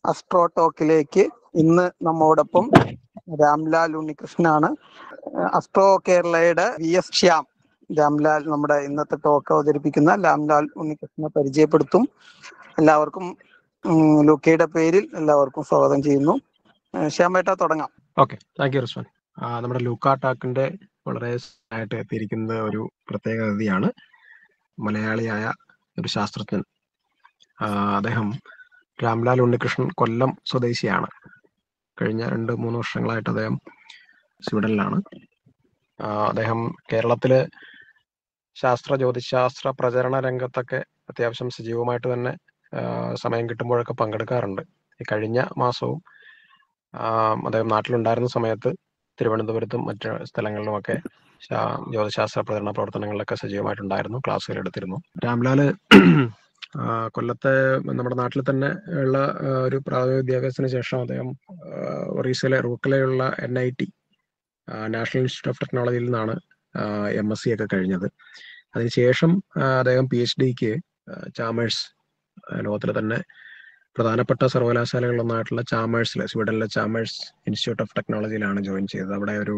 Astro ടോക്കിലേക്ക് ഇന്ന് നമ്മോടൊപ്പം രാംലാൽ ഉണ്ണികൃഷ്ണനാണ് അസ്ട്രോ കേരളയുടെ വി എസ് ശ്യാം രാംലാൽ നമ്മുടെ ഇന്നത്തെ ടോക്ക് അവതരിപ്പിക്കുന്ന രാംലാൽ ഉണ്ണികൃഷ്ണനെ പരിചയപ്പെടുത്തും എല്ലാവർക്കും ഉം, ലൂക്കയുടെ പേരിൽ എല്ലാവർക്കും സ്വാഗതം ചെയ്യുന്നു ഏഹ് ശ്യാമേട്ട തുടങ്ങാം ഓക്കെ താങ്ക് യു റിസ്വാൻ ആ, നമ്മുടെ ലൂക്കാ ടാക്കിന്റെ വളരെ ആയിട്ട് എത്തിയിരിക്കുന്ന ഒരു പ്രത്യേക അതിഥിയാണ് മലയാളിയായ ഒരു ശാസ്ത്രജ്ഞൻ ആ, അദ്ദേഹം രാംലാൽ ഉണ്ണികൃഷ്ണൻ കൊല്ലം സ്വദേശിയാണ് കഴിഞ്ഞ രണ്ട് മൂന്ന് വർഷങ്ങളായിട്ട് അദ്ദേഹം സ്വീഡനിലാണ് ആ, അദ്ദേഹം കേരളത്തില് ശാസ്ത്ര ജ്യോതിശാസ്ത്ര പ്രചരണ രംഗത്തൊക്കെ അത്യാവശ്യം സജീവമായിട്ട് തന്നെ ആ, സമയം കിട്ടുമ്പോഴൊക്കെ പങ്കെടുക്കാറുണ്ട് ഈ കഴിഞ്ഞ മാസവും ആ, അദ്ദേഹം നാട്ടിലുണ്ടായിരുന്ന സമയത്ത് തിരുവനന്തപുരത്തും മറ്റ് സ്ഥലങ്ങളിലുമൊക്കെ ശാ- ജ്യോതിശാസ്ത്ര പ്രചരണ പ്രവർത്തനങ്ങളിലൊക്കെ സജീവമായിട്ടുണ്ടായിരുന്നു ക്ലാസ്സുകൾ എടുത്തിരുന്നു രാംലാല് ആ, കൊല്ലത്തെ നമ്മുടെ നാട്ടിൽ തന്നെ ഉള്ള ആ, ഒരു പ്രാഥമിക വിദ്യാഭ്യാസത്തിന് ശേഷം അദ്ദേഹം ആ, ഒറീസയിലെ റൂക്കലെയുള്ള N I T national institute of ടെക്നോളജിയിൽ നിന്നാണ് എം എസ് സി ഒക്കെ കഴിഞ്ഞത് അതിനുശേഷം ആ, അദ്ദേഹം പി എച്ച് ഡിക്ക് ചാമേഴ്സ് ലോകത്തിലെ തന്നെ പ്രധാനപ്പെട്ട സർവകലാശാലകളിലൊന്നായിട്ടുള്ള ചാമേഴ്സിലെ സ്വീഡനിലെ ചാമേഴ്സ് ഇൻസ്റ്റിറ്റ്യൂട്ട് ഓഫ് ടെക്നോളജിയിലാണ് ജോയിൻ ചെയ്തത് അവിടെ ഒരു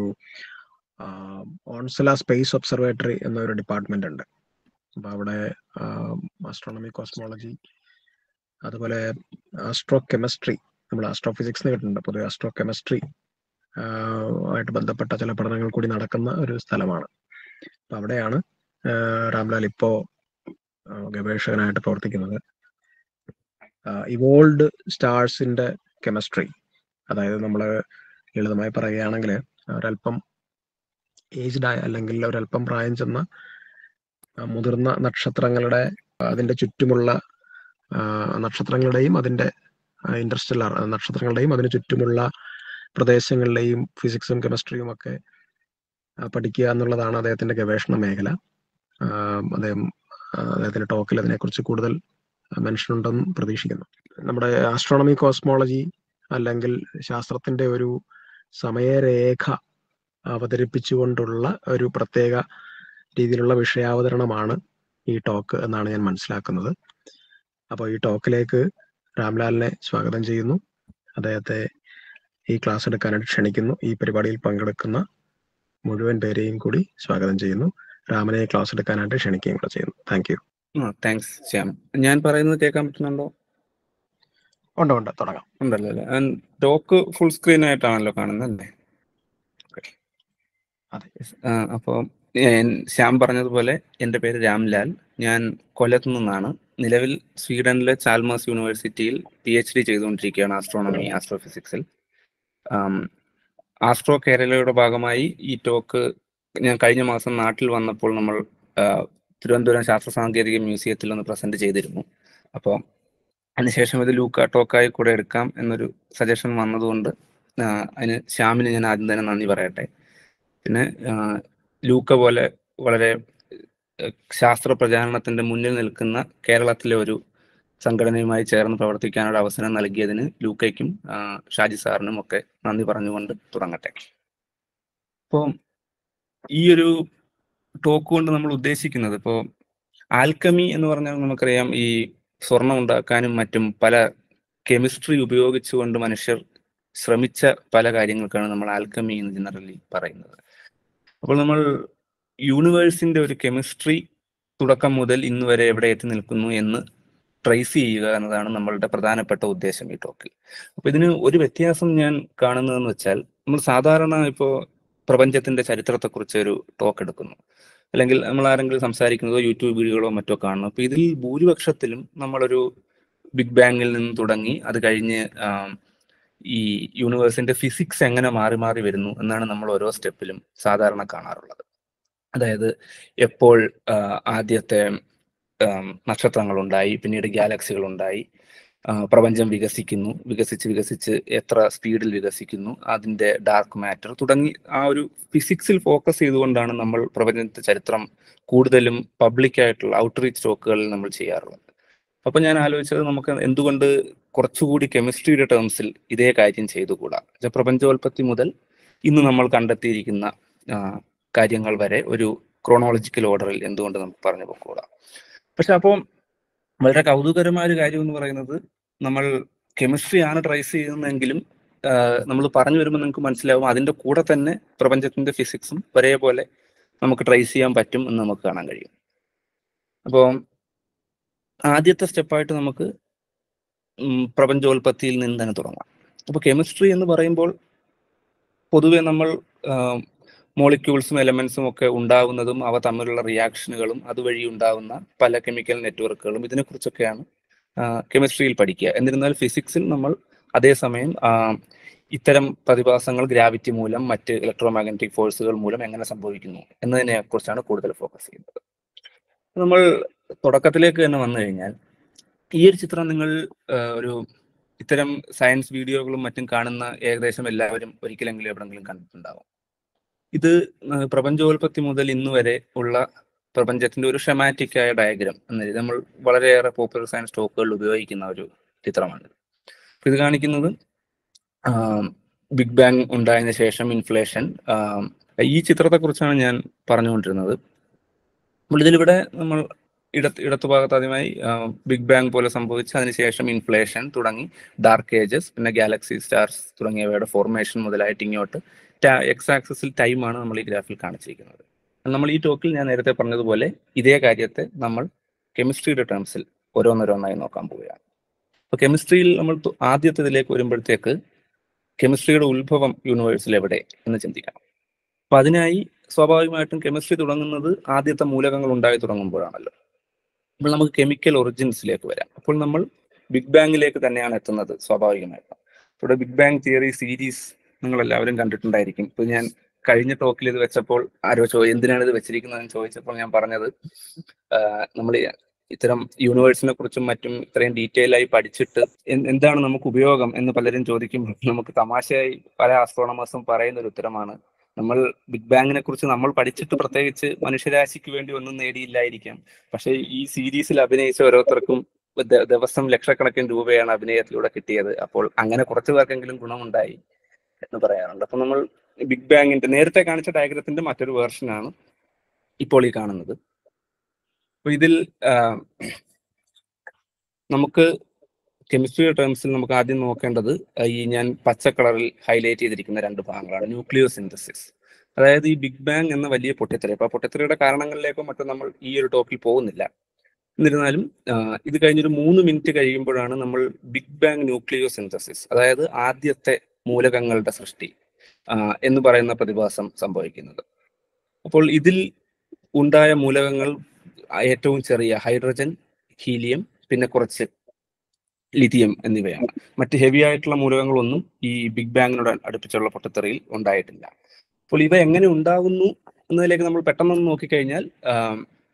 ഓൺസല സ്പേസ് ഒബ്സർവേറ്ററി എന്നൊരു ഡിപ്പാർട്ട്മെന്റ് ഉണ്ട് അപ്പൊ അവിടെ ആസ്ട്രോണമി കോസ്മോളജി അതുപോലെ ആസ്ട്രോ കെമിസ്ട്രി നമ്മൾ ആസ്ട്രോ ഫിസിക്സ് കേട്ടിട്ടുണ്ട് പൊതുവെ ആസ്ട്രോ കെമിസ്ട്രി ആയിട്ട് ബന്ധപ്പെട്ട ചില പഠനങ്ങൾ കൂടി നടക്കുന്ന ഒരു സ്ഥലമാണ് അപ്പൊ അവിടെയാണ് ആ, രാംലാൽ ഇപ്പോ ആ, ഗവേഷകനായിട്ട് പ്രവർത്തിക്കുന്നത് ഇവോൾഡ് സ്റ്റാർസിന്റെ കെമിസ്ട്രി അതായത് നമ്മൾ ലളിതമായി പറയുകയാണെങ്കിൽ ഒരല്പം ഏജ്ഡ് ആയ അല്ലെങ്കിൽ ഒരല്പം പ്രായം ചെന്ന ആ, മുതിർന്ന നക്ഷത്രങ്ങളുടെ അതിന്റെ ചുറ്റുമുള്ള ആ, നക്ഷത്രങ്ങളുടെയും അതിന്റെ ഇൻഡർസ്റ്റെല്ലാർ നക്ഷത്രങ്ങളുടെയും അതിന് ചുറ്റുമുള്ള പ്രദേശങ്ങളിലെയും ഫിസിക്സും കെമിസ്ട്രിയും ഒക്കെ ആ, പഠിക്കുക എന്നുള്ളതാണ് അദ്ദേഹത്തിന്റെ ഗവേഷണ മേഖല ആ, അദ്ദേഹം ആ, അദ്ദേഹത്തിന്റെ ടോക്കിൽ അതിനെക്കുറിച്ച് കൂടുതൽ മെൻഷൻ ഉണ്ടെന്ന് പ്രതീക്ഷിക്കുന്നു നമ്മുടെ ആസ്ട്രോണമി കോസ്മോളജി അല്ലെങ്കിൽ ശാസ്ത്രത്തിന്റെ ഒരു സമയരേഖ അവതരിപ്പിച്ചുകൊണ്ടുള്ള ഒരു പ്രത്യേക രീതിയിലുള്ള വിഷയാവതരണമാണ് ഈ ടോക്ക് എന്നാണ് ഞാൻ മനസ്സിലാക്കുന്നത് അപ്പോൾ ഈ ടോക്കിലേക്ക് രാംലാലിനെ സ്വാഗതം ചെയ്യുന്നു അദ്ദേഹത്തെ ഈ ക്ലാസ് എടുക്കാനായിട്ട് ക്ഷണിക്കുന്നു ഈ പരിപാടിയിൽ പങ്കെടുക്കുന്ന മുഴുവൻ പേരെയും കൂടി സ്വാഗതം ചെയ്യുന്നു രാമനെ ക്ലാസ് എടുക്കാനായിട്ട് ക്ഷണിക്കുകയും കൂടെ ചെയ്യുന്നു താങ്ക് യു ആ താങ്ക്സ് ശ്യാം ഞാൻ പറയുന്നത് കേൾക്കാൻ പറ്റുന്നുണ്ടോ ഉണ്ട് ഉണ്ട് തുടങ്ങാം ഉണ്ടല്ലോ അല്ലേ ടോക്ക് ഫുൾ സ്ക്രീൻ ആയിട്ടാണല്ലോ കാണുന്നത് അല്ലേ Okay. അതെ. Yes. ആ, അപ്പോൾ ഞാൻ ശ്യാം പറഞ്ഞതുപോലെ എൻ്റെ പേര് രാംലാൽ ഞാൻ കൊല്ലത്തു നിന്നാണ് നിലവിൽ സ്വീഡനിലെ ചാൽമേഴ്സ് യൂണിവേഴ്സിറ്റിയിൽ പി എച്ച് ഡി ചെയ്തുകൊണ്ടിരിക്കുകയാണ് ആസ്ട്രോണമി ആസ്ട്രോഫിസിക്സിൽ ആസ്ട്രോ കേരളയുടെ ഭാഗമായി ഈ ടോക്ക് ഞാൻ കഴിഞ്ഞ മാസം നാട്ടിൽ വന്നപ്പോൾ നമ്മൾ ആ, തിരുവനന്തപുരം ശാസ്ത്ര സാങ്കേതിക മ്യൂസിയത്തിൽ ഒന്ന് പ്രസന്റ് ചെയ്തിരുന്നു അപ്പോൾ അതിനുശേഷം ഇത് ലൂക്ക ടോക്കായി കൂടെ എടുക്കാം എന്നൊരു സജഷൻ വന്നതുകൊണ്ട് ആ, അതിന് ശ്യാമിന് ഞാൻ ആദ്യം തന്നെ നന്ദി പറയട്ടെ പിന്നെ ആ, ലൂക്ക പോലെ വളരെ ഏഹ്, ശാസ്ത്ര പ്രചാരണത്തിന്റെ മുന്നിൽ നിൽക്കുന്ന കേരളത്തിലെ ഒരു സംഘടനയുമായി ചേർന്ന് പ്രവർത്തിക്കാനുള്ള അവസരം നൽകിയതിന് ലൂക്കയ്ക്കും ആ, ഷാജി സാറിനും ഒക്കെ നന്ദി പറഞ്ഞുകൊണ്ട് തുടങ്ങട്ടെ അപ്പോൾ ഈ ഒരു ടോക്ക് കൊണ്ട് നമ്മൾ ഉദ്ദേശിക്കുന്നത് ഇപ്പോൾ ആൽക്കമി എന്ന് പറഞ്ഞാൽ നമുക്കറിയാം ഈ സ്വർണം ഉണ്ടാക്കാനും മറ്റും പല കെമിസ്ട്രി ഉപയോഗിച്ചുകൊണ്ട് മനുഷ്യർ ശ്രമിച്ച പല കാര്യങ്ങൾക്കാണ് നമ്മൾ ആൽക്കമി എന്ന് ജനറലി പറയുന്നത് അപ്പോൾ നമ്മൾ യൂണിവേഴ്സിന്റെ ഒരു കെമിസ്ട്രി തുടക്കം മുതൽ ഇന്ന് വരെ എവിടെ എത്തി നിൽക്കുന്നു എന്ന് ട്രേസ് ചെയ്യുക എന്നതാണ് നമ്മളുടെ പ്രധാനപ്പെട്ട ഉദ്ദേശം ഈ ടോക്കിൽ അപ്പൊ ഇതിന് ഒരു വ്യത്യാസം ഞാൻ കാണുന്നതെന്ന് വെച്ചാൽ നമ്മൾ സാധാരണ ഇപ്പോൾ പ്രപഞ്ചത്തിന്റെ ചരിത്രത്തെക്കുറിച്ച് ഒരു ടോക്ക് എടുക്കുന്നു അല്ലെങ്കിൽ നമ്മൾ ആരെങ്കിലും സംസാരിക്കുന്നതോ യൂട്യൂബ് വീഡിയോകളോ മറ്റോ കാണുന്നു അപ്പൊ ഇതിൽ ഭൂരിപക്ഷത്തിലും നമ്മളൊരു ബിഗ് ബാങ്ങിൽ നിന്ന് തുടങ്ങി അത് കഴിഞ്ഞ് ആം, ഈ യൂണിവേഴ്സിന്റെ ഫിസിക്സ് എങ്ങനെ മാറി മാറി വരുന്നു എന്നാണ് നമ്മൾ ഓരോ സ്റ്റെപ്പിലും സാധാരണ കാണാറുള്ളത് അതായത് എപ്പോൾ ആ, ആദ്യത്തെ ആം, നക്ഷത്രങ്ങളുണ്ടായി പിന്നീട് ഗാലക്സികൾ ഉണ്ടായി ആ, പ്രപഞ്ചം വികസിക്കുന്നു വികസിച്ച് വികസിച്ച് എത്ര സ്പീഡിൽ വികസിക്കുന്നു അതിന്റെ ഡാർക്ക് മാറ്റർ തുടങ്ങി ആ ഒരു ഫിസിക്സിൽ ഫോക്കസ് ചെയ്തുകൊണ്ടാണ് നമ്മൾ പ്രപഞ്ചത്തെ ചരിത്രം കൂടുതലും പബ്ലിക് ആയിട്ടുള്ള ഔട്ട്റീച്ച് ടോക്കുകളിൽ നമ്മൾ ചെയ്യാറുള്ളത് അപ്പൊ ഞാൻ ആലോചിച്ചത് നമുക്ക് എന്തുകൊണ്ട് കുറച്ചുകൂടി കെമിസ്ട്രിയുടെ ടേംസിൽ ഇതേ കാര്യം ചെയ്തുകൂടാ എന്നുവെച്ചാൽ പ്രപഞ്ചോൽപത്തി മുതൽ ഇന്ന് നമ്മൾ കണ്ടെത്തിയിരിക്കുന്ന ആ, കാര്യങ്ങൾ വരെ ഒരു ക്രോണോളജിക്കൽ ഓർഡറിൽ എന്തുകൊണ്ട് നമുക്ക് പറഞ്ഞു പോകൂടാ പക്ഷെ അപ്പോൾ വളരെ കൗതുകരമായ ഒരു കാര്യം എന്ന് പറയുന്നത് നമ്മൾ കെമിസ്ട്രി ആണ് ട്രേസ് ചെയ്യുന്നതെങ്കിലും നമ്മൾ പറഞ്ഞു വരുമ്പോൾ നിങ്ങൾക്ക് മനസ്സിലാവും അതിന്റെ കൂടെ തന്നെ പ്രപഞ്ചത്തിന്റെ ഫിസിക്സും ഒരേപോലെ നമുക്ക് ട്രേസ് ചെയ്യാൻ പറ്റും എന്ന് നമുക്ക് കാണാൻ കഴിയും അപ്പോൾ ആദ്യത്തെ സ്റ്റെപ്പായിട്ട് നമുക്ക് ഉം, പ്രപഞ്ചോൽപത്തിയിൽ നിന്ന് തന്നെ തുടങ്ങാം അപ്പോൾ കെമിസ്ട്രി എന്ന് പറയുമ്പോൾ പൊതുവെ നമ്മൾ മോളിക്യൂൾസും എലമെന്റ്സും ഒക്കെ ഉണ്ടാവുന്നതും അവ തമ്മിലുള്ള റിയാക്ഷനുകളും അതുവഴി ഉണ്ടാവുന്ന പല കെമിക്കൽ നെറ്റ്വർക്കുകളും ഇതിനെക്കുറിച്ചൊക്കെയാണ് കെമിസ്ട്രിയിൽ പഠിക്കുക എന്നിരുന്നാൽ ഫിസിക്സിൽ നമ്മൾ അതേസമയം ആ, ഇത്തരം പ്രതിഭാസങ്ങൾ ഗ്രാവിറ്റി മൂലം മറ്റ് ഇലക്ട്രോ മാഗ്നറ്റിക് ഫോഴ്സുകൾ മൂലം എങ്ങനെ സംഭവിക്കുന്നു എന്നതിനെ കുറിച്ചാണ് കൂടുതൽ ഫോക്കസ് ചെയ്യുന്നത് നമ്മൾ തുടക്കത്തിലേക്ക് തന്നെ വന്നു കഴിഞ്ഞാൽ ഈ ഒരു ചിത്രം നിങ്ങൾ ആ, ഒരു ഇത്തരം സയൻസ് വീഡിയോകളും മറ്റും കാണുന്ന ഏകദേശം എല്ലാവരും ഒരിക്കലെങ്കിലും എവിടെങ്കിലും കണ്ടിട്ടുണ്ടാവും ഇത് ആ, പ്രപഞ്ചോൽപത്തി മുതൽ ഇന്ന് വരെ ഉള്ള പ്രപഞ്ചത്തിന്റെ ഒരു ഷെമാറ്റിക് ആയ ഡയഗ്രാം എന്ന രീതി നമ്മൾ വളരെയേറെ പോപ്പുലർ സയൻസ് ടോക്കുകളിൽ ഉപയോഗിക്കുന്ന ഒരു ചിത്രമാണ് അപ്പൊ ഇത് കാണിക്കുന്നത് ബിഗ് ബാങ് ഉണ്ടായതിനു ശേഷം ഇൻഫ്ലേഷൻ ഈ ചിത്രത്തെ കുറിച്ചാണ് ഞാൻ പറഞ്ഞുകൊണ്ടിരുന്നത് അപ്പോൾ ഇതിലിവിടെ നമ്മൾ ഇടത്ത് ഇടത്തുഭാഗത്ത് ആദ്യമായി ബിഗ് ബാങ് പോലെ സംഭവിച്ച് അതിനുശേഷം ഇൻഫ്ലേഷൻ തുടങ്ങി ഡാർക്ക് ഏജസ് പിന്നെ ഗാലക്സി സ്റ്റാർസ് തുടങ്ങിയവയുടെ ഫോർമേഷൻ മുതലായിട്ട് ഇങ്ങോട്ട് എക്സ് ആക്സിസിൽ ടൈമാണ് നമ്മൾ ഈ ഗ്രാഫിൽ കാണിച്ചിരിക്കുന്നത് നമ്മൾ ഈ ടോക്കിൽ ഞാൻ നേരത്തെ പറഞ്ഞതുപോലെ ഇതേ കാര്യത്തെ നമ്മൾ കെമിസ്ട്രിയുടെ ടേംസിൽ ഓരോന്നോരോന്നായി നോക്കാൻ പോവുകയാണ് അപ്പോൾ കെമിസ്ട്രിയിൽ നമ്മൾ തു- ആദ്യത്തെ ഇതിലേക്ക് വരുമ്പോഴത്തേക്ക് കെമിസ്ട്രിയുടെ ഉത്ഭവം യൂണിവേഴ്സിൽ എവിടെ എന്ന് ചിന്തിക്കണം അപ്പൊ അതിനായി സ്വാഭാവികമായിട്ടും കെമിസ്ട്രി തുടങ്ങുന്നത് ആദ്യത്തെ മൂലകങ്ങൾ ഉണ്ടായി തുടങ്ങുമ്പോഴാണല്ലോ അപ്പോൾ നമുക്ക് കെമിക്കൽ ഒറിജിൻസിലേക്ക് വരാം അപ്പോൾ നമ്മൾ ബിഗ് ബാങ്ങിലേക്ക് തന്നെയാണ് എത്തുന്നത് സ്വാഭാവികമായിട്ടും ഇവിടെ ബിഗ് ബാങ് തിയറി സീരീസ് നിങ്ങൾ എല്ലാവരും കണ്ടിട്ടുണ്ടായിരിക്കും ഇപ്പൊ ഞാൻ കഴിഞ്ഞ ടോക്കിൽ ഇത് വെച്ചപ്പോൾ ആരോ ചോ എന്തിനാണ് ഇത് വെച്ചിരിക്കുന്നതെന്ന് ചോദിച്ചപ്പോൾ ഞാൻ പറഞ്ഞത് നമ്മൾ ഇത്തരം യൂണിവേഴ്സിനെ കുറിച്ചും മറ്റും ഇത്രയും ഡീറ്റെയിൽ ആയി പഠിച്ചിട്ട് എന്ത് എന്താണ് നമുക്ക് ഉപയോഗം എന്ന് പലരും ചോദിക്കുമ്പോൾ നമുക്ക് തമാശയായി പല ആസ്ട്രോണമേഴ്സും പറയുന്ന ഒരു ഉത്തരമാണ് നമ്മൾ ബിഗ് ബാങ്ങിനെ കുറിച്ച് നമ്മൾ പഠിച്ചിട്ട് പ്രത്യേകിച്ച് മനുഷ്യരാശിക്ക് വേണ്ടി ഒന്നും നേടിയില്ലായിരിക്കാം പക്ഷേ ഈ സീരീസിൽ അഭിനയിച്ച ഓരോരുത്തർക്കും ദ- ദിവസം ലക്ഷക്കണക്കിന് രൂപയാണ് അഭിനയത്തിലൂടെ കിട്ടിയത് അപ്പോൾ അങ്ങനെ കുറച്ചു പേർക്കെങ്കിലും ഗുണമുണ്ടായി എന്ന് പറയാറുണ്ട് അപ്പൊ നമ്മൾ ബിഗ് ബാങ്ങിന്റെ നേരത്തെ കാണിച്ച ഡയഗ്രത്തിന്റെ മറ്റൊരു വേർഷനാണ് ഇപ്പോൾ ഈ കാണുന്നത് അപ്പൊ ഇതിൽ ആ, നമുക്ക് കെമിസ്ട്രി ടേംസിൽ നമുക്ക് ആദ്യം നോക്കേണ്ടത് ആ, ഈ ഞാൻ പച്ച കളറിൽ ഹൈലൈറ്റ് ചെയ്തിരിക്കുന്ന രണ്ട് ഭാഗങ്ങളാണ് ന്യൂക്ലിയോ സിന്തസിസ് അതായത് ഈ ബിഗ് ബാങ് എന്ന വലിയ പൊട്ടിത്തെറി അപ്പൊ ആ പൊട്ടിത്തെറിയുടെ കാരണങ്ങളിലേക്കോ മറ്റോ നമ്മൾ ഈ ഒരു ടോക്കിൽ പോകുന്നില്ല എന്നിരുന്നാലും ആ, ഇത് കഴിഞ്ഞൊരു മൂന്ന് മിനിറ്റ് കഴിയുമ്പോഴാണ് നമ്മൾ ബിഗ് ബാങ് ന്യൂക്ലിയോ സിന്തസിസ് അതായത് ആദ്യത്തെ മൂലകങ്ങളുടെ സൃഷ്ടി ആ, എന്ന് പറയുന്ന പ്രതിഭാസം സംഭവിക്കുന്നത് അപ്പോൾ ഇതിൽ ഉണ്ടായ മൂലകങ്ങൾ ഏറ്റവും ചെറിയ ഹൈഡ്രജൻ ഹീലിയം പിന്നെ കുറച്ച് ലിഥിയം എന്നിവയാണ് മറ്റ് ഹെവി ആയിട്ടുള്ള മൂലകങ്ങളൊന്നും ഈ ബിഗ് ബാങ്ങിനോട് അടുപ്പിച്ചുള്ള പൊട്ടത്തെറിയിൽ ഉണ്ടായിട്ടില്ല അപ്പോൾ ഇവ എങ്ങനെ ഉണ്ടാകുന്നു എന്നതിലേക്ക് നമ്മൾ പെട്ടെന്ന് നോക്കിക്കഴിഞ്ഞാൽ ആം,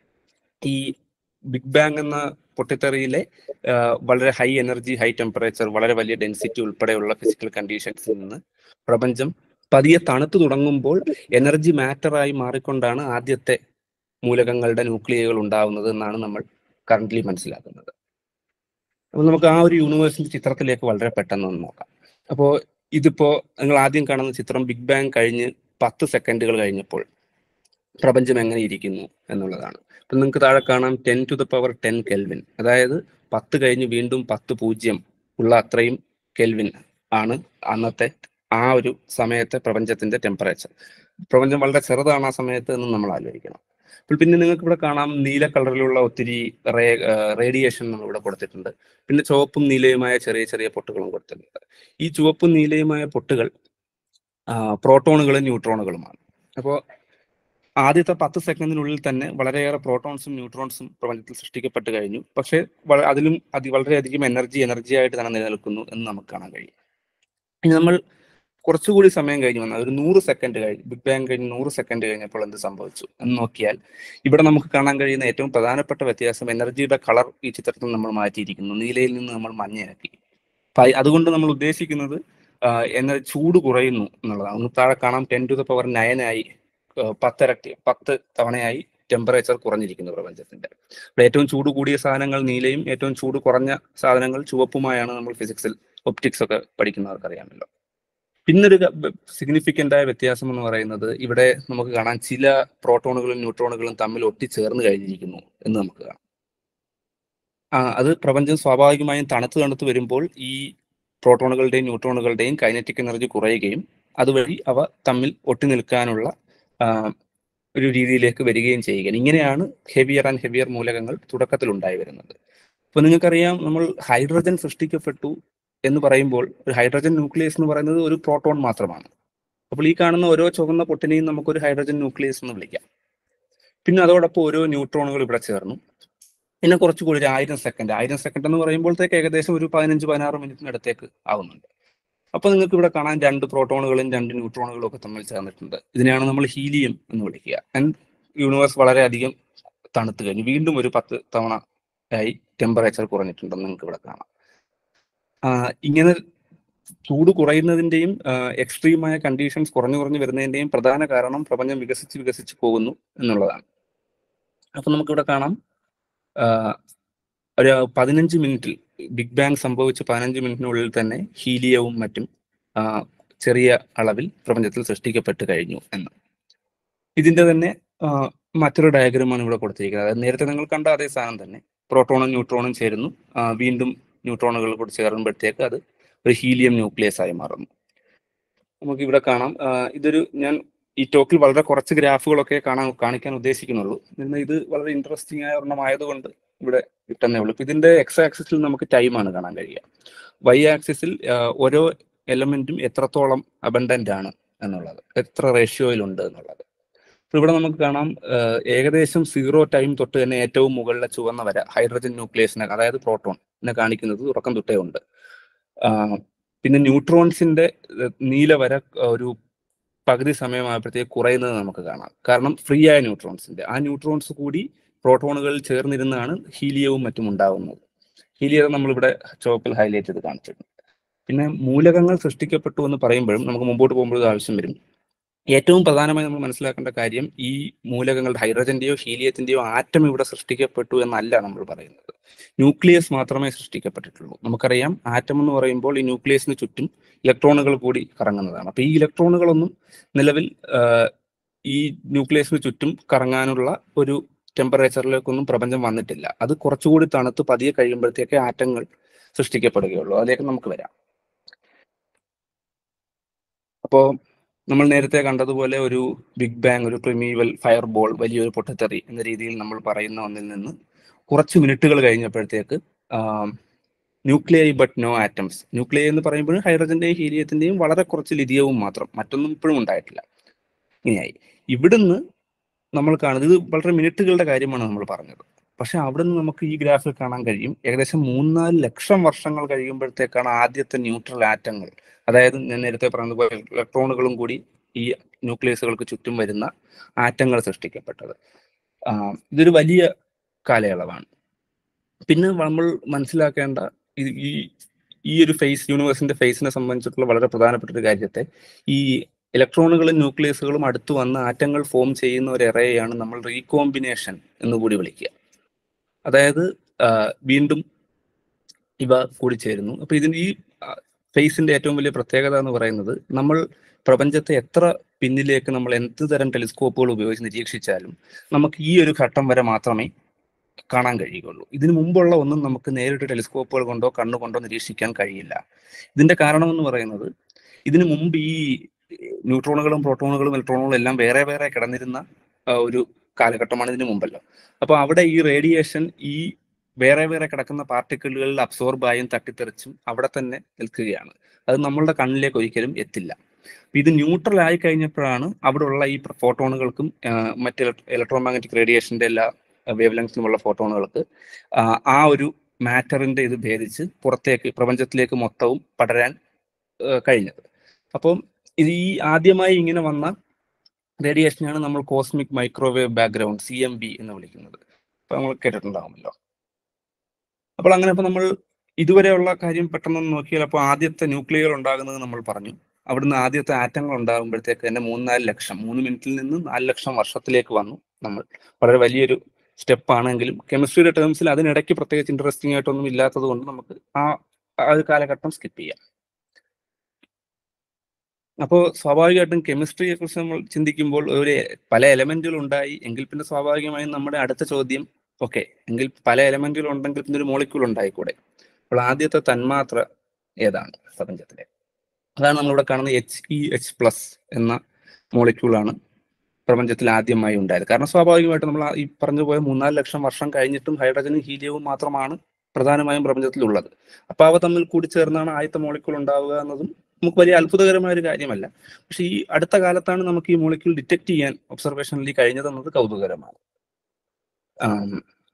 ഈ ബിഗ് ബാങ് എന്ന പൊട്ടിത്തെറിയിലെ ആ, വളരെ ഹൈ എനർജി ഹൈ ടെമ്പറേച്ചർ വളരെ വലിയ ഡെൻസിറ്റി ഉൾപ്പെടെയുള്ള ഫിസിക്കൽ കണ്ടീഷൻസിൽ നിന്ന് പ്രപഞ്ചം പതിയെ തണുത്തു തുടങ്ങുമ്പോൾ എനർജി മാറ്ററായി മാറിക്കൊണ്ടാണ് ആദ്യത്തെ മൂലകങ്ങളുടെ ന്യൂക്ലിയകൾ ഉണ്ടാവുന്നത് എന്നാണ് നമ്മൾ കറന്റ്ലി മനസ്സിലാക്കുന്നത് അപ്പോൾ നമുക്ക് ആ ഒരു യൂണിവേഴ്സിന്റെ ചിത്രത്തിലേക്ക് വളരെ പെട്ടെന്ന് ഒന്ന് നോക്കാം അപ്പോൾ ഇതിപ്പോ നിങ്ങൾ ആദ്യം കാണുന്ന ചിത്രം ബിഗ് ബാങ് കഴിഞ്ഞ് പത്ത് സെക്കൻഡുകൾ കഴിഞ്ഞപ്പോൾ പ്രപഞ്ചം എങ്ങനെ ഇരിക്കുന്നു എന്നുള്ളതാണ് അപ്പൊ നിങ്ങൾക്ക് താഴെ കാണാം ten to the power ten kelvin അതായത് പത്ത് കഴിഞ്ഞ് വീണ്ടും പത്ത് പൂജ്യം ഉള്ള അത്രയും കെൽവിൻ ആണ് അന്നത്തെ ആ ഒരു സമയത്തെ പ്രപഞ്ചത്തിന്റെ ടെമ്പറേച്ചർ പ്രപഞ്ചം വളരെ ചെറുതാണ് ആ സമയത്ത് എന്ന് നമ്മൾ ആലോചിക്കണം അപ്പോൾ പിന്നെ നിങ്ങൾക്ക് ഇവിടെ കാണാം നീല കളറിലുള്ള ഒത്തിരി റേ റേഡിയേഷൻ നമ്മൾ ഇവിടെ കൊടുത്തിട്ടുണ്ട് പിന്നെ ചുവപ്പും നീലയുമായ ചെറിയ ചെറിയ പൊട്ടുകളും കൊടുത്തിട്ടുണ്ട് ഈ ചുവപ്പും നീലയുമായ പൊട്ടുകൾ ആ, പ്രോട്ടോണുകളും ന്യൂട്രോണുകളുമാണ് അപ്പോൾ ആദ്യത്തെ പത്ത് സെക്കൻഡിനുള്ളിൽ തന്നെ വളരെയേറെ പ്രോട്ടോൺസും ന്യൂട്രോൺസും പ്രപഞ്ചത്തിൽ സൃഷ്ടിക്കപ്പെട്ട് കഴിഞ്ഞു പക്ഷേ വള- അതിലും അതി വളരെയധികം എനർജി എനർജി ആയിട്ട് തന്നെ നിലനിൽക്കുന്നു എന്ന് നമുക്ക് കാണാൻ കഴിയും ഇനി നമ്മൾ കുറച്ചുകൂടി സമയം കഴിഞ്ഞ് വന്നാൽ ഒരു നൂറ് സെക്കൻഡ് കഴിഞ്ഞ് ബിഗ് ബാങ് കഴിഞ്ഞ് നൂറ് സെക്കൻഡ് കഴിഞ്ഞപ്പോൾ എന്ത് സംഭവിച്ചു എന്ന് നോക്കിയാൽ ഇവിടെ നമുക്ക് കാണാൻ കഴിയുന്ന ഏറ്റവും പ്രധാനപ്പെട്ട വ്യത്യാസം എനർജിയുടെ കളർ ഈ ചിത്രത്തിൽ നമ്മൾ മാറ്റിയിരിക്കുന്നു നീലയിൽ നിന്ന് നമ്മൾ മഞ്ഞയാക്കി അപ്പൊ അയ്- അതുകൊണ്ട് നമ്മൾ ഉദ്ദേശിക്കുന്നത് എന്ന ചൂട് കുറയുന്നു എന്നുള്ളതാണ് ഒന്ന് താഴെ കാണാം ten to the power nine ആയി ആ, പത്തിരട്ടി പത്ത് തവണയായി ടെമ്പറേച്ചർ കുറഞ്ഞിരിക്കുന്നു പ്രപഞ്ചത്തിന്റെ അപ്പോൾ ഏറ്റവും ചൂട് കൂടിയ സാധനങ്ങൾ നീലയും ഏറ്റവും ചൂട് കുറഞ്ഞ സാധനങ്ങൾ ചുവപ്പുമായാണ് നമ്മൾ ഫിസിക്സിൽ ഒപ്റ്റിക്സ് ഒക്കെ പഠിക്കുന്നവർക്ക് അറിയാമല്ലോ പിന്നൊരു സിഗ്നിഫിക്കന്റ് ആയ വ്യത്യാസം എന്ന് പറയുന്നത് ഇവിടെ നമുക്ക് കാണാൻ ചില പ്രോട്ടോണുകളും ന്യൂട്രോണുകളും തമ്മിൽ ഒട്ടിച്ചേർന്ന് കഴിഞ്ഞിരിക്കുന്നു എന്ന് നമുക്ക് കാണാം ആ അത് പ്രപഞ്ചം സ്വാഭാവികമായും തണുത്ത് തണുത്ത് വരുമ്പോൾ ഈ പ്രോട്ടോണുകളുടെയും ന്യൂട്രോണുകളുടെയും കൈനറ്റിക് എനർജി കുറയുകയും അതുവഴി അവ തമ്മിൽ ഒട്ടി നിൽക്കാനുള്ള ആ, ഒരു രീതിയിലേക്ക് വരികയും ചെയ്യുകയാണ് ഇങ്ങനെയാണ് ഹെവിയർ ആൻഡ് ഹെവിയർ മൂലകങ്ങൾ തുടക്കത്തിൽ ഉണ്ടായി വരുന്നത് അപ്പൊ നിങ്ങൾക്കറിയാം നമ്മൾ ഹൈഡ്രജൻ സൃഷ്ടിക്കപ്പെട്ടു എന്ന് പറയുമ്പോൾ ഒരു ഹൈഡ്രജൻ ന്യൂക്ലിയസ് എന്ന് പറയുന്നത് ഒരു പ്രോട്ടോൺ മാത്രമാണ് അപ്പോൾ ഈ കാണുന്ന ഓരോ ചുവന്ന പൊട്ടിനെയും നമുക്കൊരു ഹൈഡ്രജൻ ന്യൂക്ലിയസ് എന്ന് വിളിക്കാം പിന്നെ അതോടൊപ്പം ഓരോ ന്യൂട്രോണുകൾ ഇവിടെ ചേർന്നു പിന്നെ കുറച്ചുകൂടി ഒരു ആയിരം സെക്കൻഡ് ആയിരം സെക്കൻഡ് എന്ന് പറയുമ്പോഴത്തേക്ക് ഏകദേശം ഒരു പതിനഞ്ച് പതിനാറ് മിനിറ്റിനടുത്തേക്ക് ആവുന്നുണ്ട് അപ്പൊ നിങ്ങൾക്ക് ഇവിടെ കാണാൻ രണ്ട് പ്രോട്ടോണുകളും രണ്ട് ന്യൂട്രോണുകളും ഒക്കെ തമ്മിൽ ചേർന്നിട്ടുണ്ട് ഇതിനെയാണ് നമ്മൾ ഹീലിയം എന്ന് വിളിക്കുക ആൻഡ് യൂണിവേഴ്സ് വളരെയധികം തണുത്ത് കഴിഞ്ഞു വീണ്ടും ഒരു പത്ത് തവണ ആയി ടെമ്പറേച്ചർ കുറഞ്ഞിട്ടുണ്ടെന്ന് നിങ്ങൾക്ക് ഇവിടെ കാണാം ആ, ഇങ്ങനെ ചൂട് കുറയുന്നതിന്റെയും എക്സ്ട്രീമായ കണ്ടീഷൻസ് കുറഞ്ഞു കുറഞ്ഞു വരുന്നതിന്റെയും പ്രധാന കാരണം പ്രപഞ്ചം വികസിച്ച് വികസിച്ച് പോകുന്നു എന്നുള്ളതാണ് അപ്പൊ നമുക്കിവിടെ കാണാം ആ, ഒരു പതിനഞ്ച് മിനിറ്റിൽ ബിഗ് ബാങ് സംഭവിച്ച പതിനഞ്ച് മിനിറ്റിനുള്ളിൽ തന്നെ ഹീലിയവും മറ്റും ആ, ചെറിയ അളവിൽ പ്രപഞ്ചത്തിൽ സൃഷ്ടിക്കപ്പെട്ട് കഴിഞ്ഞു എന്ന് ഇതിന്റെ തന്നെ ആ, മറ്റൊരു ഡയഗ്രമാണ് ഇവിടെ കൊടുത്തിരിക്കുന്നത് അതായത് നേരത്തെ നിങ്ങൾ കണ്ട അതേ സാധനം തന്നെ പ്രോട്ടോണും ന്യൂട്രോണും ചേരുന്നു ആ, വീണ്ടും ന്യൂട്രോണുകൾ കൂടി ചേർന്നുമ്പോഴത്തേക്ക് അത് ഒരു ഹീലിയം ന്യൂക്ലിയസ് ആയി മാറുന്നു നമുക്ക് ഇവിടെ കാണാം ആ, ഇതൊരു ഞാൻ ഈ ടോക്കിൽ വളരെ കുറച്ച് ഗ്രാഫുകളൊക്കെ കാണാൻ കാണിക്കാൻ ഉദ്ദേശിക്കുന്നുള്ളൂ എന്നാൽ ഇത് വളരെ ഇൻട്രസ്റ്റിംഗ് ആയ ഒരെണ്ണമായതുകൊണ്ട് ഇവിടെ ഇട്ടെന്നേ ഉള്ളൂ ഇപ്പൊ ഇതിന്റെ എക്സ് ആക്സിസിൽ നമുക്ക് ടൈമാണ് കാണാൻ കഴിയുക വൈ ആക്സിസിൽ ഓരോ എലമെന്റും എത്രത്തോളം അബണ്ടന്റ് ആണ് എന്നുള്ളത് എത്ര റേഷ്യോയിലുണ്ട് എന്നുള്ളത് അപ്പൊ ഇവിടെ നമുക്ക് കാണാം ആ, ഏകദേശം സീറോ ടൈം തൊട്ട് തന്നെ ഏറ്റവും മുകളിലെ ചുവന്ന വര ഹൈഡ്രജൻ ന്യൂക്ലിയസിനെ അതായത് പ്രോട്ടോൺ നെ കാണിക്കുന്നത് തുടക്കം തൊട്ടേ ഉണ്ട് ആ, പിന്നെ ന്യൂട്രോൺസിന്റെ ഏഹ്, നീല വര ആ, ഒരു പകുതി സമയമായപ്പോഴത്തേക്ക് കുറയുന്നത് നമുക്ക് കാണാം കാരണം ഫ്രീ ആയ ന്യൂട്രോൺസിന്റെ ആ ന്യൂട്രോൺസ് കൂടി പ്രോട്ടോണുകൾ ചേർന്നിരുന്നാണ് ഹീലിയവും മറ്റും ഉണ്ടാകുന്നത് ഹീലിയം നമ്മളിവിടെ ചുവപ്പിൽ ഹൈലൈറ്റ് ചെയ്ത് കാണിച്ചിട്ടുണ്ട് പിന്നെ മൂലകങ്ങൾ സൃഷ്ടിക്കപ്പെട്ടു എന്ന് പറയുമ്പോഴും നമുക്ക് മുമ്പോട്ട് പോകുമ്പോൾ ഇത് ആവശ്യം വരും ഏറ്റവും പ്രധാനമായി നമ്മൾ മനസ്സിലാക്കേണ്ട കാര്യം ഈ മൂലകങ്ങളുടെ ഹൈഡ്രജന്റെയോ ഹീലിയത്തിന്റെയോ ആറ്റം ഇവിടെ സൃഷ്ടിക്കപ്പെട്ടു എന്നല്ല നമ്മൾ പറയുന്നത് ന്യൂക്ലിയസ് മാത്രമേ സൃഷ്ടിക്കപ്പെട്ടിട്ടുള്ളൂ നമുക്കറിയാം ആറ്റം എന്ന് പറയുമ്പോൾ ഈ ന്യൂക്ലിയസിന് ചുറ്റും ഇലക്ട്രോണുകൾ കൂടി കറങ്ങുന്നതാണ് അപ്പൊ ഈ ഇലക്ട്രോണുകളൊന്നും നിലവിൽ ആ, ഈ ന്യൂക്ലിയസിന് ചുറ്റും കറങ്ങാനുള്ള ഒരു ടെമ്പറേച്ചറിലേക്കൊന്നും പ്രപഞ്ചം വന്നിട്ടില്ല അത് കുറച്ചുകൂടി തണുത്ത് പതിയെ കഴിയുമ്പോഴത്തേക്ക് ആറ്റങ്ങൾ സൃഷ്ടിക്കപ്പെടുകയുള്ളൂ അതിലേക്ക് നമുക്ക് വരാം അപ്പോ നമ്മൾ നേരത്തെ കണ്ടതുപോലെ ഒരു ബിഗ് ബാങ് ഒരു പ്രിമീവൽ ഫയർ ബോൾ വലിയൊരു പൊട്ടിത്തെറി എന്ന രീതിയിൽ നമ്മൾ പറയുന്ന ഒന്നിൽ നിന്ന് കുറച്ച് മിനിറ്റുകൾ കഴിഞ്ഞപ്പോഴത്തേക്ക് nuclei but no atoms nuclei എന്ന് പറയുമ്പോൾ ഹൈഡ്രജന്റെയും ഹീലിയത്തിന്റെയും വളരെ കുറച്ച് ലിഥിയവും മാത്രം മറ്റൊന്നും ഇപ്പോഴും ഉണ്ടായിട്ടില്ല ഇങ്ങനെയായി ഇവിടുന്ന് നമ്മൾ കാണുന്നത് ഇത് വളരെ മിനിറ്റുകളുടെ കാര്യമാണ് നമ്മൾ പറഞ്ഞത് പക്ഷെ അവിടുന്ന് നമുക്ക് ഈ ഗ്രാഫിൽ കാണാൻ കഴിയും ഏകദേശം മൂന്നാല് ലക്ഷം വർഷങ്ങൾ കഴിയുമ്പോഴത്തേക്കാണ് ആദ്യത്തെ ന്യൂട്രൽ ആറ്റങ്ങൾ അതായത് ഞാൻ നേരത്തെ പറഞ്ഞതുപോലെ ഇലക്ട്രോണുകളും കൂടി ഈ ന്യൂക്ലിയസുകൾക്ക് ചുറ്റും വരുന്ന ആറ്റങ്ങൾ സൃഷ്ടിക്കപ്പെട്ടത് ആ, ഇതൊരു വലിയ കാലയളവാണ് പിന്നെ നമ്മൾ മനസ്സിലാക്കേണ്ട ഈ- ഈ ഈ ഒരു ഫേസ് യൂണിവേഴ്സിന്റെ ഫേസിനെ സംബന്ധിച്ചിട്ടുള്ള വളരെ പ്രധാനപ്പെട്ട ഒരു കാര്യത്തെ ഈ ഇലക്ട്രോണുകളും ന്യൂക്ലിയസുകളും അടുത്ത് വന്ന് ആറ്റങ്ങൾ ഫോം ചെയ്യുന്ന ഒരു എറയെയാണ് നമ്മൾ റീകോമ്പിനേഷൻ എന്ന് കൂടി വിളിക്കുക അതായത് ആ, വീണ്ടും ഇവ കൂടിച്ചേരുന്നു അപ്പൊ ഇതിന് ഈ ഫേസിന്റെ ഏറ്റവും വലിയ പ്രത്യേകത എന്ന് പറയുന്നത് നമ്മൾ പ്രപഞ്ചത്തെ എത്ര പിന്നിലേക്ക് നമ്മൾ എന്ത് തരം ടെലിസ്കോപ്പുകൾ ഉപയോഗിച്ച് നിരീക്ഷിച്ചാലും നമുക്ക് ഈ ഒരു ഘട്ടം വരെ മാത്രമേ കാണാൻ കഴിയുകയുള്ളൂ ഇതിനു മുമ്പുള്ള ഒന്നും നമുക്ക് നേരിട്ട് ടെലിസ്കോപ്പുകൾ കൊണ്ടോ കണ്ണുകൊണ്ടോ നിരീക്ഷിക്കാൻ കഴിയില്ല ഇതിന്റെ കാരണം എന്ന് പറയുന്നത് ഇതിനു മുമ്പ് ഈ ന്യൂട്രോണുകളും പ്രോട്ടോണുകളും ഇലക്ട്രോണുകളും എല്ലാം വേറെ വേറെ കിടന്നിരുന്ന ആ, ഒരു കാലഘട്ടമാണ് ഇതിനു മുമ്പല്ലോ അപ്പൊ അവിടെ ഈ റേഡിയേഷൻ ഈ വേറെ വേറെ കിടക്കുന്ന പാർട്ടിക്കിളുകളിൽ അബ്സോർബായും തട്ടിത്തെറിച്ചും അവിടെ തന്നെ നിൽക്കുകയാണ് അത് നമ്മളുടെ കണ്ണിലേക്ക് ഒരിക്കലും എത്തില്ല അപ്പൊ ഇത് ന്യൂട്രൽ ആയി കഴിഞ്ഞപ്പോഴാണ് അവിടെയുള്ള ഈ ഫോട്ടോണുകൾക്കും മറ്റ് ഇലക്ട്രോ മാഗ്നറ്റിക് റേഡിയേഷന്റെ എല്ലാ വേവ് ലെങ്സിലുമുള്ള ഫോട്ടോണുകൾക്ക് ആ, ആ ഒരു മാറ്ററിന്റെ ഇത് ഭേദിച്ച് പുറത്തേക്ക് പ്രപഞ്ചത്തിലേക്ക് മൊത്തവും പടരാൻ ആ, കഴിഞ്ഞത് അപ്പം ഇത് ഈ ആദ്യമായി ഇങ്ങനെ വന്ന റേഡിയേഷനാണ് നമ്മൾ cosmic microwave background C M B എന്ന് വിളിക്കുന്നത് അപ്പൊ നമ്മൾ കേട്ടിട്ടുണ്ടാവുമല്ലോ അപ്പോൾ അങ്ങനെ ഇപ്പൊ നമ്മൾ ഇതുവരെയുള്ള കാര്യം പെട്ടെന്ന് നോക്കിയാൽ അപ്പോൾ ആദ്യത്തെ ന്യൂക്ലിയർ ഉണ്ടാകുന്നത് നമ്മൾ പറഞ്ഞു അവിടുന്ന് ആദ്യത്തെ ആറ്റങ്ങൾ ഉണ്ടാകുമ്പോഴത്തേക്ക് തന്നെ മൂന്നാല് ലക്ഷം മൂന്ന് മിനിറ്റിൽ നിന്ന് നാല് ലക്ഷം വർഷത്തിലേക്ക് വന്നു നമ്മൾ വളരെ വലിയൊരു സ്റ്റെപ്പ് ആണെങ്കിലും കെമിസ്ട്രിയുടെ ടേംസിൽ അതിനിടയ്ക്ക് പ്രത്യേകിച്ച് ഇൻട്രസ്റ്റിംഗ് ആയിട്ടൊന്നും ഇല്ലാത്തത് കൊണ്ട് നമുക്ക് ആ ആ ഒരു കാലഘട്ടം സ്കിപ്പ് ചെയ്യാം അപ്പോൾ സ്വാഭാവികമായിട്ടും കെമിസ്ട്രിയെ കുറിച്ച് നമ്മൾ ചിന്തിക്കുമ്പോൾ ഒരു പല എലമെന്റുകൾ ഉണ്ടായി എങ്കിൽ പിന്നെ സ്വാഭാവികമായും നമ്മുടെ അടുത്ത ചോദ്യം ഓക്കെ എങ്കിൽ പല എലമെന്റുകൾ ഉണ്ടെങ്കിൽ പിന്നെ ഒരു മോളിക്യൂൾ ഉണ്ടായിക്കൂടെ അപ്പോൾ ആദ്യത്തെ തന്മാത്ര ഏതാണ് പ്രപഞ്ചത്തിലെ അതാണ് നമ്മളിവിടെ കാണുന്ന എച്ച് ഇ എച്ച് പ്ലസ് എന്ന മോളിക്യൂളാണ് പ്രപഞ്ചത്തിൽ ആദ്യമായി ഉണ്ടായത് കാരണം സ്വാഭാവികമായിട്ട് നമ്മൾ ആ ഈ പറഞ്ഞു പോയ മൂന്നാല് ലക്ഷം വർഷം കഴിഞ്ഞിട്ടും ഹൈഡ്രജനും ഹീലിയവും മാത്രമാണ് പ്രധാനമായും പ്രപഞ്ചത്തിലുള്ളത് അപ്പൊ അവ തമ്മിൽ കൂടി ചേർന്നാണ് ആദ്യത്തെ മോളിക്യൂൾ ഉണ്ടാവുക എന്നതും നമുക്ക് വലിയ അത്ഭുതകരമായ ഒരു കാര്യമല്ല പക്ഷെ ഈ അടുത്ത കാലത്താണ് നമുക്ക് ഈ മോളിക്യൂൾ ഡിറ്റക്ട് ചെയ്യാൻ ഒബ്സർവേഷനിൽ കഴിഞ്ഞതെന്നത് കൗതുകകരമാണ് ആം,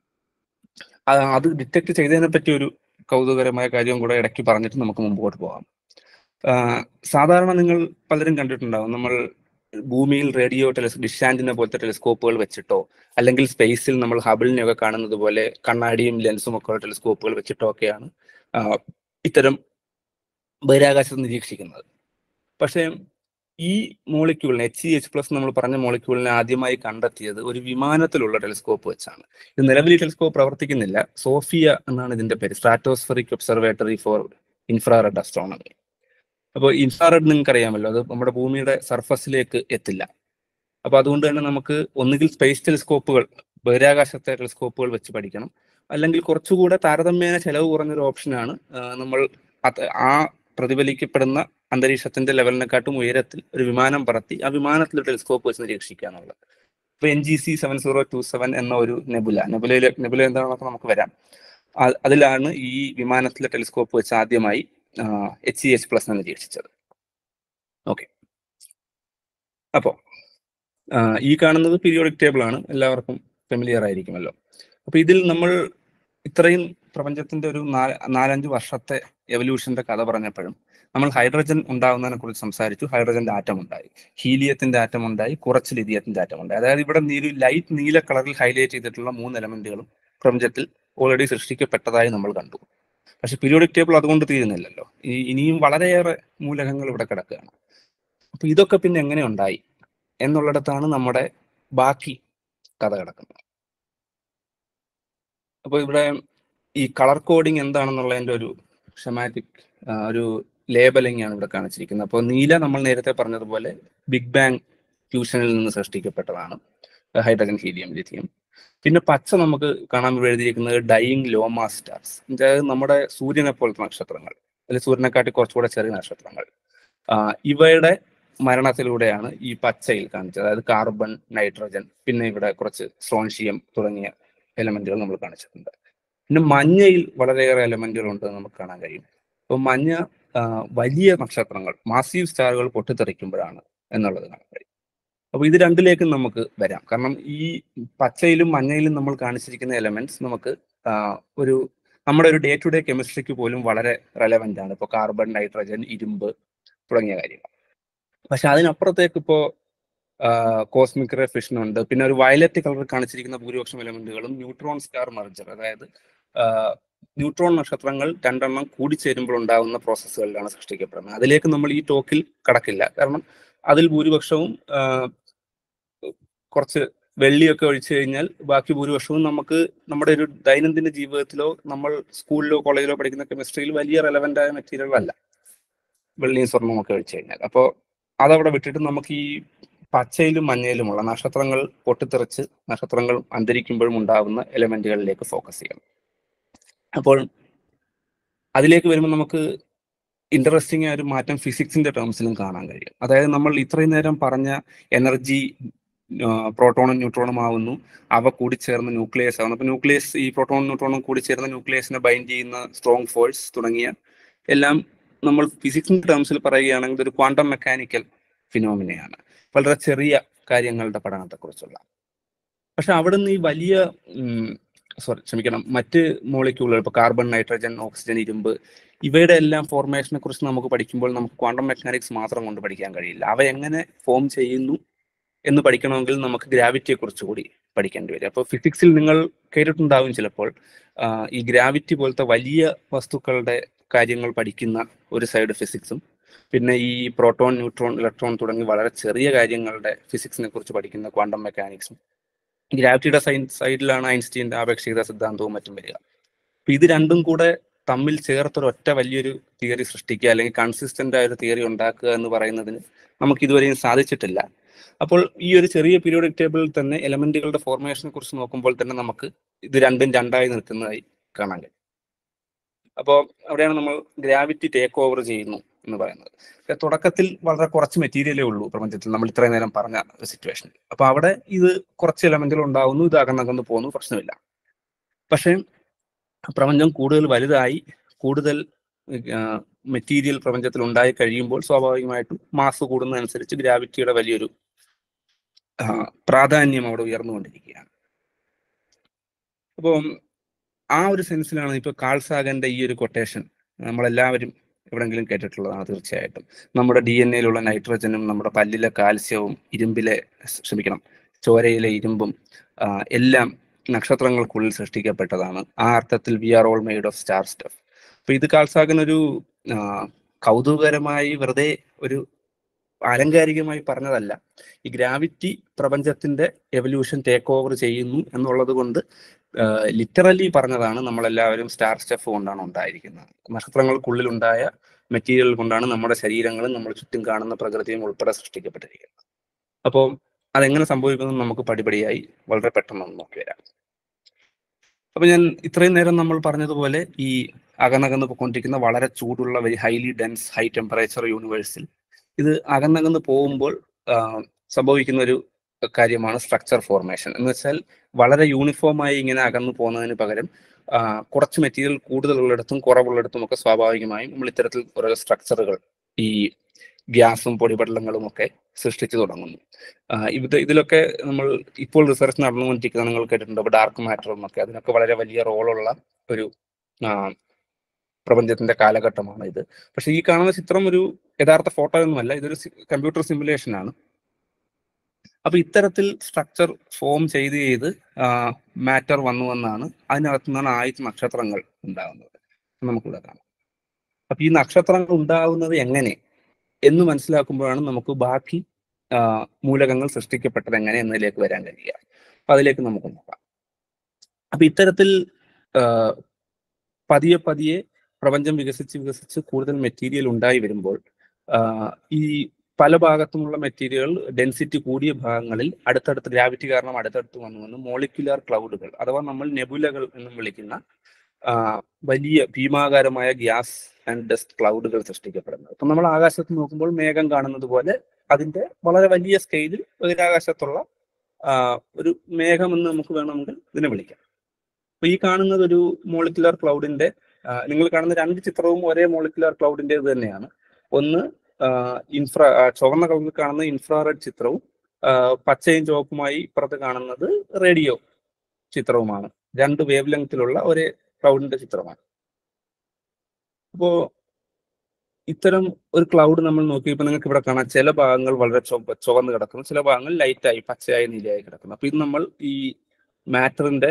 ആ, അത് ഡിറ്റക്ട് ചെയ്തതിനെ പറ്റി ഒരു കൗതുകകരമായ കാര്യം കൂടെ ഇടയ്ക്ക് പറഞ്ഞിട്ട് നമുക്ക് മുമ്പോട്ട് പോകാം ആ, സാധാരണ നിങ്ങൾ പലരും കണ്ടിട്ടുണ്ടാവും നമ്മൾ ഭൂമിയിൽ റേഡിയോ ടെലിസ് ഡിഷ് ആന്റിനെ പോലത്തെ ടെലിസ്കോപ്പുകൾ വെച്ചിട്ടോ അല്ലെങ്കിൽ സ്പേസിൽ നമ്മൾ ഹബിളിനെയൊക്കെ കാണുന്നത് പോലെ കണ്ണാടിയും ലെൻസും ഒക്കെ ഉള്ള ടെലിസ്കോപ്പുകൾ വെച്ചിട്ടോ ഒക്കെയാണ് ആ, ഇത്തരം ബഹിരാകാശത്ത് നിരീക്ഷിക്കുന്നത് പക്ഷേ ഈ മോളിക്യൂളിനെ എച്ച് എച്ച് പ്ലസ് നമ്മൾ പറഞ്ഞ മോളിക്യൂളിനെ ആദ്യമായി കണ്ടെത്തിയത് ഒരു വിമാനത്തിലുള്ള ടെലിസ്കോപ്പ് വെച്ചാണ് ഇത് നിലവിൽ ഈ ടെലിസ്കോപ്പ് പ്രവർത്തിക്കുന്നില്ല സോഫിയ എന്നാണ് ഇതിന്റെ പേര് stratospheric observatory for infrared astronomy അപ്പോൾ ഇൻഫ്രാറെഡ് നിങ്ങൾക്ക് അറിയാമല്ലോ അത് നമ്മുടെ ഭൂമിയുടെ സർഫസിലേക്ക് എത്തില്ല അപ്പൊ അതുകൊണ്ട് തന്നെ നമുക്ക് ഒന്നുകിൽ സ്പേസ് ടെലിസ്കോപ്പുകൾ ബഹിരാകാശത്തെ ടെലിസ്കോപ്പുകൾ വെച്ച് പഠിക്കണം അല്ലെങ്കിൽ കുറച്ചുകൂടെ താരതമ്യേന ചെലവ് കുറഞ്ഞൊരു ഓപ്ഷനാണ് ആ, നമ്മൾ അത് ആ പ്രതിഫലിക്കപ്പെടുന്ന അന്തരീക്ഷത്തിന്റെ ലെവലിനെക്കാട്ടും ഉയരത്തിൽ ഒരു വിമാനം പറത്തി ആ വിമാനത്തിൽ ഒരു ടെലിസ്കോപ്പ് വെച്ച് നിരീക്ഷിക്കുക എന്നുള്ളത് ഇപ്പൊ N G C seven zero two seven എന്ന ഒരു നെബുല നെബുലയിലെ നെബുല എന്താണെന്നൊക്കെ നമുക്ക് വരാം ആ- അതിലാണ് ഈ വിമാനത്തിലെ ടെലിസ്കോപ്പ് വെച്ച് ആദ്യമായി എച്ച് സി എച്ച് പ്ലസ് നിരീക്ഷിച്ചത് ഓക്കെ അപ്പോ ആ, ഈ കാണുന്നത് പീരിയോഡിക് ടേബിൾ ആണ് എല്ലാവർക്കും ഫെമിലിയർ ആയിരിക്കുമല്ലോ അപ്പൊ ഇതിൽ നമ്മൾ ഇത്രയും പ്രപഞ്ചത്തിന്റെ ഒരു നാ- നാലഞ്ച് വർഷത്തെ എവല്യൂഷന്റെ കഥ പറഞ്ഞപ്പോഴും നമ്മൾ ഹൈഡ്രജൻ ഉണ്ടാകുന്നതിനെ കുറിച്ച് സംസാരിച്ചു ഹൈഡ്രജന്റെ ആറ്റം ഉണ്ടായി ഹീലിയത്തിന്റെ ആറ്റം ഉണ്ടായി കുറച്ച് ലിഥിയത്തിന്റെ ആറ്റം ഉണ്ടായി അതായത് ഇവിടെ നീല ലൈറ്റ് നീല കളറിൽ ഹൈലൈറ്റ് ചെയ്തിട്ടുള്ള മൂന്ന് എലമെന്റുകളും പ്രപഞ്ചത്തിൽ ഓൾറെഡി സൃഷ്ടിക്കപ്പെട്ടതായി നമ്മൾ കണ്ടു പക്ഷെ പീരിയോഡിക് ടേബിൾ അതുകൊണ്ട് തീരുന്നില്ലല്ലോ ഈ ഇനിയും വളരെയേറെ മൂലകങ്ങൾ ഇവിടെ കിടക്കുകയാണ് അപ്പൊ ഇതൊക്കെ പിന്നെ എങ്ങനെ ഉണ്ടായി എന്നുള്ളിടത്താണ് നമ്മുടെ ബാക്കി കഥ കിടക്കുന്നത് അപ്പൊ ഇവിടെ ഈ കളർ കോഡിങ് എന്താണെന്നുള്ളതിന്റെ ഒരു ഷെമാറ്റിക് ഒരു ലേബലിംഗ് ആണ് ഇവിടെ കാണിച്ചിരിക്കുന്നത് അപ്പോൾ നീല നമ്മൾ നേരത്തെ പറഞ്ഞതുപോലെ ബിഗ് ബാങ് ഫ്യൂഷനിൽ നിന്ന് സൃഷ്ടിക്കപ്പെട്ടതാണ് ഹൈഡ്രജൻ ഹീലിയം ലിഥിയം പിന്നെ പച്ച നമുക്ക് കാണാൻ ഇവിടെ എഴുതിയിരിക്കുന്നത് ഡൈയിങ് ലോമ സ്റ്റാർസ് അതായത് നമ്മുടെ സൂര്യനെ പോലത്തെ നക്ഷത്രങ്ങൾ അല്ലെങ്കിൽ സൂര്യനെക്കാട്ടി കുറച്ചുകൂടെ ചെറിയ നക്ഷത്രങ്ങൾ ആ, ഇവയുടെ മരണത്തിലൂടെയാണ് ഈ പച്ചയിൽ കാണിച്ചത് അതായത് കാർബൺ നൈട്രജൻ പിന്നെ ഇവിടെ കുറച്ച് സ്ട്രോൺഷിയം തുടങ്ങിയ എലമെന്റുകൾ നമ്മൾ കാണിച്ചിട്ടുണ്ട് പിന്നെ മഞ്ഞയിൽ വളരെയേറെ എലമെന്റുകൾ ഉണ്ട് എന്ന് നമുക്ക് കാണാൻ കഴിയും അപ്പൊ മഞ്ഞ ആ, വലിയ നക്ഷത്രങ്ങൾ മാസീവ് സ്റ്റാറുകൾ പൊട്ടിത്തെറിക്കുമ്പോഴാണ് എന്നുള്ളത് കാണാൻ കഴിയും അപ്പൊ ഇത് രണ്ടിലേക്കും നമുക്ക് വരാം കാരണം ഈ പച്ചയിലും മഞ്ഞയിലും നമ്മൾ കാണിച്ചിരിക്കുന്ന എലമെന്റ്സ് നമുക്ക് ആ, ഒരു നമ്മുടെ ഒരു ഡേ ടു ഡേ കെമിസ്ട്രിക്ക് പോലും വളരെ റെലവെന്റ് ആണ് ഇപ്പോൾ കാർബൺ നൈട്രജൻ ഇരുമ്പ് തുടങ്ങിയ കാര്യങ്ങൾ പക്ഷെ അതിനപ്പുറത്തേക്ക് ഇപ്പോ കോസ്മിക് റേ ഫിഷൻ ഉണ്ട് പിന്നെ ഒരു വയലറ്റ് കളർ കാണിച്ചിരിക്കുന്ന ഭൂരിപക്ഷം എലമെന്റുകളും ന്യൂട്രോൺ സ്റ്റാർ മർജർ അതായത് ന്യൂട്രോൺ നക്ഷത്രങ്ങൾ രണ്ടെണ്ണം കൂടിച്ചേരുമ്പോൾ ഉണ്ടാകുന്ന പ്രോസസ്സുകളിലാണ് സൃഷ്ടിക്കപ്പെടുന്നത് അതിലേക്ക് നമ്മൾ ഈ ടോക്കിൽ കടക്കില്ല കാരണം അതിൽ ഭൂരിപക്ഷവും ആ, കുറച്ച് വെള്ളിയൊക്കെ ഒഴിച്ചു കഴിഞ്ഞാൽ ബാക്കി ഭൂരിപക്ഷവും നമുക്ക് നമ്മുടെ ഒരു ദൈനംദിന ജീവിതത്തിലോ നമ്മൾ സ്കൂളിലോ കോളേജിലോ പഠിക്കുന്ന കെമിസ്ട്രിയിൽ വലിയ റെലവെന്റ് ആയ മെറ്റീരിയൽ അല്ല വെള്ളിയും സ്വർണ്ണവും ഒക്കെ ഒഴിച്ചു കഴിഞ്ഞാൽ അപ്പോൾ അതവിടെ വിട്ടിട്ട് നമുക്ക് ഈ പച്ചയിലും മഞ്ഞയിലുമുള്ള നക്ഷത്രങ്ങൾ പൊട്ടിത്തെറിച്ച് നക്ഷത്രങ്ങൾ അന്തരിക്കുമ്പോഴും ഉണ്ടാകുന്ന എലമെന്റുകളിലേക്ക് ഫോക്കസ് ചെയ്യണം അപ്പോൾ അതിലേക്ക് വരുമ്പോൾ നമുക്ക് ഇൻട്രസ്റ്റിംഗ് ആയ ഒരു മാറ്റം ഫിസിക്സിന്റെ ടേംസിലും കാണാൻ കഴിയും അതായത് നമ്മൾ ഇത്രയും നേരം പറഞ്ഞ എനർജി പ്രോട്ടോണും ന്യൂട്രോണും ആവുന്നു അവ കൂടിച്ചേർന്ന് ന്യൂക്ലിയസ് ആവുന്നു അപ്പൊ ന്യൂക്ലിയസ് ഈ പ്രോട്ടോണും ന്യൂട്രോണും കൂടിച്ചേർന്ന് ന്യൂക്ലിയസിനെ ബൈൻഡ് ചെയ്യുന്ന സ്ട്രോങ് ഫോഴ്സ് തുടങ്ങിയ എല്ലാം നമ്മൾ ഫിസിക്സിന്റെ ടേംസിൽ പറയുകയാണെങ്കിൽ ഒരു ക്വാണ്ടം മെക്കാനിക്കൽ ഫിനോമിനയാണ് വളരെ ചെറിയ കാര്യങ്ങളുടെ പഠനത്തെക്കുറിച്ചുള്ള പക്ഷെ അവിടെ നിന്ന് ഈ വലിയ സോറി ക്ഷമിക്കണം മറ്റ് മോളിക്യൂളുകൾ ഇപ്പൊ കാർബൺ നൈട്രജൻ ഓക്സിജൻ ഇരുമ്പ് ഇവയുടെ എല്ലാം ഫോർമേഷനെ കുറിച്ച് നമുക്ക് പഠിക്കുമ്പോൾ നമുക്ക് ക്വാണ്ടം മെക്കാനിക്സ് മാത്രം കൊണ്ട് പഠിക്കാൻ കഴിയില്ല അവ എങ്ങനെ ഫോം ചെയ്യുന്നു എന്ന് പഠിക്കണമെങ്കിൽ നമുക്ക് ഗ്രാവിറ്റിയെ കുറിച്ച് കൂടി പഠിക്കേണ്ടി വരും അപ്പോൾ ഫിസിക്സിൽ നിങ്ങൾ കേട്ടിട്ടുണ്ടാവും ചിലപ്പോൾ ആ, ഈ ഗ്രാവിറ്റി പോലത്തെ വലിയ വസ്തുക്കളുടെ കാര്യങ്ങൾ പഠിക്കുന്ന ഒരു സൈഡ് ഫിസിക്സും പിന്നെ ഈ പ്രോട്ടോൺ ന്യൂട്രോൺ ഇലക്ട്രോൺ തുടങ്ങി വളരെ ചെറിയ കാര്യങ്ങളുടെ ഫിസിക്സിനെ കുറിച്ച് പഠിക്കുന്ന ക്വാണ്ടം മെക്കാനിക്സും ഗ്രാവിറ്റിയുടെ സയൻസ് സൈഡിലാണ് ഐൻസ്റ്റീൻ്റെ ആപേക്ഷികത സിദ്ധാന്തവും മറ്റും വരിക അപ്പൊ ഇത് രണ്ടും കൂടെ തമ്മിൽ ചേർത്തൊരു ഒറ്റ വലിയൊരു തിയറി സൃഷ്ടിക്കുക അല്ലെങ്കിൽ കൺസിസ്റ്റന്റ് ആയ ഒരു തിയറി ഉണ്ടാക്കുക എന്ന് പറയുന്നതിന് നമുക്ക് ഇതുവരെയും സാധിച്ചിട്ടില്ല അപ്പോൾ ഈ ഒരു ചെറിയ പീരിയോഡിക് ടേബിളിൽ തന്നെ എലമെന്റുകളുടെ ഫോർമേഷനെ കുറിച്ച് നോക്കുമ്പോൾ തന്നെ നമുക്ക് ഇത് രണ്ടും രണ്ടായി നിൽക്കുന്നതായി കാണാൻ കഴിയും അപ്പോൾ അവിടെയാണ് നമ്മൾ ഗ്രാവിറ്റി ടേക്ക് ഓവർ ചെയ്യുന്നു എന്ന് പറയുന്നത് പക്ഷേ തുടക്കത്തിൽ വളരെ കുറച്ച് മെറ്റീരിയലേ ഉള്ളൂ പ്രപഞ്ചത്തിൽ നമ്മൾ ഇത്രയും നേരം പറഞ്ഞ സിറ്റുവേഷൻ അപ്പൊ അവിടെ ഇത് കുറച്ച് എലമെന്റുകൾ ഉണ്ടാവുന്നു ഇത് അകന്നകന്ന് പോകുന്നു പ്രശ്നമില്ല പക്ഷേ പ്രപഞ്ചം കൂടുതൽ വലുതായി കൂടുതൽ മെറ്റീരിയൽ പ്രപഞ്ചത്തിൽ ഉണ്ടായി കഴിയുമ്പോൾ സ്വാഭാവികമായിട്ടും മാസ് കൂടുന്നതനുസരിച്ച് ഗ്രാവിറ്റിയുടെ വലിയൊരു ആ, പ്രാധാന്യം അവിടെ ഉയർന്നുകൊണ്ടിരിക്കുകയാണ് അപ്പം ആ ഒരു സെൻസിലാണ് ഇപ്പൊ കാൾസാഗന്റെ ഈ ഒരു കൊട്ടേഷൻ നമ്മളെല്ലാവരും എവിടെങ്കിലും കേട്ടിട്ടുള്ളതാണ് തീർച്ചയായിട്ടും നമ്മുടെ ഡി എൻ എയിലുള്ള നൈട്രജനും നമ്മുടെ പല്ലിലെ കാൽസ്യവും ഇരുമ്പിലെ ക്ഷമിക്കണം ചോരയിലെ ഇരുമ്പും ആ, എല്ലാം നക്ഷത്രങ്ങൾക്കുള്ളിൽ സൃഷ്ടിക്കപ്പെട്ടതാണ് ആ അർത്ഥത്തിൽ we are all made of star stuff അപ്പൊ ഇത് കാൾസാഗൻ ഒരു ആ, കൗതുകകരമായി വെറുതെ ഒരു ആലങ്കാരികമായി പറഞ്ഞതല്ല ഈ ഗ്രാവിറ്റി പ്രപഞ്ചത്തിന്റെ എവല്യൂഷൻ ടേക്ക് ഓവർ ചെയ്യുന്നു എന്നുള്ളത് കൊണ്ട് ലിറ്ററലി പറഞ്ഞതാണ് നമ്മളെല്ലാവരും സ്റ്റാർ സ്റ്റഫ് കൊണ്ടാണ് ഉണ്ടായിരിക്കുന്നത് നക്ഷത്രങ്ങൾക്കുള്ളിൽ ഉണ്ടായ മെറ്റീരിയൽ കൊണ്ടാണ് നമ്മുടെ ശരീരങ്ങളും നമ്മൾ ചുറ്റും കാണുന്ന പ്രകൃതിയും ഉൾപ്പെടെ സൃഷ്ടിക്കപ്പെട്ടിരിക്കുന്നത് അപ്പോൾ അതെങ്ങനെ സംഭവിക്കുന്നു നമുക്ക് പടിപടിയായി വളരെ പെട്ടെന്ന് ഒന്ന് നോക്കി വരാം അപ്പൊ ഞാൻ ഇത്രയും നേരം നമ്മൾ പറഞ്ഞതുപോലെ ഈ അകന്നകന്ന് പോയിക്കൊണ്ടിരിക്കുന്ന വളരെ ചൂടുള്ള very highly dense high temperature യൂണിവേഴ്സിൽ ഇത് അകന്നകന്ന് പോകുമ്പോൾ ആ, സംഭവിക്കുന്ന ഒരു കാര്യമാണ് സ്ട്രക്ചർ ഫോർമേഷൻ എന്ന് വെച്ചാൽ വളരെ യൂണിഫോമായി ഇങ്ങനെ അകന്നു പോകുന്നതിന് പകരം ആ, കുറച്ച് മെറ്റീരിയൽ കൂടുതലുള്ളിടത്തും കുറവുള്ളിടത്തും ഒക്കെ സ്വാഭാവികമായും നമ്മൾ ഇത്തരത്തിൽ ഓരോ സ്ട്രക്ചറുകൾ ഈ ഗ്യാസും പൊടിപടലങ്ങളും ഒക്കെ സൃഷ്ടിച്ചു തുടങ്ങുന്നു ആ, ഇത് ഇതിലൊക്കെ നമ്മൾ ഇപ്പോൾ റിസർച്ച് നടന്നുകൊണ്ടിരിക്കുന്ന നിങ്ങൾ കേട്ടിട്ടുണ്ട് ഡാർക്ക് മാറ്ററും ഒക്കെ അതിനൊക്കെ വളരെ വലിയ റോളുള്ള ഒരു ആ, പ്രപഞ്ചത്തിന്റെ കാലഘട്ടമാണ് ഇത് പക്ഷെ ഈ കാണുന്ന ചിത്രം ഒരു യഥാർത്ഥ ഫോട്ടോ ഒന്നുമല്ല ഇതൊരു കമ്പ്യൂട്ടർ സിമുലേഷൻ ആണ് അപ്പൊ ഇത്തരത്തിൽ സ്ട്രക്ചർ ഫോം ചെയ്ത് ചെയ്ത് മാറ്റർ വന്നു എന്നാണ് അതിനകത്തു നിന്നാണ് ആദ്യത്തെ നക്ഷത്രങ്ങൾ ഉണ്ടാകുന്നത് നമുക്കിവിടെ കാണാം അപ്പൊ ഈ നക്ഷത്രങ്ങൾ ഉണ്ടാകുന്നത് എങ്ങനെ എന്ന് മനസ്സിലാക്കുമ്പോഴാണ് നമുക്ക് ബാക്കി ആ, മൂലകങ്ങൾ സൃഷ്ടിക്കപ്പെട്ടത് എങ്ങനെ എന്നതിലേക്ക് വരാൻ കഴിയുക അപ്പൊ അതിലേക്ക് നമുക്ക് നോക്കാം അപ്പൊ ഇത്തരത്തിൽ ആ, പതിയെ പതിയെ പ്രപഞ്ചം വികസിച്ച് വികസിച്ച് കൂടുതൽ മെറ്റീരിയൽ ഉണ്ടായി വരുമ്പോൾ ആ, ഈ പല ഭാഗത്തുമുള്ള മെറ്റീരിയൽ ഡെൻസിറ്റി കൂടിയ ഭാഗങ്ങളിൽ അടുത്തടുത്ത് ഗ്രാവിറ്റി കാരണം അടുത്തടുത്ത് വന്നു വന്ന് മോളിക്കുലാർ ക്ലൗഡുകൾ അഥവാ നമ്മൾ നെബുലകൾ എന്നും വിളിക്കുന്ന ആ, വലിയ ഭീമാകാരമായ ഗ്യാസ് ആൻഡ് ഡസ്റ്റ് ക്ലൗഡുകൾ സൃഷ്ടിക്കപ്പെടുന്നത് അപ്പൊ നമ്മൾ ആകാശത്ത് നോക്കുമ്പോൾ മേഘം കാണുന്നത് പോലെ അതിന്റെ വളരെ വലിയ സ്കെയിലിൽ ബഹിരാകാശത്തുള്ള ആ, ഒരു മേഘം എന്ന് നമുക്ക് വേണമെങ്കിൽ ഇതിനെ വിളിക്കാം അപ്പൊ ഈ കാണുന്നത് ഒരു മോളിക്കുലാർ ക്ലൗഡിന്റെ നിങ്ങൾ കാണുന്ന രണ്ട് ചിത്രവും ഒരേ മോളിക്കുലാർ ക്ലൗഡിന്റെ തന്നെയാണ് ഒന്ന് ഇൻഫ്രാ ചുവന്ന കളറിൽ കാണുന്ന ഇൻഫ്രാറെഡ് ചിത്രവും ആ, പച്ചയും ചുവപ്പുമായി ഇപ്പുറത്ത് കാണുന്നത് റേഡിയോ ചിത്രവുമാണ് രണ്ട് വേവ് ലെങ്തിലുള്ള ഒരേ ക്ലൗഡിന്റെ ചിത്രമാണ് അപ്പോ ഇത്തരം ഒരു ക്ലൗഡ് നമ്മൾ നോക്കിയപ്പോൾ നിങ്ങൾക്ക് ഇവിടെ കാണാം ചില ഭാഗങ്ങൾ വളരെ ചുവ ചുവന്ന് കിടക്കുന്നു ചില ഭാഗങ്ങൾ ലൈറ്റായി പച്ചയായി നീലയായി കിടക്കുന്നു അപ്പൊ ഇത് നമ്മൾ ഈ മാറ്ററിന്റെ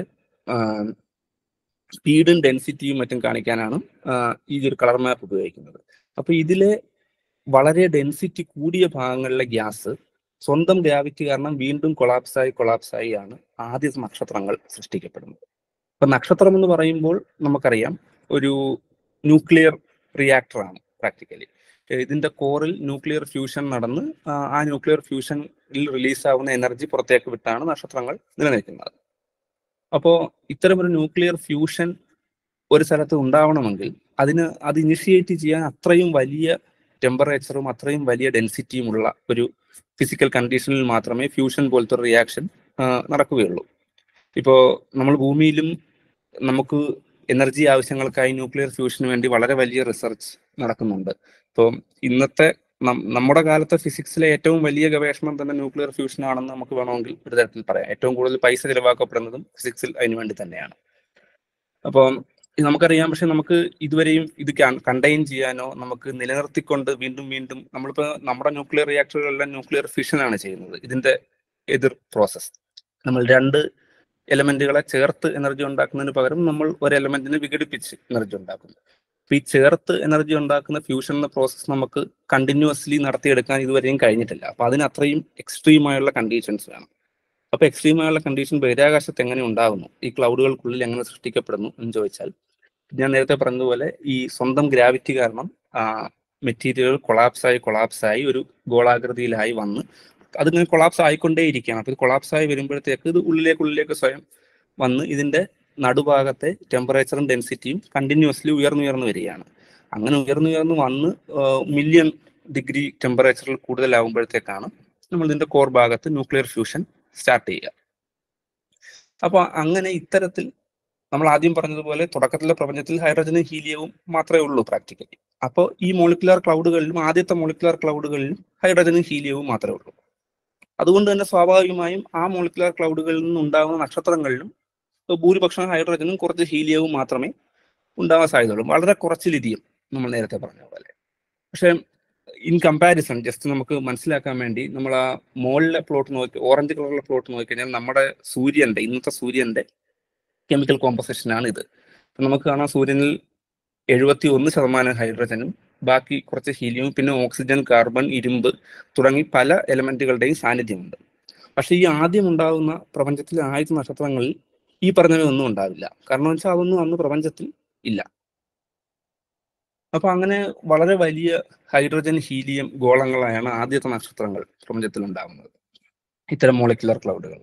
സ്പീഡും ഡെൻസിറ്റിയും മറ്റും കാണിക്കാനാണ് ആ, ഈ ഒരു കളർ മാപ്പ് ഉപയോഗിക്കുന്നത് അപ്പൊ ഇതിലെ വളരെ ഡെൻസിറ്റി കൂടിയ ഭാഗങ്ങളിലെ ഗ്യാസ് സ്വന്തം ഗ്രാവിറ്റി കാരണം വീണ്ടും കൊളാപ്സായി കൊളാപ്സായി ആണ് ആദ്യ നക്ഷത്രങ്ങൾ സൃഷ്ടിക്കപ്പെടുന്നത് അപ്പൊ നക്ഷത്രം എന്ന് പറയുമ്പോൾ നമുക്കറിയാം ഒരു ന്യൂക്ലിയർ റിയാക്ടർ ആണ് പ്രാക്ടിക്കലി ഇതിന്റെ കോറിൽ ന്യൂക്ലിയർ ഫ്യൂഷൻ നടന്ന് ആ, ആ ന്യൂക്ലിയർ ഫ്യൂഷനിൽ റിലീസ് ആവുന്ന എനർജി പുറത്തേക്ക് വിട്ടാണ് നക്ഷത്രങ്ങൾ നിലനിൽക്കുന്നത് അപ്പോൾ ഇത്തരം ഒരു ന്യൂക്ലിയർ ഫ്യൂഷൻ ഒരു സ്ഥലത്ത് ഉണ്ടാവണമെങ്കിൽ അതിന് അത് ഇനിഷ്യേറ്റ് ചെയ്യാൻ അത്രയും വലിയ ടെമ്പറേച്ചറും അത്രയും വലിയ ഡെൻസിറ്റിയും ഉള്ള ഒരു ഫിസിക്കൽ കണ്ടീഷനിൽ മാത്രമേ ഫ്യൂഷൻ പോലത്തെ ഒരു റിയാക്ഷൻ നടക്കുകയുള്ളൂ ഇപ്പോൾ നമ്മൾ ഭൂമിയിലും നമുക്ക് എനർജി ആവശ്യങ്ങൾക്കായി ന്യൂക്ലിയർ ഫ്യൂഷന് വേണ്ടി വളരെ വലിയ റിസർച്ച് നടക്കുന്നുണ്ട് ഇപ്പോൾ ഇന്നത്തെ നം- നമ്മുടെ കാലത്തെ ഫിസിക്സിലെ ഏറ്റവും വലിയ ഗവേഷണം തന്നെ ന്യൂക്ലിയർ ഫ്യൂഷൻ ആണെന്ന് നമുക്ക് വേണമെങ്കിൽ ഒരു തരത്തിൽ പറയാം ഏറ്റവും കൂടുതൽ പൈസ ചിലവാക്കപ്പെടുന്നതും ഫിസിക്സിൽ അതിനു വേണ്ടി തന്നെയാണ് അപ്പോൾ നമുക്കറിയാം പക്ഷെ നമുക്ക് ഇതുവരെയും ഇത് കണ്ടെയ്ൻ ചെയ്യാനോ നമുക്ക് നിലനിർത്തിക്കൊണ്ട് വീണ്ടും വീണ്ടും നമ്മളിപ്പോൾ നമ്മുടെ ന്യൂക്ലിയർ റിയാക്ടറുകളെല്ലാം ന്യൂക്ലിയർ ഫിഷനാണ് ചെയ്യുന്നത് ഇതിന്റെ എതിർ പ്രോസസ്സ് നമ്മൾ രണ്ട് എലമെന്റുകളെ ചേർത്ത് എനർജി ഉണ്ടാക്കുന്നതിന് പകരം നമ്മൾ ഒരു എലമെന്റിനെ വിഘടിപ്പിച്ച് എനർജി ഉണ്ടാക്കുന്നു അപ്പൊ ഈ ചേർത്ത് എനർജി ഉണ്ടാക്കുന്ന ഫ്യൂഷൻ എന്ന പ്രോസസ്സ് നമുക്ക് കണ്ടിന്യൂസ്ലി നടത്തിയെടുക്കാൻ ഇതുവരെയും കഴിഞ്ഞിട്ടില്ല അപ്പൊ അതിന് അത്രയും എക്സ്ട്രീം ആയുള്ള കണ്ടീഷൻസ് വേണം അപ്പൊ എക്സ്ട്രീം ആയുള്ള കണ്ടീഷൻ ബഹിരാകാശത്ത് എങ്ങനെ ഉണ്ടാകുന്നു ഈ ക്ലൗഡുകൾക്കുള്ളിൽ എങ്ങനെ സൃഷ്ടിക്കപ്പെടുന്നു എന്ന് ചോദിച്ചാൽ ഞാൻ നേരത്തെ പറഞ്ഞതുപോലെ ഈ സ്വന്തം ഗ്രാവിറ്റി കാരണം മെറ്റീരിയൽ കൊളാപ്സായി കൊളാപ്സായി ഒരു ഗോളാകൃതിയിലായി വന്ന് അതിങ്ങനെ കൊളാപ്സ് ആയിക്കൊണ്ടേയിരിക്കുകയാണ് അപ്പൊ ഇത് കൊളാപ്സ് ആയി വരുമ്പോഴത്തേക്ക് ഇത് ഉള്ളിലേക്ക് ഉള്ളിലേക്ക് സ്വയം വന്ന് ഇതിന്റെ നടുഭാഗത്തെ ടെമ്പറേച്ചറും ഡെൻസിറ്റിയും കണ്ടിന്യൂസ്ലി ഉയർന്നുയർന്നു വരികയാണ് അങ്ങനെ ഉയർന്നുയർന്നു വന്ന് മില്യൺ ഡിഗ്രി ടെമ്പറേച്ചറിൽ കൂടുതലാകുമ്പോഴത്തേക്കാണ് നമ്മൾ ഇതിന്റെ കോർ ഭാഗത്ത് ന്യൂക്ലിയർ ഫ്യൂഷൻ സ്റ്റാർട്ട് ചെയ്യുക അപ്പോൾ അങ്ങനെ ഇത്തരത്തിൽ നമ്മൾ ആദ്യം പറഞ്ഞതുപോലെ തുടക്കത്തിലെ പ്രപഞ്ചത്തിൽ ഹൈഡ്രജനും ഹീലിയവും മാത്രമേ ഉള്ളൂ പ്രാക്ടിക്കലി അപ്പോൾ ഈ മോളിക്കുലർ ക്ലൗഡുകളിലും ആദ്യത്തെ മോളിക്കുലർ ക്ലൗഡുകളിലും ഹൈഡ്രജനും ഹീലിയവും മാത്രമേ ഉള്ളൂ അതുകൊണ്ട് തന്നെ സ്വാഭാവികമായും ആ മോളിക്കുലർ ക്ലൗഡുകളിൽ നിന്നുണ്ടാകുന്ന നക്ഷത്രങ്ങളിലും ഭൂരിപക്ഷം ഹൈഡ്രജനും കുറച്ച് ഹീലിയവും മാത്രമേ ഉണ്ടാവാൻ സാധ്യതയുള്ളൂ വളരെ കുറച്ച് ലിഥിയം നമ്മൾ നേരത്തെ പറഞ്ഞ പോലെ പക്ഷെ ഇൻ കമ്പാരിസൺ ജസ്റ്റ് നമുക്ക് മനസ്സിലാക്കാൻ വേണ്ടി നമ്മൾ ആ മുകളിലെ പ്ലോട്ട് നോക്കി ഓറഞ്ച് കളറിലെ പ്ലോട്ട് നോക്കിക്കഴിഞ്ഞാൽ നമ്മുടെ സൂര്യന്റെ ഇന്നത്തെ സൂര്യന്റെ കെമിക്കൽ കോമ്പസിഷനാണ് ഇത് അപ്പൊ നമുക്ക് കാണാം സൂര്യനിൽ എഴുപത്തി ഒന്ന് ശതമാനം ഹൈഡ്രജനും ബാക്കി കുറച്ച് ഹീലിയവും പിന്നെ ഓക്സിജൻ കാർബൺ ഇരുമ്പ് തുടങ്ങി പല എലമെന്റുകളുടെയും സാന്നിധ്യമുണ്ട് പക്ഷെ ഈ ആദ്യം ഉണ്ടാകുന്ന പ്രപഞ്ചത്തിലെ ആദ്യത്തെ നക്ഷത്രങ്ങളിൽ ഈ പറഞ്ഞവയൊന്നും ഉണ്ടാവില്ല കാരണം വെച്ചാൽ അതൊന്നും അന്ന് പ്രപഞ്ചത്തിൽ ഇല്ല അപ്പൊ അങ്ങനെ വളരെ വലിയ ഹൈഡ്രജൻ ഹീലിയം ഗോളങ്ങളായാണ് ആദ്യത്തെ നക്ഷത്രങ്ങൾ പ്രപഞ്ചത്തിൽ ഉണ്ടാകുന്നത് ഇത്തരം മോളിക്കുലർ ക്ലൗഡുകൾ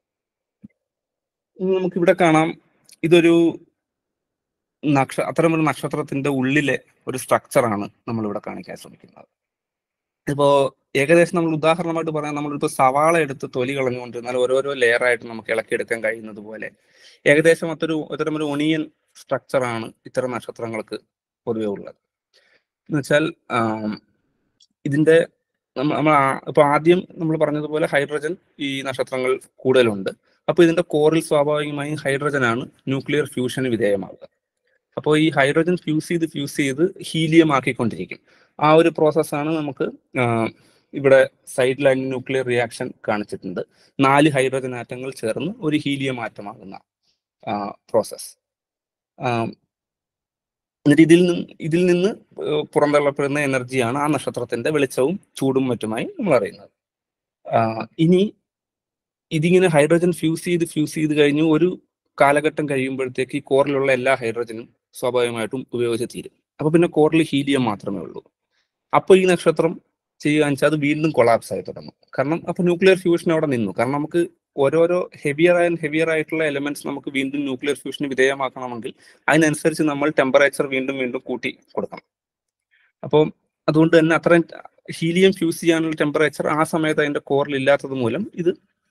നമുക്ക് ഇവിടെ കാണാം ഇതൊരു നക്ഷ അത്തരം ഒരു നക്ഷത്രത്തിന്റെ ഉള്ളിലെ ഒരു സ്ട്രക്ചറാണ് നമ്മൾ ഇവിടെ കാണിക്കാൻ ശ്രമിക്കുന്നത് ഇപ്പോ ഏകദേശം നമ്മൾ ഉദാഹരണമായിട്ട് പറയാൻ നമ്മളിപ്പോ സവാള എടുത്ത് തൊലി കളഞ്ഞുകൊണ്ടിരുന്നാൽ ഓരോരോ ലെയർ ആയിട്ട് നമുക്ക് ഇളക്കിയെടുക്കാൻ കഴിയുന്നത് പോലെ ഏകദേശം അതൊരു ഇത്തരം ഒരു ഒണിയൻ സ്ട്രക്ചറാണ് ഇത്തരം നക്ഷത്രങ്ങൾക്ക് പൊതുവെ ഉള്ളത് എന്നുവെച്ചാൽ ഇതിന്റെ നമ്മൾ ഇപ്പൊ ആദ്യം നമ്മൾ പറഞ്ഞതുപോലെ ഹൈഡ്രജൻ ഈ നക്ഷത്രങ്ങൾ കൂടുതലുണ്ട് അപ്പൊ ഇതിന്റെ കോറിൽ സ്വാഭാവികമായും ഹൈഡ്രജൻ ആണ് ന്യൂക്ലിയർ ഫ്യൂഷന് വിധേയമാവുക അപ്പോൾ ഈ ഹൈഡ്രജൻ ഫ്യൂസ് ചെയ്ത് ഫ്യൂസ് ചെയ്ത് ഹീലിയം ആക്കിക്കൊണ്ടിരിക്കും ആ ഒരു പ്രോസസ്സാണ് നമുക്ക് ഇവിടെ സൈഡ് ലൈൻ ന്യൂക്ലിയർ റിയാക്ഷൻ കാണിച്ചിട്ടുണ്ട് നാല് ഹൈഡ്രജൻ ആറ്റങ്ങൾ ചേർന്ന് ഒരു ഹീലിയം ആറ്റമാകുന്ന പ്രോസസ് എന്നിട്ട് ഇതിൽ നിന്ന് ഇതിൽ നിന്ന് പുറന്തള്ളപ്പെടുന്ന എനർജിയാണ് ആ നക്ഷത്രത്തിന്റെ വെളിച്ചവും ചൂടും മറ്റുമായി നമ്മൾ അറിയുന്നത് ഇനി ഇതിങ്ങനെ ഹൈഡ്രജൻ ഫ്യൂസ് ചെയ്ത് ഫ്യൂസ് ചെയ്ത് കഴിഞ്ഞ് ഒരു കാലഘട്ടം കഴിയുമ്പോഴത്തേക്ക് ഈ കോറിലുള്ള എല്ലാ ഹൈഡ്രജനും സ്വാഭാവികമായിട്ടും ഉപയോഗിച്ച് തീരും അപ്പൊ പിന്നെ കോറിൽ ഹീലിയം മാത്രമേ ഉള്ളൂ അപ്പൊ ഈ നക്ഷത്രം ചെയ്യുക വെച്ചാൽ അത് വീണ്ടും കൊളാപ്സ് ആയി തുടങ്ങും കാരണം അപ്പൊ ന്യൂക്ലിയർ ഫ്യൂഷൻ അവിടെ നിന്നു കാരണം നമുക്ക് ഓരോരോ ഹെവിയർ ആൻഡ് ഹെവിയർ ആയിട്ടുള്ള എലമെന്റ്സ് നമുക്ക് വീണ്ടും ന്യൂക്ലിയർ ഫ്യൂഷന് വിധേയമാക്കണമെങ്കിൽ അതിനനുസരിച്ച് നമ്മൾ ടെമ്പറേച്ചർ വീണ്ടും വീണ്ടും കൂട്ടി കൊടുക്കണം അപ്പോൾ അതുകൊണ്ട് തന്നെ അത്രയും ഹീലിയം ഫ്യൂസ് ചെയ്യാനുള്ള ടെമ്പറേച്ചർ ആ സമയത്ത് അതിന്റെ കോറിൽ ഇല്ലാത്തത് മൂലം ഇത്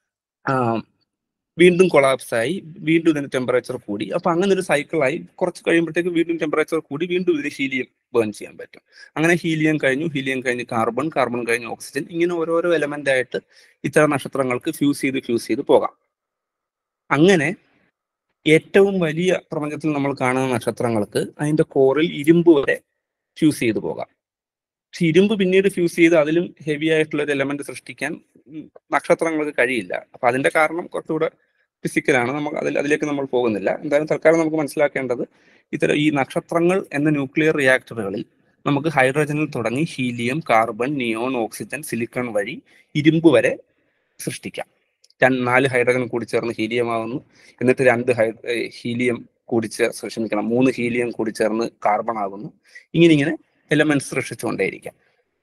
വീണ്ടും കൊളാപ്സ് ആയി വീണ്ടും ഇതിന്റെ ടെമ്പറേച്ചർ കൂടി അപ്പൊ അങ്ങനെ ഒരു സൈക്കിളായി കുറച്ച് കഴിയുമ്പോഴത്തേക്ക് വീണ്ടും ടെമ്പറേച്ചർ കൂടി വീണ്ടും ഇതിൽ ഹീലിയം ബേൺ ചെയ്യാൻ പറ്റും അങ്ങനെ ഹീലിയം കഴിഞ്ഞു ഹീലിയം കഴിഞ്ഞ് കാർബൺ കാർബൺ കഴിഞ്ഞ് ഓക്സിജൻ ഇങ്ങനെ ഓരോരോ എലമെന്റ് ആയിട്ട് ഇത്തരം നക്ഷത്രങ്ങൾക്ക് ഫ്യൂസ് ചെയ്ത് ഫ്യൂസ് ചെയ്ത് പോകാം അങ്ങനെ ഏറ്റവും വലിയ പ്രപഞ്ചത്തിൽ നമ്മൾ കാണുന്ന നക്ഷത്രങ്ങൾക്ക് അതിന്റെ കോറിൽ ഇരുമ്പ് വരെ ഫ്യൂസ് ചെയ്ത് പോകാം പക്ഷെ ഇരുമ്പ് പിന്നീട് ഫ്യൂസ് ചെയ്ത് അതിലും ഹെവി ആയിട്ടുള്ള ഒരു എലമെന്റ് സൃഷ്ടിക്കാൻ നക്ഷത്രങ്ങൾക്ക് കഴിയില്ല അപ്പൊ അതിന്റെ കാരണം കുറച്ചുകൂടെ ഫിസിക്കലാണ് നമുക്ക് അതിൽ അതിലേക്ക് നമ്മൾ പോകുന്നില്ല എന്തായാലും തൽക്കാലം നമുക്ക് മനസ്സിലാക്കേണ്ടത് ഇത്തരം ഈ നക്ഷത്രങ്ങൾ എന്ന ന്യൂക്ലിയർ റിയാക്ടറുകളിൽ നമുക്ക് ഹൈഡ്രജനിൽ തുടങ്ങി helium carbon neon oxygen silicon വഴി ഇരുമ്പ് വരെ സൃഷ്ടിക്കാം നാല് ഹൈഡ്രജൻ കൂടി ചേർന്ന് ഹീലിയം ആവുന്നു എന്നിട്ട് രണ്ട് ഹൈ ഹീലിയം കൂടി ചേർ ക്ഷമിക്കണം മൂന്ന് ഹീലിയം കൂടി ചേർന്ന് കാർബൺ ആകുന്നു ഇങ്ങനെ ഇങ്ങനെ എലമെന്റ്സ് സൃഷ്ടിച്ചുകൊണ്ടേയിരിക്കാം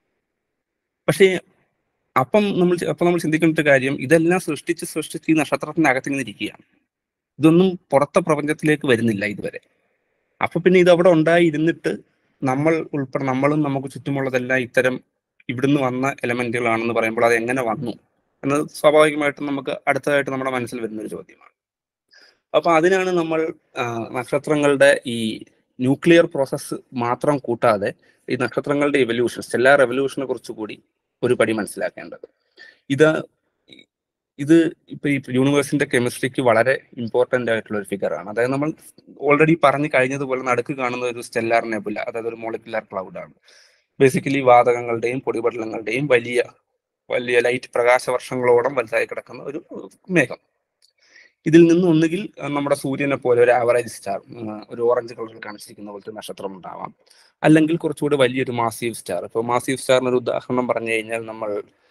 പക്ഷേ അപ്പം നമ്മൾ അപ്പം നമ്മൾ ചിന്തിക്കേണ്ട ഒരു കാര്യം ഇതെല്ലാം സൃഷ്ടിച്ച് സൃഷ്ടിച്ച് ഈ നക്ഷത്രത്തിനകത്ത് ഇങ്ങനെ ഇരിക്കുകയാണ് ഇതൊന്നും പുറത്തെ പ്രപഞ്ചത്തിലേക്ക് വരുന്നില്ല ഇതുവരെ അപ്പൊ പിന്നെ ഇത് അവിടെ ഉണ്ടായി ഇരുന്നിട്ട് നമ്മൾ ഉൾപ്പെടെ നമ്മളും നമുക്ക് ചുറ്റുമുള്ളതെല്ലാം ഇത്തരം ഇവിടുന്ന് വന്ന എലമെന്റുകളാണെന്ന് പറയുമ്പോൾ അത് എങ്ങനെ വന്നു എന്നത് സ്വാഭാവികമായിട്ടും നമുക്ക് അടുത്തതായിട്ട് നമ്മുടെ മനസ്സിൽ വരുന്ന ഒരു ചോദ്യമാണ് അപ്പൊ അതിനാണ് നമ്മൾ നക്ഷത്രങ്ങളുടെ ഈ ന്യൂക്ലിയർ പ്രോസസ്സ് മാത്രം കൂട്ടാതെ ഈ നക്ഷത്രങ്ങളുടെ എവല്യൂഷൻ സ്റ്റെല്ലാർ റെവല്യൂഷനെ കുറിച്ച് കൂടി ഒരു പടി മനസ്സിലാക്കേണ്ടത് ഇത് ഇത് ഇപ്പൊ ഈ യൂണിവേഴ്സിന്റെ കെമിസ്ട്രിക്ക് വളരെ ഇമ്പോർട്ടന്റ് ആയിട്ടുള്ള ഒരു ഫിഗറാണ് അതായത് നമ്മൾ ഓൾറെഡി പറഞ്ഞു കഴിഞ്ഞതുപോലെ നടുക്ക് കാണുന്ന ഒരു സ്റ്റെല്ലാർ നെബുല അതായത് ഒരു മോളിക്കുലർ ക്ലൗഡാണ് ബേസിക്കലി വാതകങ്ങളുടെയും പൊടിപടലങ്ങളുടെയും വലിയ വലിയ ലൈറ്റ് പ്രകാശവർഷങ്ങളോളം വലുതായി കിടക്കുന്ന ഒരു മേഘം ഇതിൽ നിന്ന് ഒന്നുകിൽ നമ്മുടെ സൂര്യനെ പോലെ ഒരു ആവറേജ് സ്റ്റാർ ഒരു ഓറഞ്ച് കളറിൽ കാണിച്ചിരിക്കുന്ന പോലത്തെ നക്ഷത്രം ഉണ്ടാവാം അല്ലെങ്കിൽ കുറച്ചുകൂടി വലിയൊരു മാസീവ് സ്റ്റാർ ഇപ്പോൾ മാസീവ് സ്റ്റാറിന് ഒരു ഉദാഹരണം പറഞ്ഞു കഴിഞ്ഞാൽ നമ്മൾ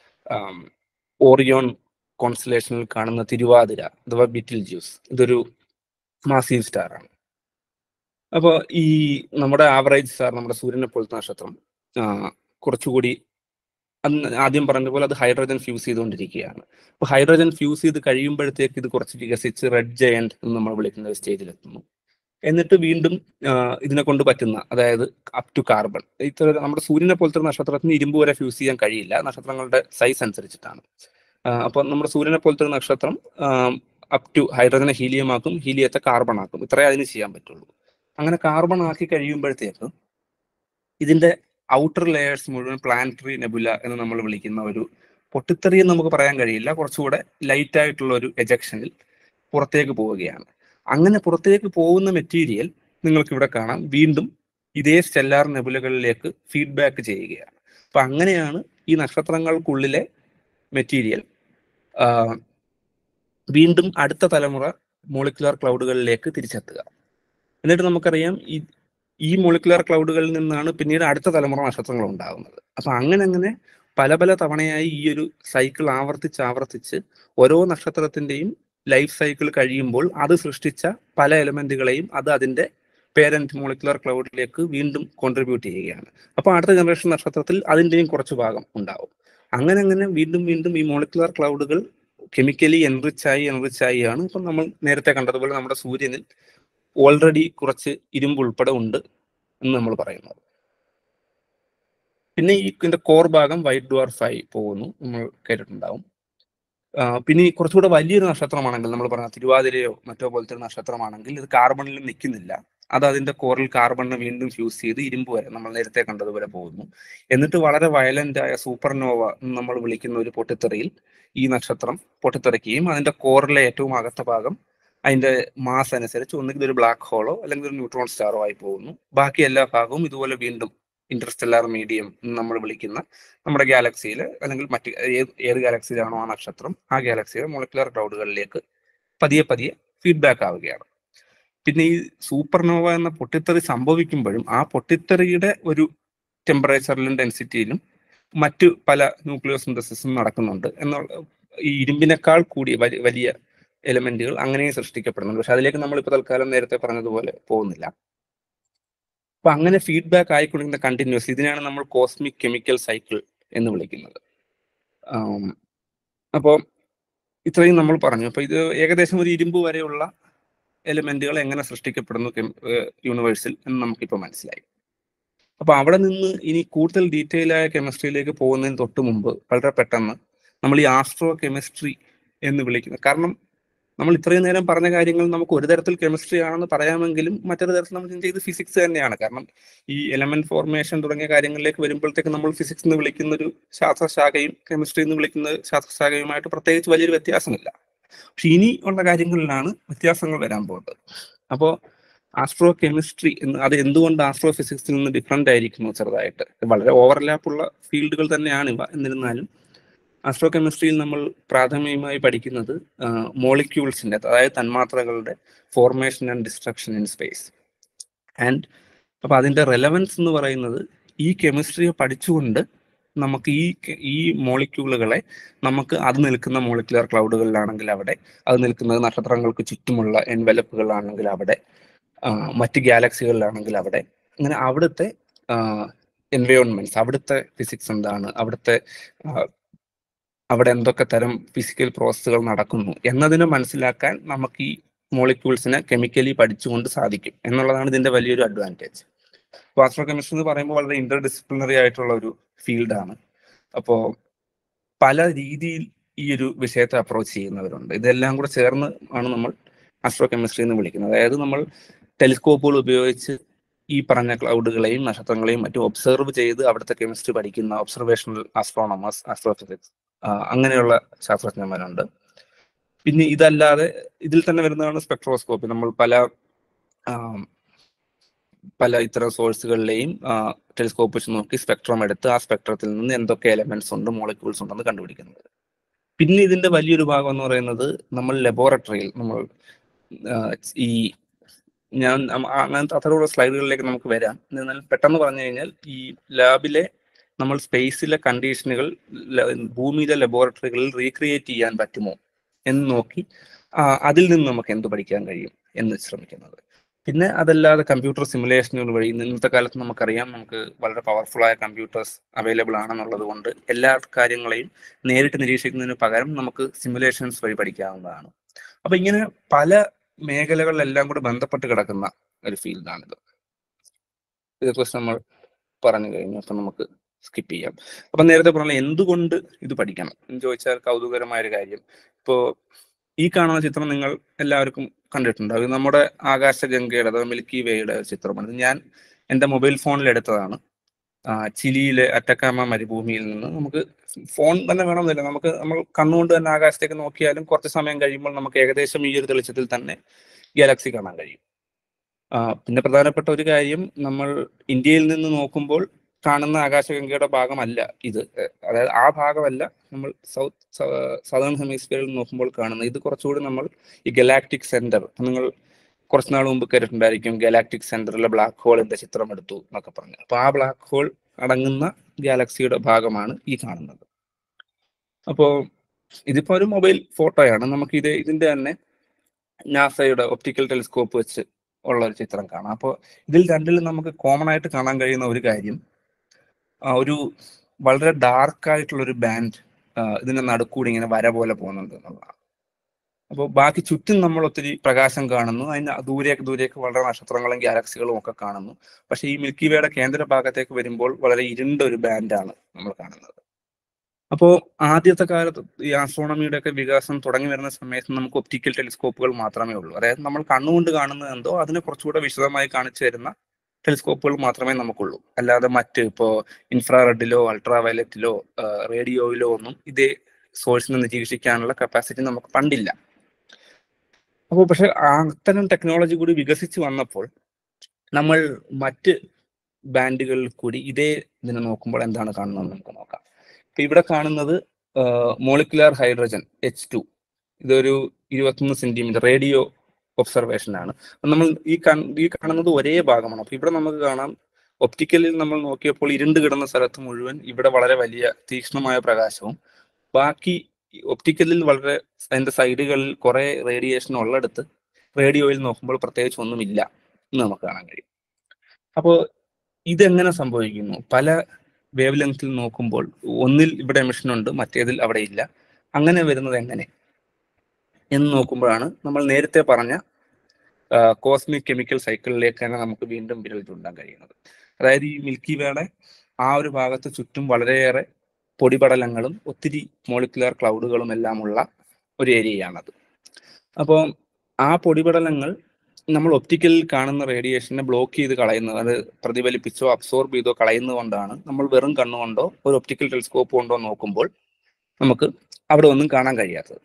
ഓറിയോൺ കോൺസ്റ്റലേഷനിൽ കാണുന്ന തിരുവാതിര അഥവാ ബിറ്റിൽ ജ്യൂസ് ഇതൊരു മാസീവ് സ്റ്റാർ ആണ് അപ്പോൾ ഈ നമ്മുടെ ആവറേജ് സ്റ്റാർ നമ്മുടെ സൂര്യനെ പോലത്തെ നക്ഷത്രം കുറച്ചുകൂടി അന്ന് ആദ്യം പറഞ്ഞ പോലെ അത് ഹൈഡ്രജൻ ഫ്യൂസ് ചെയ്തുകൊണ്ടിരിക്കുകയാണ് അപ്പൊ ഹൈഡ്രജൻ ഫ്യൂസ് ചെയ്ത് കഴിയുമ്പോഴത്തേക്ക് ഇത് കുറച്ച് വികസിച്ച് റെഡ് ജയന്റ് എന്ന് നമ്മൾ വിളിക്കുന്ന ഒരു സ്റ്റേജിലെത്തുന്നു എന്നിട്ട് വീണ്ടും ആ, ഇതിനെ കൊണ്ട് പറ്റുന്ന അതായത് അപ് ടു കാർബൺ ഇത്ര നമ്മുടെ സൂര്യനെ പോലത്തെ ഒരു നക്ഷത്രത്തിന് ഇരുമ്പ് വരെ ഫ്യൂസ് ചെയ്യാൻ കഴിയില്ല നക്ഷത്രങ്ങളുടെ സൈസ് അനുസരിച്ചിട്ടാണ് അപ്പോൾ നമ്മുടെ സൂര്യനെ പോലത്തെ ഒരു നക്ഷത്രം അപ് ടു ഹൈഡ്രജനെ ഹീലിയം ആക്കും ഹീലിയത്തെ കാർബൺ ആക്കും ഇത്രേ അതിന് ചെയ്യാൻ പറ്റുള്ളൂ അങ്ങനെ കാർബൺ ആക്കി കഴിയുമ്പോഴത്തേക്ക് ഇതിന്റെ ഔട്ടർ ലെയേഴ്സ് മുഴുവൻ പ്ലാനറ്ററി നെബുല എന്ന് നമ്മൾ വിളിക്കുന്ന ഒരു പൊട്ടിത്തെറി എന്ന് നമുക്ക് പറയാൻ കഴിയില്ല കുറച്ചുകൂടെ ലൈറ്റ് ആയിട്ടുള്ള ഒരു എജക്ഷനിൽ പുറത്തേക്ക് പോവുകയാണ് അങ്ങനെ പുറത്തേക്ക് പോകുന്ന മെറ്റീരിയൽ നിങ്ങൾക്ക് ഇവിടെ കാണാം വീണ്ടും ഇതേ സ്റ്റെല്ലാർ നെബുലകളിലേക്ക് ഫീഡ്ബാക്ക് ചെയ്യുകയാണ് അപ്പൊ അങ്ങനെയാണ് ഈ നക്ഷത്രങ്ങൾക്കുള്ളിലെ മെറ്റീരിയൽ വീണ്ടും അടുത്ത തലമുറ മോളിക്കുലാർ ക്ലൗഡുകളിലേക്ക് തിരിച്ചെത്തുക എന്നിട്ട് നമുക്കറിയാം ഈ ഈ മോളിക്കുലാർ ക്ലൗഡുകളിൽ നിന്നാണ് പിന്നീട് അടുത്ത തലമുറ നക്ഷത്രങ്ങൾ ഉണ്ടാകുന്നത് അപ്പൊ അങ്ങനെ അങ്ങനെ പല പല തവണയായി ഈ ഒരു സൈക്കിൾ ആവർത്തിച്ച് ആവർത്തിച്ച് ഓരോ നക്ഷത്രത്തിന്റെയും ലൈഫ് സൈക്കിൾ കഴിയുമ്പോൾ അത് സൃഷ്ടിച്ച പല എലമെന്റുകളെയും അത് അതിന്റെ പേരന്റ് മോളിക്കുലർ ക്ലൗഡിലേക്ക് വീണ്ടും കോൺട്രിബ്യൂട്ട് ചെയ്യുകയാണ് അപ്പോൾ അടുത്ത ജനറേഷൻ നക്ഷത്രത്തിൽ അതിന്റെയും കുറച്ച് ഭാഗം ഉണ്ടാവും അങ്ങനെ അങ്ങനെ വീണ്ടും വീണ്ടും ഈ മോളിക്കുലർ ക്ലൗഡുകൾ കെമിക്കലി എൻറിച്ചായി എൻറിച്ചായി ആണ് ഇപ്പം നമ്മൾ നേരത്തെ കണ്ടതുപോലെ നമ്മുടെ സൂര്യനിൽ ഓൾറെഡി കുറച്ച് ഇരുമ്പ് ഉൾപ്പെടെ ഉണ്ട് എന്ന് നമ്മൾ പറയുന്നത് പിന്നെ ഈ ഇതിന്റെ കോർ ഭാഗം വൈറ്റ് ഡ്വാർഫായി പോകുന്നു നമ്മൾ കേട്ടിട്ടുണ്ടാവും ആ, പിന്നെ ഈ കുറച്ചുകൂടെ വലിയൊരു നക്ഷത്രമാണെങ്കിൽ നമ്മൾ പറഞ്ഞ തിരുവാതിരയോ മറ്റോ പോലത്തെ ഒരു നക്ഷത്രമാണെങ്കിൽ ഇത് കാർബണിൽ നിൽക്കുന്നില്ല അത് അതിന്റെ കോറിൽ കാർബണിനെ വീണ്ടും ഫ്യൂസ് ചെയ്ത് ഇരുമ്പ് വരെ നമ്മൾ നേരത്തെ കണ്ടതുപോലെ പോകുന്നു എന്നിട്ട് വളരെ വയലന്റ് ആയ സൂപ്പർനോവ എന്ന് നമ്മൾ വിളിക്കുന്ന ഒരു പൊട്ടിത്തെറിയിൽ ഈ നക്ഷത്രം പൊട്ടിത്തെറിക്കുകയും അതിന്റെ കോറിലെ ഏറ്റവും അകത്ത ഭാഗം അതിന്റെ മാസ് അനുസരിച്ച് ഒന്നുകിൽ ഒരു ബ്ലാക്ക് ഹോളോ അല്ലെങ്കിൽ ഒരു ന്യൂട്രോൺ സ്റ്റാറോ ആയി പോകുന്നു ബാക്കി എല്ലാ ഭാഗവും ഇതുപോലെ വീണ്ടും ഇന്റർസ്റ്റെല്ലാർ മീഡിയം എന്ന് നമ്മൾ വിളിക്കുന്ന നമ്മുടെ ഗാലക്സിയിൽ അല്ലെങ്കിൽ മറ്റ് ഏത് ഏത് ഗാലക്സിയിലാണോ ആ നക്ഷത്രം ആ ഗാലക്സിയിലെ മോളിക്കുലർ ക്ലൗഡുകളിലേക്ക് പതിയെ പതിയെ ഫീഡ്ബാക്ക് ആവുകയാണ് പിന്നെ ഈ സൂപ്പർനോവ എന്ന പൊട്ടിത്തെറി സംഭവിക്കുമ്പോഴും ആ പൊട്ടിത്തെറിയുടെ ഒരു ടെമ്പറേച്ചറിലും ഡെൻസിറ്റിയിലും മറ്റു പല ന്യൂക്ലിയർ സിന്തസിസും നടക്കുന്നുണ്ട് എന്നുള്ള ഈ ഇരുമ്പിനേക്കാൾ കൂടിയ വലിയ വലിയ എലമെന്റുകൾ അങ്ങനെയും സൃഷ്ടിക്കപ്പെടുന്നുണ്ട് പക്ഷെ അതിലേക്ക് നമ്മൾ ഇപ്പോൾ തൽക്കാലം നേരത്തെ പറഞ്ഞതുപോലെ പോകുന്നില്ല അപ്പൊ അങ്ങനെ ഫീഡ്ബാക്ക് ആയിക്കൊണ്ടിരുന്ന കണ്ടിന്യൂസ് ഇതിനാണ് നമ്മൾ കോസ്മിക് കെമിക്കൽ സൈക്കിൾ എന്ന് വിളിക്കുന്നത് അപ്പോൾ ഇത്രയും നമ്മൾ പറഞ്ഞു അപ്പൊ ഇത് ഏകദേശം ഒരു ഇരുമ്പ് വരെയുള്ള എലിമെന്റുകൾ എങ്ങനെ സൃഷ്ടിക്കപ്പെടുന്നു യൂണിവേഴ്സിൽ എന്ന് നമുക്കിപ്പോൾ മനസ്സിലായി അപ്പൊ അവിടെ നിന്ന് ഇനി കൂടുതൽ ഡീറ്റെയിൽ ആയ കെമിസ്ട്രിയിലേക്ക് പോകുന്നതിന് തൊട്ട് മുമ്പ് വളരെ പെട്ടെന്ന് നമ്മൾ ഈ ആസ്ട്രോ കെമിസ്ട്രി എന്ന് വിളിക്കുന്നത് കാരണം നമ്മൾ ഇത്രയും നേരം പറഞ്ഞ കാര്യങ്ങൾ നമുക്ക് ഒരു തരത്തിൽ കെമിസ്ട്രി ആണെന്ന് പറയാമെങ്കിലും മറ്റൊരു തരത്തിൽ നമ്മൾ ചിന്ത ചെയ്ത് ഫിസിക്സ് തന്നെയാണ് കാരണം ഈ എലമെന്റ് ഫോർമേഷൻ തുടങ്ങിയ കാര്യങ്ങളിലേക്ക് വരുമ്പോഴത്തേക്ക് നമ്മൾ ഫിസിക്സ് എന്ന് വിളിക്കുന്ന ഒരു ശാസ്ത്രശാഖയും കെമിസ്ട്രി എന്ന് വിളിക്കുന്ന ശാസ്ത്രശാഖയുമായിട്ട് പ്രത്യേകിച്ച് വലിയൊരു വ്യത്യാസമില്ല പക്ഷെ ഇനി ഉള്ള കാര്യങ്ങളിലാണ് വ്യത്യാസങ്ങൾ വരാൻ പോകുന്നത് അപ്പോൾ ആസ്ട്രോ കെമിസ്ട്രി എന്ന് അത് എന്തുകൊണ്ട് ആസ്ട്രോ ഫിസിക്സിൽ നിന്ന് ഡിഫറെന്റ് ആയിരിക്കുന്നു ചെറുതായിട്ട് വളരെ ഓവർലാപ്പ് ഉള്ള ഫീൽഡുകൾ തന്നെയാണ് ഇവ എന്നിരുന്നാലും ആസ്ട്രോ കെമിസ്ട്രിയിൽ നമ്മൾ പ്രാഥമികമായി പഠിക്കുന്നത് മോളിക്യൂൾസിന്റെ അതായത് തന്മാത്രകളുടെ formation and destruction in space and അപ്പൊ അതിന്റെ റെലവൻസ് എന്ന് പറയുന്നത് ഈ കെമിസ്ട്രിയെ പഠിച്ചുകൊണ്ട് നമുക്ക് ഈ ഈ മോളിക്യൂളുകളെ നമുക്ക് അത് നിൽക്കുന്ന മോളിക്കുലർ ക്ലൗഡുകളിലാണെങ്കിൽ അവിടെ അത് നിൽക്കുന്നത് നക്ഷത്രങ്ങൾക്ക് ചുറ്റുമുള്ള എൻവലപ്പുകളാണെങ്കിൽ അവിടെ മറ്റ് ഗാലക്സികളിലാണെങ്കിൽ അവിടെ അങ്ങനെ അവിടുത്തെ എൻവയോൺമെന്റ്സ് അവിടുത്തെ ഫിസിക്സ് എന്താണ് അവിടുത്തെ അവിടെ എന്തൊക്കെ തരം ഫിസിക്കൽ പ്രോസസ്സുകൾ നടക്കുന്നു എന്നതിനെ മനസ്സിലാക്കാൻ നമുക്ക് ഈ മോളിക്യൂൾസിനെ കെമിക്കലി പഠിച്ചുകൊണ്ട് സാധിക്കും എന്നുള്ളതാണ് ഇതിന്റെ വലിയൊരു അഡ്വാൻറ്റേജ് വാസ്ട്രോ കെമിസ്ട്രി എന്ന് പറയുമ്പോൾ വളരെ ഇന്റർ ഡിസിപ്ലിനറി ആയിട്ടുള്ള ഒരു ഫീൽഡാണ് അപ്പോൾ പല രീതിയിൽ ഈ ഒരു വിഷയത്തെ അപ്രോച്ച് ചെയ്യുന്നവരുണ്ട് ഇതെല്ലാം കൂടെ ചേർന്ന് ആണ് നമ്മൾ ആസ്ട്രോ കെമിസ്ട്രി എന്ന് വിളിക്കുന്നത് അതായത് നമ്മൾ ടെലിസ്കോപ്പുകൾ ഉപയോഗിച്ച് ഈ പറഞ്ഞ ക്ലൗഡുകളെയും നക്ഷത്രങ്ങളെയും മറ്റും ഒബ്സർവ് ചെയ്ത് അവിടുത്തെ കെമിസ്ട്രി പഠിക്കുന്ന ഒബ്സർവേഷണൽ ആസ്ട്രോണമേഴ്സ് ആസ്ട്രോഫിസിക്സ് അങ്ങനെയുള്ള ശാസ്ത്രജ്ഞന്മാരുണ്ട് പിന്നെ ഇതല്ലാതെ ഇതിൽ തന്നെ വരുന്നതാണ് സ്പെക്ട്രോസ്കോപ്പി നമ്മൾ പല പല ഇത്തരം സോഴ്സുകളിലെയും ടെലിസ്കോപ്പ് വെച്ച് നോക്കി സ്പെക്ട്രം എടുത്ത് ആ സ്പെക്ട്രത്തിൽ നിന്ന് എന്തൊക്കെ എലമെന്റ്സ് ഉണ്ട് മോളിക്യൂൾസ് ഉണ്ടെന്ന് കണ്ടുപിടിക്കുന്നത് പിന്നെ ഇതിന്റെ വലിയൊരു ഭാഗം എന്ന് പറയുന്നത് നമ്മൾ ലബോറട്ടറിയിൽ നമ്മൾ ഈ ഞാൻ അങ്ങനത്തെ അത്തരമുള്ള സ്ലൈഡുകളിലേക്ക് നമുക്ക് വരാം എന്നാൽ പെട്ടെന്ന് പറഞ്ഞു കഴിഞ്ഞാൽ ഈ ലാബിലെ നമ്മൾ സ്പേസിലെ കണ്ടീഷനുകൾ ഭൂമിയിലെ ലബോറട്ടറികളിൽ റീക്രിയേറ്റ് ചെയ്യാൻ പറ്റുമോ എന്ന് നോക്കി അതിൽ നിന്ന് നമുക്ക് എന്ത് പഠിക്കാൻ കഴിയും എന്ന് ശ്രമിക്കുന്നത് പിന്നെ അതല്ലാതെ കമ്പ്യൂട്ടർ സിമുലേഷനുകൾ വഴി ഇന്നത്തെ കാലത്ത് നമുക്കറിയാം നമുക്ക് വളരെ പവർഫുൾ ആയ കമ്പ്യൂട്ടേഴ്സ് അവൈലബിൾ ആണെന്നുള്ളത് കൊണ്ട് എല്ലാ കാര്യങ്ങളെയും നേരിട്ട് നിരീക്ഷിക്കുന്നതിന് പകരം നമുക്ക് സിമുലേഷൻസ് വഴി പഠിക്കാവുന്നതാണ് അപ്പൊ ഇങ്ങനെ പല മേഖലകളിലെല്ലാം കൂടെ ബന്ധപ്പെട്ട് കിടക്കുന്ന ഒരു ഫീൽഡാണിത് ഇതേക്കുറിച്ച് നമ്മൾ പറഞ്ഞു കഴിഞ്ഞു അപ്പൊ നമുക്ക് സ്കിപ്പ് ചെയ്യാം അപ്പൊ നേരത്തെ പറഞ്ഞ എന്തുകൊണ്ട് ഇത് പഠിക്കണം എന്ന് ചോദിച്ചാൽ കൗതുകരമായ ഒരു കാര്യം ഇപ്പോ ഈ കാണുന്ന ചിത്രം നിങ്ങൾ എല്ലാവർക്കും കണ്ടിട്ടുണ്ടാവും ഇത് നമ്മുടെ ആകാശഗംഗയുടെ അഥവാ മിൽക്കി വേയുടെ ചിത്രമാണ് ഇത് ഞാൻ എൻ്റെ മൊബൈൽ ഫോണിൽ എടുത്തതാണ് ആ, ചിലിയിലെ അറ്റക്കാമ മരുഭൂമിയിൽ നിന്ന് നമുക്ക് ഫോൺ തന്നെ വേണമെന്നില്ല നമുക്ക് നമ്മൾ കണ്ണുകൊണ്ട് തന്നെ ആകാശത്തേക്ക് നോക്കിയാലും കുറച്ച് സമയം കഴിയുമ്പോൾ നമുക്ക് ഏകദേശം ഈ ഒരു തെളിച്ചത്തിൽ തന്നെ ഗാലക്സി കാണാൻ കഴിയും ആ, പിന്നെ പ്രധാനപ്പെട്ട ഒരു കാര്യം നമ്മൾ ഇന്ത്യയിൽ നിന്ന് നോക്കുമ്പോൾ കാണുന്ന ആകാശഗംഗയുടെ ഭാഗമല്ല ഇത് എ, അതായത് ആ ഭാഗമല്ല നമ്മൾ സൗത്ത് സദേൺ ഹെമിസ്ഫിയറിൽ നോക്കുമ്പോൾ കാണുന്നത് ഇത് കുറച്ചുകൂടി നമ്മൾ ഈ ഗലാക്ടിക് സെന്റർ നിങ്ങൾ കുറച്ച് നാൾ മുമ്പ് കേട്ടിട്ടുണ്ടായിരിക്കും ഗലാക്ടിക് സെന്ററിലെ ബ്ലാക്ക് ഹോളിന്റെ ചിത്രം എടുത്തു എന്നൊക്കെ പറഞ്ഞു അപ്പൊ ആ ബ്ലാക്ക് ഹോൾ അടങ്ങുന്ന ഗാലക്സിയുടെ ഭാഗമാണ് ഈ കാണുന്നത് അപ്പോ ഇതിപ്പോ ഒരു മൊബൈൽ ഫോട്ടോയാണ് നമുക്ക് ഇത് ഇതിന്റെ തന്നെ നാസയുടെ ഒപ്റ്റിക്കൽ ടെലിസ്കോപ്പ് വെച്ച് ഉള്ള ഒരു ചിത്രം കാണാം അപ്പോൾ ഇതിൽ രണ്ടിലും നമുക്ക് കോമൺ ആയിട്ട് കാണാൻ കഴിയുന്ന ഒരു കാര്യം ആ, ഒരു വളരെ ഡാർക്ക് ആയിട്ടുള്ള ഒരു ബാൻഡ് ഇതിന്റെ നടുക്കൂടി ഇങ്ങനെ വര പോലെ പോകുന്നുണ്ട് എന്നുള്ളതാണ് അപ്പോൾ ബാക്കി ചുറ്റും നമ്മൾ ഒത്തിരി പ്രകാശം കാണുന്നു അതിന് ദൂരേക്ക് ദൂരേക്ക് വളരെ നക്ഷത്രങ്ങളും ഗാലക്സികളും ഒക്കെ കാണുന്നു പക്ഷെ ഈ മിൽക്കി വേയുടെ കേന്ദ്ര ഭാഗത്തേക്ക് വരുമ്പോൾ വളരെ ഇരുണ്ട ഒരു ബാൻഡാണ് നമ്മൾ കാണുന്നത് അപ്പോൾ ആദ്യത്തെ കാലത്ത് ഈ ആസ്ട്രോണമിയുടെ ഒക്കെ വികാസം തുടങ്ങി വരുന്ന സമയത്ത് നമുക്ക് ഒപ്റ്റിക്കൽ ടെലിസ്കോപ്പുകൾ മാത്രമേ ഉള്ളൂ അതായത് നമ്മൾ കണ്ണുകൊണ്ട് കാണുന്നത് എന്തോ അതിനെ കുറച്ചുകൂടെ വിശദമായി കാണിച്ചു തരുന്ന ടെലിസ്കോപ്പുകൾ മാത്രമേ നമുക്കുള്ളൂ അല്ലാതെ മറ്റ് ഇപ്പോ ഇൻഫ്രാറെഡിലോ അൾട്രാ വയലറ്റിലോ റേഡിയോയിലോ ഒന്നും ഇതേ സോഴ്സിനെ നിരീക്ഷിക്കാനുള്ള കപ്പാസിറ്റി നമുക്ക് പണ്ടില്ല അപ്പോൾ പക്ഷെ അത്തരം ടെക്നോളജി കൂടി വികസിച്ച് വന്നപ്പോൾ നമ്മൾ മറ്റ് ബാൻഡുകളിൽ കൂടി ഇതേ ഇതിനെ നോക്കുമ്പോൾ എന്താണ് കാണുന്നത് നമുക്ക് നോക്കാം ഇപ്പൊ ഇവിടെ കാണുന്നത് മോളിക്കുലാർ ഹൈഡ്രജൻ എച്ച് ടു ഇതൊരു ഇരുപത്തൊന്ന് സെന്റിമീറ്റർ റേഡിയോ ഒബ്സർവേഷൻ ആണ് അപ്പൊ നമ്മൾ ഈ കൺ- ഈ കാണുന്നത് ഒരേ ഭാഗമാണ് അപ്പൊ ഇവിടെ നമുക്ക് കാണാം ഒപ്റ്റിക്കലിൽ നമ്മൾ നോക്കിയപ്പോൾ ഇരുണ്ട് കിടന്ന സ്ഥലത്ത് മുഴുവൻ ഇവിടെ വളരെ വലിയ തീക്ഷ്ണമായ പ്രകാശവും ബാക്കി ഒപ്റ്റിക്കലിൽ വളരെ അതിന്റെ സൈഡുകളിൽ കുറെ റേഡിയേഷൻ ഉള്ളിടത്ത് റേഡിയോയിൽ നോക്കുമ്പോൾ പ്രത്യേകിച്ച് ഒന്നുമില്ല എന്ന് നമുക്ക് കാണാൻ കഴിയും അപ്പോൾ ഇതെങ്ങനെ സംഭവിക്കുന്നു പല വേവ് ലെങ്ത്തിൽ നോക്കുമ്പോൾ ഒന്നിൽ ഇവിടെ എമിഷൻ ഉണ്ട് മറ്റേതിൽ അവിടെ ഇല്ല അങ്ങനെ വരുന്നത് എങ്ങനെ എന്ന് നോക്കുമ്പോഴാണ് നമ്മൾ നേരത്തെ പറഞ്ഞ കോസ്മിക് കെമിക്കൽ സൈക്കിളിലേക്ക് തന്നെ നമുക്ക് വീണ്ടും വിരൽ ചൂണ്ടാൻ കഴിയുന്നത് അതായത് ഈ മിൽക്കി വേയുടെ ആ ഒരു ഭാഗത്ത് ചുറ്റും വളരെയേറെ പൊടിപടലങ്ങളും ഒത്തിരി മോളിക്കുലർ ക്ലൗഡുകളും എല്ലാം ഉള്ള ഒരു ഏരിയയാണത് അപ്പോൾ ആ പൊടിപടലങ്ങൾ നമ്മൾ ഒപ്റ്റിക്കലിൽ കാണുന്ന റേഡിയേഷനെ ബ്ലോക്ക് ചെയ്ത് കളയുന്നത് അത് പ്രതിഫലിപ്പിച്ചോ അബ്സോർബ് ചെയ്തോ കളയുന്നതുകൊണ്ടാണ് നമ്മൾ വെറും കണ്ണുകൊണ്ടോ ഒരു ഒപ്റ്റിക്കൽ ടെലിസ്കോപ്പ് കൊണ്ടോ നോക്കുമ്പോൾ നമുക്ക് അവിടെ ഒന്നും കാണാൻ കഴിയാത്തത്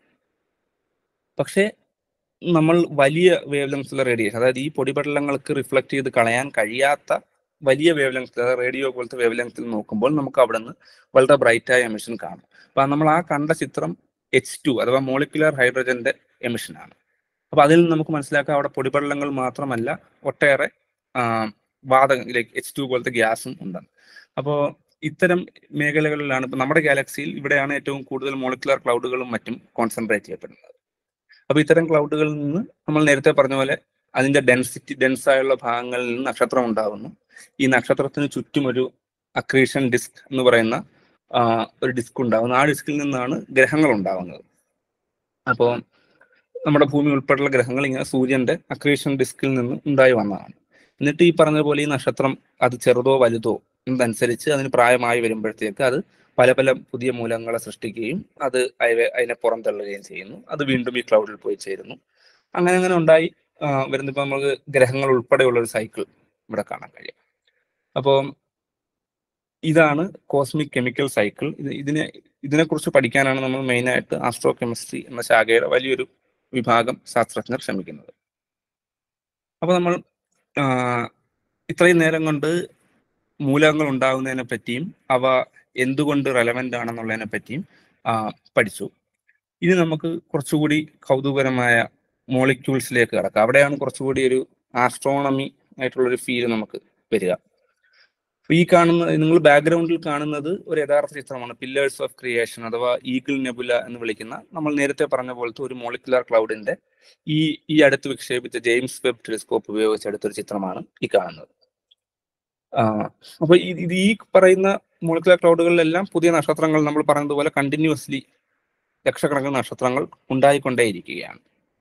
പക്ഷേ നമ്മൾ വലിയ വേവ് ലെങ്സിലെ റേഡിയേഷൻ അതായത് ഈ പൊടിപടലങ്ങൾക്ക് റിഫ്ലക്ട് ചെയ്ത് കളയാൻ കഴിയാത്ത വലിയ വേവ് ലെങ്ത് അതായത് റേഡിയോ പോലത്തെ വേവ് ലെങ്ത്തിൽ നോക്കുമ്പോൾ നമുക്ക് അവിടെ നിന്ന് വളരെ ബ്രൈറ്റായ എമിഷൻ കാണും അപ്പൊ നമ്മൾ ആ കണ്ട ചിത്രം എച്ച് ടു അഥവാ മോളിക്കുലർ ഹൈഡ്രജന്റെ എമിഷനാണ് അപ്പൊ അതിൽ നിന്ന് നമുക്ക് മനസ്സിലാക്കാം അവിടെ പൊടിപടലങ്ങൾ മാത്രമല്ല ഒട്ടേറെ വാതകം ലൈക്ക് എച്ച് ടു പോലത്തെ ഗ്യാസും ഉണ്ടെന്ന് അപ്പോൾ ഇത്തരം മേഖലകളിലാണ് ഇപ്പൊ നമ്മുടെ ഗാലക്സിയിൽ ഇവിടെയാണ് ഏറ്റവും കൂടുതൽ മോളിക്കുലർ ക്ലൗഡുകളും മറ്റും കോൺസെൻട്രേറ്റ് ചെയ്യപ്പെടുന്നത് അപ്പൊ ഇത്തരം ക്ലൗഡുകളിൽ നിന്ന് നമ്മൾ നേരത്തെ പറഞ്ഞ പോലെ അതിന്റെ ഡെൻസിറ്റി ഡെൻസ് ആയുള്ള ഭാഗങ്ങളിൽ നിന്ന് നക്ഷത്രം ഉണ്ടാകുന്നു ഈ നക്ഷത്രത്തിന് ചുറ്റും ഒരു അക്രീഷൻ ഡിസ്ക് എന്ന് പറയുന്ന ആ, ഒരു ഡിസ്ക് ഉണ്ടാകുന്നു ആ ഡിസ്കിൽ നിന്നാണ് ഗ്രഹങ്ങൾ ഉണ്ടാകുന്നത് അപ്പോൾ നമ്മുടെ ഭൂമി ഉൾപ്പെടെയുള്ള ഗ്രഹങ്ങൾ ഇങ്ങനെ സൂര്യന്റെ അക്രീഷൻ ഡിസ്കിൽ നിന്ന് ഉണ്ടായി വന്നതാണ് എന്നിട്ട് ഈ പറഞ്ഞ പോലെ ഈ നക്ഷത്രം അത് ചെറുതോ വലുതോ എന്നതനുസരിച്ച് അതിന് പ്രായമായി വരുമ്പോഴത്തേക്ക് അത് പല പല പുതിയ മൂലങ്ങളെ സൃഷ്ടിക്കുകയും അത് അയവ- അതിനെ പുറന്തള്ളുകയും ചെയ്യുന്നു അത് വീണ്ടും ഈ ക്ലൗഡിൽ പോയി ചേരുന്നു അങ്ങനെ അങ്ങനെ ഉണ്ടായി ആ, വരുന്നിപ്പോ നമുക്ക് ഗ്രഹങ്ങൾ ഉൾപ്പെടെയുള്ള ഒരു സൈക്കിൾ ഇവിടെ കാണാൻ കഴിയും അപ്പോൾ ഇതാണ് കോസ്മിക് കെമിക്കൽ സൈക്കിൾ ഇത് ഇതിനെ ഇതിനെക്കുറിച്ച് പഠിക്കാനാണ് നമ്മൾ മെയിനായിട്ട് ആസ്ട്രോ കെമിസ്ട്രി എന്ന ശാഖയുടെ വലിയൊരു വിഭാഗം ശാസ്ത്രജ്ഞർ ശ്രമിക്കുന്നത് അപ്പോൾ നമ്മൾ ആ, ഇത്രയും നേരം കൊണ്ട് മൂലകങ്ങൾ ഉണ്ടാകുന്നതിനെ പറ്റിയും അവ എന്തുകൊണ്ട് റെലവെന്റ് ആണെന്നുള്ളതിനെ പറ്റിയും ആ, പഠിച്ചു ഇനി നമുക്ക് കുറച്ചുകൂടി കൗതുകരമായ മോളിക്യൂൾസിലേക്ക് കിടക്കാം അവിടെയാണ് കുറച്ചുകൂടി ഒരു ആസ്ട്രോണമി ആയിട്ടുള്ള ഒരു ഫീൽ നമുക്ക് വരിക അപ്പൊ ഈ കാണുന്ന നിങ്ങൾ ബാക്ക്ഗ്രൗണ്ടിൽ കാണുന്നത് ഒരു യഥാർത്ഥ ചിത്രമാണ് പില്ലേഴ്സ് ഓഫ് ക്രിയേഷൻ അഥവാ ഈഗിൾ നെബുല എന്ന് വിളിക്കുന്ന നമ്മൾ നേരത്തെ പറഞ്ഞ പോലത്തെ ഒരു മോളിക്കുലർ ക്ലൗഡിന്റെ ഈ ഈ അടുത്ത് വിക്ഷേപിച്ച ജെയിംസ് വെബ് ടെലിസ്കോപ്പ് ഉപയോഗിച്ച് എടുത്തൊരു ചിത്രമാണ് ഈ കാണുന്നത് ആ, അപ്പൊ ഇത് ഇത് ഈ പറയുന്ന മോളിക്കുലർ ക്ലൗഡുകളിലെല്ലാം പുതിയ നക്ഷത്രങ്ങൾ നമ്മൾ പറഞ്ഞതുപോലെ കണ്ടിന്യൂസ്ലി ലക്ഷക്കണക്കിന് നക്ഷത്രങ്ങൾ ഉണ്ടായിക്കൊണ്ടേയിരിക്കുകയാണ്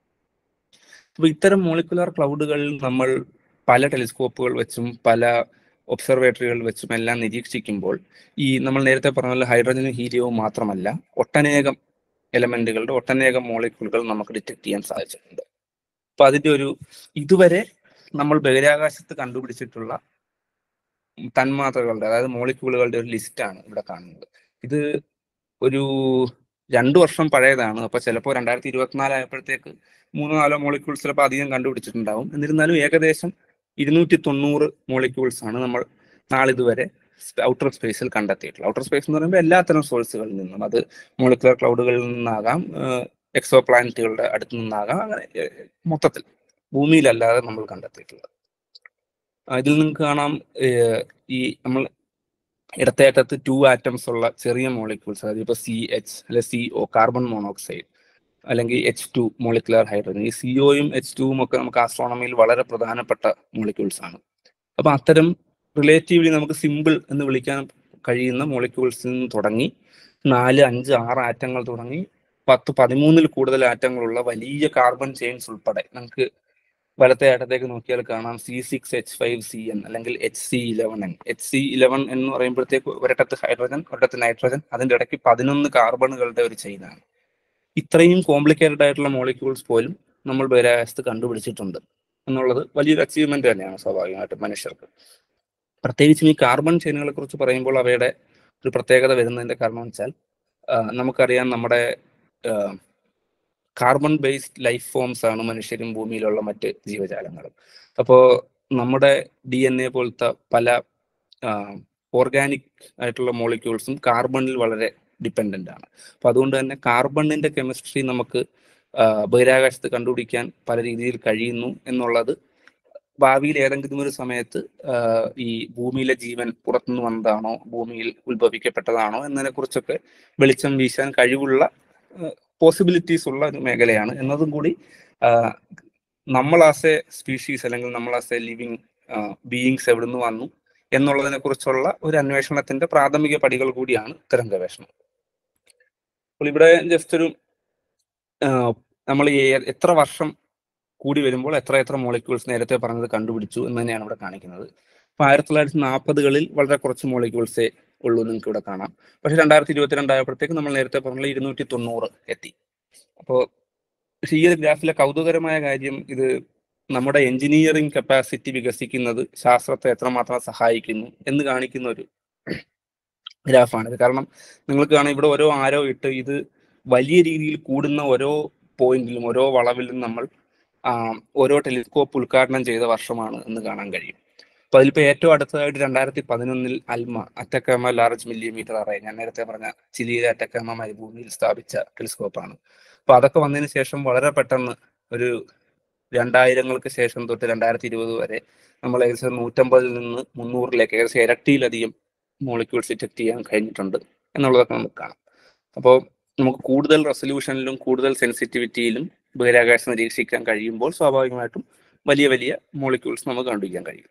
അപ്പൊ ഇത്തരം മോളിക്കുലർ ക്ലൗഡുകളിൽ നമ്മൾ പല ടെലിസ്കോപ്പുകൾ വെച്ചും പല ഒബ്സർവേറ്ററികൾ വെച്ചും എല്ലാം നിരീക്ഷിക്കുമ്പോൾ ഈ നമ്മൾ നേരത്തെ പറഞ്ഞ പോലെ ഹൈഡ്രജനും ഹീലിയവും മാത്രമല്ല ഒട്ടനേകം എലമെന്റുകളുടെ ഒട്ടനേകം മോളിക്യൂളുകൾ നമുക്ക് ഡിറ്റക്ട് ചെയ്യാൻ സാധിച്ചിട്ടുണ്ട് അപ്പൊ അതിന്റെ ഒരു ഇതുവരെ നമ്മൾ ബഹിരാകാശത്ത് കണ്ടുപിടിച്ചിട്ടുള്ള തന്മാത്രകളുടെ അതായത് മോളിക്യൂളുകളുടെ ഒരു ലിസ്റ്റാണ് ഇവിടെ കാണുന്നത് ഇത് ഒരു രണ്ടു വർഷം പഴയതാണ് അപ്പൊ ചിലപ്പോൾ രണ്ടായിരത്തി ഇരുപത്തിനാല് ആയപ്പോഴത്തേക്ക് മൂന്നോ നാലോ മോളിക്യൂൾസ് ചിലപ്പോൾ അധികം കണ്ടുപിടിച്ചിട്ടുണ്ടാവും എന്നിരുന്നാലും ഏകദേശം ഇരുന്നൂറ്റി തൊണ്ണൂറ് മോളിക്യൂൾസ് ആണ് നമ്മൾ നാളിതുവരെ ഔട്ടർ സ്പേസിൽ കണ്ടെത്തിയിട്ടുള്ളത് ഔട്ടർ സ്പേസ് എന്ന് പറയുമ്പോൾ എല്ലാത്തരം സോഴ്സുകളിൽ നിന്നും അത് മോളിക്കുലർ ക്ലൗഡുകളിൽ നിന്നാകാം എക്സോ പ്ലാനറ്റുകളുടെ അടുത്ത് നിന്നാകാം അങ്ങനെ ഏഹ്, മൊത്തത്തിൽ ഭൂമിയിലല്ലാതെ നമ്മൾ കണ്ടെത്തിയിട്ടുള്ളത് ആ, ഇതിൽ നിങ്ങൾക്ക് കാണാം ഏഹ്, ഈ നമ്മൾ ഇടത്തെ അറ്റത്ത് ടു ആറ്റംസ് ഉള്ള ചെറിയ മോളിക്യൂൾസ് അതായത് ഇപ്പോൾ സി എച്ച് അല്ലെ സി ഒ കാർബൺ മോണോക്സൈഡ് അല്ലെങ്കിൽ എച്ച് ടു മോളിക്കുലർ ഹൈഡ്രജൻ ഈ സിഒയും എച്ച് ടുവും ഒക്കെ നമുക്ക് ആസ്ട്രോണമിയിൽ വളരെ പ്രധാനപ്പെട്ട മോളിക്യൂൾസ് ആണ് അപ്പൊ അത്തരം റിലേറ്റീവ്ലി നമുക്ക് സിമ്പിൾ എന്ന് വിളിക്കാൻ കഴിയുന്ന മോളിക്യൂൾസിൽ നിന്ന് തുടങ്ങി നാല് അഞ്ച് ആറ് ആറ്റങ്ങൾ തുടങ്ങി പത്ത് പതിമൂന്നിൽ കൂടുതൽ ആറ്റങ്ങളുള്ള വലിയ കാർബൺ ചെയിൻസ് ഉൾപ്പെടെ നമുക്ക് വലത്തെ ആറ്റത്തേക്ക് നോക്കിയാൽ കാണാം C six H five C N അല്ലെങ്കിൽ H C eleven N H C eleven എന്ന് പറയുമ്പോഴത്തേക്ക് ഒരിടത്ത് ഹൈഡ്രജൻ ഒരിടത്ത് നൈട്രജൻ അതിന്റെ ഇടയ്ക്ക് പതിനൊന്ന് കാർബണുകളുടെ ഒരു ചെയിനാണ് ഇത്രയും കോംപ്ലിക്കേറ്റഡ് ആയിട്ടുള്ള മോളിക്യൂൾസ് പോലും നമ്മൾ ബഹിരാകാശത്ത് കണ്ടുപിടിച്ചിട്ടുണ്ട് എന്നുള്ളത് വലിയൊരു അച്ചീവ്മെന്റ് തന്നെയാണ് സ്വാഭാവികമായിട്ടും മനുഷ്യർക്ക് പ്രത്യേകിച്ചും ഈ കാർബൺ ചെയിനുകളെ കുറിച്ച് പറയുമ്പോൾ അവയുടെ ഒരു പ്രത്യേകത വരുന്നതിന്റെ കാരണം വെച്ചാൽ ആ, നമുക്കറിയാം നമ്മുടെ കാർബൺ ബേസ്ഡ് ലൈഫ് ഫോംസ് ആണ് മനുഷ്യരും ഭൂമിയിലുള്ള മറ്റ് ജീവജാലങ്ങളും അപ്പോൾ നമ്മുടെ ഡി എൻ എ പോലത്തെ പല ഓർഗാനിക് ആയിട്ടുള്ള മോളിക്യൂൾസും കാർബണിൽ വളരെ ഡിപ്പെൻഡന്റ് ആണ് അപ്പൊ അതുകൊണ്ട് തന്നെ കാർബണിന്റെ കെമിസ്ട്രി നമുക്ക് ആ, ബഹിരാകാശത്ത് കണ്ടുപിടിക്കാൻ പല രീതിയിൽ കഴിയുന്നു എന്നുള്ളത് ഭാവിയിൽ ഏതെങ്കിലും ഒരു സമയത്ത് ആ, ഈ ഭൂമിയിലെ ജീവൻ പുറത്തുനിന്ന് വന്നതാണോ ഭൂമിയിൽ ഉത്ഭവിക്കപ്പെട്ടതാണോ എന്നതിനെ കുറിച്ചൊക്കെ വെളിച്ചം വീശാൻ കഴിവുള്ള പോസിബിലിറ്റീസ് ഉള്ള ഒരു മേഖലയാണ് എന്നതും കൂടി ആ, നമ്മൾ ആസ് എ സ്പീഷീസ് അല്ലെങ്കിൽ നമ്മൾ ആസ് എ ലിവിങ് ബീയിങ്സ് എവിടുന്ന് വന്നു എന്നുള്ളതിനെ കുറിച്ചുള്ള ഒരു അന്വേഷണത്തിന്റെ പ്രാഥമിക പടികൾ കൂടിയാണ് ഇത്തരം ഗവേഷണം അപ്പോൾ ഇവിടെ ജസ്റ്റ് ഒരു നമ്മൾ എത്ര വർഷം കൂടി വരുമ്പോൾ എത്ര എത്ര മോളിക്യൂൾസ് നേരത്തെ പറഞ്ഞത് കണ്ടുപിടിച്ചു എന്ന് തന്നെയാണ് ഇവിടെ കാണിക്കുന്നത് അപ്പൊ ആയിരത്തി തൊള്ളായിരത്തി നാൽപ്പതുകളിൽ വളരെ കുറച്ച് മോളിക്യൂൾസേ ഉള്ളൂ നിങ്ങൾക്ക് ഇവിടെ കാണാം പക്ഷെ രണ്ടായിരത്തി ഇരുപത്തിരണ്ട് ആയപ്പോഴത്തേക്ക് നമ്മൾ നേരത്തെ പറഞ്ഞ ഇരുന്നൂറ്റി തൊണ്ണൂറ് എത്തി അപ്പോൾ പക്ഷേ ഈ ഒരു ഗ്രാഫിലെ കൗതുകരമായ കാര്യം ഇത് നമ്മുടെ എഞ്ചിനീയറിംഗ് കപ്പാസിറ്റി വികസിക്കുന്നത് ശാസ്ത്രത്തെ എത്രമാത്രം സഹായിക്കുന്നു എന്ന് കാണിക്കുന്ന ഒരു ഗ്രാഫാണിത് കാരണം നിങ്ങൾക്ക് കാണാം ഇവിടെ ഓരോ ആരോ ഇട്ട് ഇത് വലിയ രീതിയിൽ കൂടുന്ന ഓരോ പോയിന്റിലും ഓരോ വളവിലും നമ്മൾ ആ, ഓരോ ടെലിസ്കോപ്പ് ഉദ്ഘാടനം ചെയ്ത വർഷമാണ് എന്ന് കാണാൻ കഴിയും അപ്പൊ അതിലിപ്പോ ഏറ്റവും അടുത്തതായിട്ട് രണ്ടായിരത്തി പതിനൊന്നിൽ ALMA Atacama Large Millimeter Array ഞാൻ നേരത്തെ പറഞ്ഞ ചിലിയിലെ അറ്റക്കാമ മരുഭൂമിയിൽ സ്ഥാപിച്ച ടെലിസ്കോപ്പാണ് അപ്പൊ അതൊക്കെ വന്നതിന് ശേഷം വളരെ പെട്ടെന്ന് ഒരു രണ്ടായിരങ്ങൾക്ക് ശേഷം തൊട്ട് രണ്ടായിരത്തി ഇരുപത് വരെ നമ്മൾ ഏകദേശം നൂറ്റമ്പതിൽ നിന്ന് മുന്നൂറിലേക്ക് ഏകദേശം ഇരട്ടിയിലധികം മോളിക്യൂൾസ് ഡിറ്റക്ട് ചെയ്യാൻ കഴിഞ്ഞിട്ടുണ്ട് എന്നുള്ളതൊക്കെ നമുക്ക് കാണാം അപ്പോൾ നമുക്ക് കൂടുതൽ റെസൊല്യൂഷനിലും കൂടുതൽ സെൻസിറ്റിവിറ്റിയിലും ബഹിരാകാശം നിരീക്ഷിക്കാൻ കഴിയുമ്പോൾ സ്വാഭാവികമായിട്ടും വലിയ വലിയ മോളിക്യൂൾസ് നമുക്ക് കണ്ടുപിടിക്കാൻ കഴിയും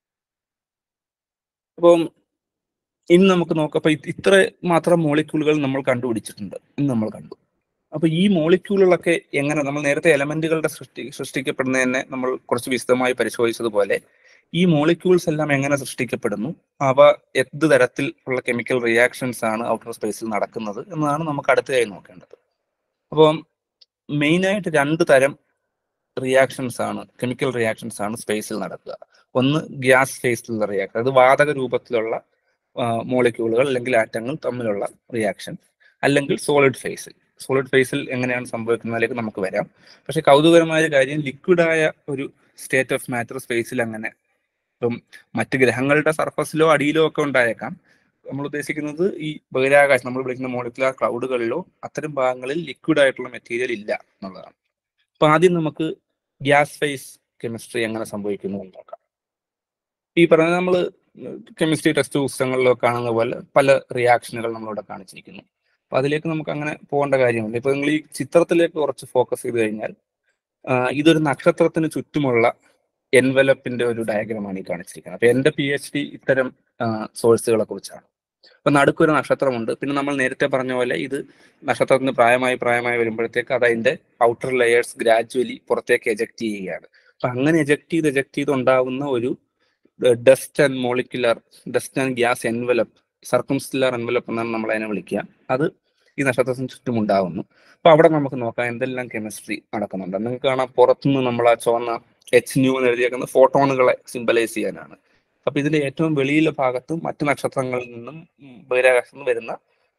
അപ്പം ഇനി നമുക്ക് നോക്കാം അപ്പൊ ഇത് ഇത്ര മാത്രം മോളിക്യൂളുകൾ നമ്മൾ കണ്ടുപിടിച്ചിട്ടുണ്ട് എന്ന് നമ്മൾ കണ്ടു അപ്പൊ ഈ മോളിക്യൂളുകളൊക്കെ എങ്ങനെ നമ്മൾ നേരത്തെ എലമെന്റുകളുടെ സൃഷ്ടി സൃഷ്ടിക്കപ്പെടുന്നതിനെ നമ്മൾ കുറച്ച് വിശദമായി പരിശോധിച്ചതുപോലെ ഈ മോളിക്യൂൾസ് എല്ലാം എങ്ങനെ സൃഷ്ടിക്കപ്പെടുന്നു അവ എന്ത് തരത്തിൽ ഉള്ള കെമിക്കൽ റിയാക്ഷൻസ് ആണ് ഔട്ടർ സ്പേസിൽ നടക്കുന്നത് എന്നതാണ് നമുക്ക് അടുത്തതായി നോക്കേണ്ടത് അപ്പം മെയിനായിട്ട് രണ്ട് തരം റിയാക്ഷൻസ് ആണ് കെമിക്കൽ റിയാക്ഷൻസ് ആണ് സ്പേസിൽ നടക്കുക ഒന്ന് ഗ്യാസ് ഫേസിലുള്ള റിയാക്ഷൻ അത് വാതക രൂപത്തിലുള്ള മോളിക്യൂളുകൾ അല്ലെങ്കിൽ ആറ്റങ്ങൾ തമ്മിലുള്ള റിയാക്ഷൻ അല്ലെങ്കിൽ സോളിഡ് ഫേസിൽ സോളിഡ് ഫേസിൽ എങ്ങനെയാണ് സംഭവിക്കുന്നതിലേക്ക് നമുക്ക് വരാം പക്ഷെ കൗതുകരമായ ഒരു കാര്യം ലിക്വിഡായ ഒരു സ്റ്റേറ്റ് ഓഫ് മാറ്റർ സ്പേസിൽ അങ്ങനെ ഇപ്പം മറ്റ് ഗ്രഹങ്ങളുടെ സർഫസിലോ അടിയിലോ ഒക്കെ ഉണ്ടായേക്കാം നമ്മൾ ഉദ്ദേശിക്കുന്നത് ഈ ബഹിരാകാശം നമ്മൾ വിളിക്കുന്ന മോളിക്കുലർ ക്ലൗഡുകളിലോ അത്തരം ഭാഗങ്ങളിൽ ലിക്വിഡ് ആയിട്ടുള്ള മെറ്റീരിയൽ ഇല്ല എന്നുള്ളതാണ് അപ്പൊ ആദ്യം നമുക്ക് ഗ്യാസ് ഫേസ് കെമിസ്ട്രി എങ്ങനെ സംഭവിക്കുന്നു എന്ന് നോക്കാം ഈ പറഞ്ഞ നമ്മൾ കെമിസ്ട്രി ടെക്സ്റ്റ് പുസ്തകങ്ങളിലോ കാണുന്ന പോലെ പല റിയാക്ഷനുകൾ നമ്മളിവിടെ കാണിച്ചിരിക്കുന്നു അപ്പൊ അതിലേക്ക് നമുക്ക് അങ്ങനെ പോകേണ്ട കാര്യമില്ല ഇപ്പൊ നിങ്ങൾ ഈ ചിത്രത്തിലേക്ക് കുറച്ച് ഫോക്കസ് ചെയ്ത് കഴിഞ്ഞാൽ ആ, ഇതൊരു നക്ഷത്രത്തിന് ചുറ്റുമുള്ള എൻവലപ്പിന്റെ ഒരു ഡയഗ്രമാണ് ഈ കാണിച്ചിരിക്കുന്നത് അപ്പൊ എന്റെ പി എച്ച് ഡി ഇത്തരം സോഴ്സുകളെ കുറിച്ചാണ് അപ്പൊ നടുക്കൊരു നക്ഷത്രമുണ്ട് പിന്നെ നമ്മൾ നേരത്തെ പറഞ്ഞ പോലെ ഇത് നക്ഷത്രത്തിന് പ്രായമായി പ്രായമായി വരുമ്പോഴത്തേക്ക് അത് അതിന്റെ ഔട്ടർ ലെയേഴ്സ് ഗ്രാജുവലി പുറത്തേക്ക് എജക്ട് ചെയ്യുകയാണ് അപ്പൊ അങ്ങനെ എജക്ട് ചെയ്ത് എജക്ട് ചെയ്ത് ഉണ്ടാവുന്ന ഒരു dust and molecular dust and gas envelope circumstellar envelope എന്നാണ് നമ്മൾ അതിനെ വിളിക്കുക അത് ഈ നക്ഷത്രത്തിന് ചുറ്റും ഉണ്ടാവുന്നു അപ്പൊ അവിടെ നമുക്ക് നോക്കാം എന്തെല്ലാം കെമിസ്ട്രി നടക്കുന്നുണ്ട് നിങ്ങൾക്ക് കാണാം പുറത്തുനിന്ന് നമ്മൾ ആ ചുവന്ന എച്ച് ന്യൂ എന്ന് എഴുതിയേക്കുന്ന ഫോട്ടോണുകളെ സിംബലൈസ് ചെയ്യാനാണ് അപ്പൊ ഇതിന്റെ ഏറ്റവും വെളിയിലെ ഭാഗത്ത് മറ്റു നക്ഷത്രങ്ങളിൽ നിന്നും ഉം, ബഹിരാകാശത്ത് നിന്ന് വരുന്ന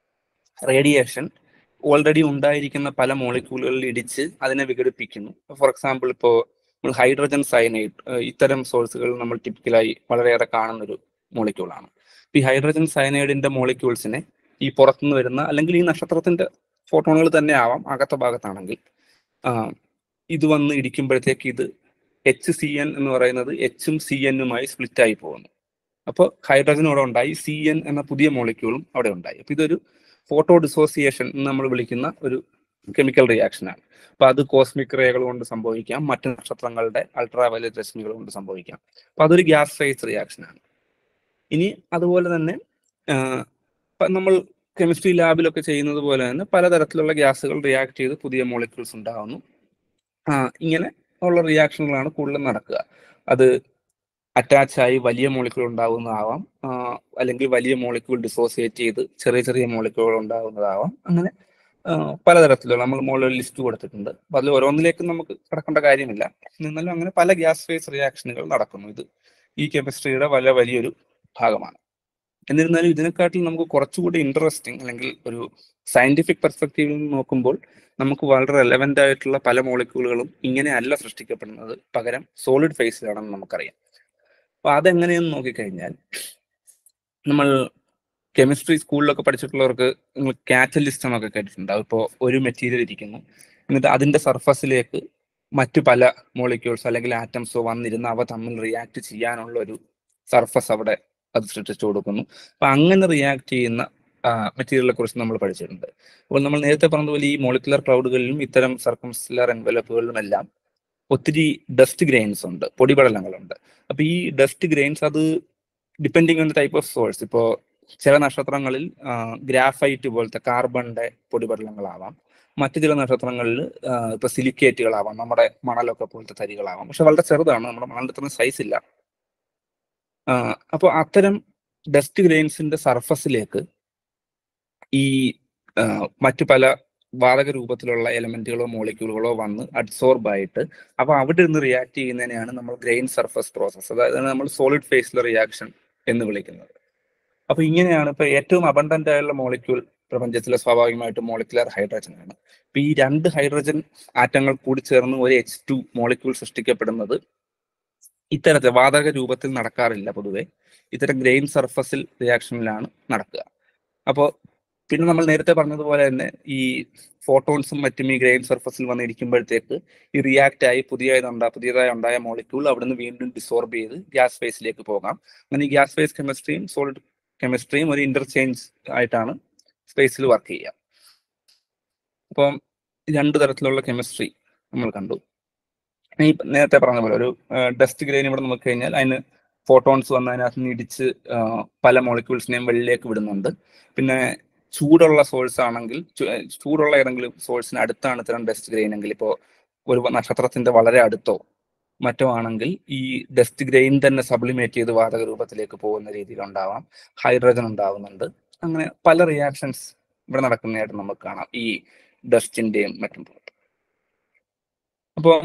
റേഡിയേഷൻ ഓൾറെഡി ഉണ്ടായിരിക്കുന്ന പല മോളിക്യൂളുകളിൽ ഇടിച്ച് അതിനെ വിഘടിപ്പിക്കുന്നു ഫോർ എക്സാമ്പിൾ ഇപ്പോൾ നമ്മൾ ഹൈഡ്രജൻ സയനൈഡ് ഇത്തരം സോഴ്സുകൾ നമ്മൾ ടിപ്പിക്കലായി വളരെയേറെ കാണുന്ന ഒരു മോളിക്യൂളാണ് ഈ ഹൈഡ്രജൻ സയനൈഡിന്റെ മോളിക്യൂൾസിനെ ഈ പുറത്തുനിന്ന് വരുന്ന അല്ലെങ്കിൽ ഈ നക്ഷത്രത്തിന്റെ ഫോട്ടോണുകൾ തന്നെ ആവാം അകത്ത ഭാഗത്താണെങ്കിൽ ആ, ഇത് വന്ന് ഇടിക്കുമ്പോഴത്തേക്ക് ഇത് എച്ച് സി എൻ എന്ന് പറയുന്നത് എച്ചും സി എന്നുമായി സ്പ്ലിറ്റ് ആയി പോകുന്നു അപ്പോൾ ഹൈഡ്രജൻ അവിടെ ഉണ്ടായി സി എൻ എന്ന പുതിയ മോളിക്യൂളും അവിടെ ഉണ്ടായി അപ്പൊ ഇതൊരു ഫോട്ടോ ഡിസോസിയേഷൻ എന്ന് നമ്മൾ വിളിക്കുന്ന ഒരു കെമിക്കൽ റിയാക്ഷൻ ആണ് അപ്പൊ അത് കോസ്മിക് റേകൾ കൊണ്ട് സംഭവിക്കാം മറ്റു നക്ഷത്രങ്ങളുടെ അൾട്രാ വയലറ്റ് രശ്മികൾ കൊണ്ട് സംഭവിക്കാം അപ്പൊ അതൊരു ഗ്യാസ് ഫേസ് റിയാക്ഷൻ ആണ് ഇനി അതുപോലെ തന്നെ ആ, ഇപ്പൊ നമ്മൾ കെമിസ്ട്രി ലാബിലൊക്കെ ചെയ്യുന്നത് പോലെ തന്നെ പലതരത്തിലുള്ള ഗ്യാസുകൾ റിയാക്ട് ചെയ്ത് പുതിയ മോളിക്യൂൾസ് ഉണ്ടാകുന്നു ആ ഇങ്ങനെ ഉള്ള റിയാക്ഷനുകളാണ് കൂടുതലും നടക്കുക അത് അറ്റാച്ച് ആയി വലിയ മോളിക്യൂൾ ഉണ്ടാകുന്നതാവാം ആ, അല്ലെങ്കിൽ വലിയ മോളിക്യൂൾ ഡിസോസിയേറ്റ് ചെയ്ത് ചെറിയ ചെറിയ മോളിക്യൂൾ ഉണ്ടാകുന്നതാവാം അങ്ങനെ ആ, പലതരത്തിലുള്ള നമ്മൾ മുകളിൽ ലിസ്റ്റ് കൊടുത്തിട്ടുണ്ട് അപ്പൊ അതിൽ ഓരോന്നിലേക്കും നമുക്ക് കിടക്കേണ്ട കാര്യമില്ല എന്നാലും അങ്ങനെ പല ഗ്യാസ് ഫേസ് റിയാക്ഷനുകൾ നടക്കുന്നു ഇത് ഈ കെമിസ്ട്രിയുടെ വളരെ വലിയൊരു ഭാഗമാണ് എന്നിരുന്നാലും ഇതിനെക്കാട്ടിൽ നമുക്ക് കുറച്ചുകൂടി ഇൻട്രസ്റ്റിംഗ് അല്ലെങ്കിൽ ഒരു സയന്റിഫിക് പെർസ്പെക്റ്റീവിൽ നിന്ന് നോക്കുമ്പോൾ നമുക്ക് വളരെ റെലവെന്റ് ആയിട്ടുള്ള പല മോളിക്യൂളുകളും ഇങ്ങനെ അല്ല സൃഷ്ടിക്കപ്പെടുന്നത് പകരം സോളിഡ് ഫേസിലാണെന്ന് നമുക്കറിയാം അപ്പൊ അതെങ്ങനെയെന്ന് നോക്കിക്കഴിഞ്ഞാൽ നമ്മൾ കെമിസ്ട്രി സ്കൂളിലൊക്കെ പഠിച്ചിട്ടുള്ളവർക്ക് നിങ്ങൾ കാറ്റലിസ്റ്റ് എന്നൊക്കെ കേട്ടിട്ടുണ്ടാവും ഇപ്പോൾ ഒരു മെറ്റീരിയൽ ഇരിക്കുന്നു എന്നിട്ട് അതിന്റെ സർഫസിലേക്ക് മറ്റു പല മോളിക്യൂൾസ് അല്ലെങ്കിൽ ആറ്റംസോ വന്നിരുന്ന് അവ തമ്മിൽ റിയാക്ട് ചെയ്യാനുള്ള ഒരു സർഫസ് അവിടെ അത് സൃഷ്ടിച്ചു കൊടുക്കുന്നു അപ്പൊ അങ്ങനെ റിയാക്ട് ചെയ്യുന്ന മെറ്റീരിയലിനെ കുറിച്ച് നമ്മൾ പഠിച്ചിട്ടുണ്ട് അപ്പോൾ നമ്മൾ നേരത്തെ പറഞ്ഞതുപോലെ ഈ മോളിക്കുലർ ക്ലൗഡുകളിലും ഇത്തരം സർക്കംസ്ലർ എൻവലപ്പുകളിലും എല്ലാം ഒത്തിരി ഡസ്റ്റ് ഗ്രെയിൻസ് ഉണ്ട് പൊടിപടലങ്ങളുണ്ട് അപ്പൊ ഈ ഡസ്റ്റ് ഗ്രെയിൻസ് അത് depending on type of source ഇപ്പോൾ ചില നക്ഷത്രങ്ങളിൽ ഗ്രാഫൈറ്റ് പോലത്തെ കാർബണിന്റെ പൊടിപടലങ്ങളാവാം മറ്റു ചില നക്ഷത്രങ്ങളിൽ ഇപ്പൊ സിലിക്കേറ്റുകളാവാം നമ്മുടെ മണലൊക്കെ പോലത്തെ തരികളാവാം പക്ഷെ വളരെ ചെറുതാണ് നമ്മുടെ മണലിന്റെ അത്രയും സൈസ് ഇല്ല അപ്പോൾ അത്തരം ഡസ്റ്റ് ഗ്രെയിൻസിന്റെ സർഫസിലേക്ക് ഈ ആ, മറ്റു പല വാതക രൂപത്തിലുള്ള എലമെന്റുകളോ മോളിക്യൂളുകളോ വന്ന് അഡ്സോർബ് ആയിട്ട് അപ്പൊ അവിടെ നിന്ന് റിയാക്ട് ചെയ്യുന്നതിനെയാണ് നമ്മൾ ഗ്രെയിൻ സർഫസ് പ്രോസസ് അതായത് നമ്മൾ സോളിഡ് ഫേസിലെ റിയാക്ഷൻ എന്ന് വിളിക്കുന്നത് അപ്പൊ ഇങ്ങനെയാണ് ഇപ്പൊ ഏറ്റവും അബണ്ടന്റ് ആയുള്ള മോളിക്യൂൾ പ്രപഞ്ചത്തിലെ സ്വാഭാവികമായിട്ടും മോളിക്കുലർ ഹൈഡ്രജൻ ആണ് ഇപ്പൊ ഈ രണ്ട് ഹൈഡ്രജൻ ആറ്റങ്ങൾ കൂടി ചേർന്ന് ഒരു എച്ച് ടു മോളിക്യൂൾ സൃഷ്ടിക്കപ്പെടുന്നത് ഇത്തരത്തിൽ വാതക രൂപത്തിൽ നടക്കാറില്ല പൊതുവെ ഇത്തരം ഗ്രെയിൻ സർഫസിൽ റിയാക്ഷനിലാണ് നടക്കുക അപ്പോൾ പിന്നെ നമ്മൾ നേരത്തെ പറഞ്ഞതുപോലെ തന്നെ ഈ ഫോട്ടോൺസും മറ്റും ഈ ഗ്രെയിൻ സർഫസിൽ വന്നിരിക്കുമ്പോഴത്തേക്ക് ഈ റിയാക്ട് ആയി പുതിയതായി ഉണ്ടാ പുതിയതായി ഉണ്ടായ മോളിക്യൂൾ അവിടുന്ന് വീണ്ടും ഡിസോർബ് ചെയ്ത് ഗ്യാസ് ഫേസിലേക്ക് പോകാം അങ്ങനെ ഈ ഗ്യാസ് ഫേസ് കെമിസ്ട്രിയും സോളിഡ് കെമിസ്ട്രിയും ഒരു ഇന്റർചേഞ്ച് ആയിട്ടാണ് സ്പേസിൽ വർക്ക് ചെയ്യുക അപ്പം രണ്ട് തരത്തിലുള്ള കെമിസ്ട്രി നമ്മൾ കണ്ടു ഈ നേരത്തെ പറഞ്ഞ പോലെ ഒരു ഡസ്റ്റ് ഗ്രെയിൻ ഇവിടെ നോക്കി കഴിഞ്ഞാൽ അതിന് ഫോട്ടോൺസ് വന്ന് അതിനകത്ത് നിന്ന് ഇടിച്ച് ആ, പല മോളിക്യൂൾസിനെയും വെളിയിലേക്ക് വിടുന്നുണ്ട് പിന്നെ ചൂടുള്ള സോഴ്സ് ആണെങ്കിൽ ചു- ഏ, ചൂടുള്ള ഏതെങ്കിലും സോഴ്സിന് അടുത്താണ് ഇത്തരം ഡസ്റ്റ് ഗ്രെയിൻ എങ്കിൽ ഇപ്പോൾ ഒരു നക്ഷത്രത്തിന്റെ വളരെ അടുത്തോ മറ്റോ ആണെങ്കിൽ ഈ ഡസ്റ്റ് ഗ്രെയിൻ തന്നെ സബ്ലിമേറ്റ് ചെയ്ത് വാതക രൂപത്തിലേക്ക് പോകുന്ന രീതിയിൽ ഉണ്ടാവാം ഹൈഡ്രജൻ ഉണ്ടാവുന്നുണ്ട് അങ്ങനെ പല റിയാക്ഷൻസ് ഇവിടെ നടക്കുന്നതായിട്ട് നമുക്ക് കാണാം ഈ ഡസ്റ്റിന്റെയും മറ്റും അപ്പോൾ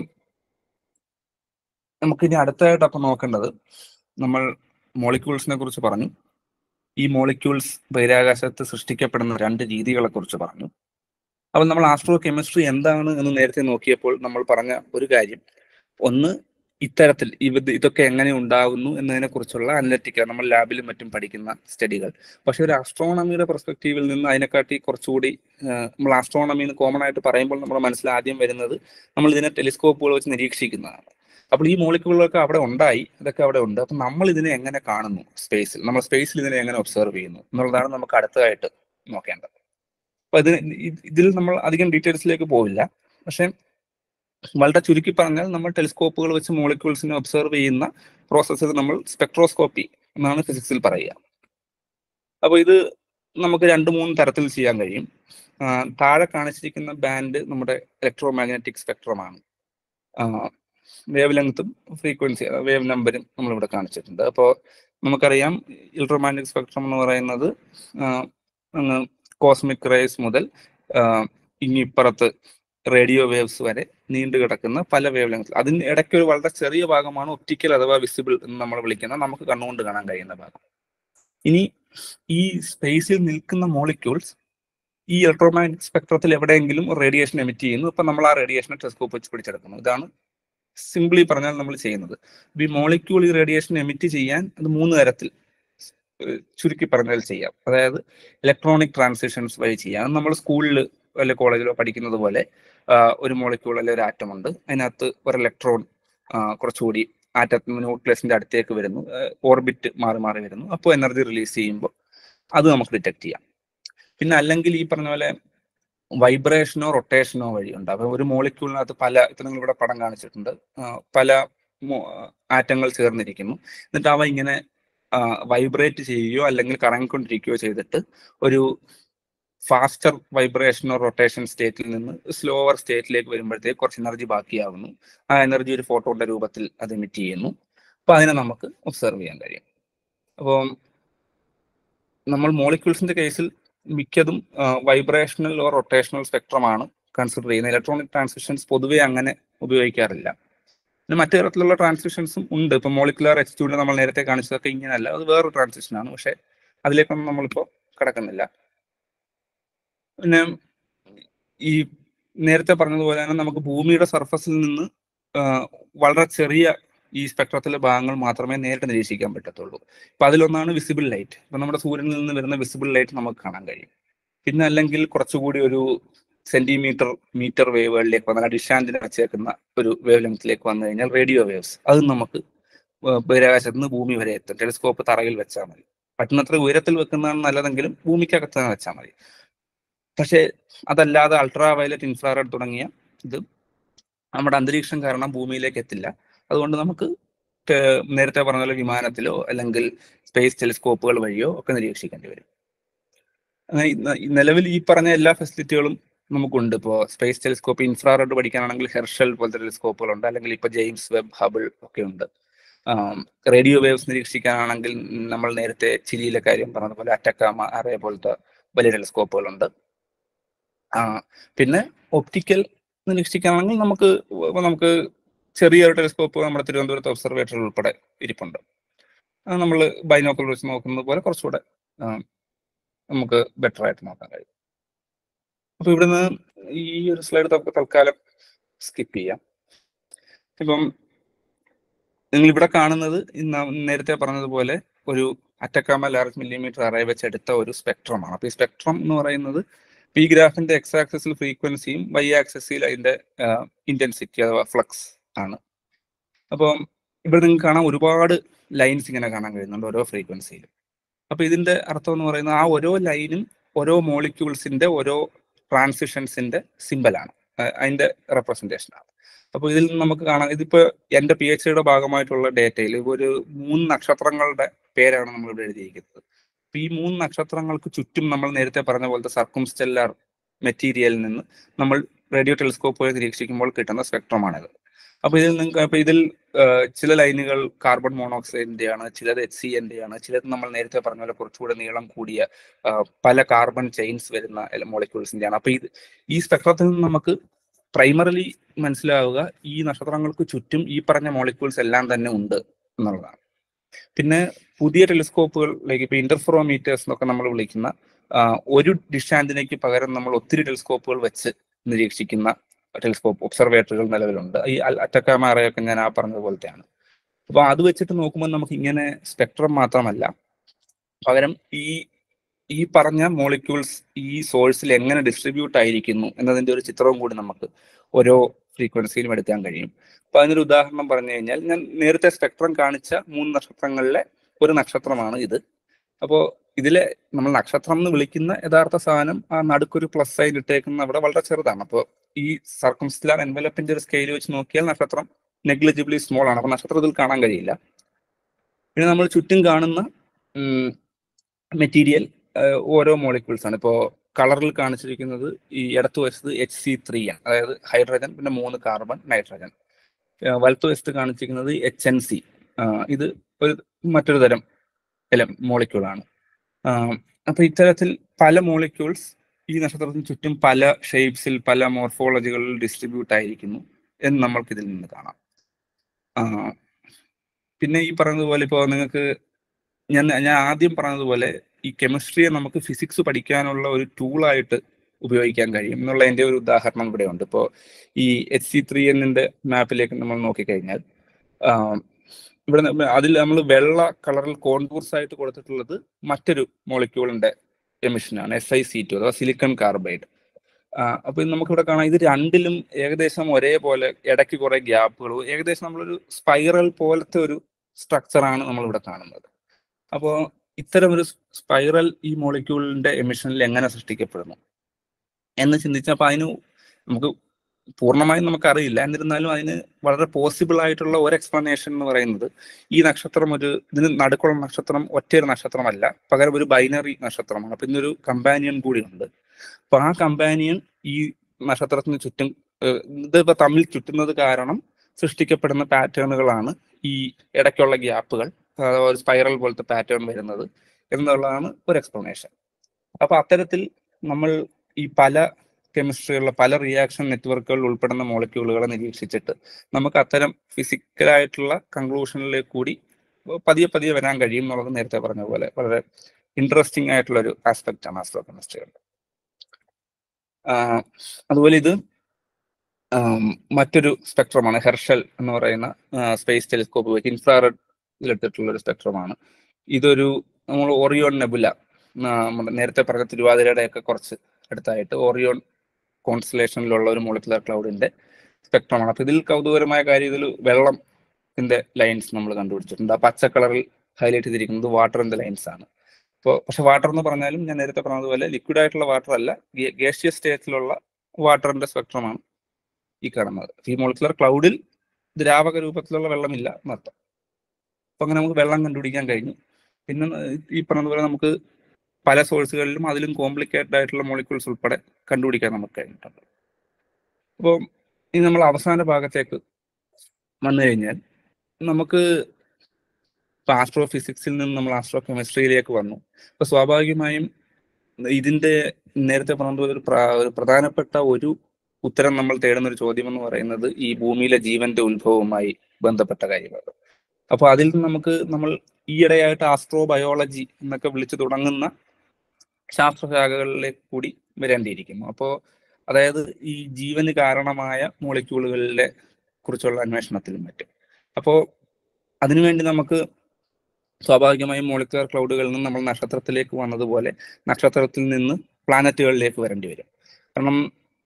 നമുക്കിനി അടുത്തതായിട്ട് അപ്പൊ നോക്കേണ്ടത് നമ്മൾ മോളിക്യൂൾസിനെ കുറിച്ച് പറഞ്ഞു ഈ മോളിക്യൂൾസ് ബഹിരാകാശത്ത് സൃഷ്ടിക്കപ്പെടുന്ന രണ്ട് രീതികളെ കുറിച്ച് പറഞ്ഞു അപ്പോൾ നമ്മൾ ആസ്ട്രോ കെമിസ്ട്രി എന്താണ് എന്ന് നേരത്തെ നോക്കിയപ്പോൾ നമ്മൾ പറഞ്ഞ ഒരു കാര്യം ഒന്ന് ഇത്തരത്തിൽ ഇവ ഇതൊക്കെ എങ്ങനെ ഉണ്ടാകുന്നു എന്നതിനെ കുറിച്ചുള്ള അനലറ്റിക്ക നമ്മൾ ലാബിലും മറ്റും പഠിക്കുന്ന സ്റ്റഡികൾ പക്ഷെ ഒരു ആസ്ട്രോണമിയുടെ പെർസ്പെക്റ്റീവിൽ നിന്ന് അതിനെക്കാട്ടി കുറച്ചുകൂടി ആ, നമ്മൾ ആസ്ട്രോണമി എന്ന് കോമൺ ആയിട്ട് പറയുമ്പോൾ നമ്മുടെ മനസ്സിൽ ആദ്യം വരുന്നത് നമ്മൾ ഇതിനെ ടെലിസ്കോപ്പുകൾ വെച്ച് നിരീക്ഷിക്കുന്നതാണ് അപ്പോൾ ഈ മോളിക്യൂളുകളൊക്കെ അവിടെ ഉണ്ടായി ഇതൊക്കെ അവിടെ ഉണ്ട് അപ്പൊ നമ്മൾ ഇതിനെ എങ്ങനെ കാണുന്നു സ്പേസിൽ നമ്മൾ സ്പേസിൽ ഇതിനെ എങ്ങനെ ഒബ്സർവ് ചെയ്യുന്നു എന്നുള്ളതാണ് നമുക്ക് അടുത്തതായിട്ട് നോക്കേണ്ടത് അപ്പൊ ഇത് ഇതിൽ നമ്മൾ അധികം ഡീറ്റെയിൽസിലേക്ക് പോവില്ല പക്ഷെ വളരെ ചുരുക്കി പറഞ്ഞാൽ നമ്മൾ ടെലിസ്കോപ്പുകൾ വെച്ച് മോളിക്യൂൾസിനെ ഒബ്സർവ് ചെയ്യുന്ന പ്രോസസ്സ് നമ്മൾ സ്പെക്ട്രോസ്കോപ്പി എന്നാണ് ഫിസിക്സിൽ പറയുക അപ്പോൾ ഇത് നമുക്ക് രണ്ട് മൂന്ന് തരത്തിൽ ചെയ്യാൻ കഴിയും താഴെ കാണിച്ചിരിക്കുന്ന ബാൻഡ് നമ്മുടെ ഇലക്ട്രോ മാഗ്നറ്റിക് സ്പെക്ട്രമാണ് വേവ് ലെങ്ത്തും ഫ്രീക്വൻസി വേവ് നമ്പറും നമ്മളിവിടെ കാണിച്ചിട്ടുണ്ട് അപ്പോൾ നമുക്കറിയാം ഇലക്ട്രോ മാഗ്നറ്റിക് സ്പെക്ട്രം എന്ന് പറയുന്നത് കോസ്മിക് റേസ് മുതൽ ഇങ്ങിപ്പുറത്ത് റേഡിയോ വേവ്സ് വരെ നീണ്ടു കിടക്കുന്ന പല വേവ് ലെങ്ത് അതിന് ഇടയ്ക്ക് ഒരു വളരെ ചെറിയ ഭാഗമാണ് ഒപ്റ്റിക്കൽ അഥവാ വിസിബിൾ എന്ന് നമ്മൾ വിളിക്കുന്ന നമുക്ക് കണ്ണുകൊണ്ട് കാണാൻ കഴിയുന്ന ഭാഗം ഇനി ഈ സ്പേസിൽ നിൽക്കുന്ന മോളിക്യൂൾസ് ഈ ഇലക്ട്രോമാഗ്നറ്റിക് സ്പെക്ട്രത്തിൽ എവിടെയെങ്കിലും റേഡിയേഷൻ എമിറ്റ് ചെയ്യുന്നു ഇപ്പൊ നമ്മൾ ആ റേഡിയേഷനെ ടെലസ്കോപ്പ് വെച്ച് പിടിച്ചെടുക്കുന്നു ഇതാണ് സിംപ്ലി പറഞ്ഞാൽ നമ്മൾ ചെയ്യുന്നത് ഈ മോളിക്യൂൾ ഈ റേഡിയേഷൻ എമിറ്റ് ചെയ്യാൻ അത് മൂന്ന് തരത്തിൽ ചുരുക്കി പറഞ്ഞാൽ ചെയ്യാം അതായത് ഇലക്ട്രോണിക് ട്രാൻസിഷൻസ് വഴി ചെയ്യാം അത് നമ്മൾ സ്കൂളിൽ അല്ലെ കോളേജിലോ പഠിക്കുന്നത് പോലെ ഒരു മോളിക്യൂൾ അല്ലെ ഒരു ആറ്റം ഉണ്ട് അതിനകത്ത് ഒരു ഇലക്ട്രോൺ കുറച്ചുകൂടി ആറ്റം ന്യൂക്ലിയസിന്റെ അടുത്തേക്ക് വരുന്നു ഓർബിറ്റ് മാറി മാറി വരുന്നു അപ്പോൾ എനർജി റിലീസ് ചെയ്യുമ്പോൾ അത് നമുക്ക് ഡിറ്റക്ട് ചെയ്യാം പിന്നെ അല്ലെങ്കിൽ ഈ പറഞ്ഞ പോലെ വൈബ്രേഷനോ റൊട്ടേഷനോ വഴി ഉണ്ട് അപ്പൊ ഒരു മോളിക്യൂളിനകത്ത് പല ഇപ്പൊ നിങ്ങൾ ഇവിടെ പടം കാണിച്ചിട്ടുണ്ട് പല ആറ്റങ്ങൾ ചേർന്നിരിക്കുന്നു എന്നിട്ട് അവ ഇങ്ങനെ വൈബ്രേറ്റ് ചെയ്യുകയോ അല്ലെങ്കിൽ കറങ്ങിക്കൊണ്ടിരിക്കുകയോ ചെയ്തിട്ട് ഒരു ഫാസ്റ്റർ വൈബ്രേഷനോ റൊട്ടേഷൻ സ്റ്റേറ്റിൽ നിന്ന് സ്ലോവർ സ്റ്റേറ്റിലേക്ക് വരുമ്പോഴത്തേക്ക് കുറച്ച് എനർജി ബാക്കിയാവുന്നു ആ എനർജി ഒരു ഫോട്ടോയുടെ രൂപത്തിൽ അത് എമിറ്റ് ചെയ്യുന്നു അപ്പൊ അതിനെ നമുക്ക് ഒബ്സർവ് ചെയ്യാൻ കഴിയും അപ്പോൾ നമ്മൾ മോളിക്യൂൾസിന്റെ കേസിൽ മിക്കതും വൈബ്രേഷണൽ ഓർ റൊട്ടേഷണൽ സ്പെക്ട്രമാണ് കൺസിഡർ ചെയ്യുന്നത് ഇലക്ട്രോണിക് ട്രാൻസിഷൻസ് പൊതുവെ അങ്ങനെ ഉപയോഗിക്കാറില്ല പിന്നെ മറ്റു തരത്തിലുള്ള ട്രാൻസിഷൻസും ഉണ്ട് ഇപ്പൊ മോളിക്കുലർ എച്ച് ടുവിൽ നമ്മൾ നേരത്തെ കാണിച്ചതൊക്കെ ഇങ്ങനെയല്ല അത് വേറൊരു ട്രാൻസിഷനാണ് പക്ഷെ അതിലേക്കൊന്നും നമ്മളിപ്പോൾ കിടക്കുന്നില്ല പിന്നെ ഈ നേരത്തെ പറഞ്ഞതുപോലെ തന്നെ നമുക്ക് ഭൂമിയുടെ സർഫസിൽ നിന്ന് വളരെ ചെറിയ ഈ സ്പെക്ട്രത്തിലെ ഭാഗങ്ങൾ മാത്രമേ നേരിട്ട് നിരീക്ഷിക്കാൻ പറ്റത്തുള്ളൂ ഇപ്പൊ അതിലൊന്നാണ് വിസിബിൾ ലൈറ്റ് ഇപ്പൊ നമ്മുടെ സൂര്യനിൽ നിന്ന് വരുന്ന വിസിബിൾ ലൈറ്റ് നമുക്ക് കാണാൻ കഴിയും പിന്നെ അല്ലെങ്കിൽ കുറച്ചുകൂടി ഒരു സെന്റിമീറ്റർ മീറ്റർ വേവുകളിലേക്ക് വന്നാൽ ഡിഷാൻറ്റിന് വെച്ചേക്കുന്ന ഒരു വേവ് ലെങ്ത്തിലേക്ക് വന്നു കഴിഞ്ഞാൽ റേഡിയോ വേവ്സ് അത് നമുക്ക് ബഹിരാകാശത്ത് നിന്ന് ഭൂമി വരെ എത്തും ടെലിസ്കോപ്പ് തറയിൽ വെച്ചാൽ മതി പറ്റുന്നത്ര ഉയരത്തിൽ വെക്കുന്നതാണ് നല്ലതെങ്കിലും ഭൂമിക്കകത്ത് തന്നെ വെച്ചാൽ മതി പക്ഷേ അതല്ലാതെ അൾട്രാ വയലറ്റ് ഇൻഫ്രാറെഡ് തുടങ്ങിയ ഇത് നമ്മുടെ അന്തരീക്ഷം കാരണം ഭൂമിയിലേക്ക് എത്തില്ല അതുകൊണ്ട് നമുക്ക് നേരത്തെ പറഞ്ഞ പോലെ വിമാനത്തിലോ അല്ലെങ്കിൽ സ്പേസ് ടെലിസ്കോപ്പുകൾ വഴിയോ ഒക്കെ നിരീക്ഷിക്കേണ്ടി വരും നിലവിൽ ഈ പറഞ്ഞ എല്ലാ ഫെസിലിറ്റികളും നമുക്കുണ്ട് ഇപ്പോൾ സ്പേസ് ടെലിസ്കോപ്പ് ഇൻഫ്രാറെഡ് പഠിക്കാനാണെങ്കിൽ ഹെർഷൽ പോലത്തെ ടെലിസ്കോപ്പുകളുണ്ട് അല്ലെങ്കിൽ ഇപ്പോൾ ജെയിംസ് വെബ് ഹബിൾ ഒക്കെ ഉണ്ട് റേഡിയോ വേവ്സ് നിരീക്ഷിക്കാനാണെങ്കിൽ നമ്മൾ നേരത്തെ ചിലിയിലെ കാര്യം പറഞ്ഞതുപോലെ അറ്റക്കാമ അറേ പോലത്തെ വലിയ ടെലിസ്കോപ്പുകളുണ്ട് പിന്നെ ഒപ്റ്റിക്കൽ നിരീക്ഷിക്കാനാണെങ്കിൽ നമുക്ക് നമുക്ക് ചെറിയൊരു ടെലിസ്കോപ്പ് നമ്മുടെ തിരുവനന്തപുരത്ത് ഒബ്സർവേറ്ററി ഉൾപ്പെടെ ഇരിപ്പുണ്ട് അത് നമ്മൾ ബൈനോക്കുലർ വെച്ച് നോക്കുന്നത് പോലെ കുറച്ചുകൂടെ നമുക്ക് ബെറ്റർ ആയിട്ട് നോക്കാൻ കഴിയും അപ്പൊ ഇവിടുന്ന് ഈ ഒരു സ്ലൈഡ് നമുക്ക് തൽക്കാലം സ്കിപ്പ് ചെയ്യാം ഇപ്പം നിങ്ങൾ ഇവിടെ കാണുന്നത് നേരത്തെ പറഞ്ഞതുപോലെ ഒരു അറ്റക്കാമ ലാർജ് മില്ലിമീറ്റർ അറേ വെച്ചെടുത്ത ഒരു സ്പെക്ട്രമാണ് അപ്പൊ ഈ സ്പെക്ട്രം എന്ന് പറയുന്നത് പി ഗ്രാഫിന്റെ എക്സ് ആക്സസിൽ ഫ്രീക്വൻസിയും വൈ ആക്സസിൽ അതിന്റെ ഇന്റൻസിറ്റി അഥവാ ഫ്ലക്സ് ആണ് അപ്പോൾ ഇവിടെ നിങ്ങൾക്ക് കാണാൻ ഒരുപാട് ലൈൻസ് ഇങ്ങനെ കാണാൻ കഴിയുന്നുണ്ട് ഓരോ ഫ്രീക്വൻസിയിലും അപ്പൊ ഇതിന്റെ അർത്ഥം എന്ന് പറയുന്നത് ആ ഓരോ ലൈനും ഓരോ മോളിക്യൂൾസിന്റെ ഓരോ ട്രാൻസിഷൻസിന്റെ സിമ്പലാണ് അതിന്റെ റെപ്രസെന്റേഷൻ ആണ് അപ്പോൾ ഇതിൽ നമുക്ക് കാണാം ഇതിപ്പോ എന്റെ പി എച്ച് ഡിയുടെ ഭാഗമായിട്ടുള്ള ഡേറ്റയിൽ ഒരു മൂന്ന് നക്ഷത്രങ്ങളുടെ പേരാണ് നമ്മൾ ഇവിടെ എഴുതിയിരിക്കുന്നത് അപ്പൊ ഈ മൂന്ന് നക്ഷത്രങ്ങൾക്ക് ചുറ്റും നമ്മൾ നേരത്തെ പറഞ്ഞ പോലത്തെ സർക്കുംസ്റ്റെല്ലാർ മെറ്റീരിയലിൽ നിന്ന് നമ്മൾ റേഡിയോ ടെലിസ്കോപ്പ് വഴി നിരീക്ഷിക്കുമ്പോൾ കിട്ടുന്ന സ്പെക്ട്രമാണിത് അപ്പൊ ഇതിൽ നിങ്ങൾക്ക് അപ്പൊ ഇതിൽ ചില ലൈനുകൾ കാർബൺ മോണോക്സൈഡിന്റെ ആണ് ചിലത് എച്ച് സി എൻ്റെ ആണ് ചിലത് നമ്മൾ നേരത്തെ പറഞ്ഞ പോലെ കുറച്ചുകൂടെ നീളം കൂടിയ പല കാർബൺ ചെയിൻസ് വരുന്ന മോളിക്യൂൾസിന്റെ ആണ് അപ്പൊ ഇത് ഈ സ്പെക്ട്രത്തിൽ നിന്ന് നമുക്ക് പ്രൈമറിലി മനസ്സിലാവുക ഈ നക്ഷത്രങ്ങൾക്ക് ചുറ്റും ഈ പറഞ്ഞ മോളിക്യൂൾസ് എല്ലാം തന്നെ ഉണ്ട് എന്നുള്ളതാണ് പിന്നെ പുതിയ ടെലിസ്കോപ്പുകളിലേക്ക് ഇപ്പൊ ഇന്റർഫെറോമീറ്റേഴ്സ് എന്നൊക്കെ നമ്മൾ വിളിക്കുന്ന ഒരു ഡിഷ് ആന്റിനയ്ക്ക് പകരം നമ്മൾ ഒത്തിരി ടെലിസ്കോപ്പുകൾ വെച്ച് നിരീക്ഷിക്കുന്ന ടെലിസ്കോപ്പ് ഒബ്സർവേറ്ററികൾ നിലവിലുണ്ട് ഈ അറ്റക്കാമ അറയൊക്കെ ഞാൻ ആ പറഞ്ഞ പോലത്തെയാണ് അപ്പൊ അത് വെച്ചിട്ട് നോക്കുമ്പോൾ നമുക്ക് ഇങ്ങനെ സ്പെക്ട്രം മാത്രമല്ല പകരം ഈ ഈ പറഞ്ഞ മോളിക്യൂൾസ് ഈ സോഴ്സിൽ എങ്ങനെ ഡിസ്ട്രിബ്യൂട്ട് ആയിരിക്കുന്നു എന്നതിന്റെ ഒരു ചിത്രവും കൂടി നമുക്ക് ഓരോ ഫ്രീക്വൻസിയിലും എടുക്കാൻ കഴിയും അപ്പൊ അതിനൊരു ഉദാഹരണം പറഞ്ഞു കഴിഞ്ഞാൽ ഞാൻ നേരത്തെ സ്പെക്ട്രം കാണിച്ച മൂന്ന് നക്ഷത്രങ്ങളിലെ ഒരു നക്ഷത്രമാണ് ഇത് അപ്പോൾ ഇതിലെ നമ്മൾ നക്ഷത്രം എന്ന് വിളിക്കുന്ന യഥാർത്ഥ സാധനം ആ നടുക്കൊരു പ്ലസ് സൈൻ ഇട്ടേക്കുന്ന അവിടെ വളരെ ചെറുതാണ് അപ്പോൾ ഈ സർക്കംസ്റ്റാർ എൻവലപ്പിന്റെ ഒരു സ്കെയിൽ വെച്ച് നോക്കിയാൽ നക്ഷത്രം നെഗ്ലിജിബിളി സ്മോൾ ആണ് അപ്പൊ നക്ഷത്രം ഇതിൽ കാണാൻ കഴിയില്ല പിന്നെ നമ്മൾ ചുറ്റും കാണുന്ന മെറ്റീരിയൽ ഓരോ മോളിക്യൂൾസ് ആണ് ഇപ്പോൾ കളറിൽ കാണിച്ചിരിക്കുന്നത് ഈ ഇടത്ത് വശത്ത് എച്ച് സി ത്രീ ആണ് അതായത് ഹൈഡ്രജൻ പിന്നെ മൂന്ന് കാർബൺ നൈട്രജൻ വലത്ത് വശത്ത് കാണിച്ചിരിക്കുന്നത് എച്ച് എൻ സി ഇത് ഒരു മറ്റൊരു തരം അല്ല മോളിക്യൂളാണ് അപ്പൊ ഇത്തരത്തിൽ പല മോളിക്യൂൾസ് ഈ നക്ഷത്രത്തിന് ചുറ്റും പല ഷേപ്സിൽ പല മോർഫോളജികളിൽ ഡിസ്ട്രിബ്യൂട്ട് ആയിരിക്കുന്നു എന്ന് നമ്മൾക്ക് ഇതിൽ നിന്ന് കാണാം പിന്നെ ഈ പറഞ്ഞതുപോലെ ഇപ്പോൾ നിങ്ങൾക്ക് ഞാൻ ഞാൻ ആദ്യം പറഞ്ഞതുപോലെ ഈ കെമിസ്ട്രിയെ നമുക്ക് ഫിസിക്സ് പഠിക്കാനുള്ള ഒരു ടൂളായിട്ട് ഉപയോഗിക്കാൻ കഴിയും എന്നുള്ള എൻ്റെ ഒരു ഉദാഹരണം ഇവിടെ ഉണ്ട് ഇപ്പോൾ ഈ എച്ച് സി ത്രീ എന്നിന്റെ മാപ്പിലേക്ക് നമ്മൾ നോക്കിക്കഴിഞ്ഞാൽ ഇവിടെ അതിൽ നമ്മൾ വെള്ള കളറിൽ കോൺടൂർസ് ആയിട്ട് കൊടുത്തിട്ടുള്ളത് മറ്റൊരു മോളിക്യൂളിന്റെ എമിഷനാണ് എസ് ഐ സി ടു അഥവാ സിലിക്കൺ കാർബൈഡ് അപ്പൊ നമുക്കിവിടെ കാണാം ഇത് രണ്ടിലും ഏകദേശം ഒരേപോലെ ഇടയ്ക്ക് കുറെ ഗ്യാപ്പുകൾ ഏകദേശം നമ്മളൊരു സ്പൈറൽ പോലത്തെ ഒരു സ്ട്രക്ചറാണ് നമ്മൾ ഇവിടെ കാണുന്നത് അപ്പോൾ ഇത്തരം ഒരു സ്പൈറൽ ഈ മോളിക്യൂളിന്റെ എമിഷനിൽ എങ്ങനെ സൃഷ്ടിക്കപ്പെടുന്നു എന്ന് ചിന്തിച്ചപ്പോൾ അതിന് നമുക്ക് പൂർണ്ണമായും നമുക്കറിയില്ല എന്നിരുന്നാലും അതിന് വളരെ പോസിബിൾ ആയിട്ടുള്ള ഒരു എക്സ്പ്ലനേഷൻ എന്ന് പറയുന്നത് ഈ നക്ഷത്രം ഒരു ഇതിന് നടുക്കുള്ള നക്ഷത്രം ഒറ്റയൊരു നക്ഷത്രമല്ല പകരം ഒരു ബൈനറി നക്ഷത്രമാണ് അപ്പൊ ഇതിനൊരു കമ്പാനിയൻ കൂടിയുണ്ട് അപ്പൊ ആ കമ്പാനിയൻ ഈ നക്ഷത്രത്തിന് ചുറ്റും ഇതിപ്പോ തമ്മിൽ ചുറ്റുന്നത് കാരണം സൃഷ്ടിക്കപ്പെടുന്ന പാറ്റേണുകളാണ് ഈ ഇടയ്ക്കുള്ള ഗ്യാപ്പുകൾ ഒരു സ്പൈറൽ പോലത്തെ പാറ്റേൺ വരുന്നത് എന്നുള്ളതാണ് ഒരു എക്സ്പ്ലനേഷൻ അപ്പൊ അത്തരത്തിൽ നമ്മൾ ഈ പല കെമിസ്ട്രിയുള്ള പല റിയാക്ഷൻ നെറ്റ്വർക്കുകളിൽ ഉൾപ്പെടുന്ന മോളിക്യൂളുകളെ നിരീക്ഷിച്ചിട്ട് നമുക്ക് അത്തരം ഫിസിക്കലായിട്ടുള്ള കൺക്ലൂഷനിലേക്ക് കൂടി പതിയെ പതിയെ വരാൻ കഴിയും എന്നുള്ളത് നേരത്തെ പറഞ്ഞ പോലെ വളരെ ഇൻട്രസ്റ്റിംഗ് ആയിട്ടുള്ള ഒരു ആസ്പെക്റ്റ് ആണ് ആസ്ട്രോ കെമിസ്ട്രിയുടെ അതുപോലെ ഇത് മറ്റൊരു സ്പെക്ട്രമാണ് ഹെർഷൽ എന്ന് പറയുന്ന സ്പേസ് ടെലിസ്കോപ്പ് വെച്ച് ഇൻഫ്രാറെഡ് എടുത്തിട്ടുള്ള ഒരു സ്പെക്ട്രമാണ് ഇതൊരു നമ്മൾ ഓറിയോൺ നെബുല നമ്മുടെ നേരത്തെ പറഞ്ഞ തിരുവാതിരയുടെ ഒക്കെ കുറച്ച് അടുത്തായിട്ട് ഓറിയോൺ കോൺസ്റ്റലേഷനിലുള്ള ഒരു മോളിക്കുലർ ക്ലൗഡിന്റെ സ്പെക്ട്രമാണ് അപ്പൊ ഇതിൽ കൗതുകരമായ കാര്യം ഇതിൽ വെള്ളത്തിന്റെ ലൈൻസ് നമ്മൾ കണ്ടുപിടിച്ചിട്ടുണ്ട് ആ പച്ച കളറിൽ ഹൈലൈറ്റ് ചെയ്തിരിക്കുന്നത് വാട്ടറിന്റെ ലൈൻസ് ആണ് ഇപ്പോൾ പക്ഷെ വാട്ടർ എന്ന് പറഞ്ഞാലും ഞാൻ നേരത്തെ പറഞ്ഞതുപോലെ ലിക്വിഡ് ആയിട്ടുള്ള വാട്ടർ അല്ല ഗേഷ്യസ് സ്റ്റേറ്റിലുള്ള വാട്ടറിന്റെ സ്പെക്ട്രമാണ് ഈ കാണുന്നത് ഈ മോളിക്കുലർ ക്ലൗഡിൽ ദ്രാവക രൂപത്തിലുള്ള വെള്ളമില്ല എന്നർത്ഥം അപ്പൊ അങ്ങനെ നമുക്ക് വെള്ളം കണ്ടുപിടിക്കാൻ കഴിഞ്ഞു പിന്നെ ഈ പറഞ്ഞതുപോലെ നമുക്ക് പല സോഴ്സുകളിലും അതിലും കോംപ്ലിക്കേറ്റഡ് ആയിട്ടുള്ള മോളിക്യൂൾസ് ഉൾപ്പെടെ കണ്ടുപിടിക്കാൻ നമുക്ക് കഴിഞ്ഞിട്ടുണ്ട് അപ്പോൾ ഇനി നമ്മൾ അവസാന ഭാഗത്തേക്ക് വന്നു കഴിഞ്ഞാൽ നമുക്ക് ഇപ്പൊ ആസ്ട്രോ ഫിസിക്സിൽ നിന്ന് നമ്മൾ ആസ്ട്രോ കെമിസ്ട്രിയിലേക്ക് വന്നു അപ്പൊ സ്വാഭാവികമായും ഇതിന്റെ നേരത്തെ പറഞ്ഞതുപോലെ ഒരു ഒരു പ്രധാനപ്പെട്ട ഒരു ഉത്തരം നമ്മൾ തേടുന്ന ഒരു ചോദ്യം എന്ന് പറയുന്നത് ഈ ഭൂമിയിലെ ജീവന്റെ ഉത്ഭവവുമായി ബന്ധപ്പെട്ട കാര്യമാണ് അപ്പൊ അതിൽ നിന്ന് നമുക്ക് നമ്മൾ ഈയിടെയായിട്ട് ആസ്ട്രോ ബയോളജി എന്നൊക്കെ വിളിച്ചു തുടങ്ങുന്ന ശാസ്ത്രശാഖകളിലേക്ക് കൂടി വരേണ്ടിയിരിക്കുന്നു അപ്പോൾ അതായത് ഈ ജീവന് കാരണമായ മോളിക്യൂളുകളിലെ കുറിച്ചുള്ള അന്വേഷണത്തിലും മറ്റും അപ്പോൾ അതിനുവേണ്ടി നമുക്ക് സ്വാഭാവികമായും മോളിക്കുലർ ക്ലൗഡുകളിൽ നിന്ന് നമ്മൾ നക്ഷത്രത്തിലേക്ക് വന്നതുപോലെ നക്ഷത്രത്തിൽ നിന്ന് പ്ലാനറ്റുകളിലേക്ക് വരേണ്ടി വരും കാരണം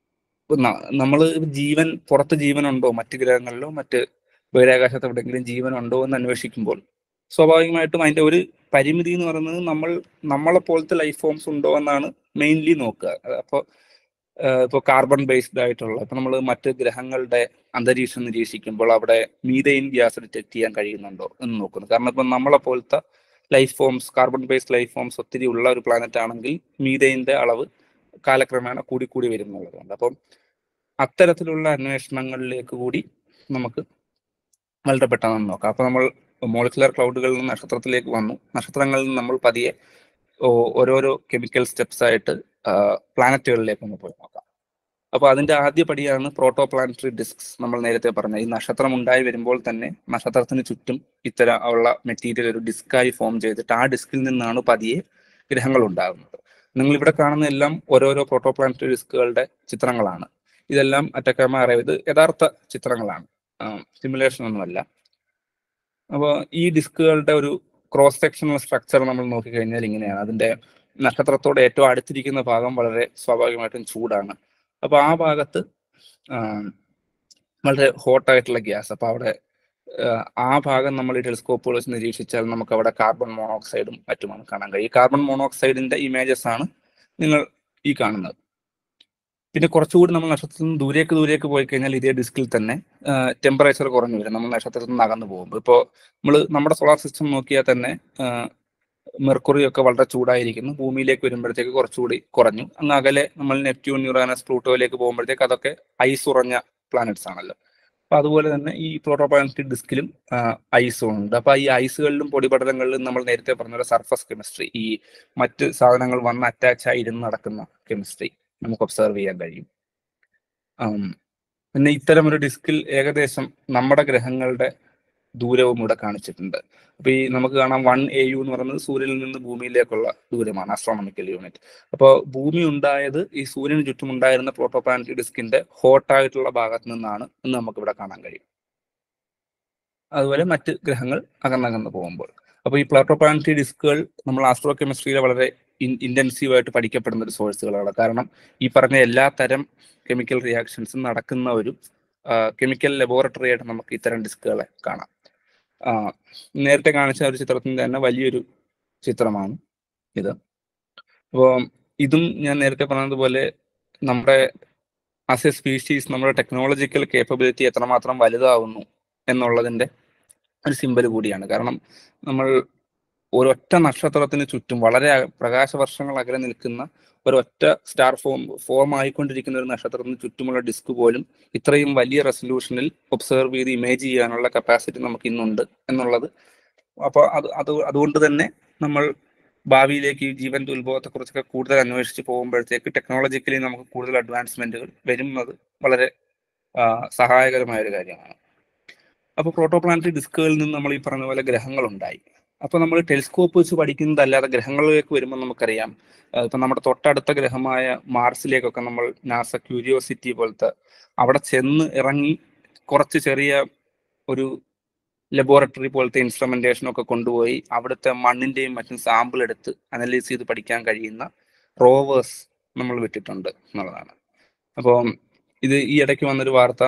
നമ്മൾ ജീവൻ പുറത്ത് ജീവനുണ്ടോ മറ്റ് ഗ്രഹങ്ങളിലോ മറ്റ് ബഹിരാകാശത്ത് എവിടെയെങ്കിലും ജീവൻ ഉണ്ടോ എന്ന് അന്വേഷിക്കുമ്പോൾ സ്വാഭാവികമായിട്ടും അതിന്റെ ഒരു പരിമിതി എന്ന് പറയുന്നത് നമ്മൾ നമ്മളെ പോലത്തെ ലൈഫ് ഫോംസ് ഉണ്ടോ എന്നാണ് മെയിൻലി നോക്കുക അപ്പോൾ ഇപ്പോൾ കാർബൺ ബേസ്ഡ് ആയിട്ടുള്ള ഇപ്പൊ നമ്മൾ മറ്റ് ഗ്രഹങ്ങളുടെ അന്തരീക്ഷം നിരീക്ഷിക്കുമ്പോൾ അവിടെ മീതൈൻ ഗ്യാസ് ഡിറ്റക്ട് ചെയ്യാൻ കഴിയുന്നുണ്ടോ എന്ന് നോക്കുന്നു കാരണം ഇപ്പം നമ്മളെ പോലത്തെ life forms carbon based life forms ഒത്തിരി ഉള്ള ഒരു പ്ലാനറ്റ് ആണെങ്കിൽ മീതൈൻ്റെ അളവ് കാലക്രമേണ കൂടി കൂടി വരുന്നുള്ളതുകൊണ്ട് അപ്പം അത്തരത്തിലുള്ള അന്വേഷണങ്ങളിലേക്ക് കൂടി നമുക്ക് വളരെ പെട്ടെന്ന് നോക്കാം അപ്പൊ നമ്മൾ മോളിക്കുലർ ക്ലൗഡുകളിൽ നിന്ന് നക്ഷത്രത്തിലേക്ക് വന്നു നക്ഷത്രങ്ങളിൽ നിന്ന് നമ്മൾ പതിയെ ഓരോരോ കെമിക്കൽ സ്റ്റെപ്സ് ആയിട്ട് പ്ലാനറ്റുകളിലേക്ക് ഒന്ന് പോയി നോക്കാം അപ്പോൾ അതിന്റെ ആദ്യ പടിയാണ് പ്രോട്ടോ പ്ലാനറ്ററി ഡിസ്ക്സ് നമ്മൾ നേരത്തെ പറഞ്ഞ ഈ നക്ഷത്രം ഉണ്ടായി വരുമ്പോൾ തന്നെ നക്ഷത്രത്തിന് ചുറ്റും ഇത്തരം ഉള്ള മെറ്റീരിയൽ ഒരു ഡിസ്കായി ഫോം ചെയ്തിട്ട് ആ ഡിസ്കിൽ നിന്നാണ് പതിയെ ഗ്രഹങ്ങൾ ഉണ്ടാകുന്നത് നിങ്ങൾ ഇവിടെ കാണുന്ന എല്ലാം ഓരോരോ പ്രോട്ടോ പ്ലാനറ്ററി ഡിസ്കുകളുടെ ചിത്രങ്ങളാണ് ഇതെല്ലാം അറ്റക്കാമ അറിയത് യഥാർത്ഥ ചിത്രങ്ങളാണ് സിമുലേഷൻ ഒന്നുമല്ല അപ്പോൾ ഈ ഡിസ്കുകളുടെ ഒരു ക്രോസ് സെക്ഷണൽ സ്ട്രക്ചർ നമ്മൾ നോക്കിക്കഴിഞ്ഞാൽ ഇങ്ങനെയാണ് അതിന്റെ നക്ഷത്രത്തോട് ഏറ്റവും അടുത്തിരിക്കുന്ന ഭാഗം വളരെ സ്വാഭാവികമായിട്ടും ചൂടാണ് അപ്പൊ ആ ഭാഗത്ത് വളരെ ഹോട്ട് ആയിട്ടുള്ള ഗ്യാസ് അപ്പൊ അവിടെ ആഹ്, ആ ഭാഗം നമ്മൾ ഈ ടെലിസ്കോപ്പുകൾ വെച്ച് നിരീക്ഷിച്ചാൽ നമുക്ക് അവിടെ കാർബൺ മോണോക്സൈഡും മറ്റുമാണ് കാണാൻ കഴിയും കാർബൺ മോണോക്സൈഡിന്റെ ഇമേജസ് ആണ് നിങ്ങൾ ഈ കാണുന്നത് പിന്നെ കുറച്ചുകൂടി നമ്മൾ നക്ഷത്രത്തിൽ നിന്ന് ദൂരേക്ക് ദൂരേക്ക് പോയി കഴിഞ്ഞാൽ ഇതേ ഡിസ്കിൽ തന്നെ ടെമ്പറേച്ചർ കുറഞ്ഞു വരും നമ്മൾ നക്ഷത്രത്തിൽ നിന്ന് അകന്നു പോകുമ്പോൾ ഇപ്പോൾ നമ്മൾ നമ്മുടെ സോളാർ സിസ്റ്റം നോക്കിയാൽ തന്നെ മെർക്കുറി ഒക്കെ വളരെ ചൂടായിരിക്കുന്നു ഭൂമിയിലേക്ക് വരുമ്പോഴത്തേക്ക് കുറച്ചുകൂടി കുറഞ്ഞു അങ്ങ് അകലെ നമ്മൾ നെപ്റ്റ്യൂൺ യുറാനസ് പ്ലൂട്ടോയിലേക്ക് പോകുമ്പോഴത്തേക്ക് അതൊക്കെ ഐസ് ഉറഞ്ഞ പ്ലാനറ്റ്സ് ആണല്ലോ അപ്പൊ അതുപോലെ തന്നെ ഈ പ്ലോട്ടോപ്ലാനറ്റിക് ഡിസ്കിലും ഐസ് ഉണ്ട് അപ്പൊ ഈ ഐസുകളിലും പൊടിപടലങ്ങളിലും നമ്മൾ നേരത്തെ പറഞ്ഞ പോലെ സർഫസ് കെമിസ്ട്രി ഈ മറ്റ് സാധനങ്ങൾ വന്ന് അറ്റാച്ച് ആയി ഇരുന്ന് നടക്കുന്ന കെമിസ്ട്രി നമുക്ക് ഒബ്സർവ് ചെയ്യാൻ കഴിയും ആം, പിന്നെ ഇത്തരം ഒരു ഡിസ്കിൽ ഏകദേശം നമ്മുടെ ഗ്രഹങ്ങളുടെ ദൂരവും ഇവിടെ കാണിച്ചിട്ടുണ്ട് അപ്പൊ ഈ നമുക്ക് കാണാം വൺ എ യു എന്ന് പറയുന്നത് സൂര്യനിൽ നിന്ന് ഭൂമിയിലേക്കുള്ള ദൂരമാണ് ആസ്ട്രോണമിക്കൽ യൂണിറ്റ് അപ്പോൾ ഭൂമി ഉണ്ടായത് ഈ സൂര്യന് ചുറ്റും ഉണ്ടായിരുന്ന പ്രോട്ടോപ്ലാനറ്ററി ഡിസ്കിന്റെ ഹോട്ട് ആയിട്ടുള്ള ഭാഗത്ത് നിന്നാണ് എന്ന് നമുക്ക് ഇവിടെ കാണാൻ കഴിയും അതുപോലെ മറ്റ് ഗ്രഹങ്ങൾ അകന്നകന്ന് പോകുമ്പോൾ അപ്പോൾ ഈ പ്ലോട്ടോപ്ലാനറ്ററി ഡിസ്കുകൾ നമ്മൾ ആസ്ട്രോ കെമിസ്ട്രിയിലെ വളരെ ഇന്റൻസീവ് ആയിട്ട് പഠിക്കപ്പെടുന്ന ഒരു സോഴ്സുകളാണ് കാരണം ഈ പറഞ്ഞ എല്ലാ തരം കെമിക്കൽ റിയാക്ഷൻസും നടക്കുന്ന ഒരു കെമിക്കൽ ലബോറട്ടറി ആയിട്ട് നമുക്ക് ഇത്തരം ഡിസ്കുകളെ കാണാം ആ, നേരത്തെ കാണിച്ച ഒരു ചിത്രത്തിന്റെ തന്നെ വലിയൊരു ചിത്രമാണ് ഇത് അപ്പോൾ ഇതും ഞാൻ നേരത്തെ പറഞ്ഞതുപോലെ നമ്മുടെ ആസ് എ സ്പീഷീസ് നമ്മുടെ ടെക്നോളജിക്കൽ കേപ്പബിലിറ്റി എത്രമാത്രം വലുതാവുന്നു എന്നുള്ളതിന്റെ ഒരു സിമ്പൽ കൂടിയാണ് കാരണം നമ്മൾ ഒരൊറ്റ നക്ഷത്രത്തിന് ചുറ്റും വളരെ അക- പ്രകാശവർഷങ്ങൾ അകലെ നിൽക്കുന്ന ഒരൊറ്റ സ്റ്റാർ ഫോം ഫോം ആയിക്കൊണ്ടിരിക്കുന്ന ഒരു നക്ഷത്രത്തിന് ചുറ്റുമുള്ള ഡിസ്ക് പോലും ഇത്രയും വലിയ റെസൊല്യൂഷനിൽ ഒബ്സർവ് ചെയ്ത് ഇമേജ് ചെയ്യാനുള്ള കപ്പാസിറ്റി നമുക്ക് ഇന്നുണ്ട് എന്നുള്ളത് അപ്പോൾ അത് അത് അതുകൊണ്ട് തന്നെ നമ്മൾ ഭാവിയിലേക്ക് ഈ ജീവന്റെ ഉത്ഭവത്തെ കുറിച്ചൊക്കെ കൂടുതൽ അന്വേഷിച്ച് പോകുമ്പോഴത്തേക്ക് ടെക്നോളജിക്കലി നമുക്ക് കൂടുതൽ അഡ്വാൻസ്മെന്റുകൾ വരുന്നത് വളരെ ആ, സഹായകരമായ ഒരു കാര്യമാണ് അപ്പോൾ പ്രോട്ടോപ്ലാനറ്ററി ഡിസ്കുകളിൽ നിന്ന് നമ്മൾ ഈ പറഞ്ഞ പോലെ ഗ്രഹങ്ങൾ ഉണ്ടായി അപ്പോൾ നമ്മൾ ടെലിസ്കോപ്പ് വെച്ച് പഠിക്കുന്നതല്ലാതെ ഗ്രഹങ്ങളിലേക്ക് വരുമ്പോൾ നമുക്കറിയാം ആ, ഇപ്പൊ നമ്മുടെ തൊട്ടടുത്ത ഗ്രഹമായ മാർസിലേക്കൊക്കെ നമ്മൾ നാസ ക്യൂരിയോസിറ്റി പോലത്തെ അവിടെ ചെന്ന് ഇറങ്ങി കുറച്ച് ചെറിയ ഒരു ലബോറട്ടറി പോലത്തെ ഇൻസ്ട്രുമെന്റേഷൻ ഒക്കെ കൊണ്ടുപോയി അവിടുത്തെ മണ്ണിന്റെയും മറ്റും സാമ്പിൾ എടുത്ത് അനലൈസ് ചെയ്ത് പഠിക്കാൻ കഴിയുന്ന റോവേഴ്സ് നമ്മൾ വിട്ടിട്ടുണ്ട് എന്നുള്ളതാണ് അപ്പോൾ ഇത് ഈ ഇടയ്ക്ക് വന്നൊരു വാർത്ത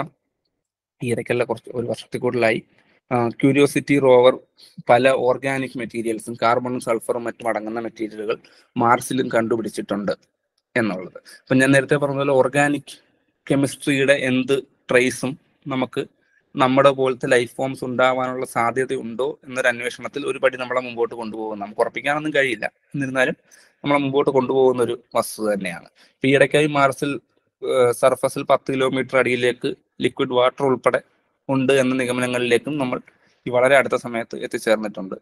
ഈ ഇടയ്ക്കല്ല കുറച്ച് ഒരു വർഷത്തിൽ കൂടുതലായി ക്യൂരിയോസിറ്റി റോവർ പല ഓർഗാനിക് മെറ്റീരിയൽസും കാർബണും സൾഫറും മറ്റും അടങ്ങുന്ന മെറ്റീരിയലുകൾ മാർസിലും കണ്ടുപിടിച്ചിട്ടുണ്ട് എന്നുള്ളത് അപ്പം ഞാൻ നേരത്തെ പറഞ്ഞ പോലെ ഓർഗാനിക് കെമിസ്ട്രിയുടെ എന്ത് ട്രേസും നമുക്ക് നമ്മുടെ പോലത്തെ ലൈഫ് ഫോംസ് ഉണ്ടാവാനുള്ള സാധ്യതയുണ്ടോ എന്നൊരു അന്വേഷണത്തിൽ ഒരു പടി നമ്മളെ മുമ്പോട്ട് കൊണ്ടുപോകും നമുക്ക് ഉറപ്പിക്കാനൊന്നും കഴിയില്ല എന്നിരുന്നാലും നമ്മളെ മുമ്പോട്ട് കൊണ്ടുപോകുന്ന ഒരു വസ്തുത തന്നെയാണ് ഇപ്പൊ ഈ ഇടയ്ക്കായി മാർസിൽ സർഫസിൽ പത്ത് കിലോമീറ്റർ അടിയിലേക്ക് ലിക്വിഡ് വാട്ടർ ഉൾപ്പെടെ ഉണ്ട് എന്ന നിഗമനങ്ങളിലേക്കും നമ്മൾ ഈ വളരെ അടുത്ത സമയത്ത് എത്തിച്ചേർന്നിട്ടുണ്ട്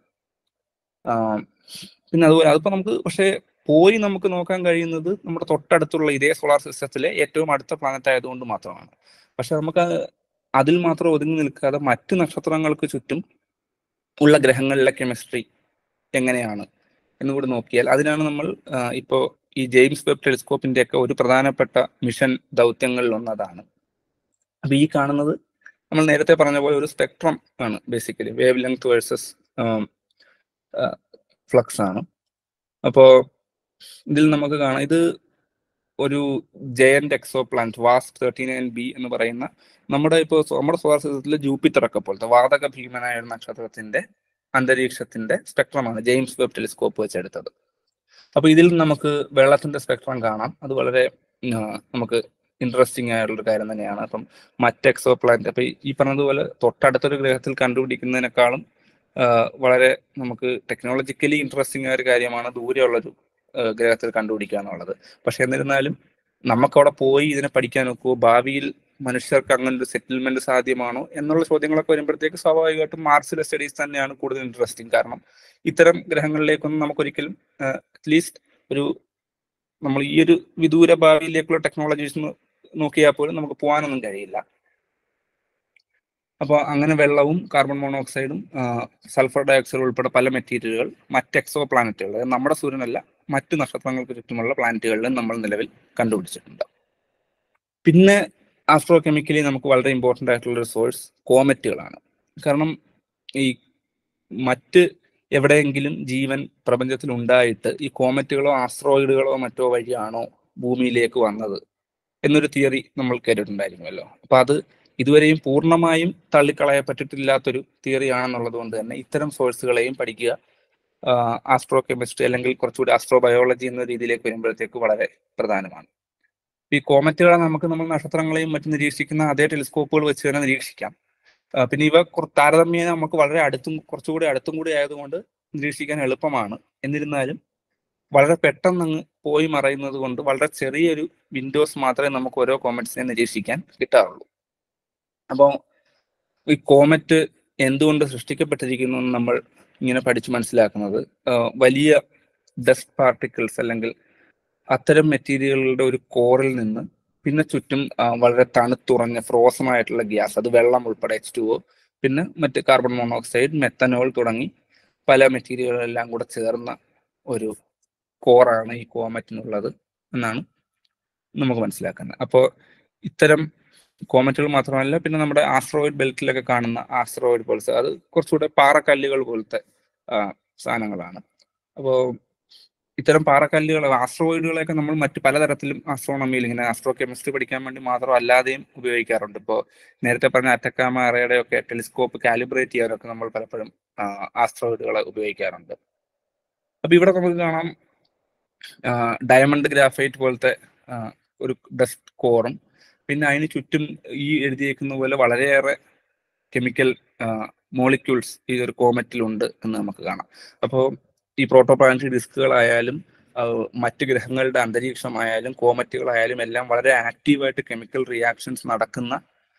ആ, പിന്നെ അതുപോലെ അതിപ്പോ നമുക്ക് പക്ഷേ പോയി നമുക്ക് നോക്കാൻ കഴിയുന്നത് നമ്മുടെ തൊട്ടടുത്തുള്ള ഇതേ സോളാർ സിസ്റ്റത്തിലെ ഏറ്റവും അടുത്ത പ്ലാനറ്റ് ആയതുകൊണ്ട് മാത്രമാണ് പക്ഷെ നമുക്ക് അതിൽ മാത്രം ഒതുങ്ങി നിൽക്കാതെ മറ്റ് നക്ഷത്രങ്ങൾക്ക് ചുറ്റും ഉള്ള ഗ്രഹങ്ങളിലെ കെമിസ്ട്രി എങ്ങനെയാണ് എന്നുകൂടി നോക്കിയാൽ അതിനാണ് നമ്മൾ ആ, ഇപ്പോ ഈ ജെയിംസ് വെബ് ടെലിസ്കോപ്പിന്റെ ഒക്കെ ഒരു പ്രധാനപ്പെട്ട മിഷൻ ദൗത്യങ്ങളിൽ ഒന്നതാണ് അപ്പൊ ഈ കാണുന്നത് നമ്മൾ നേരത്തെ പറഞ്ഞ പോലെ ഒരു സ്പെക്ട്രം ആണ് basically wavelength versus flux ആണ് അപ്പോ ഇതിൽ നമുക്ക് കാണാം ഇത് ഒരു ജയന്റ് എക്സോ പ്ലാന്റ് വാസ്റ്റ് തേർട്ടി നയൻ ബി എന്ന് പറയുന്ന നമ്മുടെ ഇപ്പോൾ നമ്മുടെ സോളാർ സിസ്റ്റത്തിലെ ജൂപ്പിറ്റർ ഒക്കെ പോലത്തെ വാതക ഭീമനായ ഒരു നക്ഷത്രത്തിന്റെ അന്തരീക്ഷത്തിന്റെ സ്പെക്ട്രമാണ് ജെയിംസ് വെബ് ടെലിസ്കോപ്പ് വെച്ചെടുത്തത് അപ്പൊ ഇതിൽ നമുക്ക് വെള്ളത്തിന്റെ സ്പെക്ട്രം കാണാം അത് വളരെ ആ, നമുക്ക് ഇൻട്രസ്റ്റിംഗ് ആയിട്ടുള്ള കാര്യം തന്നെയാണ് അപ്പം മറ്റ് എക്സോ പ്ലാന്റ് അപ്പൊ ഈ- ഈ പറഞ്ഞതുപോലെ തൊട്ടടുത്തൊരു ഗ്രഹത്തിൽ കണ്ടുപിടിക്കുന്നതിനേക്കാളും ആ, വളരെ നമുക്ക് ടെക്നോളജിക്കലി ഇൻട്രസ്റ്റിംഗ് ആയ ഒരു കാര്യമാണ് ദൂരെയുള്ളൊരു ആ, ഗ്രഹത്തിൽ കണ്ടുപിടിക്കുക എന്നുള്ളത് പക്ഷെ എന്നിരുന്നാലും നമുക്കവിടെ പോയി ഇതിനെ പഠിക്കാൻ നോക്കുമോ ഭാവിയിൽ മനുഷ്യർക്ക് അങ്ങനെ ഒരു സെറ്റിൽമെന്റ് സാധ്യമാണോ എന്നുള്ള ചോദ്യങ്ങളൊക്കെ വരുമ്പോഴത്തേക്ക് സ്വാഭാവികമായിട്ടും മാർസിലെ സ്റ്റഡീസ് തന്നെയാണ് കൂടുതൽ ഇൻട്രസ്റ്റിംഗ് കാരണം ഇത്തരം ഗ്രഹങ്ങളിലേക്കൊന്നും നമുക്കൊരിക്കലും അറ്റ്ലീസ്റ്റ് ഒരു നമ്മൾ ഈ ഒരു വിദൂര ഭാവിയിലേക്കുള്ള ടെക്നോളജീസ് നോക്കിയാൽ പോലും നമുക്ക് പോകാനൊന്നും കഴിയില്ല അപ്പോൾ അങ്ങനെ വെള്ളവും കാർബൺ മോണോക്സൈഡും സൾഫർ ഡയോക്സൈഡ് ഉൾപ്പെടെ പല മെറ്റീരിയലുകൾ മറ്റ് എക്സോ പ്ലാനറ്റുകൾ അതായത് നമ്മുടെ സൂര്യനല്ല മറ്റ് നക്ഷത്രങ്ങൾക്ക് ചുറ്റുമുള്ള പ്ലാനറ്റുകളിലും നമ്മൾ നിലവിൽ കണ്ടുപിടിച്ചിട്ടുണ്ട് പിന്നെ ആസ്ട്രോ കെമിക്കലി നമുക്ക് വളരെ ഇമ്പോർട്ടൻ്റ് ആയിട്ടുള്ള ഒരു സോഴ്സ് കോമറ്റുകളാണ് കാരണം ഈ മറ്റ് എവിടെയെങ്കിലും ജീവൻ പ്രപഞ്ചത്തിൽ ഉണ്ടായിട്ട് ഈ കോമറ്റുകളോ ആസ്ട്രോയിഡുകളോ മറ്റോ വഴിയാണോ ഭൂമിയിലേക്ക് വന്നത് എന്നൊരു തിയറി നമ്മൾ കേട്ടിട്ടുണ്ടായിരുന്നല്ലോ അപ്പൊ അത് ഇതുവരെയും പൂർണ്ണമായും തള്ളിക്കളയപ്പെട്ടിട്ടില്ലാത്തൊരു തിയറി ആണെന്നുള്ളത് കൊണ്ട് തന്നെ ഇത്തരം സോഴ്സുകളെയും പഠിക്കുക ആസ്ട്രോ കെമിസ്ട്രി അല്ലെങ്കിൽ കുറച്ചുകൂടി ആസ്ട്രോ ബയോളജി എന്ന രീതിയിലേക്ക് വരുമ്പോഴത്തേക്ക് വളരെ പ്രധാനമാണ് ഈ കോമറ്റുകളെ നമുക്ക് നമ്മൾ നക്ഷത്രങ്ങളെയും മറ്റും നിരീക്ഷിക്കുന്ന അതേ ടെലിസ്കോപ്പുകൾ വെച്ച് തന്നെ നിരീക്ഷിക്കാം ആ, പിന്നെ ഇവ കുറ- താരതമ്യേന നമുക്ക് വളരെ അടുത്തും കുറച്ചുകൂടി അടുത്തും കൂടി ആയതുകൊണ്ട് നിരീക്ഷിക്കാൻ എളുപ്പമാണ് എന്നിരുന്നാലും വളരെ പെട്ടെന്ന് അങ്ങ് പോയി മറയുന്നത് കൊണ്ട് വളരെ ചെറിയൊരു വിൻഡോസ് മാത്രമേ നമുക്ക് ഓരോ കോമറ്റ്സിനെ നിരീക്ഷിക്കാൻ കിട്ടാറുള്ളൂ അപ്പോൾ ഈ കോമറ്റ് എന്തുകൊണ്ട് സൃഷ്ടിക്കപ്പെട്ടിരിക്കുന്നു എന്ന് നമ്മൾ ഇങ്ങനെ പഠിച്ച് മനസ്സിലാക്കുന്നത് ആ, വലിയ ഡസ്റ്റ് പാർട്ടിക്കിൾസ് അല്ലെങ്കിൽ അത്തരം മെറ്റീരിയലുകളുടെ ഒരു കോറിൽ നിന്ന് പിന്നെ ചുറ്റും ആ, വളരെ തണുത്തുറഞ്ഞ ഫ്രോസൺ ആയിട്ടുള്ള ഗ്യാസ് അത് വെള്ളം ഉൾപ്പെടെ എച്ച് ടു പിന്നെ മറ്റ് കാർബൺ മോണോക്സൈഡ് മെത്തനോൾ തുടങ്ങി പല മെറ്റീരിയലുകളെല്ലാം കൂടെ ചേർന്ന ഒരു കോറാണ് ഈ കോമറ്റിനുള്ളത് എന്നാണ് നമുക്ക് മനസ്സിലാക്കുന്നത് അപ്പോൾ ഇത്തരം കോമറ്റുകൾ മാത്രമല്ല പിന്നെ നമ്മുടെ ആസ്ട്രോയിഡ് ബെൽറ്റിലൊക്കെ കാണുന്ന ആസ്ട്രോയിഡ് പോലത്തെ അത് കുറച്ചുകൂടെ പാറക്കല്ലുകൾ പോലത്തെ ആ, സാധനങ്ങളാണ് അപ്പോൾ ഇത്തരം പാറക്കല്ലുകൾ ആസ്ട്രോയിഡുകളെയൊക്കെ നമ്മൾ മറ്റ് പലതരത്തിലും ആസ്ട്രോണമിയിൽ ഇങ്ങനെ ആസ്ട്രോ കെമിസ്ട്രി പഠിക്കാൻ വേണ്ടി മാത്രം അല്ലാതെയും ഉപയോഗിക്കാറുണ്ട് ഇപ്പോൾ നേരത്തെ പറഞ്ഞ അറ്റക്കാമ അറയുടെ ഒക്കെ ടെലിസ്കോപ്പ് കാലിബ്രേറ്റ് ചെയ്യാനൊക്കെ നമ്മൾ പലപ്പോഴും ആസ്ട്രോയിഡുകളെ ഉപയോഗിക്കാറുണ്ട് അപ്പൊ ഇവിടെ നമുക്ക് കാണാം ഡയമണ്ട് ഗ്രാഫൈറ്റ് പോലത്തെ ആ, ഒരു ഡസ്റ്റ് കോറും പിന്നെ അതിന് ചുറ്റും ഈ എഴുതിയേക്കുന്ന പോലെ വളരെയേറെ കെമിക്കൽ മോളിക്യൂൾസ് ഈ ഒരു കോമറ്റിലുണ്ട് എന്ന് നമുക്ക് കാണാം അപ്പോൾ ഈ പ്രോട്ടോപ്ലാനറ്ററി ഡിസ്കുകളായാലും ആ, മറ്റ് ഗ്രഹങ്ങളുടെ അന്തരീക്ഷമായാലും കോമറ്റുകളായാലും എല്ലാം വളരെ ആക്റ്റീവായിട്ട് കെമിക്കൽ റിയാക്ഷൻസ് നടക്കുന്ന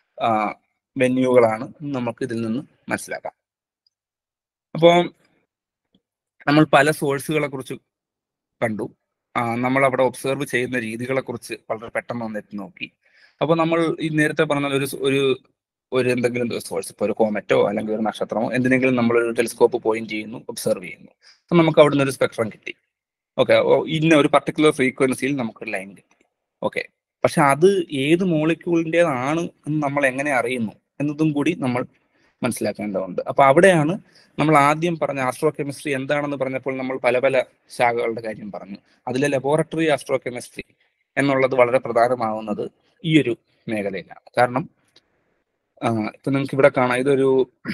വെന്യൂകളാണ് നമുക്ക് ഇതിൽ നിന്ന് മനസ്സിലാക്കാം അപ്പോൾ നമ്മൾ പല സോഴ്സുകളെ കുറിച്ച് കണ്ടു ആ, നമ്മൾ അവിടെ ഒബ്സർവ് ചെയ്യുന്ന രീതികളെ കുറിച്ച് വളരെ പെട്ടെന്ന് ഒന്ന് എത്തി നോക്കി അപ്പോൾ നമ്മൾ ഈ നേരത്തെ പറഞ്ഞ ഒരു സ് ഒരു ഒരു എന്തെങ്കിലും സോഴ്സ് ഇപ്പോൾ ഒരു കോമറ്റോ അല്ലെങ്കിൽ ഒരു നക്ഷത്രമോ എന്തിനെങ്കിലും നമ്മൾ ഒരു ടെലിസ്കോപ്പ് പോയിന്റ് ചെയ്യുന്നു ഒബ്സർവ് ചെയ്യുന്നു അപ്പം നമുക്ക് അവിടെ നിന്ന് ഒരു സ്പെക്ട്രം കിട്ടി ഓക്കെ ഇന്ന ഒരു പർട്ടിക്കുലർ ഫ്രീക്വൻസിയിൽ നമുക്കൊരു ലൈൻ കിട്ടി ഓക്കെ പക്ഷെ അത് ഏത് മോളിക്യൂളിൻ്റെതാണ് എന്ന് നമ്മൾ എങ്ങനെ അറിയുന്നു എന്നതും കൂടി നമ്മൾ മനസ്സിലാക്കേണ്ടതുണ്ട് അപ്പൊ അവിടെയാണ് നമ്മൾ ആദ്യം പറഞ്ഞ ആസ്ട്രോ കെമിസ്ട്രി എന്താണെന്ന് പറഞ്ഞപ്പോൾ നമ്മൾ പല പല ശാഖകളുടെ കാര്യം പറഞ്ഞു അതിലെ ലബോറട്ടറി ആസ്ട്രോ കെമിസ്ട്രി എന്നുള്ളത് വളരെ പ്രധാനമാവുന്നത് ഈ ഒരു മേഖലയിലാണ് കാരണം ആ, ഇപ്പൊ നിങ്ങൾക്ക് ഇവിടെ കാണാം ഇതൊരു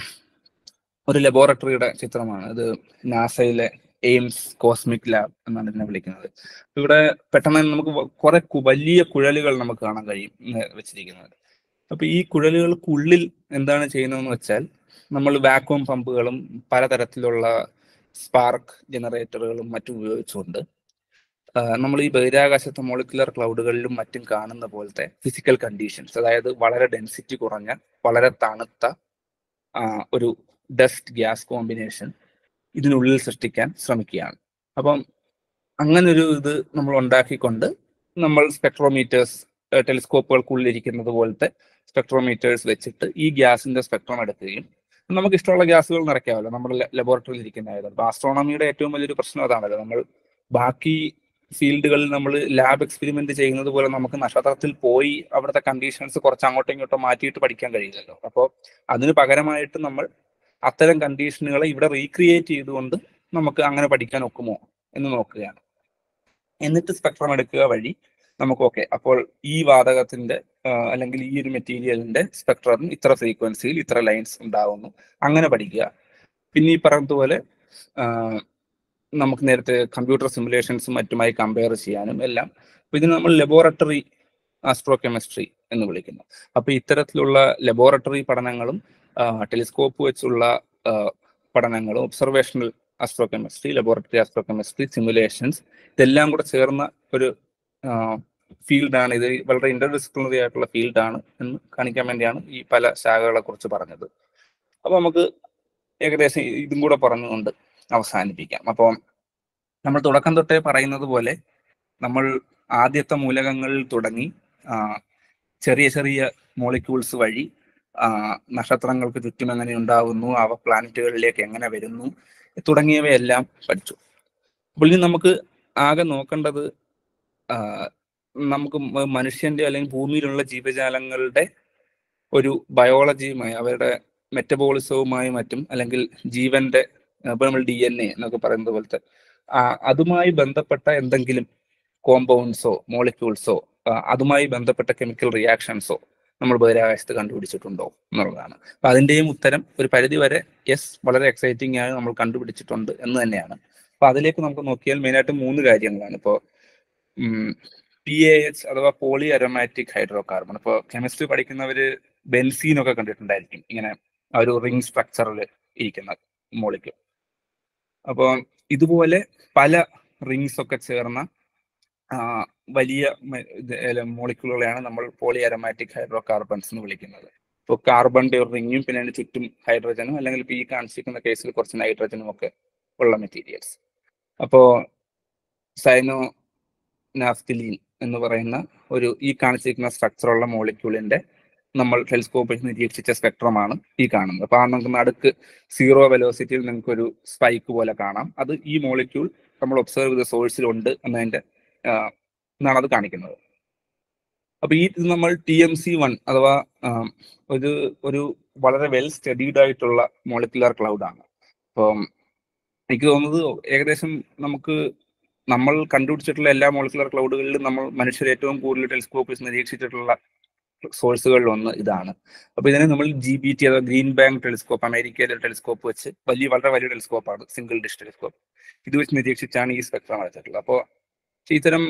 ഒരു ലബോറട്ടറിയുടെ ചിത്രമാണ് ഇത് നാസയിലെ എയിംസ് കോസ്മിക് ലാബ് എന്നാണ് ഇതിനെ വിളിക്കുന്നത് ഇവിടെ പെട്ടെന്ന് തന്നെ നമുക്ക് വ- കുറെ കു- വലിയ കുഴലുകൾ നമുക്ക് കാണാൻ കഴിയും ഇന്ന് വെച്ചിരിക്കുന്നത് അപ്പൊ ഈ കുഴലുകൾക്കുള്ളിൽ എന്താണ് ചെയ്യുന്നതെന്ന് വെച്ചാൽ നമ്മൾ വാക്വം പമ്പുകളും പലതരത്തിലുള്ള സ്പാർക്ക് ജനറേറ്ററുകളും മറ്റും ഉപയോഗിച്ചുകൊണ്ട് ആ, നമ്മൾ ഈ ബഹിരാകാശത്തെ മോളിക്കുലർ ക്ലൗഡുകളിലും മറ്റും കാണുന്ന പോലത്തെ ഫിസിക്കൽ കണ്ടീഷൻസ് അതായത് വളരെ ഡെൻസിറ്റി കുറഞ്ഞ വളരെ തണുത്ത ആ, ഒരു ഡസ്റ്റ് ഗ്യാസ് കോമ്പിനേഷൻ ഇതിനുള്ളിൽ സൃഷ്ടിക്കാൻ ശ്രമിക്കുകയാണ് അപ്പം അങ്ങനെ ഒരു ഇത് നമ്മൾ ഉണ്ടാക്കിക്കൊണ്ട് നമ്മൾ സ്പെക്ട്രോമീറ്റേഴ്സ് ടെലിസ്കോപ്പുകൾക്കുള്ളിരിക്കുന്നത് പോലത്തെ സ്പെക്ട്രോമീറ്റേഴ്സ് വെച്ചിട്ട് ഈ ഗ്യാസിന്റെ സ്പെക്ട്രം എടുക്കുകയും നമുക്ക് ഇഷ്ടമുള്ള ഗ്യാസുകൾ നിറയ്ക്കാമല്ലോ നമ്മുടെ ലബോറട്ടറിയിൽ ഇരിക്കുന്നതായത് അപ്പൊ ആസ്ട്രോണമിയുടെ ഏറ്റവും വലിയൊരു പ്രശ്നം അതാണല്ലോ നമ്മൾ ബാക്കി ഫീൽഡുകളിൽ നമ്മൾ ലാബ് എക്സ്പെരിമെന്റ് ചെയ്യുന്നത് പോലെ നമുക്ക് നക്ഷത്രത്തിൽ പോയി അവിടുത്തെ കണ്ടീഷൻസ് കുറച്ച് അങ്ങോട്ടും ഇങ്ങോട്ടും മാറ്റിയിട്ട് പഠിക്കാൻ കഴിയില്ലല്ലോ അപ്പോൾ അതിന് പകരമായിട്ട് നമ്മൾ അത്തരം കണ്ടീഷനുകളെ ഇവിടെ റീക്രിയേറ്റ് ചെയ്തുകൊണ്ട് നമുക്ക് അങ്ങനെ പഠിക്കാൻ ഒക്കുമോ എന്ന് നോക്കുകയാണ് എന്നിട്ട് സ്പെക്ട്രം എടുക്കുക വഴി നമുക്ക് ഓക്കെ അപ്പോൾ ഈ വാതകത്തിന്റെ ആ, അല്ലെങ്കിൽ ഈ ഒരു മെറ്റീരിയലിന്റെ സ്പെക്ട്രം ഇത്ര ഫ്രീക്വൻസിയിൽ ഇത്ര ലൈൻസ് ഉണ്ടാവുന്നു അങ്ങനെ പഠിക്കുക പിന്നെ ഈ പറഞ്ഞതുപോലെ ആ, നമുക്ക് നേരത്തെ കമ്പ്യൂട്ടർ സിമുലേഷൻസും മറ്റുമായി കമ്പയർ ചെയ്യാനും എല്ലാം അപ്പൊ ഇതിന് നമ്മൾ ലബോറട്ടറി ആസ്ട്രോ കെമിസ്ട്രി എന്ന് വിളിക്കുന്നു അപ്പൊ ഇത്തരത്തിലുള്ള ലബോറട്ടറി പഠനങ്ങളും ടെലിസ്കോപ്പ് വെച്ചുള്ള ആ, പഠനങ്ങളും observational astrochemistry laboratory astrochemistry simulations ഇതെല്ലാം കൂടെ ചേർന്ന ഒരു ഫീൽഡാണ് ഇത് വളരെ ഇന്റർ ഡിസിപ്ലിനറി ആയിട്ടുള്ള ഫീൽഡാണ് എന്ന് കാണിക്കാൻ വേണ്ടിയാണ് ഈ പല ശാഖകളെ കുറിച്ച് പറഞ്ഞത് അപ്പൊ നമുക്ക് ഏകദേശം ഇതും കൂടെ പറഞ്ഞുകൊണ്ട് അവസാനിപ്പിക്കാം അപ്പോൾ നമ്മൾ തുടക്കം തൊട്ടേ പറയുന്നത് പോലെ നമ്മൾ ആദ്യത്തെ മൂലകങ്ങളിൽ തുടങ്ങി ആ, ചെറിയ ചെറിയ മോളിക്യൂൾസ് വഴി ആ, നക്ഷത്രങ്ങൾക്ക് ചുറ്റും എങ്ങനെ ഉണ്ടാകുന്നു അവ പ്ലാനറ്റുകളിലേക്ക് എങ്ങനെ വരുന്നു തുടങ്ങിയവയെല്ലാം പഠിച്ചു അപ്പോൾ ഇനി നമുക്ക് ആകെ നോക്കേണ്ടത് ആ, നമുക്ക് മ- മനുഷ്യന്റെ അല്ലെങ്കിൽ ഭൂമിയിലുള്ള ജീവജാലങ്ങളുടെ ഒരു ബയോളജിയുമായി അവരുടെ മെറ്റബോളിസവുമായി മറ്റും അല്ലെങ്കിൽ ജീവന്റെ ഇപ്പൊ നമ്മൾ ഡി എൻ എ എന്നൊക്കെ പറയുന്നത് പോലത്തെ ആ, അതുമായി ബന്ധപ്പെട്ട എന്തെങ്കിലും കോമ്പൗണ്ട്സോ മോളിക്യൂൾസോ അതുമായി ബന്ധപ്പെട്ട കെമിക്കൽ റിയാക്ഷൻസോ നമ്മൾ ബഹിരാകാശത്ത് കണ്ടുപിടിച്ചിട്ടുണ്ടോ എന്നുള്ളതാണ് അപ്പൊ അതിന്റെയും ഉത്തരം ഒരു പരിധി വരെ യെസ് വളരെ എക്സൈറ്റിംഗ് ആയി നമ്മൾ കണ്ടുപിടിച്ചിട്ടുണ്ട് എന്ന് തന്നെയാണ് അപ്പൊ അതിലേക്ക് നമുക്ക് നോക്കിയാൽ മെയിനായിട്ട് മൂന്ന് കാര്യങ്ങളാണ് ഇപ്പോൾ പി എ എച്ച് അഥവാ പോളി അരോമാറ്റിക് ഹൈഡ്രോ കാർബൺ ഇപ്പോൾ കെമിസ്ട്രി പഠിക്കുന്നവര് ബെൻസീൻ ഒക്കെ കണ്ടിട്ടുണ്ടായിരിക്കും ഇങ്ങനെ ആ ഒരു റിംഗ് സ്ട്രക്ചറിൽ ഇരിക്കുന്ന മോളിക്യൂൾ അപ്പോൾ ഇതുപോലെ പല റിങ്സ് ഒക്കെ ചേർന്ന ആ, വലിയ മോളിക്യൂളുകളെയാണ് നമ്മൾ പോളി അരോമാറ്റിക് ഹൈഡ്രോ കാർബൺസ് എന്ന് വിളിക്കുന്നത് ഇപ്പോൾ കാർബണിന്റെ ഒരു റിങ്ങും പിന്നെ അതിന് ചുറ്റും ഹൈഡ്രജനും അല്ലെങ്കിൽ ഇപ്പോൾ ഈ കാണിച്ചിരിക്കുന്ന കേസിൽ കുറച്ച് നൈട്രജനും ഒക്കെ ഉള്ള മെറ്റീരിയൽസ് അപ്പോൾ സൈനോ നാഫ്തിലീൻ എന്ന് പറയുന്ന ഒരു ഈ കാണിച്ചിരിക്കുന്ന സ്ട്രക്ചറുള്ള മോളിക്യൂളിന്റെ നമ്മൾ ടെലിസ്കോപ്പിൽ നിരീക്ഷിച്ച സ്പെക്ട്രമാണ് ഈ കാണുന്നത് അപ്പൊ ആ നമുക്ക് നടുക്ക് സീറോ വെലോസിറ്റിയിൽ നിങ്ങൾക്ക് ഒരു സ്പൈക്ക് പോലെ കാണാം അത് ഈ മോളിക്യൂൾ നമ്മൾ ഒബ്സർവ് ചെയ്ത സോഴ്സിലുണ്ട് എന്നതിന്റെ ആ, എന്നാണ് അത് കാണിക്കുന്നത് അപ്പൊ ഈ ഇത് നമ്മൾ ടി എം സി വൺ അഥവാ ആ, ഒരു ഒരു വളരെ വെൽ സ്റ്റഡീഡ് ആയിട്ടുള്ള മോളിക്കുലർ ക്ലൗഡ് ആണ് അപ്പം എനിക്ക് തോന്നുന്നത് ഏകദേശം നമുക്ക് നമ്മൾ കണ്ടുപിടിച്ചിട്ടുള്ള എല്ലാ മോളിക്കുലർ ക്ലൗഡുകളിലും നമ്മൾ മനുഷ്യർ ഏറ്റവും കൂടുതൽ ടെലിസ്കോപ്പിൽ നിരീക്ഷിച്ചിട്ടുള്ള സോഴ്സുകളിൽ ഒന്ന് ഇതാണ് അപ്പൊ ഇതിനെ നമ്മൾ ജി ബി ടി അഥവാ ഗ്രീൻ ബാങ്ക് ടെലിസ്കോപ്പ് അമേരിക്കയിലെ ടെലിസ്കോപ്പ് വെച്ച് വലിയ വളരെ വലിയ ടെലിസ്കോപ്പാണ് സിംഗിൾ ഡിഷ് ടെലിസ്കോപ്പ് ഇത് വെച്ച് നിരീക്ഷിച്ചാണ് ഈ സ്പെക്ട്രം വരച്ചിട്ടുള്ളത് അപ്പോൾ ഇത്തരം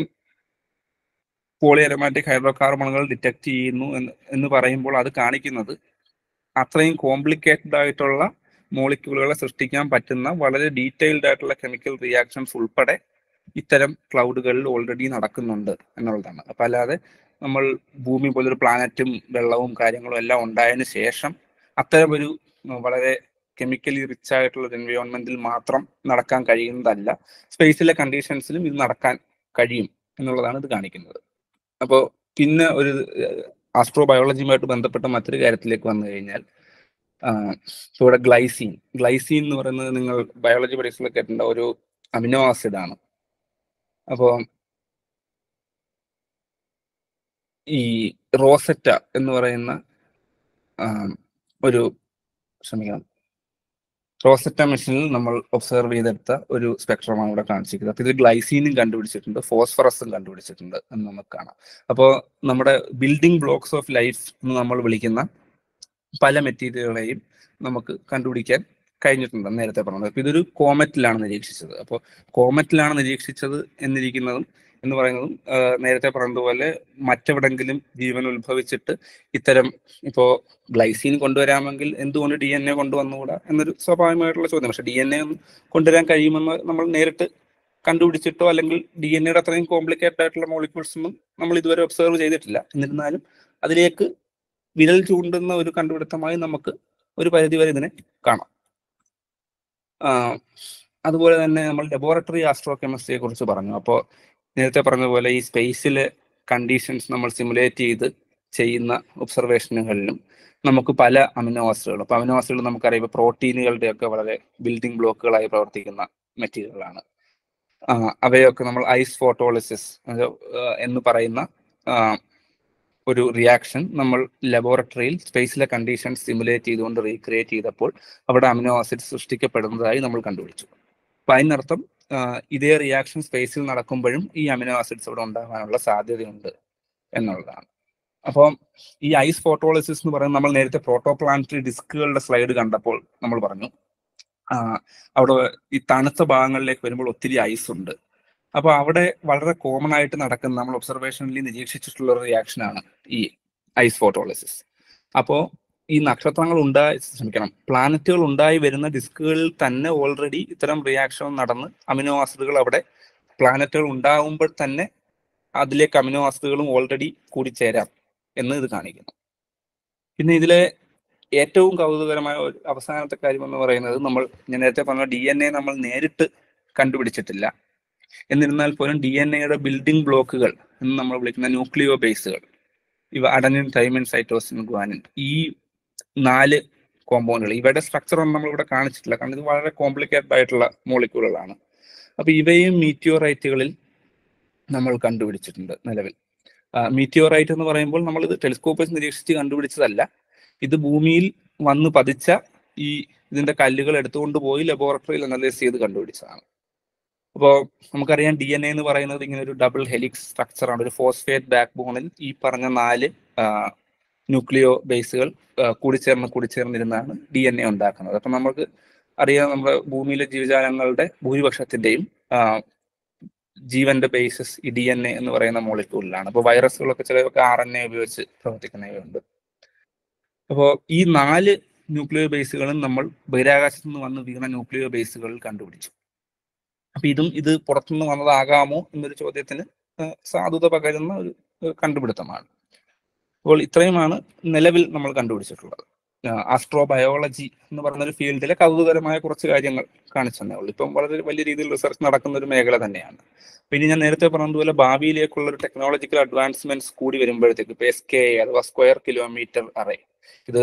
പോളി അരോമാറ്റിക് ഹൈഡ്രോ കാർബണുകൾ ഡിറ്റക്ട് ചെയ്യുന്നു എന്ന് എന്ന് പറയുമ്പോൾ അത് കാണിക്കുന്നത് അത്രയും കോംപ്ലിക്കേറ്റഡ് ആയിട്ടുള്ള മോളിക്യൂളുകളെ സൃഷ്ടിക്കാൻ പറ്റുന്ന വളരെ ഡീറ്റെയിൽഡ് ആയിട്ടുള്ള കെമിക്കൽ റിയാക്ഷൻസ് ഉൾപ്പെടെ ഇത്തരം ക്ലൗഡുകളിൽ ഓൾറെഡി നടക്കുന്നുണ്ട് എന്നുള്ളതാണ് അപ്പൊ അല്ലാതെ നമ്മൾ ഭൂമി പോലൊരു പ്ലാനറ്റും വെള്ളവും കാര്യങ്ങളും എല്ലാം ഉണ്ടായതിനു ശേഷം അത്തരം ഒരു ഉം, വളരെ കെമിക്കലി റിച്ച് ആയിട്ടുള്ള ഒരു എൻവയോൺമെന്റിൽ മാത്രം നടക്കാൻ കഴിയുന്നതല്ല സ്പേസിലെ കണ്ടീഷൻസിലും ഇത് നടക്കാൻ കഴിയും എന്നുള്ളതാണ് ഇത് കാണിക്കുന്നത് അപ്പോൾ പിന്നെ ഒരു ആസ്ട്രോബയോളജിയുമായിട്ട് ബന്ധപ്പെട്ട മറ്റൊരു കാര്യത്തിലേക്ക് വന്നു കഴിഞ്ഞാൽ ആ, ഇപ്പൊ ഇവിടെ ഗ്ലൈസീൻ ഗ്ലൈസീൻ എന്ന് പറയുന്നത് നിങ്ങൾ ബയോളജി പഠിച്ചിട്ടുള്ള കേട്ടിട്ടുണ്ട ഒരു അമിനോ ആസിഡ് ആണ് അപ്പോൾ ഈ റോസറ്റ എന്ന് പറയുന്ന ആ, ഒരു ക്ഷമിക്കണം റോസറ്റ മെഷീനിൽ നമ്മൾ ഒബ്സർവ് ചെയ്തെടുത്ത ഒരു സ്പെക്ട്രമാണ് ഇവിടെ കാണിച്ചിരിക്കുന്നത് അപ്പൊ ഇത് ഗ്ലൈസീനും കണ്ടുപിടിച്ചിട്ടുണ്ട് ഫോസ്ഫറസും കണ്ടുപിടിച്ചിട്ടുണ്ട് എന്ന് നമുക്ക് കാണാം അപ്പോൾ നമ്മുടെ ബിൽഡിംഗ് ബ്ലോക്സ് ഓഫ് ലൈഫ് എന്ന് നമ്മൾ വിളിക്കുന്ന പല മെറ്റീരിയലുകളെയും നമുക്ക് കണ്ടുപിടിക്കാൻ കഴിഞ്ഞിട്ടുണ്ട് നേരത്തെ പറഞ്ഞത് അപ്പൊ ഇതൊരു കോമറ്റിലാണ് നിരീക്ഷിച്ചത് അപ്പോൾ കോമറ്റിലാണ് നിരീക്ഷിച്ചത് എന്നിരിക്കുന്നതും എന്ന് പറയുന്നതും ആ, നേരത്തെ പറഞ്ഞതുപോലെ മറ്റെവിടെങ്കിലും ജീവൻ ഉത്ഭവിച്ചിട്ട് ഇത്തരം ഇപ്പോ ഗ്ലൈസീൻ കൊണ്ടുവരാമെങ്കിൽ എന്തുകൊണ്ട് ഡി എൻ എ കൊണ്ടുവന്നുകൂടാ എന്നൊരു സ്വാഭാവികമായിട്ടുള്ള ചോദ്യം പക്ഷെ ഡി എൻ എ കൊണ്ടുവരാൻ കഴിയുമെന്ന് നമ്മൾ നേരിട്ട് കണ്ടുപിടിച്ചിട്ടോ അല്ലെങ്കിൽ ഡി എൻ എയുടെ അത്രയും കോംപ്ലിക്കേറ്റഡ് ആയിട്ടുള്ള മോളിക്യൂൾസ് ഒന്നും നമ്മൾ ഇതുവരെ ഒബ്സർവ് ചെയ്തിട്ടില്ല എന്നിരുന്നാലും അതിലേക്ക് വിരൽ ചൂണ്ടുന്ന ഒരു കണ്ടുപിടുത്തമായി നമുക്ക് ഒരു പരിധി വരെ ഇതിനെ കാണാം ആ, അതുപോലെ തന്നെ നമ്മൾ ലബോറട്ടറി ആസ്ട്രോ കെമിസ്ട്രിയെ കുറിച്ച് പറഞ്ഞു അപ്പോൾ നേരത്തെ പറഞ്ഞതുപോലെ ഈ സ്പേസിലെ കണ്ടീഷൻസ് നമ്മൾ സിമുലേറ്റ് ചെയ്ത് ചെയ്യുന്ന ഒബ്സർവേഷനുകളിലും നമുക്ക് പല അമിനോ ആസിഡുകൾ അപ്പൊ അമിനോ ആസിഡുകൾ നമുക്കറിയാം ഇപ്പൊ പ്രോട്ടീനുകളുടെ ഒക്കെ വളരെ ബിൽഡിംഗ് ബ്ലോക്കുകളായി പ്രവർത്തിക്കുന്ന മെറ്റീരിയലുകളാണ് ആ, അവയൊക്കെ നമ്മൾ ഐസ് ഫോട്ടോളിസിസ് എന്ന് പറയുന്ന ആ, ഒരു റിയാക്ഷൻ നമ്മൾ ലബോറട്ടറിയിൽ സ്പേസിലെ കണ്ടീഷൻസ് സിമുലേറ്റ് ചെയ്തുകൊണ്ട് റീക്രിയേറ്റ് ചെയ്തപ്പോൾ അവിടെ അമിനോ ആസിഡ് സൃഷ്ടിക്കപ്പെടുന്നതായി നമ്മൾ കണ്ടുപിടിച്ചു അപ്പൊ അതിനർത്ഥം ആ, ഇതേ റിയാക്ഷൻ സ്പേസിൽ നടക്കുമ്പോഴും ഈ അമിനോ ആസിഡ്സ് ഇവിടെ ഉണ്ടാകാനുള്ള സാധ്യതയുണ്ട് എന്നുള്ളതാണ് അപ്പം ഈ ഐസ് ഫോട്ടോളിസിസ് എന്ന് പറയുന്നത് നമ്മൾ നേരത്തെ പ്രോട്ടോപ്ലാനറ്ററി ഡിസ്കുകളുടെ സ്ലൈഡ് കണ്ടപ്പോൾ നമ്മൾ പറഞ്ഞു ആ, അവിടെ ഈ തണുത്ത ഭാഗങ്ങളിലേക്ക് വരുമ്പോൾ ഒത്തിരി ഐസ് ഉണ്ട് അപ്പൊ അവിടെ വളരെ കോമൺ ആയിട്ട് നടക്കുന്ന നമ്മൾ ഒബ്സർവേഷനിൽ നിരീക്ഷിച്ചിട്ടുള്ള ഒരു റിയാക്ഷൻ ആണ് ഈ ഐസ് ഫോട്ടോളിസിസ് അപ്പോ ഈ നക്ഷത്രങ്ങൾ ഉണ്ടായി ക്ഷമിക്കണം പ്ലാനറ്റുകൾ ഉണ്ടായി വരുന്ന ഡിസ്കുകളിൽ തന്നെ ഓൾറെഡി ഇത്തരം റിയാക്ഷൻ നടന്ന് അമിനോ ആസിഡുകൾ അവിടെ പ്ലാനറ്റുകൾ ഉണ്ടാകുമ്പോൾ തന്നെ അതിലേക്ക് അമിനോ ആസിഡുകളും ഓൾറെഡി കൂടിച്ചേരാം എന്ന് ഇത് കാണിക്കുന്നു പിന്നെ ഇതിലെ ഏറ്റവും കൗതുകരമായ ഒരു അവസാനത്തെ കാര്യം എന്ന് പറയുന്നത് നമ്മൾ ഞാൻ നേരത്തെ പറഞ്ഞ ഡി എൻ എ നമ്മൾ നേരിട്ട് കണ്ടുപിടിച്ചിട്ടില്ല എന്നിരുന്നാൽ പോലും ഡി എൻ എയുടെ ബിൽഡിംഗ് ബ്ലോക്കുകൾ എന്ന് നമ്മൾ വിളിക്കുന്ന ന്യൂക്ലിയോ ബേസുകൾ ഇവ അഡനിൻ തൈമിൻ സൈറ്റോസിൻ ഗ്വാനിൻ ഈ നാല് കോമ്പൗണ്ടുകൾ ഇവയുടെ സ്ട്രക്ചർ ഒന്നും നമ്മൾ ഇവിടെ കാണിച്ചിട്ടില്ല കാരണം ഇത് വളരെ കോംപ്ലിക്കേറ്റഡ് ആയിട്ടുള്ള മോളിക്യൂളുകളാണ് അപ്പൊ ഇവയും മീറ്റിയോറൈറ്റുകളിൽ നമ്മൾ കണ്ടുപിടിച്ചിട്ടുണ്ട് നിലവിൽ മീറ്റിയോറൈറ്റ് എന്ന് പറയുമ്പോൾ നമ്മൾ ഇത് ടെലിസ്കോപ്പ് നിരീക്ഷിച്ച് കണ്ടുപിടിച്ചതല്ല ഇത് ഭൂമിയിൽ വന്ന് പതിച്ച ഈ ഇതിന്റെ കല്ലുകൾ എടുത്തുകൊണ്ട് പോയി ലബോറട്ടറിയിൽ അനലൈസ് ചെയ്ത് കണ്ടുപിടിച്ചതാണ് അപ്പോൾ നമുക്കറിയാം ഡി എൻ എ എന്ന് പറയുന്നത് ഇങ്ങനെ ഒരു ഡബിൾ ഹെലിക്സ് സ്ട്രക്ചറാണ് ഒരു ഫോസ്ഫേറ്റ് ബാക്ക് ബോണിൽ ഈ പറഞ്ഞ നാല് ന്യൂക്ലിയോ ബേസുകൾ കൂടിച്ചേർന്ന് കൂടിച്ചേർന്നിരുന്നാണ് ഡി എൻ എ ഉണ്ടാക്കുന്നത് അപ്പൊ നമുക്ക് അറിയാം നമ്മുടെ ഭൂമിയിലെ ജീവജാലങ്ങളുടെ ഭൂരിപക്ഷത്തിന്റെയും ആ, ജീവന്റെ ബേസിസ് ഈ ഡി എൻ എ എന്ന് പറയുന്ന മോളിക്യൂളിലാണ് അപ്പോൾ വൈറസുകളൊക്കെ ചിലതൊക്കെ ആർ എൻ എ ഉപയോഗിച്ച് പ്രവർത്തിക്കുന്നവയുണ്ട് അപ്പോൾ ഈ നാല് ന്യൂക്ലിയോ ബേസുകളും നമ്മൾ ബഹിരാകാശത്ത് നിന്ന് വന്ന് വീണ ന്യൂക്ലിയോ ബേസുകളിൽ കണ്ടുപിടിച്ചു അപ്പൊ ഇതും ഇത് പുറത്തുനിന്ന് വന്നതാകാമോ എന്നൊരു ചോദ്യത്തിന് ആ, സാധുത പകരുന്ന ഒരു ഒരു കണ്ടുപിടുത്തമാണ് അപ്പോൾ ഇത്രയുമാണ് നിലവിൽ നമ്മൾ കണ്ടുപിടിച്ചിട്ടുള്ളത് ആസ്ട്രോ ബയോളജി എന്ന് പറയുന്ന ഒരു ഫീൽഡിലെ കൗതുകരമായ കുറച്ച് കാര്യങ്ങൾ കാണിച്ചു തന്നേ ഉള്ളൂ ഇപ്പം വളരെ വലിയ രീതിയിൽ റിസർച്ച് നടക്കുന്ന ഒരു മേഖല തന്നെയാണ് പിന്നെ ഞാൻ നേരത്തെ പറഞ്ഞതുപോലെ ഭാവിയിലേക്കുള്ള ഒരു ടെക്നോളജിക്കൽ അഡ്വാൻസ്മെന്റ്സ് കൂടി വരുമ്പോഴത്തേക്ക് ഇപ്പൊ എസ് കെ അഥവാ സ്ക്വയർ കിലോമീറ്റർ അറേ ഇത്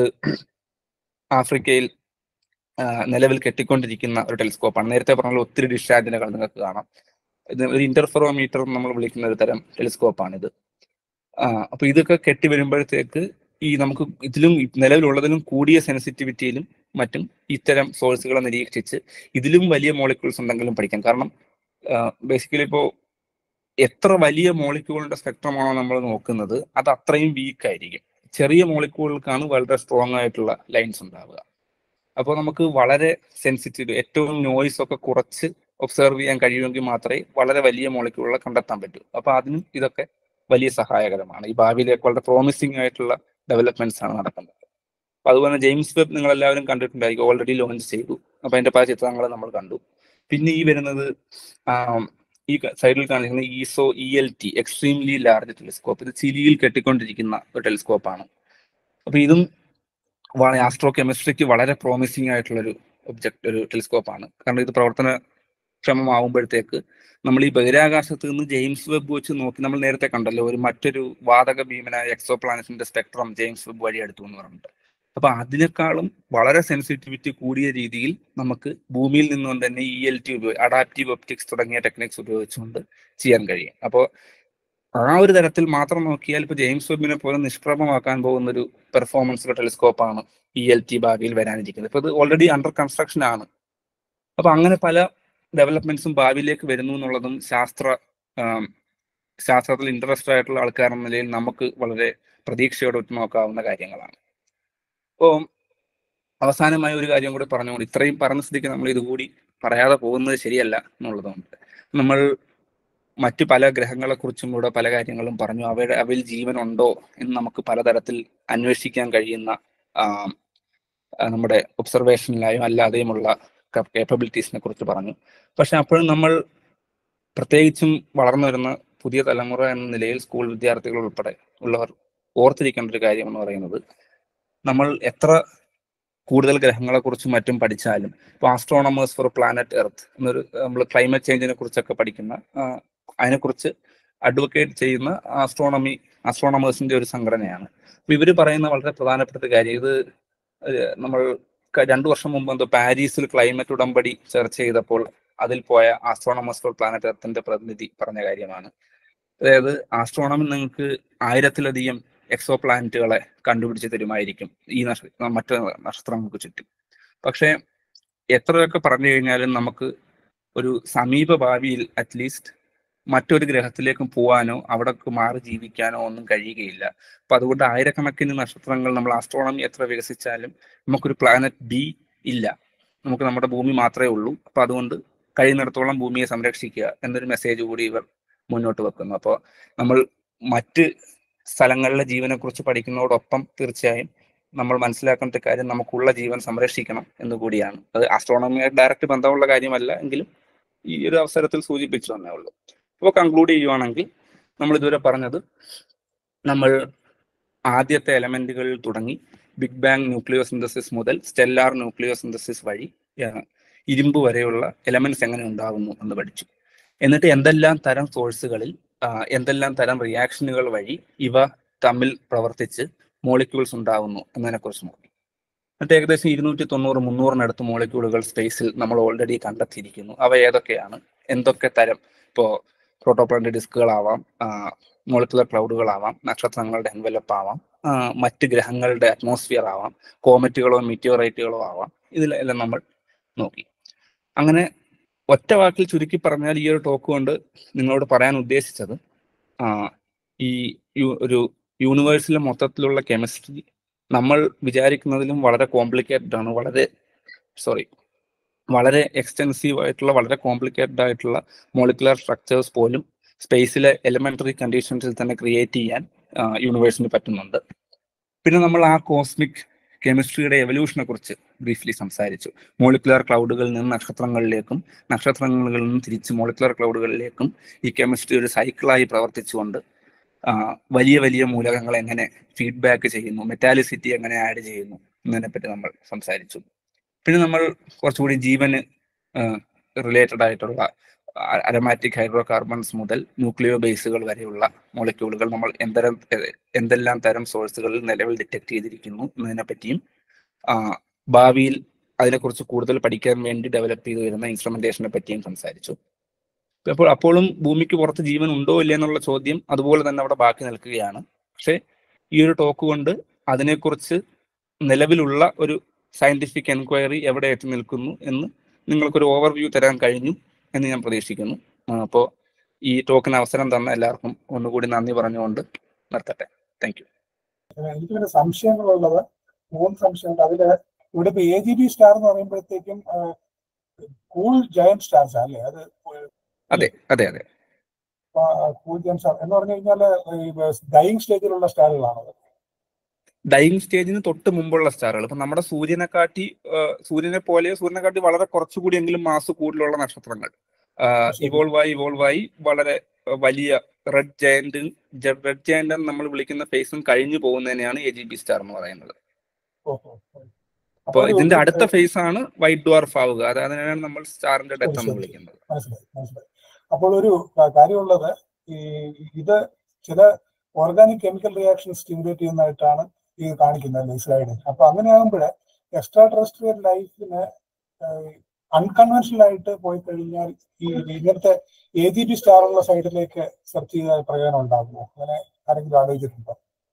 ആഫ്രിക്കയിൽ ആ, നിലവിൽ കെട്ടിക്കൊണ്ടിരിക്കുന്ന ഒരു ടെലിസ്കോപ്പാണ് നേരത്തെ പറഞ്ഞ ഒത്തിരി ഡിഷ് ആന്റിനകൾ നിങ്ങൾക്ക് കാണാം ഇത് ഒരു ഇന്റർഫെറോമീറ്റർ നമ്മൾ വിളിക്കുന്ന ഒരു തരം ടെലിസ്കോപ്പാണിത് ആ അപ്പൊ ഇതൊക്കെ കെട്ടി വരുമ്പോഴത്തേക്ക് ഈ നമുക്ക് ഇതിലും നിലവിലുള്ളതിലും കൂടിയ സെൻസിറ്റിവിറ്റിയിലും മറ്റും ഇത്തരം സോഴ്സുകളെ നിരീക്ഷിച്ച് ഇതിലും വലിയ മോളിക്യൂൾസ് ഉണ്ടെങ്കിലും പഠിക്കാം കാരണം ബേസിക്കലി ഇപ്പോൾ എത്ര വലിയ മോളിക്യൂളിന്റെ സ്പെക്ട്രമാണോ നമ്മൾ നോക്കുന്നത് അത് അത്രയും വീക്ക് ആയിരിക്കും ചെറിയ മോളിക്യൂളുകൾക്കാണ് വളരെ സ്ട്രോങ് ആയിട്ടുള്ള ലൈൻസ് ഉണ്ടാവുക അപ്പോൾ നമുക്ക് വളരെ സെൻസിറ്റീവ് ഏറ്റവും നോയ്സ് ഒക്കെ കുറച്ച് ഒബ്സർവ് ചെയ്യാൻ കഴിയുമെങ്കിൽ മാത്രമേ വളരെ വലിയ മോളിക്യൂളുകളെ കണ്ടെത്താൻ പറ്റൂ അപ്പൊ അതിനും ഇതൊക്കെ വലിയ സഹായകരമാണ് ഈ ഭാവിയിലേക്ക് വളരെ പ്രോമിസിംഗ് ആയിട്ടുള്ള ഡെവലപ്മെന്റ്സ് ആണ് നടക്കുന്നത് അപ്പൊ അതുപോലെ ജെയിംസ് വെബ് നിങ്ങൾ എല്ലാവരും കണ്ടിട്ടുണ്ടായിരിക്കും ഓൾറെഡി ലോഞ്ച് ചെയ്തു അപ്പൊ അതിന്റെ പല ചിത്രങ്ങൾ നമ്മൾ കണ്ടു പിന്നെ ഈ വരുന്നത് ആം, ഈ സൈഡിൽ കാണിക്കുന്ന ESO E L T Extremely Large Telescope ഇത് ചിലിയിൽ കെട്ടിക്കൊണ്ടിരിക്കുന്ന ഒരു ടെലിസ്കോപ്പാണ് അപ്പൊ ഇതും വളരെ ആസ്ട്രോ കെമിസ്ട്രിക്ക് വളരെ പ്രോമിസിംഗ് ആയിട്ടുള്ള ഒരു ഒബ്ജക്ട് ഒരു ടെലിസ്കോപ്പാണ് കാരണം ഇത് പ്രവർത്തന ക്ഷമമാവുമ്പോഴത്തേക്ക് നമ്മൾ ഈ ബഹിരാകാശത്ത് നിന്ന് ജെയിംസ് വെബ് വെച്ച് നോക്കി നമ്മൾ നേരത്തെ കണ്ടല്ലോ ഒരു മറ്റൊരു വാതക ഭീമനായ എക്സോ പ്ലാനറ്റിന്റെ സ്പെക്ട്രം ജെയിംസ് വെബ് വഴി എടുത്തു എന്ന് പറഞ്ഞിട്ട് അപ്പൊ അതിനേക്കാളും വളരെ സെൻസിറ്റിവിറ്റി കൂടിയ രീതിയിൽ നമുക്ക് ഭൂമിയിൽ നിന്നുകൊണ്ട് തന്നെ ഇ എൽ ടി ഉപയോഗി അഡാപ്റ്റീവ് ഒപ്റ്റിക്സ് തുടങ്ങിയ ടെക്നിക്സ് ഉപയോഗിച്ചുകൊണ്ട് ചെയ്യാൻ കഴിയും അപ്പോൾ ആ ഒരു തരത്തിൽ മാത്രം നോക്കിയാൽ ഇപ്പൊ ജെയിംസ് വെബിനെ പോലെ നിഷ്പ്രഭമാക്കാൻ പോകുന്ന ഒരു പെർഫോമൻസ് ടെലിസ്കോപ്പാണ് ഇ എൽ ടി ഭാവിയിൽ വരാനിരിക്കുന്നത് ഇപ്പൊ ഇത് ഓൾറെഡി അണ്ടർ കൺസ്ട്രക്ഷൻ ആണ് അപ്പൊ അങ്ങനെ പല ഡെവലപ്മെന്റ്സും ഭാവിയിലേക്ക് വരുന്നു എന്നുള്ളതും ശാസ്ത്ര ആം, ശാസ്ത്രത്തിൽ ഇൻട്രസ്റ്റ് ആയിട്ടുള്ള ആൾക്കാരെന്ന നിലയിൽ നമുക്ക് വളരെ പ്രതീക്ഷയോടെ ഉറ്റുനോക്കാവുന്ന കാര്യങ്ങളാണ് അപ്പോൾ അവസാനമായ ഒരു കാര്യം കൂടി പറഞ്ഞുകൊണ്ട് ഇത്രയും പറഞ്ഞ സ്ഥിതിക്ക് നമ്മൾ ഇതുകൂടി പറയാതെ പോകുന്നത് ശരിയല്ല എന്നുള്ളതുകൊണ്ട് നമ്മൾ മറ്റു പല ഗ്രഹങ്ങളെ കുറിച്ചും കൂടെ പല കാര്യങ്ങളും പറഞ്ഞു അവയുടെ അവയിൽ ജീവൻ ഉണ്ടോ എന്ന് നമുക്ക് പലതരത്തിൽ അന്വേഷിക്കാൻ കഴിയുന്ന ആം, ആ, നമ്മുടെ ഒബ്സർവേഷനിലായും അല്ലാതെയുമുള്ള കേപ്പബിലിറ്റീസിനെ കുറിച്ച് പറഞ്ഞു പക്ഷെ അപ്പോഴും നമ്മൾ പ്രത്യേകിച്ചും വളർന്നു വരുന്ന പുതിയ തലമുറ എന്ന നിലയിൽ സ്കൂൾ വിദ്യാർത്ഥികൾ ഉൾപ്പെടെ ഉള്ളവർ ഓർത്തിരിക്കേണ്ട ഒരു കാര്യം എന്ന് പറയുന്നത് നമ്മൾ എത്ര കൂടുതൽ ഗ്രഹങ്ങളെ കുറിച്ചും മറ്റും പഠിച്ചാലും ഇപ്പൊ ആസ്ട്രോണമേഴ്സ് ഫോർ പ്ലാനറ്റ് എർത്ത് എന്നൊരു നമ്മൾ ക്ലൈമറ്റ് ചേഞ്ചിനെ കുറിച്ചൊക്കെ പഠിക്കുന്ന ആ, അതിനെക്കുറിച്ച് അഡ്വക്കേറ്റ് ചെയ്യുന്ന ആസ്ട്രോണമി ആസ്ട്രോണമേഴ്സിന്റെ ഒരു സംഘടനയാണ് അപ്പൊ ഇവര് പറയുന്ന വളരെ പ്രധാനപ്പെട്ട ഒരു കാര്യം ഇത് ഏഹ്, നമ്മൾ ക- രണ്ടു വർഷം മുമ്പ് എന്തോ പാരീസിൽ ക്ലൈമറ്റ് ഉടമ്പടി ചർച്ച ചെയ്തപ്പോൾ അതിൽ പോയ ആസ്ട്രോണമേഴ്സ് ഫോർ പ്ലാനറ്റ് എർത്തിന്റെ പ്രതിനിധി പറഞ്ഞ കാര്യമാണ് അതായത് ആസ്ട്രോണമി നിങ്ങൾക്ക് ആയിരത്തിലധികം എക്സോ പ്ലാനറ്റുകളെ കണ്ടുപിടിച്ച് തരുമായിരിക്കും ഈ നക്ഷ മറ്റ് നക്ഷത്രങ്ങൾക്ക് ചുറ്റും പക്ഷേ എത്രയൊക്കെ പറഞ്ഞു കഴിഞ്ഞാലും നമുക്ക് ഒരു സമീപ ഭാവിയിൽ അറ്റ്ലീസ്റ്റ് മറ്റൊരു ഗ്രഹത്തിലേക്കും പോകാനോ അവിടെ മാറി ജീവിക്കാനോ ഒന്നും കഴിയുകയില്ല അപ്പൊ അതുകൊണ്ട് ആയിരക്കണക്കിന് നക്ഷത്രങ്ങൾ നമ്മൾ ആസ്ട്രോണമി എത്ര വികസിച്ചാലും നമുക്കൊരു പ്ലാനറ്റ് ബി ഇല്ല നമുക്ക് നമ്മുടെ ഭൂമി മാത്രമേ ഉള്ളൂ അപ്പൊ അതുകൊണ്ട് കഴിയുന്നിടത്തോളം ഭൂമിയെ സംരക്ഷിക്കുക എന്നൊരു മെസ്സേജ് കൂടി ഇവർ മുന്നോട്ട് വെക്കുന്നു അപ്പോൾ നമ്മൾ മറ്റ് സ്ഥലങ്ങളിലെ ജീവനെ കുറിച്ച് പഠിക്കുന്നതോടൊപ്പം തീർച്ചയായും നമ്മൾ മനസ്സിലാക്കേണ്ട ഒരു കാര്യം നമുക്കുള്ള ജീവൻ സംരക്ഷിക്കണം എന്ന് കൂടിയാണ് അത് ആസ്ട്രോണമിയായിട്ട് ഡയറക്റ്റ് ബന്ധമുള്ള കാര്യമല്ല എങ്കിലും ഈ ഒരു അവസരത്തിൽ സൂചിപ്പിച്ചു തന്നേ ഉള്ളൂ അപ്പോൾ കൺക്ലൂഡ് ചെയ്യുവാണെങ്കിൽ നമ്മൾ ഇതുവരെ പറഞ്ഞത് നമ്മൾ ആദ്യത്തെ എലമെന്റുകളിൽ തുടങ്ങി ബിഗ് ബാങ് ന്യൂക്ലിയോ സിന്തസിസ് മുതൽ സ്റ്റെല്ലാർ ന്യൂക്ലിയോ സിന്തസിസ് വഴി ആ, ഇരുമ്പ് വരെയുള്ള എലമെന്റ്സ് എങ്ങനെ ഉണ്ടാകുന്നു എന്ന് പഠിച്ചു എന്നിട്ട് എന്തെല്ലാം തരം സോഴ്സുകളിൽ ആ, എന്തെല്ലാം തരം റിയാക്ഷനുകൾ വഴി ഇവ തമ്മിൽ പ്രവർത്തിച്ച് മോളിക്യൂൾസ് ഉണ്ടാകുന്നു എന്നതിനെക്കുറിച്ച് നോക്കി എന്നിട്ട് ഏകദേശം ഇരുന്നൂറ്റി തൊണ്ണൂറ് മുന്നൂറിനടുത്ത് മോളിക്യൂളുകൾ സ്പേസിൽ നമ്മൾ ഓൾറെഡി കണ്ടെത്തിയിരിക്കുന്നു അവ ഏതൊക്കെയാണ് എന്തൊക്കെ തരം ഇപ്പോൾ പ്രോട്ടോപ്ലാന്റ് ഡിസ്കുകളാവാം മോളിക്കുലർ ക്ലൗഡുകളാവാം നക്ഷത്രങ്ങളുടെ എൻവലപ്പ് ആവാം ആ, മറ്റ് ഗ്രഹങ്ങളുടെ അറ്റ്മോസ്ഫിയർ ആവാം കോമറ്റുകളോ മിറ്റിയോറൈറ്റുകളോ ആവാം ഇതിലെല്ലാം നമ്മൾ നോക്കി അങ്ങനെ ഒറ്റ വാക്കിൽ ചുരുക്കി പറഞ്ഞാൽ ഈ ഒരു ടോക്ക് കൊണ്ട് നിങ്ങളോട് പറയാൻ ഉദ്ദേശിച്ചത് ആ, ഈ ഈ ഒരു യൂണിവേഴ്സിലെ മൊത്തത്തിലുള്ള കെമിസ്ട്രി നമ്മൾ വിചാരിക്കുന്നതിലും വളരെ കോംപ്ലിക്കേറ്റഡ് ആണ് വളരെ സോറി വളരെ എക്സ്റ്റെൻസീവ് ആയിട്ടുള്ള വളരെ കോംപ്ലിക്കേറ്റഡ് ആയിട്ടുള്ള മോളിക്കുലർ സ്ട്രക്ചേഴ്സ് പോലും സ്പേസിലെ എലിമെന്ററി കണ്ടീഷൻസിൽ തന്നെ ക്രിയേറ്റ് ചെയ്യാൻ യൂണിവേഴ്സിന് പറ്റുന്നുണ്ട് പിന്നെ നമ്മൾ ആ കോസ്മിക് കെമിസ്ട്രിയുടെ എവല്യൂഷനെ കുറിച്ച് ബ്രീഫ്ലി സംസാരിച്ചു മോളിക്കുലർ ക്ലൗഡുകളിൽ നിന്ന് നക്ഷത്രങ്ങളിലേക്കും നക്ഷത്രങ്ങളിൽ നിന്ന് തിരിച്ച് മോളിക്കുലർ ക്ലൗഡുകളിലേക്കും ഈ കെമിസ്ട്രി ഒരു സൈക്കിളായി പ്രവർത്തിച്ചുകൊണ്ട് ആ, വലിയ വലിയ മൂലകങ്ങൾ എങ്ങനെ ഫീഡ്ബാക്ക് ചെയ്യുന്നു മെറ്റാലിസിറ്റി എങ്ങനെ ആഡ് ചെയ്യുന്നു എന്നതിനെ പറ്റി നമ്മൾ സംസാരിച്ചു പിന്നെ നമ്മൾ കുറച്ചുകൂടി ജീവന് റിലേറ്റഡ് ആയിട്ടുള്ള അരമാറ്റിക് ഹൈഡ്രോ കാർബൺസ് മുതൽ ന്യൂക്ലിയോ ബേസുകൾ വരെയുള്ള മോളിക്യൂളുകൾ നമ്മൾ എന്തരം എ- എന്തെല്ലാം തരം സോഴ്സുകളിൽ നിലവിൽ ഡിറ്റക്ട് ചെയ്തിരിക്കുന്നു എന്നതിനെ പറ്റിയും ആ, ഭാവിയിൽ അതിനെക്കുറിച്ച് കൂടുതൽ പഠിക്കാൻ വേണ്ടി ഡെവലപ്പ് ചെയ്തു വരുന്ന ഇൻസ്ട്രുമെന്റേഷനെ പറ്റിയും സംസാരിച്ചു അപ്പോൾ അപ്പോഴും ഭൂമിക്ക് പുറത്ത് ജീവൻ ഉണ്ടോ ഇല്ലേ എന്നുള്ള ചോദ്യം അതുപോലെ തന്നെ അവിടെ ബാക്കി നിൽക്കുകയാണ് പക്ഷേ ഈ ഒരു ടോക്ക് കൊണ്ട് അതിനെക്കുറിച്ച് നിലവിലുള്ള ഒരു സയന്റിഫിക് എൻക്വയറി എവിടെ എത്തി നിൽക്കുന്നു എന്ന് നിങ്ങൾക്കൊരു ഓവർവ്യൂ തരാൻ കഴിഞ്ഞു എന്ന് ഞാൻ പ്രതീക്ഷിക്കുന്നു അപ്പോൾ ഈ ടോക്കിന് അവസരം തന്ന എല്ലാവർക്കും ഒന്നുകൂടി നന്ദി പറഞ്ഞുകൊണ്ട് നിർത്തട്ടെ താങ്ക് യു എനിക്ക് പിന്നെ സംശയങ്ങളുള്ളത് മൂന്ന് സംശയമുണ്ട് അതില് ഇവിടെ ഇപ്പൊ എ ജി ബി സ്റ്റാർ എന്ന് പറയുമ്പോഴത്തേക്കും കൂൾ ജയന്റ് സ്റ്റാർസ് അല്ലേ അത് അതെ അതെ അതെ കൂൾ ജയന്റ് സ്റ്റാർ എന്ന് പറഞ്ഞു കഴിഞ്ഞാല് ഡൈയിങ് സ്റ്റേജിലുള്ള സ്റ്റാറുകളാണത് ഡൈയിങ് സ്റ്റേജിന് തൊട്ട് മുമ്പുള്ള സ്റ്റാറുകൾ ഇപ്പൊ നമ്മുടെ സൂര്യനെ കാട്ടി ആ, സൂര്യനെ പോലെ സൂര്യനെ കാട്ടി വളരെ കുറച്ചുകൂടിയെങ്കിലും മാസ് കൂടുതലുള്ള നക്ഷത്രങ്ങൾ ശരി. ഇവോൾവ് ആയി ഇവോൾവ് ആയി വളരെ ആ, വലിയ റെഡ് ജയന്റ് റെഡ് ജയന്റ് എന്ന് നമ്മൾ വിളിക്കുന്ന ഫേസും കഴിഞ്ഞു പോകുന്നതിനെയാണ് എ ജി ബി സ്റ്റാർ എന്ന് പറയുന്നത് ഓഹോ. അപ്പൊ ഒരു- ഇതിന്റെ അടുത്ത ഏഹ്, ഫേസ് ആണ് വൈറ്റ് ഡ്വാർഫ് ആവുക അത് അതിനാണ് നമ്മൾ സ്റ്റാറിന്റെ ഡെത്ത് എന്ന് ശരി. വിളിക്കുന്നത് മനസ്സിലായി മനസ്സിലായി അപ്പോൾ ഒരു ക- കാര്യമുള്ളത് ഈ ഇത് ചില ഓർഗാനിക് കെമിക്കൽ റിയാക്ഷൻ സ്റ്റിമുലേറ്റ് ചെയ്യുന്നതായിട്ടാണ് ഇത് കാണിക്കുന്നത് ഈ സ്ലൈഡിൽ അപ്പൊ അങ്ങനെയാകുമ്പോൾ എക്സ്ട്രാ ടെറസ്ട്രിയൽ ലൈഫിന് അൺകൺവെൻഷണൽ ആയിട്ട് പോയി കഴിഞ്ഞാൽ ഈ ഇങ്ങനത്തെ എ ജി ബി സ്റ്റാർ ഉള്ള സൈഡിലേക്ക് സെർച്ച് ചെയ്ത പ്രയോജനം ഉണ്ടാകുമോ അങ്ങനെ ആരെങ്കിലും ആലോചിച്ചിട്ടുണ്ടോ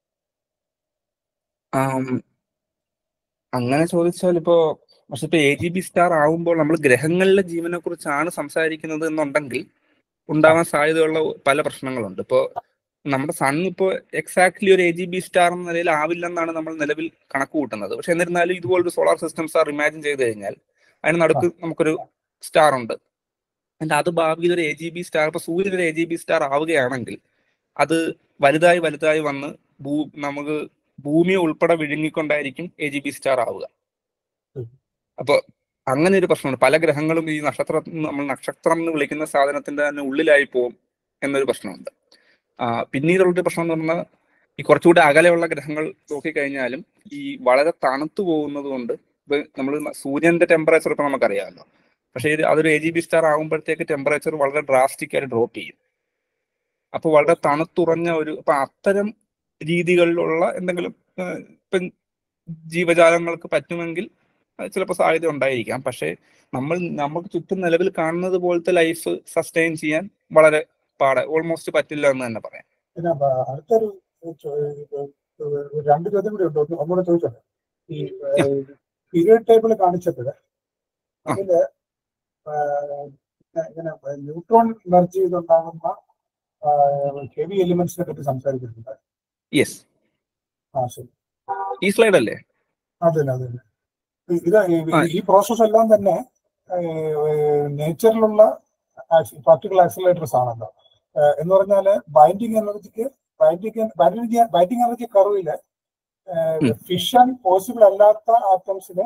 ആം, അങ്ങനെ ചോദിച്ചാൽ ഇപ്പോ പക്ഷെ ഇപ്പൊ എ ജി ബി സ്റ്റാർ ആവുമ്പോൾ നമ്മൾ ഗ്രഹങ്ങളിലെ ജീവനെ കുറിച്ചാണ് സംസാരിക്കുന്നത് എന്നുണ്ടെങ്കിൽ ഉണ്ടാവാൻ സാധ്യതയുള്ള പല പ്രശ്നങ്ങളുണ്ട് ഇപ്പോ നമ്മുടെ സൺ ഇപ്പോൾ എക്സാക്ട്ലി ഒരു എ ജി ബി സ്റ്റാർ എന്ന നിലയിൽ ആവില്ലെന്നാണ് നമ്മൾ നിലവിൽ കണക്ക് കൂട്ടുന്നത് പക്ഷെ എന്നിരുന്നാലും ഇതുപോലൊരു സോളാർ സിസ്റ്റം സ്റ്റാർ ഇമാജിൻ ചെയ്ത് കഴിഞ്ഞാൽ അതിന് നടുക്ക് നമുക്കൊരു സ്റ്റാർ ഉണ്ട് എന്നിട്ട് അത് ഭാവിയിൽ ഒരു എ ജി ബി സ്റ്റാർ ഇപ്പൊ സൂര്യൻ ഒരു എ ജി ബി സ്റ്റാർ ആവുകയാണെങ്കിൽ അത് വലുതായി വലുതായി വന്ന് ഭൂ നമുക്ക് ഭൂമിയെ ഉൾപ്പെടെ വിഴുങ്ങിക്കൊണ്ടായിരിക്കും എ ജി ബി സ്റ്റാർ ആവുക ഉം. അപ്പൊ അങ്ങനെ ഒരു പ്രശ്നമുണ്ട് പല ഗ്രഹങ്ങളും ഈ നക്ഷത്രം നമ്മൾ നക്ഷത്രം എന്ന് വിളിക്കുന്ന സാധനത്തിന്റെ തന്നെ ഉള്ളിലായി പോകും എന്നൊരു പ്രശ്നമുണ്ട് ആ, പിന്നീടുള്ളൊരു പ്രശ്നം എന്ന് പറഞ്ഞാൽ ഈ കുറച്ചുകൂടി അകലെയുള്ള ഗ്രഹങ്ങൾ നോക്കിക്കഴിഞ്ഞാലും ഈ വളരെ തണുത്തു പോകുന്നത് കൊണ്ട് ഇപ്പൊ നമ്മൾ സൂര്യന്റെ ടെമ്പറേച്ചർ ഇപ്പൊ നമുക്കറിയാമല്ലോ പക്ഷേ ഇത് അതൊരു എ ജി ബി സ്റ്റാർ ആകുമ്പോഴത്തേക്ക് ടെമ്പറേച്ചർ വളരെ ഡ്രാസ്റ്റിക് ആയിട്ട് ഡ്രോപ്പ് ചെയ്യും അപ്പൊ വളരെ തണുത്തുറഞ്ഞ ഒരു അപ്പൊ അത്തരം രീതികളിലുള്ള എന്തെങ്കിലും ഏഹ്, ഇപ്പം ജീവജാലങ്ങൾക്ക് പറ്റുമെങ്കിൽ അത് ചിലപ്പോൾ സാധ്യത ഉണ്ടായിരിക്കാം പക്ഷേ നമ്മൾ നമുക്ക് ചുറ്റും നിലവിൽ കാണുന്നത് പോലത്തെ ലൈഫ് സസ്റ്റെയിൻ ചെയ്യാൻ വളരെ പാടെ ഓൾമോസ്റ്റ് പറ്റില്ല എന്ന് തന്നെ പറയാം പിന്നെ അപ്പൊ അടുത്തൊരു ചോ- ഏഹ് ഒരു രണ്ട് ചോദ്യം കൂടി ഉണ്ട് ഒന്ന് ഒന്നുകൂടെ ചോദിച്ചോട്ടെ ഈ പീരിയഡ് ടേബിൾ കാണിച്ചപ്പോൾ അതില് ആഹ് ഇങ്ങനെ ന്യൂട്രോൺ എനർജി ഇതുണ്ടാകുന്ന ഹെവി എലിമെന്റ്സിനെ പറ്റി സംസാരിച്ചിട്ടുണ്ട് യെസ് ആ ശരി ഈ സ്ലൈഡ് അല്ലേ അതെ അതെ ഇത് ഈ- ആ. ഈ പ്രോസസ് എല്ലാം തന്നെ നേച്ചറിലുള്ള പാർട്ടിക്കൽ ആക്സിലേറ്റേഴ്സ് ആണല്ലോ ഏഹ് എന്ന് പറഞ്ഞാല് ബൈൻഡിങ് എനർജിക്ക് ബൈൻഡിങ് ബൈൻഡിങ് ബൈൻഡിങ് എനർജി കർവില് ഉം. ഫിഷൻ പോസിബിൾ അല്ലാത്ത ആറ്റംസിനെ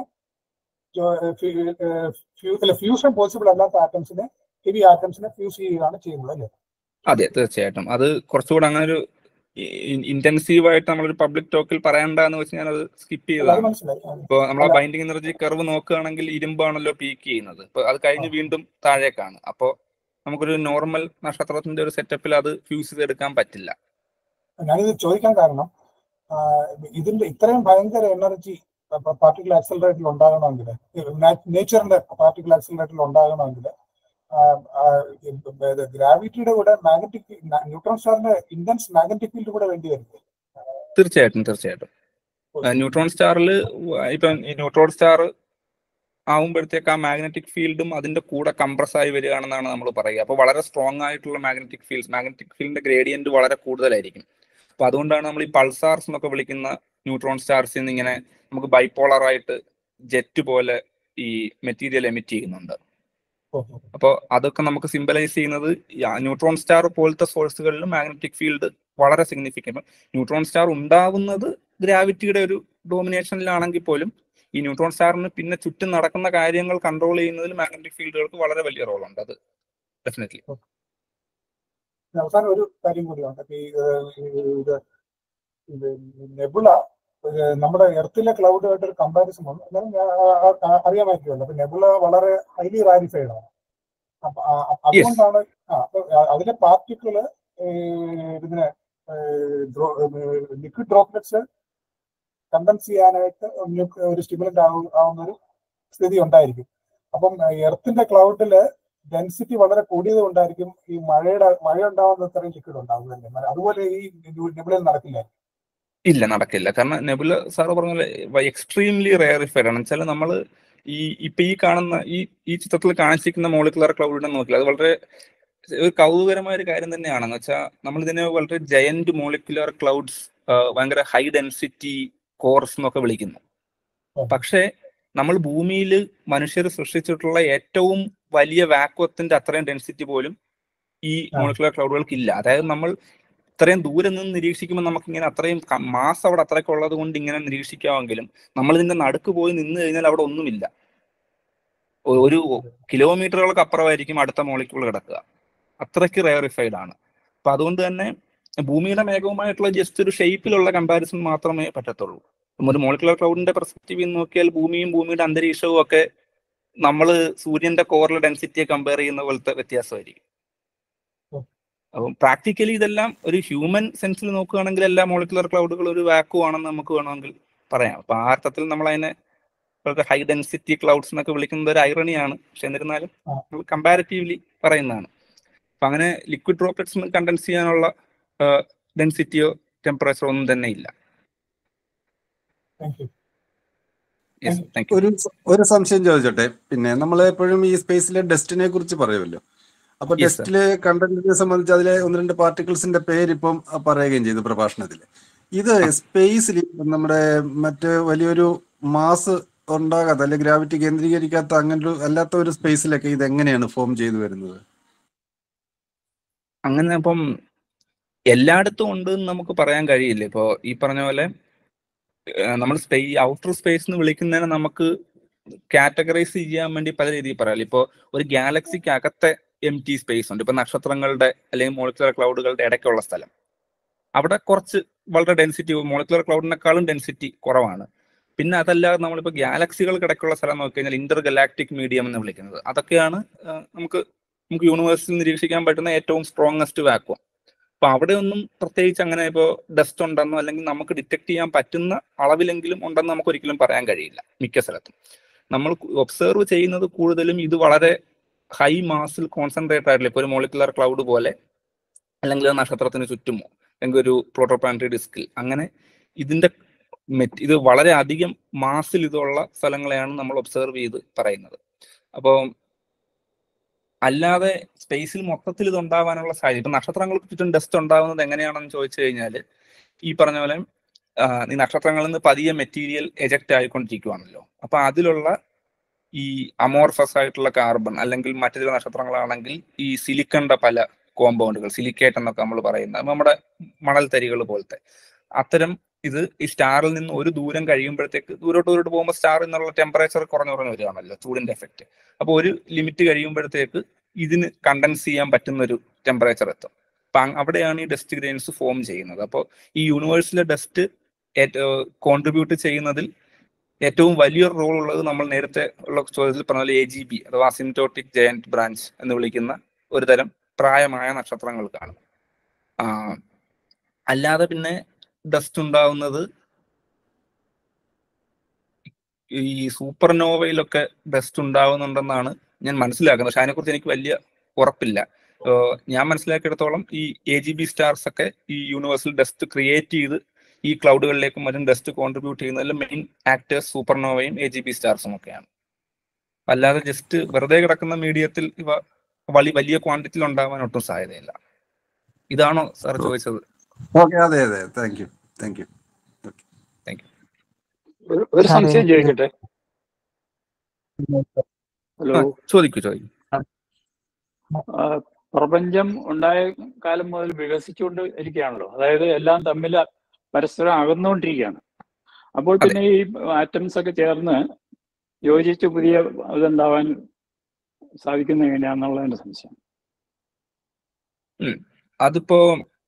ഫ്യൂഷൻ പോസിബിൾ അല്ലാത്ത ആറ്റംസിനെ ഹെവി ആറ്റംസിനെ ഫ്യൂസ് ചെയ്യുകയാണ് ചെയ്യുന്നത് അല്ലേ അതെ തീർച്ചയായിട്ടും അത് കുറച്ചുകൂടെ അങ്ങനെ ഒരു ഇന്റൻസീവ് ആയിട്ട് നമ്മളൊരു പബ്ലിക് ടോക്കിൽ പറയണ്ടെന്ന് വെച്ച് ഞാൻ അത് സ്കിപ്പ് അത് ചെയ്തതാണ് മനസ്സിലായി ആ. ഇപ്പോൾ നമ്മൾ ആ അല്ല. ബൈൻഡിങ് എനർജി കർവ് നോക്കുകയാണെങ്കിൽ ഇരുമ്പാണല്ലോ പീക്ക് ചെയ്യുന്നത് ഇപ്പൊ അത് കഴിഞ്ഞ് വീണ്ടും താഴേക്കാണ് അപ്പോൾ നമുക്കൊരു നോർമൽ നക്ഷത്രത്തിന്റെ ഒരു സെറ്റപ്പിൽ അത് ഫ്യൂസ് ചെയ്തെടുക്കാൻ പറ്റില്ല ഞാനിത് ചോദിക്കാൻ കാരണം ആ, ഇതിന്റെ ഇത്രയും ഭയങ്കര എനർജി പാർട്ടിക്കൽ ആക്സലറേറ്ററിൽ ഉണ്ടാകണമെങ്കിൽ നേച്ചറിന്റെ പാർട്ടിക്കൽ ആക്സലറേറ്ററിൽ ഉണ്ടാകണമെങ്കിൽ ഗ്രാവിറ്റിയുടെ കൂടെ മാഗ്നറ്റിക് ന്യൂട്രോൺ സ്റ്റാറിന്റെ ഇന്റൻസ് മാഗ്നറ്റിക് ഫീൽഡ് കൂടെ വേണ്ടി വരുന്നത് തീർച്ചയായിട്ടും തീർച്ചയായിട്ടും ന്യൂട്രോൺ സ്റ്റാറിൽ ഇപ്പം ഈ ന്യൂട്രോൺ സ്റ്റാർ ആവുമ്പോഴത്തേക്ക് ആ മാഗ്നറ്റിക് ഫീൽഡും അതിന്റെ കൂടെ കംപ്രസ് ആയി വരികയാണെന്നാണ് നമ്മൾ പറയുക അപ്പോൾ വളരെ സ്ട്രോങ് ആയിട്ടുള്ള മാഗ്നറ്റിക് ഫീൽഡ്സ് മാഗ്നറ്റിക് ഫീൽഡിന്റെ ഗ്രേഡിയന്റ് വളരെ കൂടുതലായിരിക്കും അപ്പൊ അതുകൊണ്ടാണ് നമ്മൾ ഈ പൾസാർസ് എന്നൊക്കെ വിളിക്കുന്ന ന്യൂട്രോൺ സ്റ്റാർസിൽ നിന്ന് ഇങ്ങനെ നമുക്ക് ബൈപ്പോളർ ആയിട്ട് ജെറ്റ് പോലെ ഈ മെറ്റീരിയൽ എമിറ്റ് ചെയ്യുന്നുണ്ട് ഓഹോ. അപ്പോൾ അതൊക്കെ നമുക്ക് സിംബലൈസ് ചെയ്യുന്നത് ന്യൂട്രോൺ സ്റ്റാർ പോലത്തെ സോഴ്സുകളിൽ മാഗ്നറ്റിക് ഫീൽഡ് വളരെ സിഗ്നിഫിക്കന്റ് ന്യൂട്രോൺ സ്റ്റാർ ഉണ്ടാവുന്നത് ഗ്രാവിറ്റിയുടെ ഒരു ഡോമിനേഷനിലാണെങ്കിൽ പോലും ഈ ന്യൂട്രോൺ സ്റ്റാറിന് പിന്നെ ചുറ്റും നടക്കുന്ന കാര്യങ്ങൾ കൺട്രോൾ ചെയ്യുന്നതിൽ മാഗ്നറ്റിക് ഫീൽഡുകൾക്ക് വളരെ വലിയ റോളുണ്ട് അത് ഡെഫിനറ്റ്ലി അവസാനം ഒരു കാര്യം കൂടിയുണ്ട് ഇപ്പൊ ഈ ഏഹ്, ഇത് ഇത് നെബുള ഏഹ്, നമ്മുടെ എർത്തിലെ ക്ലൗഡുമായിട്ട് ഒരു കമ്പാരിസൺ ഉണ്ട് എന്നാലും ഞാൻ ആ- ആ- ആ- അറിയാമായിരിക്കുമല്ലോ അപ്പൊ നെബുള വളരെ ഹൈലി റാരിഫൈഡ് ആണ് അപ്പൊ ആ- അപ്പൊ അതുകൊണ്ടാണ് ആ അപ്പൊ ആ- അതിലെ പാർട്ടിക്കിള് ഇതിനെ ലിക്വിഡ് ഡ്രോപ്ലെറ്റ്സ് കണ്ടൻസ് ചെയ്യാനായിട്ട് ഒരു ഒരു സ്റ്റിമുലന്റ് ആവുന്ന ഒരു സ്ഥിതി ഉണ്ടായിരിക്കും അപ്പം എർത്തിന്റെ ക്ലൗഡില് ഡെൻസിറ്റി വളരെ കൂടിയത് കൊണ്ടായിരിക്കും ഈ മഴയുടെ മഴ ഉണ്ടാവുന്ന അത്രയും ലിക്വിഡ് ഉണ്ടാവുന്നത് അതുപോലെ ഈ നെബിളിൽ നടക്കില്ല ഇല്ല നടക്കില്ല കാരണം നെബുല സാറ് പറഞ്ഞ പോലെ എക്സ്ട്രീംലി റെയറിഫൈഡ് ആണ് വെച്ചാൽ നമ്മൾ ഈ ഇപ്പൊ ഈ കാണുന്ന ഈ ഈ ചിത്രത്തിൽ കാണിച്ചിരിക്കുന്ന മോളിക്കുലർ ക്ലൗഡിനെ നോക്കില്ല അത് വളരെ ഒരു കൗതുകരമായ ഒരു കാര്യം തന്നെയാണെന്ന് വെച്ചാൽ നമ്മൾ ഇതിനെ വളരെ ജയന്റ് മോളിക്കുലർ ക്ലൗഡ്സ് ഭയങ്കര ഹൈ ഡെൻസിറ്റി കോർസ് എന്നൊക്കെ വിളിക്കുന്നു പക്ഷേ നമ്മൾ ഭൂമിയിൽ മനുഷ്യർ സൃഷ്ടിച്ചിട്ടുള്ള ഏറ്റവും വലിയ വാക്വത്തിന്റെ അത്രയും ഡെൻസിറ്റി പോലും ഈ ആ. മോളിക്കുലർ ക്ലൗഡുകൾക്ക് ഇല്ല അതായത് നമ്മൾ ഇത്രയും ദൂരെ നിന്ന് നിരീക്ഷിക്കുമ്പോൾ നമുക്ക് ഇങ്ങനെ അത്രയും മാസ് അവിടെ അത്രയ്ക്ക് ഉള്ളത് കൊണ്ട് ഇങ്ങനെ നിരീക്ഷിക്കാമെങ്കിലും നമ്മൾ ഇതിന്റെ നടുക്ക് പോയി നിന്ന് കഴിഞ്ഞാൽ അവിടെ ഒന്നുമില്ല ഒ- ഒരു കിലോമീറ്ററുകൾക്ക് അപ്പുറമായിരിക്കും അടുത്ത മോളിക്യൂൾ കിടക്കുക അത്രയ്ക്ക് റെയറിഫൈഡ് ആണ് അപ്പൊ അതുകൊണ്ട് തന്നെ ഭൂമിയുടെ മേഘവുമായിട്ടുള്ള ജസ്റ്റ് ഒരു ഷേപ്പിലുള്ള കമ്പാരിസൺ മാത്രമേ പറ്റത്തുള്ളൂ ഇപ്പം ഒരു മോളിക്കുലർ ക്ലൗഡിന്റെ പെർസ്പെക്റ്റീവിൽ നിന്ന് നോക്കിയാൽ ഭൂമിയും ഭൂമിയുടെ അന്തരീക്ഷവും ഒക്കെ നമ്മൾ സൂര്യന്റെ കോറിലെ ഡെൻസിറ്റിയെ കമ്പയർ ചെയ്യുന്ന പോലത്തെ വ്യത്യാസമായിരിക്കും ഉം. അപ്പം പ്രാക്ടിക്കലി ഇതെല്ലാം ഒരു ഹ്യൂമൻ സെൻസിൽ നോക്കുകയാണെങ്കിൽ എല്ലാ മോളിക്കുലർ ക്ലൗഡുകൾ ഒരു വാക്കു ആണെന്ന് നമുക്ക് വേണമെങ്കിൽ പറയാം അപ്പൊ ആ അർത്ഥത്തിൽ നമ്മൾ അതിനെ വളരെ ഹൈ ഡെൻസിറ്റി ക്ലൗഡ്സ് എന്നൊക്കെ വിളിക്കുന്നത് ഒരു ഐറണിയാണ് പക്ഷെ എന്നിരുന്നാലും ആ. കമ്പാരിറ്റീവ്ലി പറയുന്നതാണ് അപ്പൊ അങ്ങനെ ലിക്വിഡ് ഡ്രോപ്ലെറ്റ്സ് കണ്ടൻസ് ചെയ്യാനുള്ള ഡെൻസിറ്റിയോ ടെമ്പറേച്ചറോ ഒന്നും തന്നെ ഇല്ല thank you yes thank you ഒരു ഒരു സംശയം ചോദിച്ചോട്ടെ പിന്നെ നമ്മൾ എപ്പോഴും ഈ സ്പേസിലെ ഡസ്റ്റിനെ കുറിച്ച് പറയുമല്ലോ അപ്പൊ Yes, sir. ഡസ്റ്റില് കണ്ടന്റിനെ സംബന്ധിച്ച് അതിലെ ഒന്ന് രണ്ട് പാർട്ടിക്കിൾസിന്റെ പേര് ഇപ്പം പറയുകയും ചെയ്തു പ്രഭാഷണത്തിൽ ഇത് സ്പേസിൽ നമ്മുടെ മറ്റ് വലിയൊരു മാസ് ഉണ്ടാകാത്ത അല്ലെങ്കിൽ ഗ്രാവിറ്റി കേന്ദ്രീകരിക്കാത്ത അങ്ങനെ ഒരു അല്ലാത്ത ഒരു സ്പേസിലൊക്കെ ഇത് എങ്ങനെയാണ് ഫോം ചെയ്തു വരുന്നത് അങ്ങനെ അപ്പം എല്ലായിടത്തും ഉണ്ട് എന്ന് നമുക്ക് പറയാൻ കഴിയില്ല ഇപ്പോ ഈ പറഞ്ഞ പോലെ ഏഹ് നമ്മൾ സ്പേ ഔട്ടർ സ്പേസ് എന്ന് വിളിക്കുന്നതിന് നമുക്ക് കാറ്റഗറൈസ് ചെയ്യാൻ വേണ്ടി പല രീതിയിൽ പറയാം ഇപ്പോ ഒരു ഗാലക്സിക്ക് അകത്തെ എം ടി സ്പേസ് ഉണ്ട് ഇപ്പൊ നക്ഷത്രങ്ങളുടെ അല്ലെങ്കിൽ മോളിക്കുലർ ക്ലൗഡുകളുടെ ഇടയ്ക്കുള്ള സ്ഥലം അവിടെ കുറച്ച് വളരെ ഡെൻസിറ്റി മോളിക്കുലർ ക്ലൗഡിനേക്കാളും ഡെൻസിറ്റി കുറവാണ് പിന്നെ അതല്ലാതെ നമ്മളിപ്പോൾ ഗാലക്സികൾക്ക് ഇടയ്ക്കുള്ള സ്ഥലം നോക്കി കഴിഞ്ഞാൽ ഇന്റർ ഗലാക്ടിക് മീഡിയം എന്ന് വിളിക്കുന്നത് അതൊക്കെയാണ് ഏഹ് നമുക്ക് നമുക്ക് യൂണിവേഴ്സിൽ നിരീക്ഷിക്കാൻ പറ്റുന്ന ഏറ്റവും സ്ട്രോങ്ങസ്റ്റ് വാക്വം അപ്പൊ അവിടെ ഒന്നും പ്രത്യേകിച്ച് അങ്ങനെ ഇപ്പോൾ ഡസ്റ്റ് ഉണ്ടെന്നോ അല്ലെങ്കിൽ നമുക്ക് ഡിറ്റക്ട് ചെയ്യാൻ പറ്റുന്ന അളവിലെങ്കിലും ഉണ്ടെന്ന് നമുക്ക് ഒരിക്കലും പറയാൻ കഴിയില്ല മിക്ക സ്ഥലത്തും നമ്മൾ ഒബ്സർവ് ചെയ്യുന്നത് കൂടുതലും ഇത് വളരെ ഹൈ മാസിൽ കോൺസെൻട്രേറ്റ് ആയിട്ടുള്ള ഇപ്പോൾ ഒരു മോളിക്കുലർ ക്ലൗഡ് പോലെ അല്ലെങ്കിൽ ഒരു നക്ഷത്രത്തിന് ചുറ്റുമോ അല്ലെങ്കിൽ ഒരു പ്രോട്ടോപ്ലാനറ്ററി ഡിസ്കിൽ അങ്ങനെ ഇതിന്റെ മെറ്റ് ഇത് വളരെ അധികം മാസിൽ ഇതുള്ള സ്ഥലങ്ങളെയാണ് നമ്മൾ ഒബ്സർവ് ചെയ്ത് പറയുന്നത് അപ്പോൾ അല്ലാതെ സ്പേസിൽ മൊത്തത്തിൽ ഇത് ഉണ്ടാവാനുള്ള സാധ്യത ഇപ്പൊ നക്ഷത്രങ്ങൾക്ക് ചുറ്റും ഡസ്റ്റ് ഉണ്ടാവുന്നത് എങ്ങനെയാണെന്ന് ചോദിച്ചു കഴിഞ്ഞാൽ ഈ പറഞ്ഞ പോലെ ആ, ഈ നക്ഷത്രങ്ങളിൽ നിന്ന് പതിയെ മെറ്റീരിയൽ എജക്റ്റ് ആയിക്കൊണ്ടിരിക്കുവാണല്ലോ അപ്പൊ അതിലുള്ള ഈ അമോർഫസ് ആയിട്ടുള്ള കാർബൺ അല്ലെങ്കിൽ മറ്റു ചില നക്ഷത്രങ്ങളാണെങ്കിൽ ഈ സിലിക്കണിന്റെ പല കോമ്പൗണ്ടുകൾ സിലിക്കേറ്റ് എന്നൊക്കെ നമ്മൾ പറയുന്നത് അപ്പൊ നമ്മുടെ മണൽ തരികൾ പോലത്തെ അത്തരം ഇത് ഈ സ്റ്റാറിൽ നിന്ന് ഒരു ദൂരം കഴിയുമ്പോഴത്തേക്ക് ദൂരോട്ട് ദൂരോട്ട് പോകുമ്പോൾ സ്റ്റാറിൽ നിന്നുള്ള ടെമ്പറേച്ചർ കുറഞ്ഞു കുറഞ്ഞു വരികയാണല്ലോ ചൂടിന്റെ എഫക്റ്റ് അപ്പോൾ ഒരു ലിമിറ്റ് കഴിയുമ്പോഴത്തേക്ക് ഇതിന് കണ്ടൻസ് ചെയ്യാൻ പറ്റുന്ന ഒരു ടെമ്പറേച്ചർ എത്തും അപ്പൊ അങ് അവിടെയാണ് ഈ ഡസ്റ്റ് ഗ്രെയിൻസ് ഫോം ചെയ്യുന്നത് അപ്പോൾ ഈ യൂണിവേഴ്സിലെ ഡസ്റ്റ് കോൺട്രിബ്യൂട്ട് ചെയ്യുന്നതിൽ ഏറ്റവും വലിയൊരു റോൾ ഉള്ളത് നമ്മൾ നേരത്തെ ഉള്ള ചോദ്യത്തിൽ പറഞ്ഞ പോലെ എ ജി ബി അഥവാ സിംറ്റോട്ടിക് ജയന്റ് ബ്രാഞ്ച് എന്ന് വിളിക്കുന്ന ഒരു തരം പ്രായമായ നക്ഷത്രങ്ങൾക്കാണ് ആ, അല്ലാതെ പിന്നെ ഡസ്റ്റ് ഉണ്ടാവുന്നത് ഈ സൂപ്പർനോവയിലൊക്കെ ഡസ്റ്റ് ഉണ്ടാവുന്നുണ്ടെന്നാണ് ഞാൻ മനസ്സിലാക്കുന്നത് പക്ഷെ അതിനെക്കുറിച്ച് എനിക്ക് വലിയ ഉറപ്പില്ല ഏഹ് ഞാൻ മനസ്സിലാക്കിയിടത്തോളം ഈ എ ജി ബി സ്റ്റാർസ് ഒക്കെ ഈ യൂണിവേഴ്സൽ ഡസ്റ്റ് ക്രിയേറ്റ് ചെയ്ത് ഈ ക്ലൗഡുകളിലേക്കും മറ്റും ഡസ്റ്റ് കോൺട്രിബ്യൂട്ട് ചെയ്യുന്നതിൽ മെയിൻ ആക്ടേഴ്സ് സൂപ്പർനോവയും എ ജി ബി സ്റ്റാർസും ഒക്കെയാണ് അല്ലാതെ ജസ്റ്റ് വെറുതെ കിടക്കുന്ന മീഡിയത്തിൽ ഇവ വലിയ വലിയ ക്വാണ്ടിറ്റിയിൽ ഉണ്ടാവാൻ ഒട്ടും സാധ്യതയില്ല ഇതാണോ സാർ ചോദിച്ചത് ഓക്കെ അതെ അതെ താങ്ക് യു താങ്ക് യു ഒരു ഒരു സാറേ, സംശയം എനിക്ക് ചോദിക്കട്ടെ ഹലോ ആ, ചോദിക്കൂ ചോദിക്കൂ ആ, പ്രപഞ്ചം ഉണ്ടായ കാലം മുതൽ വികസിച്ചുകൊണ്ട് ഇരിക്കുകയാണല്ലോ അതായത് എല്ലാം തമ്മിൽ പരസ്പരം അകന്നുകൊണ്ടിരിക്കുകയാണ് അപ്പോൾ അതെ. പിന്നെ ഈ ആറ്റംസ് ഒക്കെ ചേർന്ന് യോജിച്ച് പുതിയ ഇതുണ്ടാവാൻ സാധിക്കുന്ന എങ്ങനെയാണെന്നുള്ള എന്റെ സംശയം അതിപ്പോ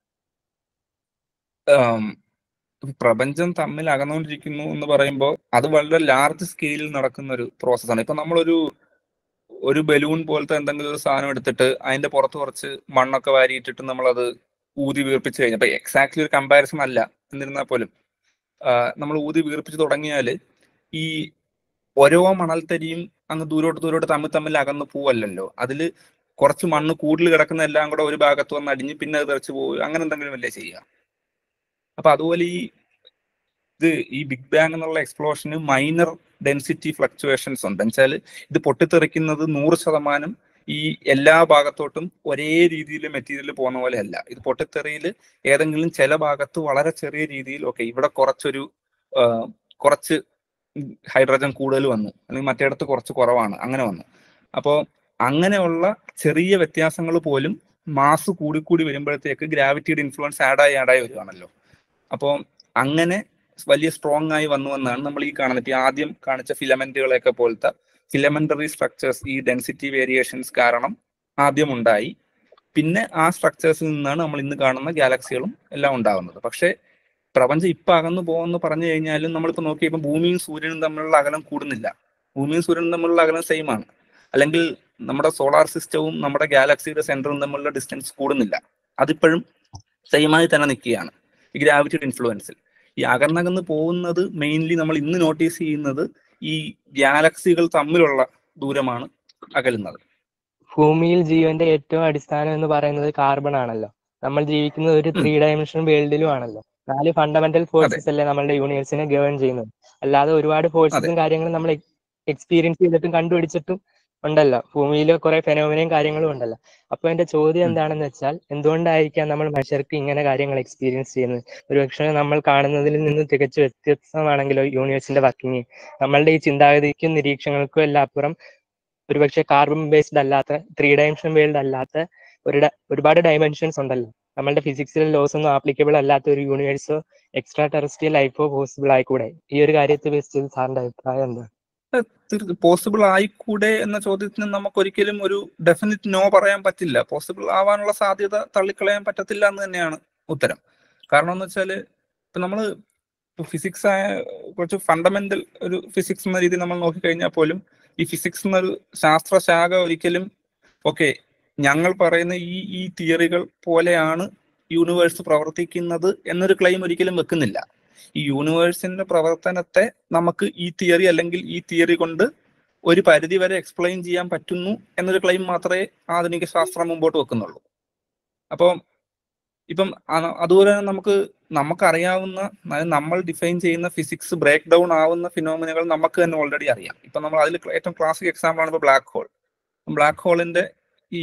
ആം, പ്രപഞ്ചം തമ്മിൽ അകന്നുകൊണ്ടിരിക്കുന്നു എന്ന് പറയുമ്പോൾ അത് വളരെ ലാർജ് സ്കെയിലിൽ നടക്കുന്ന ഒരു പ്രോസസ്സാണ് ഇപ്പൊ നമ്മളൊരു ഒരു ബലൂൺ പോലത്തെ എന്തെങ്കിലും ഒരു സാധനം എടുത്തിട്ട് അതിന്റെ പുറത്ത് കുറച്ച് മണ്ണൊക്കെ വാരിയിട്ടിട്ട് നമ്മളത് ഊതി വീർപ്പിച്ച് കഴിഞ്ഞാൽ ഇപ്പൊ എക്സാക്ട്ലി ഒരു കമ്പാരിസൺ അല്ല എന്നിരുന്നാൽ പോലും നമ്മൾ ഊതി വീർപ്പിച്ച് തുടങ്ങിയാൽ ഈ ഓരോ മണൽത്തരിയും അങ്ങ് ദൂരോട്ട് ദൂരോട്ട് തമ്മിൽ തമ്മിൽ അകന്ന് പോവല്ലല്ലോ അതിൽ കുറച്ച് മണ്ണ് കൂടുതൽ കിടക്കുന്ന എല്ലാം കൂടെ ഒരു ഭാഗത്ത് വന്ന് അടിഞ്ഞ് പിന്നെ അത് തെറിച്ച് പോകും അങ്ങനെ എന്തെങ്കിലും അല്ലേ ചെയ്യുക അപ്പൊ അതുപോലെ ഈ ഇത് ഈ ബിഗ് ബാങ് എന്നുള്ള എക്സ്പ്ലോഷന് മൈനർ ഡെൻസിറ്റി ഫ്ലക്ച്വേഷൻസ് ഉണ്ട് എന്നുവെച്ചാൽ ഇത് പൊട്ടിത്തെറിക്കുന്നത് നൂറ് ശതമാനം ഈ എല്ലാ ഭാഗത്തോട്ടും ഒരേ രീതിയിൽ മെറ്റീരിയൽ പോകുന്ന പോലെ അല്ല ഇത് പൊട്ടിത്തെറിയിൽ ഏതെങ്കിലും ചില ഭാഗത്ത് വളരെ ചെറിയ രീതിയിൽ ഓക്കെ ഇവിടെ കുറച്ചൊരു ആ, കുറച്ച് ഹൈഡ്രജൻ കൂടുതൽ വന്നു അല്ലെങ്കിൽ മറ്റേടത്ത് കുറച്ച് കുറവാണ് അങ്ങനെ വന്നു അപ്പോൾ അങ്ങനെയുള്ള ചെറിയ വ്യത്യാസങ്ങൾ പോലും മാസ് കൂടിക്കൂടി വരുമ്പോഴത്തേക്ക് ഗ്രാവിറ്റിയുടെ ഇൻഫ്ലുവൻസ് ആഡായി ആഡായി വരുവാണല്ലോ അപ്പോൾ അങ്ങനെ വലിയ സ്ട്രോങ് ആയി വന്നു എന്നാണ് നമ്മൾ ഈ കാണുന്നത് ഈ ആദ്യം കാണിച്ച ഫിലമെന്റുകളെയൊക്കെ പോലത്തെ ഫിലമെന്ററി സ്ട്രക്ചേഴ്സ് ഈ ഡെൻസിറ്റി വേരിയേഷൻസ് കാരണം ആദ്യം ഉണ്ടായി പിന്നെ ആ സ്ട്രക്ചേഴ്സിൽ നിന്നാണ് നമ്മൾ ഇന്ന് കാണുന്ന ഗാലക്സികളും എല്ലാം ഉണ്ടാകുന്നത് പക്ഷേ പ്രപഞ്ചം ഇപ്പൊ അകന്നു പോകുമെന്ന് പറഞ്ഞു കഴിഞ്ഞാലും നമ്മളിപ്പോ നോക്കിയപ്പോൾ ഭൂമിയും സൂര്യനും തമ്മിലുള്ള അകലം കൂടുന്നില്ല ഭൂമിയും സൂര്യനും തമ്മിലുള്ള അകലം സെയിം ആണ് അല്ലെങ്കിൽ നമ്മുടെ സോളാർ സിസ്റ്റവും നമ്മുടെ ഗാലക്സിയുടെ സെന്ററും തമ്മിലുള്ള ഡിസ്റ്റൻസ് കൂടുന്നില്ല അതിപ്പോഴും സെയിമായി തന്നെ നിൽക്കുകയാണ് ഈ ഗ്രാവിറ്റിയുടെ ഇൻഫ്ലുവൻസിൽ ഈ അകന്നകന്ന് പോകുന്നത് മെയിൻലി നമ്മൾ ഇന്ന് നോട്ടീസ് ചെയ്യുന്നത് ഈ ഗാലക്സികൾ തമ്മിലുള്ള ദൂരമാണ് അകലുന്നത് ഭൂമിയിൽ ജീവന്റെ ഏറ്റവും അടിസ്ഥാനം എന്ന് പറയുന്നത് കാർബൺ ആണല്ലോ നമ്മൾ ജീവിക്കുന്നത് ഒരു ത്രീ ഡയമെൻഷൻ വേൾഡിലും ആണല്ലോ നാല് ഫണ്ടമെന്റൽ ഫോഴ്സസ് അല്ലേ നമ്മളുടെ യൂണിവേഴ്സിനെ ഗവേൺ ചെയ്യുന്നത് അല്ലാതെ ഒരുപാട് ഫോഴ്സസും കാര്യങ്ങളും നമ്മൾ എക്സ്പീരിയൻസ് ചെയ്തിട്ടും കണ്ടുപിടിച്ചിട്ടും ഉണ്ടല്ലോ ഭൂമിയിൽ കുറെ ഫെനോമിനയും കാര്യങ്ങളും ഉണ്ടല്ലോ അപ്പൊ എന്റെ ചോദ്യം എന്താണെന്ന് വെച്ചാൽ എന്തുകൊണ്ടായിരിക്കാം നമ്മൾ മനുഷ്യർക്ക് ഇങ്ങനെ കാര്യങ്ങൾ എക്സ്പീരിയൻസ് ചെയ്യുന്നത് ഒരുപക്ഷെ നമ്മൾ കാണുന്നതിൽ നിന്ന് തികച്ചു വ്യത്യസ്തമാണെങ്കിലോ യൂണിവേഴ്സിന്റെ വർക്കിംഗ് നമ്മളുടെ ഈ ചിന്താഗതിക്കും നിരീക്ഷണങ്ങൾക്കും എല്ലാം അപ്പുറം ഒരുപക്ഷെ കാർബൺ ബേസ്ഡ് അല്ലാത്ത ത്രീ ഡയമെൻഷൻ വേൾഡ് അല്ലാത്ത ഒരു ഡ- ഒരുപാട് ഡയമെൻഷൻസ് ഉണ്ടല്ലോ നമ്മളുടെ ഫിസിക്സിലെ ലോസ് ഒന്നും ആപ്ലിക്കബിൾ അല്ലാത്ത ഒരു യൂണിവേഴ്സോ എക്സ്ട്രാ ടെറസ്ട്രിയൽ ലൈഫോ പോസിബിൾ ആയിക്കൂടെ ഈ ഒരു കാര്യത്തെ ബേസ് ചെയ്ത് സാറിന്റെ അഭിപ്രായം എന്താ പോസിബിൾ ആയിക്കൂടെ എന്ന ചോദ്യത്തിന് നമുക്ക് ഒരിക്കലും ഒരു ഡെഫിനിറ്റ് നോ പറയാൻ പറ്റില്ല പോസിബിൾ ആവാനുള്ള സാധ്യത തള്ളിക്കളയാൻ പറ്റത്തില്ല എന്ന് തന്നെയാണ് ഉത്തരം കാരണം എന്ന് വെച്ചാൽ ഇപ്പൊ നമ്മള് ഫിസിക്സ് ആയ കുറച്ച് ഫണ്ടമെന്റൽ ഒരു ഫിസിക്സ് എന്ന രീതിയിൽ നമ്മൾ നോക്കിക്കഴിഞ്ഞാൽ പോലും ഈ ഫിസിക്സ് എന്നൊരു ശാസ്ത്രശാഖ ഒരിക്കലും ഓക്കെ ഞങ്ങൾ പറയുന്ന ഈ ഈ തിയറികൾ പോലെയാണ് യൂണിവേഴ്സ് പ്രവർത്തിക്കുന്നത് എന്നൊരു ക്ലെയിം ഒരിക്കലും വെക്കുന്നില്ല ഈ യൂണിവേഴ്സിന്റെ പ്രവർത്തനത്തെ നമുക്ക് ഈ തിയറി അല്ലെങ്കിൽ ഈ തിയറി കൊണ്ട് ഒരു പരിധി വരെ എക്സ്പ്ലെയിൻ ചെയ്യാൻ പറ്റുന്നു എന്നൊരു ക്ലെയിം മാത്രമേ ആധുനിക ശാസ്ത്രം മുമ്പോട്ട് വെക്കുന്നുള്ളൂ അപ്പം ഇപ്പം അ- അതുപോലെ തന്നെ നമുക്ക് നമുക്കറിയാവുന്ന അതായത് നമ്മൾ ഡിഫൈൻ ചെയ്യുന്ന ഫിസിക്സ് ബ്രേക്ക് ഡൗൺ ആവുന്ന ഫിനോമിനകൾ നമുക്ക് തന്നെ ഓൾറെഡി അറിയാം ഇപ്പൊ നമ്മൾ അതിൽ ഏറ്റവും ക്ലാസിക് എക്സാമ്പിൾ ആണ് ഇപ്പോൾ ബ്ലാക്ക് ഹോൾ ബ്ലാക്ക് ഹോളിന്റെ ഈ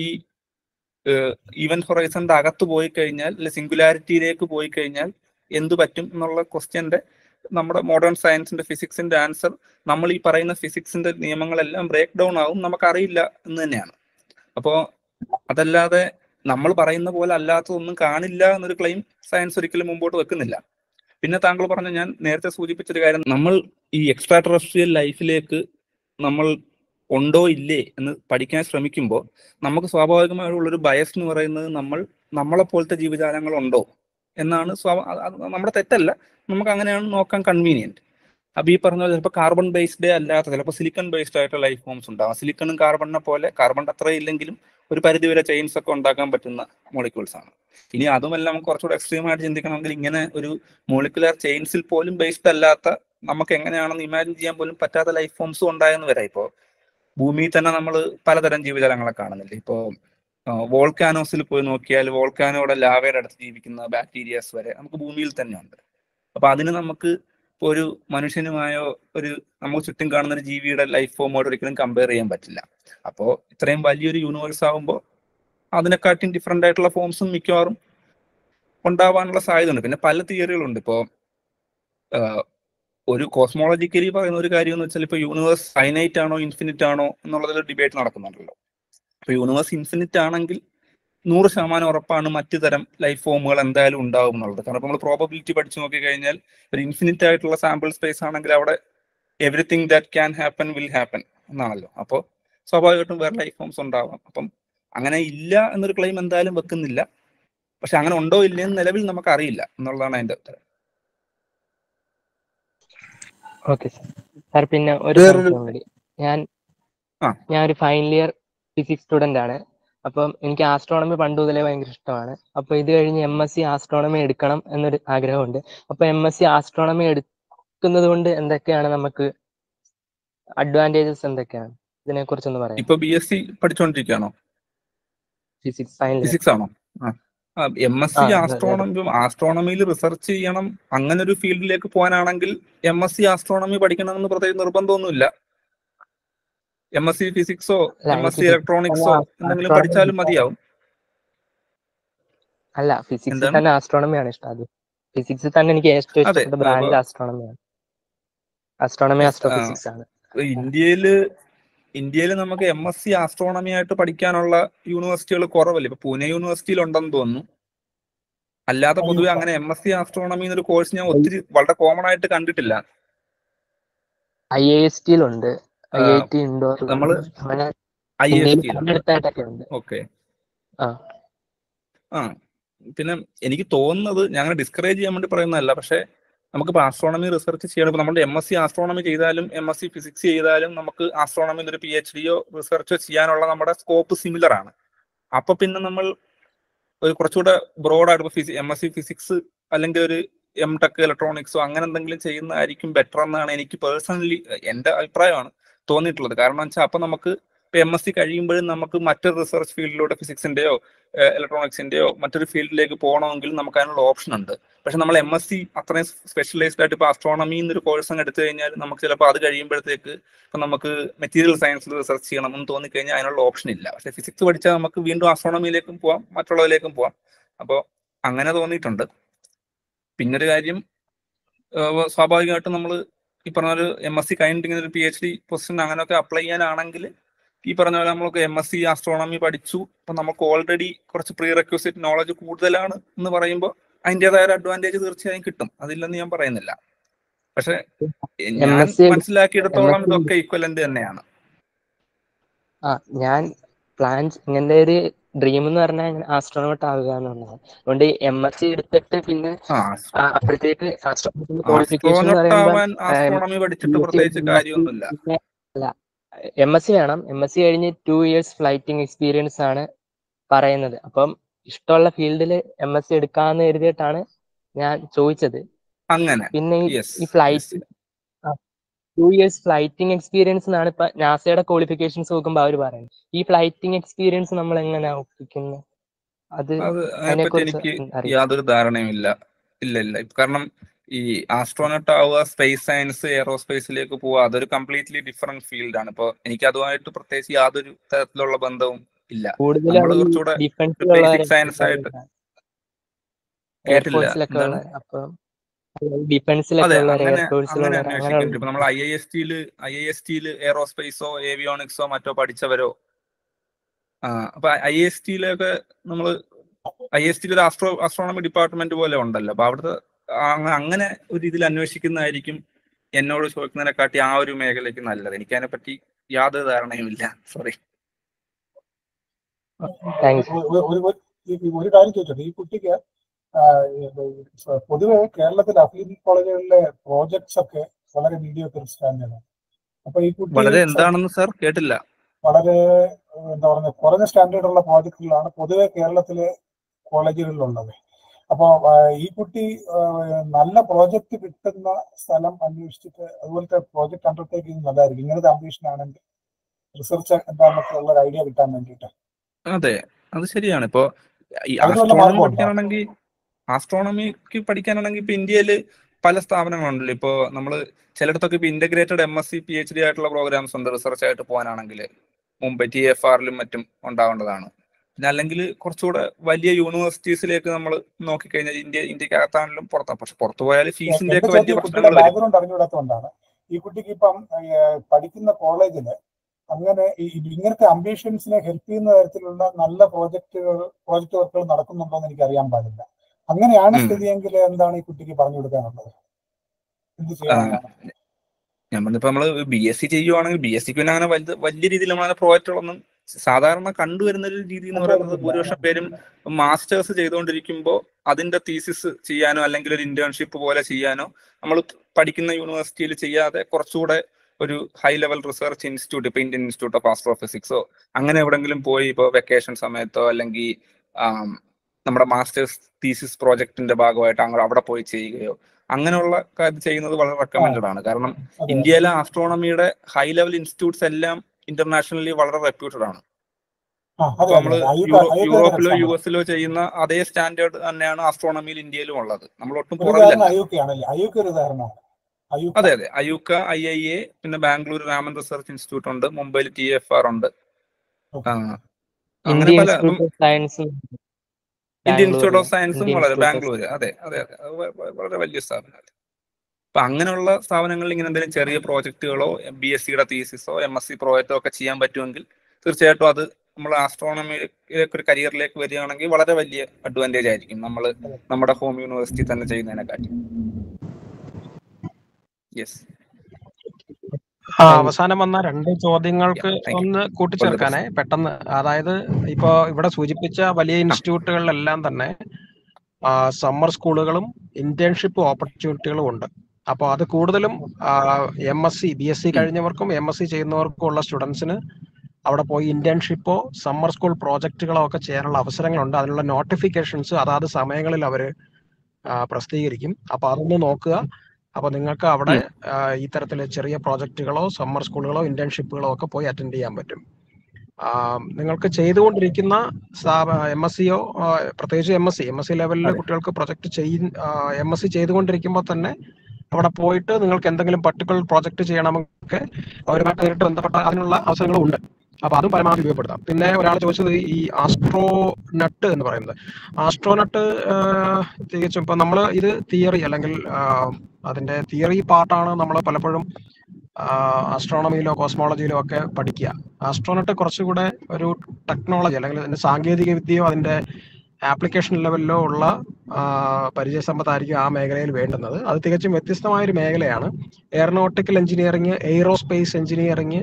ഈവന്റ് ഹൊറൈസന്റെ അകത്ത് പോയി കഴിഞ്ഞാൽ അല്ലെ സിംഗുലാരിറ്റിയിലേക്ക് പോയി കഴിഞ്ഞാൽ എന്തു പറ്റും എന്നുള്ള ക്വസ്റ്റ്യന്റെ നമ്മുടെ മോഡേൺ സയൻസിന്റെ ഫിസിക്സിന്റെ ആൻസർ നമ്മൾ ഈ പറയുന്ന ഫിസിക്സിന്റെ നിയമങ്ങളെല്ലാം ബ്രേക്ക് ഡൗൺ ആവും നമുക്കറിയില്ല എന്ന് തന്നെയാണ് അപ്പോ അതല്ലാതെ നമ്മൾ പറയുന്ന പോലെ അല്ലാത്തതൊന്നും കാണില്ല എന്നൊരു ക്ലെയിം സയൻസ് ഒരിക്കലും മുമ്പോട്ട് വെക്കുന്നില്ല പിന്നെ താങ്കൾ പറഞ്ഞ ഞാൻ നേരത്തെ സൂചിപ്പിച്ചൊരു കാര്യം നമ്മൾ ഈ എക്സ്ട്രാ ടെറസ്ട്രിയൽ ലൈഫിലേക്ക് നമ്മൾ ഉണ്ടോ ഇല്ലേ എന്ന് പഠിക്കാൻ ശ്രമിക്കുമ്പോൾ നമുക്ക് സ്വാഭാവികമായിട്ടുള്ളൊരു ബയസ് എന്ന് പറയുന്നത് നമ്മൾ നമ്മളെ പോലത്തെ ജീവജാലങ്ങൾ ഉണ്ടോ എന്നാണ് സ്വാഭ അത് അത് നമ്മുടെ തെറ്റല്ല നമുക്ക് അങ്ങനെയാണ് നോക്കാൻ കൺവീനിയന്റ് അപ്പൊ ഈ പറഞ്ഞ പോലെ ചിലപ്പോൾ കാർബൺ ബേസ്ഡ് അല്ലാത്ത ചിലപ്പോൾ സിലിക്കൺ ബേസ്ഡ് ആയിട്ട് ലൈഫ് ഫോംസ് ഉണ്ടാവും സിലിക്കണും കാർബണിനെ പോലെ കാർബൺ അത്ര ഇല്ലെങ്കിലും ഒരു പരിധി വരെ ചെയിൻസ് ഒക്കെ ഉണ്ടാക്കാൻ പറ്റുന്ന മോളിക്യൂൾസ് ആണ് ഇനി അതുമല്ല നമുക്ക് കുറച്ചുകൂടെ എക്സ്ട്രീം ആയിട്ട് ചിന്തിക്കണമെങ്കിൽ ഇങ്ങനെ ഒരു മോളിക്കുലർ ചെയിൻസിൽ പോലും ബേസ്ഡ് അല്ലാത്ത നമുക്ക് എങ്ങനെയാണെന്ന് ഇമാജിൻ ചെയ്യാൻ പോലും പറ്റാത്ത ലൈഫ് ഫോംസും ഉണ്ടായെന്ന് വരാം ഇപ്പോൾ ഭൂമിയിൽ തന്നെ നമ്മൾ പലതരം ജീവജാലങ്ങളെ കാണുന്നില്ലേ ഇപ്പോൾ വോൾക്കാനോസിൽ പോയി നോക്കിയാൽ വോൾക്കാനോയുടെ ലാവയുടെ അടുത്ത് ജീവിക്കുന്ന ബാക്ടീരിയാസ് വരെ നമുക്ക് ഭൂമിയിൽ തന്നെ ഉണ്ട് അപ്പൊ അതിന് നമുക്ക് ഇപ്പൊ ഒരു മനുഷ്യനുമായോ ഒരു നമുക്ക് ചുറ്റും കാണുന്ന ഒരു ജീവിയുടെ ലൈഫ് ഫോമോട് ഒരിക്കലും കമ്പയർ ചെയ്യാൻ പറ്റില്ല അപ്പോൾ ഇത്രയും വലിയൊരു യൂണിവേഴ്സ് ആകുമ്പോൾ അതിനെക്കാട്ടും ഡിഫറെന്റ് ആയിട്ടുള്ള ഫോംസും മിക്കവാറും ഉണ്ടാവാനുള്ള സാധ്യതയുണ്ട് പിന്നെ പല തിയറികളുണ്ട് ഇപ്പോ ആഹ്, ഒരു കോസ്മോളജിക്കലി പറയുന്ന ഒരു കാര്യം എന്ന് വെച്ചാൽ ഇപ്പൊ യൂണിവേഴ്സ് ഫൈനൈറ്റ് ആണോ ഇൻഫിനിറ്റ് ആണോ എന്നുള്ളതിൽ ഡിബേറ്റ് നടക്കുന്നുണ്ടല്ലോ ഇപ്പൊ യൂണിവേഴ്സ് ഇൻഫിനിറ്റ് ആണെങ്കിൽ നൂറ് ശതമാനം ഉറപ്പാണ് മറ്റു തരം ലൈഫ് ഫോമുകൾ എന്തായാലും ഉണ്ടാവും എന്നുള്ളത് കാരണം നമ്മൾ പ്രോബബിലിറ്റി പഠിച്ചു നോക്കി കഴിഞ്ഞാൽ ഒരു ഇൻഫിനിറ്റ് ആയിട്ടുള്ള സാമ്പിൾ സ്പേസ് ആണെങ്കിൽ അവിടെ everything that can happen will happen എന്നാണല്ലോ അപ്പോൾ സ്വാഭാവികമായിട്ടും വേറെ ലൈഫ് ഫോംസ് ഉണ്ടാവാം അപ്പം അങ്ങനെ ഇല്ല എന്നൊരു ക്ലെയിം എന്തായാലും വെക്കുന്നില്ല പക്ഷെ അങ്ങനെ ഉണ്ടോ ഇല്ലയെന്ന് നിലവിൽ നമുക്ക് അറിയില്ല എന്നുള്ളതാണ് അതിന്റെ ഉത്തരം ഓക്കെ സാർ സാർ പിന്നെ ഒരു വേറൊരു- സംശയം കൂടി ഞാൻ ആ. ഞാൻ ഒരു ഫൈനൽ ഇയർ ഫിസിക്സ് സ്റ്റുഡന്റ് ആണ് അപ്പം എനിക്ക് ആസ്ട്രോണമി പണ്ട് മുതലേ ഭയങ്കര ഇഷ്ടമാണ് അപ്പൊ ഇത് കഴിഞ്ഞ് എം എസ് സി ആസ്ട്രോണമി എടുക്കണം എന്നൊരു ആഗ്രഹമുണ്ട് അപ്പൊ എം എസ് സി ആസ്ട്രോണമി എടുക്കുന്നത് കൊണ്ട് എന്തൊക്കെയാണ് നമുക്ക് അഡ്വാൻറ്റേജസ് എന്തൊക്കെയാണ് ഇതിനെ കുറിച്ചൊന്ന് പറയാം ഇപ്പൊ ബി എസ് സി പഠിച്ചുകൊണ്ടിരിക്കുകയാണോ ഫിസിക്സ് ഫൈനൽ ഇയർ ഫിസിക്സ് ആണോ എം എസ് സി ആ, അതെ, അതെ. ആസ്ട്രോണമി ആസ്ട്രോണമിയിൽ റിസർച്ച് ചെയ്യണം അങ്ങനെ ഒരു ഫീൽഡിലേക്ക് പോകാനാണെങ്കിൽ എം എസ് സി ആസ്ട്രോണമി പഠിക്കണമെന്ന് പ്രത്യേകിച്ച് നിർബന്ധമൊന്നുമില്ല എം എസ് സി ഫിസിക്സോ അല്ല, എം എസ് സി എനിക്ക് ഇലക്ട്രോണിക്സോ അല്ല, എന്തെങ്കിലും astronomy പഠിച്ചാലും മതിയാവും അല്ല ഫിസിക്സിൽ എന്താണ്? തന്നെ ആസ്ട്രോണമിയാണ് ഇഷ്ടം അത് ഫിസിക്സിൽ തന്നെ എനിക്ക് ഏറ്റവും അതെ, ഇഷ്ടപ്പെട്ട ബ്രാഞ്ച് അപ്പൊ- ആസ്ട്രോണമിയാണ് ആസ്ട്രോണമി ആ. ആസ്ട്രോഫിസിക്സ് ആണ് ഇന്ത്യയില് ഇന്ത്യയിൽ നമുക്ക് എം എസ് സി ആസ്ട്രോണമി ആയിട്ട് പഠിക്കാനുള്ള യൂണിവേഴ്സിറ്റികൾ കുറവല്ലേ ഇപ്പൊ പൂനെ യൂണിവേഴ്സിറ്റിയിൽ ഉണ്ടെന്ന് തോന്നുന്നു അല്ലാതെ പൊതുവെ അങ്ങനെ എം എസ് സി ആസ്ട്രോണമി എന്നൊരു കോഴ്സ് ഞാൻ ഒത്തിരി വളരെ കോമൺ ആയിട്ട് കണ്ടിട്ടില്ല ഐ ഐ എസ് ടിയിലുണ്ട് ഐ ഐ ടി ഇൻഡോർ നമ്മള് അങ്ങനെ ഐ എസ് ഇന്ത്യയിൽ ടിയിലാണ് പലയിടത്തായിട്ടൊക്കെ ഉണ്ട് ഓക്കെ ആ ആ പിന്നെ എനിക്ക് തോന്നുന്നത് ഞങ്ങൾ ഡിസ്കറേജ് ചെയ്യാൻ വേണ്ടി പറയുന്നതല്ല പക്ഷേ നമുക്കിപ്പോൾ ആസ്ട്രോണമി റിസർച്ച് ചെയ്യണം ഇപ്പൊ നമ്മുടെ എം എസ് സി ആസ്ട്രോണമി ചെയ്താലും എം എസ് സി ഫിസിക്സ് ചെയ്താലും നമുക്ക് ആസ്ട്രോണമിയിൽ ഒരു പി എച്ച് ഡിയോ റിസർച്ചോ ചെയ്യാനുള്ള നമ്മുടെ സ്കോപ്പ് സിമിലർ ആണ് അപ്പൊ പിന്നെ നമ്മൾ ഒരു കുറച്ചുകൂടെ ബ്രോഡായിട്ട് ഇപ്പൊ ഫിസി എം എസ് സി ഫിസിക്സ് അല്ലെങ്കിൽ ഒരു എം ടെക് ഇലക്ട്രോണിക്സോ അങ്ങനെ എന്തെങ്കിലും ചെയ്യുന്നതായിരിക്കും ബെറ്റർ എന്നാണ് എനിക്ക് പേഴ്സണലി എന്റെ അഭിപ്രായമാണ് തോന്നിയിട്ടുള്ളത് കാരണം വെച്ചാൽ അപ്പൊ നമുക്ക് ഇപ്പൊ എം എസ് സി കഴിയുമ്പോഴും നമുക്ക് മറ്റൊരു റിസർച്ച് ഫീൽഡിലൂടെ ഫിസിക്സിന്റെയോ ഇലക്ട്രോണിക്സിന്റെയോ മറ്റൊരു ഫീൽഡിലേക്ക് പോകണമെങ്കിൽ നമുക്ക് അതിനുള്ള ഓപ്ഷൻ ഉണ്ട് പക്ഷെ നമ്മൾ എം എസ് സി അത്രയും സ്പെഷ്യലൈസ്ഡ് ആയിട്ട് ഇപ്പൊ ആസ്ട്രോണമി എന്നൊരു കോഴ്സ് അങ്ങ് എടുത്തു കഴിഞ്ഞാൽ നമുക്ക് ചിലപ്പോൾ അത് കഴിയുമ്പോഴത്തേക്ക് ഇപ്പൊ നമുക്ക് മെറ്റീരിയൽ സയൻസിൽ റിസർച്ച് ചെയ്യണം എന്ന് തോന്നിക്കഴിഞ്ഞാൽ അതിനുള്ള ഓപ്ഷൻ ഇല്ല പക്ഷെ ഫിസിക്സ് പഠിച്ചാൽ നമുക്ക് വീണ്ടും ആസ്ട്രോണമിയിലേക്കും പോവാം മറ്റുള്ളതിലേക്കും പോവാം അപ്പോൾ അങ്ങനെ തോന്നിയിട്ടുണ്ട് പിന്നൊരു കാര്യം ഏഹ് സ്വാഭാവികമായിട്ടും നമ്മൾ ഈ പറഞ്ഞ ഒരു എം എസ് സി കഴിഞ്ഞിട്ട് ഇങ്ങനെ ഒരു പി എച്ച് ഡി പൊസിഷൻ അങ്ങനെയൊക്കെ അപ്ലൈ ചെയ്യാനാണെങ്കിൽ ഈ പറഞ്ഞ പോലെ നമ്മൾക്ക് എം എസ് സി ആസ്ട്രോണമി പഠിച്ചു അപ്പൊ നമുക്ക് ഓൾറെഡി കുറച്ച് പ്രീ റെക്വസിറ്റ് നോളജ് കൂടുതലാണ് എന്ന് പറയുമ്പോൾ അതിൻ്റെതായ ഒരു അഡ്വാൻറ്റേജ് തീർച്ചയായും കിട്ടും അതില്ലെന്ന് ഞാൻ പറയുന്നില്ല പക്ഷെ ഞാൻ MSc മനസ്സിലാക്കിയെടുത്തോളം MSc ഇതൊക്കെ ഈക്വലന്റ് തന്നെയാണ് ആ ഞാൻ പ്ലാൻ ഇങ്ങനത്തെ ഒരു ഡ്രീം എന്ന് പറഞ്ഞാൽ ആസ്ട്രോണോട്ട് ആവുക എന്നുള്ളതാണ് അതുകൊണ്ട് എം എസ് സി എടുത്തിട്ട് പിന്നെ ആ ആ, അപ്പോഴത്തേക്ക് ആസ്ട്രോണോട്ട് ക്വാളിഫിക്കേഷൻ എന്ന് ആസ്ട്രോനോട്ട് പറയുമ്പോൾ ആവാൻ ആസ്ട്രോണമി പഠിച്ചിട്ട് പ്രത്യേകിച്ച് കാര്യമൊന്നുമില്ല അല്ല എം എസ് സി വേണം എം എസ് സി കഴിഞ്ഞ് ടു ഇയേഴ്സ് ഫ്ലൈറ്റിംഗ് എക്സ്പീരിയൻസ് ആണ് പറയുന്നത് അപ്പം ഇഷ്ടമുള്ള ഫീൽഡിൽ എം എസ് സി എടുക്കാന്ന് കരുതിയിട്ടാണ് ഞാൻ ചോദിച്ചത് അങ്ങനെ പിന്നെ ഈ- യെസ് ഈ flight two years flying experience എന്നാണ് ഇപ്പൊ നാസയുടെ ക്വാളിഫിക്കേഷൻസ് നോക്കുമ്പോൾ അവർ പറയുന്നത് ഈ ഫ്ലൈറ്റിംഗ് എക്സ്പീരിയൻസ് നമ്മൾ എങ്ങനെ ഒപ്പിക്കുന്നത് അത് അത് അതിനെപ്പറ്റി അതിനെക്കുറിച്ച് എനിക്ക് അറിയാം യാതൊരു ധാരണയും ഇല്ല ഇല്ല ഇല്ല ഇപ്പൊ കാരണം ഈ ആസ്ട്രോനോട്ട് ആവുക സ്പേസ് സയൻസ് എയറോസ്പേസിലേക്ക് പോവുക അതൊരു കംപ്ലീറ്റ്ലി ഡിഫറെന്റ് ഫീൽഡാണ് ഇപ്പൊ എനിക്ക് അതുമായിട്ട് പ്രത്യേകിച്ച് യാതൊരു തരത്തിലുള്ള ബന്ധവും ഇല്ല കൂടുതലും നമ്മള് അത് കുറച്ചുകൂടെ ഡിഫൻസിലുള്ള basic science ആയിട്ട് കേട്ടില്ല എയർഫോഴ്സിലൊക്കെ ഉള്ള എന്താണ് അപ്പം ഡിഫൻസിലൊക്കെ അതെ ഉള്ള അങ്ങനെ അങ്ങനെ എയർഫോഴ്സിലുള്ള അന്വേഷിക്കുന്നുണ്ട് അങ്ങനെയുള്ള ഇപ്പൊ നമ്മൾ ഐ ഐ എസ് ടിയിൽ ഐ ഐ എസ് ടിയിൽ എയറോസ്പേസോ ഏവിയോണിക്സോ മറ്റോ പഠിച്ചവരോ ആ അപ്പൊ ഐ എസ് ടിയിലൊക്കെ നമ്മൾ ഐ എസ് ടിയിൽ ഒരു ആസ്ട്രോ ആസ്ട്രോണമി ഡിപ്പാർട്ട്മെന്റ് പോലെ ഉണ്ടല്ലോ അപ്പൊ അവിടുത്തെ അങ്ങ- അങ്ങനെ ഒരു ഇതിൽ അന്വേഷിക്കുന്നതായിരിക്കും എന്നോട് ചോദിക്കുന്നതിനെക്കാട്ടി ആ ഒരു മേഖലയ്ക്ക് നല്ലത് എനിക്ക് അതിനെപ്പറ്റി യാതൊരു ധാരണയും ഇല്ല സോറി താങ്ക്സ് ഒരു- ഒരു- ഒരു- ഈ- ഒരു കാര്യം ചോദിച്ചോട്ടെ ഈ കുട്ടിക്ക് ആ, ഈ പൊതുവെ കേരളത്തിലെ അഫീലിയറ്റ് കോളേജുകളിലെ പ്രോജക്ട്സ് ഒക്കെ വളരെ മീഡിയോക്കർ സ്റ്റാൻഡേർഡാണ് അപ്പൊ ഈ കുട്ടി വളരെ എന്താണെന്ന് സാർ കേട്ടില്ല വളരെ ഏഹ്, എന്താ പറയുക കുറഞ്ഞ സ്റ്റാൻഡേർഡ് ഉള്ള പ്രോജക്റ്റുകളാണ് പൊതുവെ കേരളത്തിലെ കോളേജുകളിലുള്ളത് അപ്പോൾ ഈ കുട്ടി ഏഹ്, നല്ല പ്രോജക്റ്റ് കിട്ടുന്ന സ്ഥലം അന്വേഷിച്ചിട്ട് അതുപോലത്തെ പ്രോജക്റ്റ് അണ്ടർടേക്ക് ചെയ്യുന്നത് നല്ലതായിരിക്കും ഇങ്ങനത്തെ അംബീഷൻ ആണെങ്കിൽ റിസർച്ച് എന്താണെന്നൊക്കെ ഉള്ള ഒരു ഐഡിയ കിട്ടാൻ വേണ്ടിയിട്ട് അതെ അത് ശരിയാണ് ഇപ്പോ ഈ അതിന് വല്ല ആസ്ട്രോണമി മാർഗമുണ്ടോ? പഠിക്കാനാണെങ്കിൽ ആസ്ട്രോണമിക്ക് പഠിക്കാനാണെങ്കിൽ ഇപ്പൊ ഇന്ത്യയിൽ പല സ്ഥാപനങ്ങളുണ്ടല്ലോ ഇപ്പോ നമ്മൾ ചിലയിടത്തൊക്കെ ഇപ്പൊ integrated M S C P H D ആയിട്ടുള്ള പ്രോഗ്രാംസ് ഉണ്ട് റിസർച്ച് ആയിട്ട് പോകാനാണെങ്കിൽ മുംബൈ ടി എഫ് ആറിലും മറ്റും ഉണ്ടാവേണ്ടതാണ് പിന്നെ അല്ലെങ്കിൽ കുറച്ചുകൂടെ വലിയ യൂണിവേഴ്സിറ്റീസിലേക്ക് നമ്മൾ നോക്കിക്കഴിഞ്ഞാൽ ഇന്ത്യ ഇന്ത്യക്കകത്താണെങ്കിലും പുറത്താണ് പക്ഷെ പുറത്തു പോയാൽ ഫീസിന്റെ എന്റെ ഒക്കെ വലിയ ചോദ്യം കുട്ടിയുടെ പ്രശ്നങ്ങൾ വരും ബാക്ക്ഗ്രൗണ്ട് അറിഞ്ഞുകൂടാത്തതുകൊണ്ടാണ് ഈ കുട്ടിക്ക് ഇപ്പം ഏഹ്, പഠിക്കുന്ന കോളേജില് അങ്ങനെ ഈ- ഈ ഇങ്ങനത്തെ അംബിഷൻസിനെ ഹെൽപ്പ് ചെയ്യുന്ന തരത്തിലുള്ള നല്ല പ്രോജക്റ്റുകൾ പ്രോജക്റ്റ് വർക്കുകൾ നടക്കുന്നുണ്ടോ എന്ന് എനിക്ക് അറിയാൻ പാടില്ല അങ്ങനെയാണ് ഉം. സ്ഥിതിയെങ്കിൽ എന്താണ് ഈ കുട്ടിക്ക് പറഞ്ഞു കൊടുക്കാനുള്ളത് എന്ത് ആ, ചെയ്യണമെന്നാണ് ഞാൻ പറഞ്ഞപ്പോ നമ്മള് ബി എസ് സി ചെയ്യുവാണെങ്കിൽ ബി എസ് സിക്ക് പിന്നെ അങ്ങനെ വലുത് വലിയ രീതിയിൽ നമ്മളങ്ങനെ പ്രോജക്റ്റുകളൊന്നും സാധാരണ കണ്ടുവരുന്ന ഒരു രീതി എന്ന് പറയുന്നത് കൊണ്ടുവരുന്നില്ല ഭൂരിപക്ഷം പേരും മാസ്റ്റേഴ്സ് ചെയ്തുകൊണ്ടിരിക്കുമ്പോൾ അതിന്റെ തീസിസ് ചെയ്യാനോ അല്ലെങ്കിൽ ഒരു ഇന്റേൺഷിപ്പ് പോലെ ചെയ്യാനോ നമ്മൾ പഠിക്കുന്ന യൂണിവേഴ്സിറ്റിയിൽ ചെയ്യാതെ കുറച്ചുകൂടെ ഒരു ഹൈ ലെവൽ റിസർച്ച് ഇൻസ്റ്റിറ്റ്യൂട്ട് ഇപ്പൊ ഇന്ത്യൻ ഇൻസ്റ്റിറ്റ്യൂട്ട് ഓഫ് ആസ്ട്രോഫിസിക്സോ അങ്ങനെ എവിടെങ്കിലും പോയി ഇപ്പോൾ വെക്കേഷൻ സമയത്തോ അല്ലെങ്കിൽ ആം, നമ്മുടെ മാസ്റ്റേഴ്സ് തീസിസ് പ്രോജക്റ്റിന്റെ ഭാഗമായിട്ട് അങ്ങ് അവിടെ പോയി ചെയ്യുകയോ അങ്ങനെയുള്ള കാര്യം ചെയ്യുന്നത് വളരെ റെക്കമെൻഡഡ് ആണ് കാരണം അതെ ഇന്ത്യയിലെ ആസ്ട്രോണമിയുടെ ഹൈ ലെവൽ ഇൻസ്റ്റിറ്റ്യൂട്ട്സ് എല്ലാം ഇന്റർനാഷണലി വളരെ റെപ്യൂട്ടഡ് ആണ് ആ അതെ ഇപ്പൊ അതെ നമ്മള് അതെ അയ്യൂക്ക യൂറോ അയ്യൂക്ക യൂറോപ്പിലോ യു എക്സാമ്പിൾ എസിലോ ചെയ്യുന്ന അതേ സ്റ്റാൻഡേർഡ് തന്നെയാണ് ആസ്ട്രോണമിയിൽ ഇന്ത്യയിലും ഉള്ളത് നമ്മൾ ഒട്ടും ഒരു ഉദാഹരണം പുറകിലല്ല അയ്യൂക്കയാണല്ലേ അയ്യൂക്ക ഒരു ഉദാഹരണമാണ് അയ്യൂക്ക അതെ അതെ അയൂക്ക ഐ ഐ എ പിന്നെ ബാംഗ്ലൂർ രാമൻ റിസർച്ച് ഇൻസ്റ്റിറ്റ്യൂട്ട് ഉണ്ട് മുംബൈയിൽ ടി എഫ് ആർ ഉണ്ട് ഓക്കെ ആ, അങ്ങനെ ഇന്ത്യൻ പല ഇപ്പം institute of science Indian institute ബാംഗ്ലൂരിൽ ഓഫ് സയൻസും ഇന്ത്യൻ വളരെ ഇൻസ്റ്റിറ്റ്യൂട്ട് ഓഫ് ബാംഗ്ലൂർ അതെ അതെ അതെ അത് വ- വ- വളരെ വലിയ സ്ഥാപനമല്ലേ അപ്പൊ അങ്ങനെയുള്ള സ്ഥാപനങ്ങളിൽ ഇങ്ങനെ എന്തെങ്കിലും ചെറിയ പ്രോജക്റ്റുകളോ ബി എസ് സിയുടെ തീസിസോ എം എസ് സി പ്രോജക്റ്റോ ഒക്കെ ചെയ്യാൻ പറ്റുമെങ്കിൽ തീർച്ചയായിട്ടും അത് നമ്മൾ ആസ്ട്രോണമിയിലേക്ക് ഒരു കരിയറിലേക്ക് വരികയാണെങ്കിൽ വളരെ വലിയ അഡ്വാൻറ്റേജ് ആയിരിക്കും നമ്മൾ നമ്മുടെ ഹോം യൂണിവേഴ്സിറ്റി തന്നെ ചെയ്യുന്നതിനെക്കാട്ടി യെസ് ആ താങ്ക് യു അവസാനം വന്ന രണ്ട് ചോദ്യങ്ങൾക്ക് താങ്ക് യു ഒന്ന് ഓൾ ദി കൂട്ടിച്ചേർക്കാനേ ബെസ്റ്റ് പെട്ടെന്ന് അതായത് ഇപ്പോ ഇവിടെ സൂചിപ്പിച്ച വലിയ ഇൻസ്റ്റിറ്റ്യൂട്ടുകളിലെല്ലാം തന്നെ സമ്മർ സ്കൂളുകളും ഇന്റേൺഷിപ്പ് ഓപ്പർച്യൂണിറ്റികളും ഉണ്ട് അപ്പോൾ അത് കൂടുതലും M S C B S C കഴിഞ്ഞവർക്കും എം എസ് സി ചെയ്യുന്നവർക്കും ഉള്ള സ്റ്റുഡൻസിന് അവിടെ പോയി ഇന്റേൺഷിപ്പോ സമ്മർ സ്കൂൾ പ്രോജക്റ്റുകളോ ഒക്കെ ചെയ്യാനുള്ള അവസരങ്ങളുണ്ട് അതിനുള്ള നോട്ടിഫിക്കേഷൻസ് അതാത് സമയങ്ങളിൽ അവർ പ്രസിദ്ധീകരിക്കും അപ്പോൾ അതൊന്ന് നോക്കുക അപ്പോൾ നിങ്ങൾക്ക് അവിടെ ആ, ഈ തരത്തിൽ ചെറിയ പ്രോജക്റ്റുകളോ സമ്മർ സ്കൂളുകളോ ഇന്റേൺഷിപ്പുകളോ ഒക്കെ പോയി അറ്റൻഡ് ചെയ്യാൻ പറ്റും ആ, നിങ്ങൾക്ക് ചെയ്തുകൊണ്ടിരിക്കുന്ന എം എസ് സിയോ പ്രത്യേകിച്ച് M S C M S C ലെവലിൽ അതെ കുട്ടികൾക്ക് പ്രൊജക്ട് ചെയ്യ എം എസ് സി ചെയ്തുകൊണ്ടിരിക്കുമ്പോൾ തന്നെ അവിടെ പോയിട്ട് നിങ്ങൾക്ക് എന്തെങ്കിലും പർട്ടിക്കുലർ പ്രോജക്റ്റ് ചെയ്യണമെങ്കിൽ അവരുമായിട്ട് നേരിട്ട് ബന്ധപ്പെട്ട അതിനുള്ള അവസരങ്ങളും ഉണ്ട് അപ്പൊ അതും പരമാവധി ഉപയോഗപ്പെടുത്താം പിന്നെ ഒരാൾ ചോദിച്ചത് ഈ ആസ്ട്രോ നട്ട് എന്ന് പറയുന്നത് ആസ്ട്രോ നട്ട് തികച്ചും ഇപ്പൊ നമ്മൾ ഇത് തിയറി അല്ലെങ്കിൽ ആ, അതിന്റെ തിയറി പാർട്ടാണ് നമ്മൾ പലപ്പോഴും ആസ്ട്രോണമിയിലോ കോസ്മോളജിയിലോ ഒക്കെ പഠിക്കുക ആസ്ട്രോനട്ട് കുറച്ചുകൂടെ ഒരു ടെക്നോളജി അല്ലെങ്കിൽ അതിന്റെ സാങ്കേതിക വിദ്യയോ അതിന്റെ ആപ്ലിക്കേഷൻ ലെവലിലോ ഉള്ള ആ, പരിചയസമ്പത്തായിരിക്കും ആ മേഖലയിൽ വേണ്ടുന്നത് അത് തികച്ചും വ്യത്യസ്തമായ ഒരു മേഖലയാണ് എയറോനോട്ടിക്കൽ എഞ്ചിനീയറിംഗ് എയ്റോസ്പേസ് എഞ്ചിനീയറിംഗ്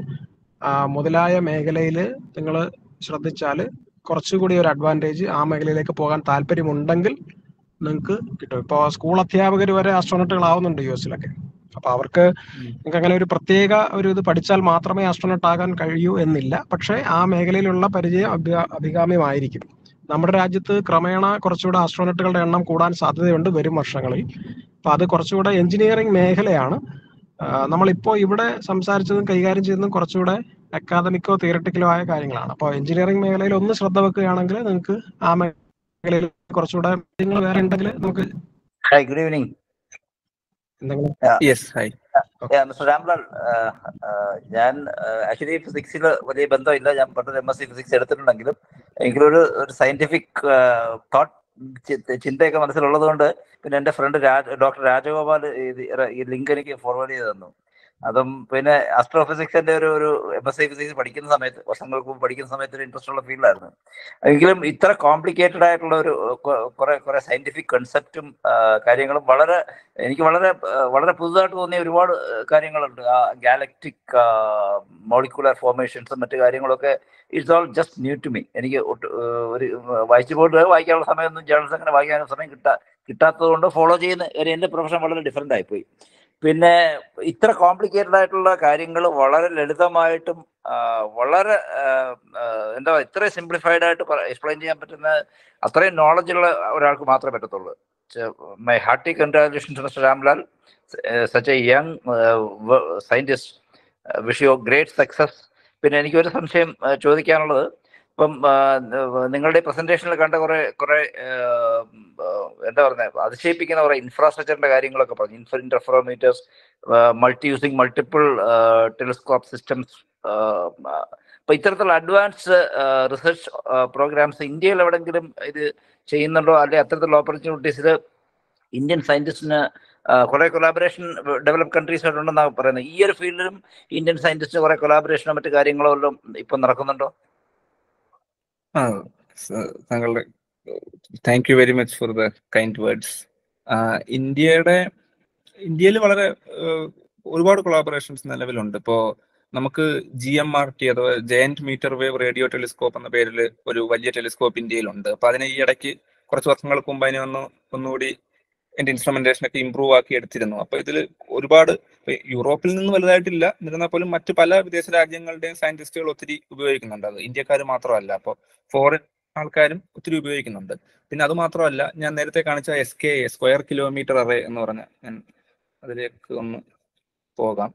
മുതലായ മേഖലയിൽ നിങ്ങൾ ശ്രദ്ധിച്ചാൽ കുറച്ചുകൂടി ഒരു അഡ്വാൻറ്റേജ് ആ മേഖലയിലേക്ക് പോകാൻ താല്പര്യമുണ്ടെങ്കിൽ നിങ്ങൾക്ക് കിട്ടും ഇപ്പോൾ സ്കൂൾ അധ്യാപകർ വരെ ആസ്ട്രോണട്ടുകളാവുന്നുണ്ട് യു എസിലൊക്കെ അപ്പൊ അവർക്ക് നിങ്ങൾക്ക് അങ്ങനെ ഒരു പ്രത്യേക ഒരു ഇത് പഠിച്ചാൽ മാത്രമേ ആസ്ട്രോണട്ട് ആകാൻ കഴിയൂ എന്നില്ല പക്ഷേ ആ മേഖലയിലുള്ള പരിചയം അഭ്യ- അഭികാമ്യമായിരിക്കും നമ്മുടെ രാജ്യത്ത് ക്രമേണ കുറച്ചുകൂടെ ആസ്ട്രോണട്ടുകളുടെ എണ്ണം കൂടാൻ സാധ്യതയുണ്ട് വരും വർഷങ്ങളിൽ അപ്പൊ അത് കുറച്ചുകൂടെ എഞ്ചിനീയറിംഗ് മേഖലയാണ് ആ, നമ്മളിപ്പോൾ ഇവിടെ സംസാരിച്ചതും കൈകാര്യം ചെയ്യുന്നതും കുറച്ചുകൂടെ അക്കാദമിക്കോ തിയറട്ടിക്കലോ ആയ കാര്യങ്ങളാണ് അപ്പോൾ എഞ്ചിനീയറിംഗ് മേഖലയിൽ ഒന്ന് ശ്രദ്ധ വെക്കുകയാണെങ്കിൽ നിങ്ങൾക്ക് ആ മേഖലയിൽ കുറച്ചുകൂടെ നിങ്ങൾ വേറെ ഉണ്ടെങ്കിൽ നമുക്ക് Hi, good evening. എന്തെങ്കിലും Yeah, yes high yeah, Mr. Ramlal, uh, uh, ഞാൻ ആക്ച്വലി ഫിസിക്സിൽ വലിയ ബന്ധമില്ല ഞാൻ പണ്ടൊരു എം എസ് സി ഫിസിക്സ് എടുത്തിട്ടുണ്ടെങ്കിലും എനിക്കൊരു ഒരു സയന്റിഫിക് തോട്ട് ചിന്തയൊക്കെ മനസ്സിലുള്ളത് കൊണ്ട് പിന്നെ എൻ്റെ ഫ്രണ്ട് രാജ് ഡോക്ടർ രാജഗോപാൽ ഇത് ഈ ലിങ്ക് എനിക്ക് ഫോർവേഡ് ചെയ്ത് തന്നു അതും പിന്നെ അസ്ട്രോഫിസിക്സിന്റെ ഒരു ഒരു എം എസ് സി ഫിസിക്സ് പഠിക്കുന്ന സമയത്ത് വർഷങ്ങൾക്ക് മുമ്പ് പഠിക്കുന്ന സമയത്ത് ഒരു ഇൻട്രസ്റ്റ് ഉള്ള ഫീൽഡായിരുന്നു എങ്കിലും ഇത്ര കോംപ്ലിക്കേറ്റഡ് ആയിട്ടുള്ള ഒരു കൊ- കുറെ കുറെ സയന്റിഫിക് കൺസെപ്റ്റും കാര്യങ്ങളും വളരെ എനിക്ക് വളരെ ആ, വളരെ പുതുതായിട്ട് തോന്നിയ ഒരുപാട് ആ, കാര്യങ്ങളുണ്ട് ആ ഗാലക്റ്റിക് മോളിക്കുലർ ഫോർമേഷൻസും മറ്റു കാര്യങ്ങളൊക്കെ it's all just new to me എനിക്ക് ഒട്ട്, ആ, ഒരു വായിച്ചു പോയിട്ട് വായിക്കാനുള്ള സമയമൊന്നും ജേർണൽസ് അങ്ങനെ വായിക്കാനുള്ള സമയം കിട്ടാ കിട്ടാത്തത് കൊണ്ട് ഫോളോ ചെയ്യുന്ന കാര്യം എൻ്റെ പ്രൊഫഷൻ വളരെ ഡിഫറെൻ്റ് ആയിപ്പോയി പിന്നെ ഇത്ര കോംപ്ലിക്കേറ്റഡ് ആയിട്ടുള്ള കാര്യങ്ങൾ വളരെ ലളിതമായിട്ടും ആ, വളരെ ആ, ആ, എന്താ പറയുക ഇത്രയും സിംപ്ലിഫൈഡ് ആയിട്ട് എക്സ്പ്ലെയിൻ ചെയ്യാൻ പറ്റുന്ന അത്രയും നോളജ് ഉള്ള ഒരാൾക്ക് മാത്രമേ പറ്റത്തുള്ളൂ my hearty congratulations mister Ramlal such a young scientist wish you great success പിന്നെ എനിക്കൊരു സംശയം ആ, ചോദിക്കാനുള്ളത് ഇപ്പം ആ, നിങ്ങളുടെ പ്രസന്റേഷനിൽ കണ്ട കുറെ കുറെ ആ, ആ, എന്താ പറയുക അതിശയിപ്പിക്കുന്ന കുറെ ഇൻഫ്രാസ്ട്രക്ചറിന്റെ കാര്യങ്ങളൊക്കെ പറഞ്ഞു ഇൻഫർ interferometers multi using multiple telescope systems അപ്പൊ ഇത്തരത്തിലുള്ള അഡ്വാൻസ്ഡ് റിസർച്ച് പ്രോഗ്രാംസ് ഇന്ത്യയിൽ എവിടെങ്കിലും ഇത് ചെയ്യുന്നുണ്ടോ അല്ലെ അത്തരത്തിലുള്ള ഓപ്പർച്യൂണിറ്റീസിൽ ഇന്ത്യൻ സയന്റിസ്റ്റിന് കുറെ കൊളാബറേഷൻ ഡെവലപ്പ് കൺട്രീസ് ആയിട്ടുണ്ടെന്നാണ് പറയുന്നത് ഈ ഒരു ഫീൽഡിലും ഇന്ത്യൻ സയന്റിസ്റ്റിന് കുറെ കൊളാബറേഷനോ മറ്റു കാര്യങ്ങളോ എല്ലാം ഇപ്പൊ നടക്കുന്നുണ്ടോ ആ സ- താങ്കളുടെ thank you very much for the kind words ഇന്ത്യയുടെ ഇന്ത്യയിൽ വളരെ ഏഹ്, ഒരുപാട് കൊളാബറേഷൻസ് നിലവിലുണ്ട് ഇപ്പോ നമുക്ക് ജി എം ആർ ടി അഥവാ giant metre wave radio telescope എന്ന പേരിൽ ഒരു വലിയ ടെലിസ്കോപ്പ് ഇന്ത്യയിലുണ്ട് അപ്പൊ അതിനെ ഈ ഇടയ്ക്ക് കുറച്ച് വർഷങ്ങൾക്ക് മുമ്പ് അതിനെ ഒന്ന് ഒന്നുകൂടി എന്റെ ഇൻസ്ട്രുമെന്റേഷൻ ഒക്കെ ഇമ്പ്രൂവ് ആക്കി എടുത്തിരുന്നു അപ്പൊ ഇതിൽ ഒരുപാട് ഇപ്പൊ യൂറോപ്പിൽ നിന്ന് വലുതായിട്ടില്ല എന്നിരുന്നാൽ പോലും മറ്റ് പല വിദേശ രാജ്യങ്ങളുടെയും സയന്റിസ്റ്റുകൾ ഒത്തിരി ഉപയോഗിക്കുന്നുണ്ട് അത് ഇന്ത്യക്കാർ മാത്രമല്ല അപ്പോൾ ഫോറിൻ ആൾക്കാരും ഒത്തിരി ഉപയോഗിക്കുന്നുണ്ട് പിന്നെ അത് മാത്രമല്ല ഞാൻ നേരത്തെ കാണിച്ച S K square kilometre array എന്ന് പറഞ്ഞ ഞാൻ അതിലേക്ക് ഒന്ന് പോകാം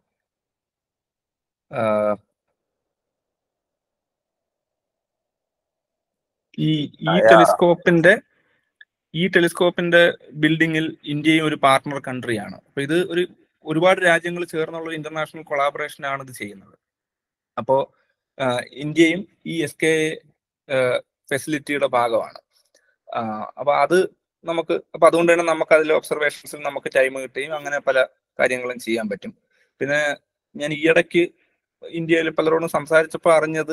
ആഹ് ഈ ഈ ആ, യാ. ടെലിസ്കോപ്പിന്റെ ഈ ടെലിസ്കോപ്പിന്റെ ബിൽഡിങ്ങിൽ ഇന്ത്യയും ഒരു പാർട്ട്ണർ കൺട്രിയാണ് അപ്പൊ ഇത് ഒരു ഒരുപാട് രാജ്യങ്ങൾ ചേർന്നുള്ള ഇന്റർനാഷണൽ കൊളാബറേഷൻ ആണ് ഇത് ചെയ്യുന്നത് അപ്പോ ആഹ് ഇന്ത്യയും ഈ എസ് കെ ഫെസിലിറ്റിയുടെ ഭാഗമാണ് ആഹ് അപ്പൊ അത് നമുക്ക് അപ്പൊ അതുകൊണ്ട് തന്നെ നമുക്ക് അതിലെ ഒബ്സർവേഷൻസിൽ നമുക്ക് ടൈം കിട്ടുകയും അങ്ങനെ പല കാര്യങ്ങളും ചെയ്യാൻ പറ്റും പിന്നെ ഞാൻ ഈയിടയ്ക്ക് ഇന്ത്യയിൽ പലരോടും സംസാരിച്ചപ്പോൾ അറിഞ്ഞത്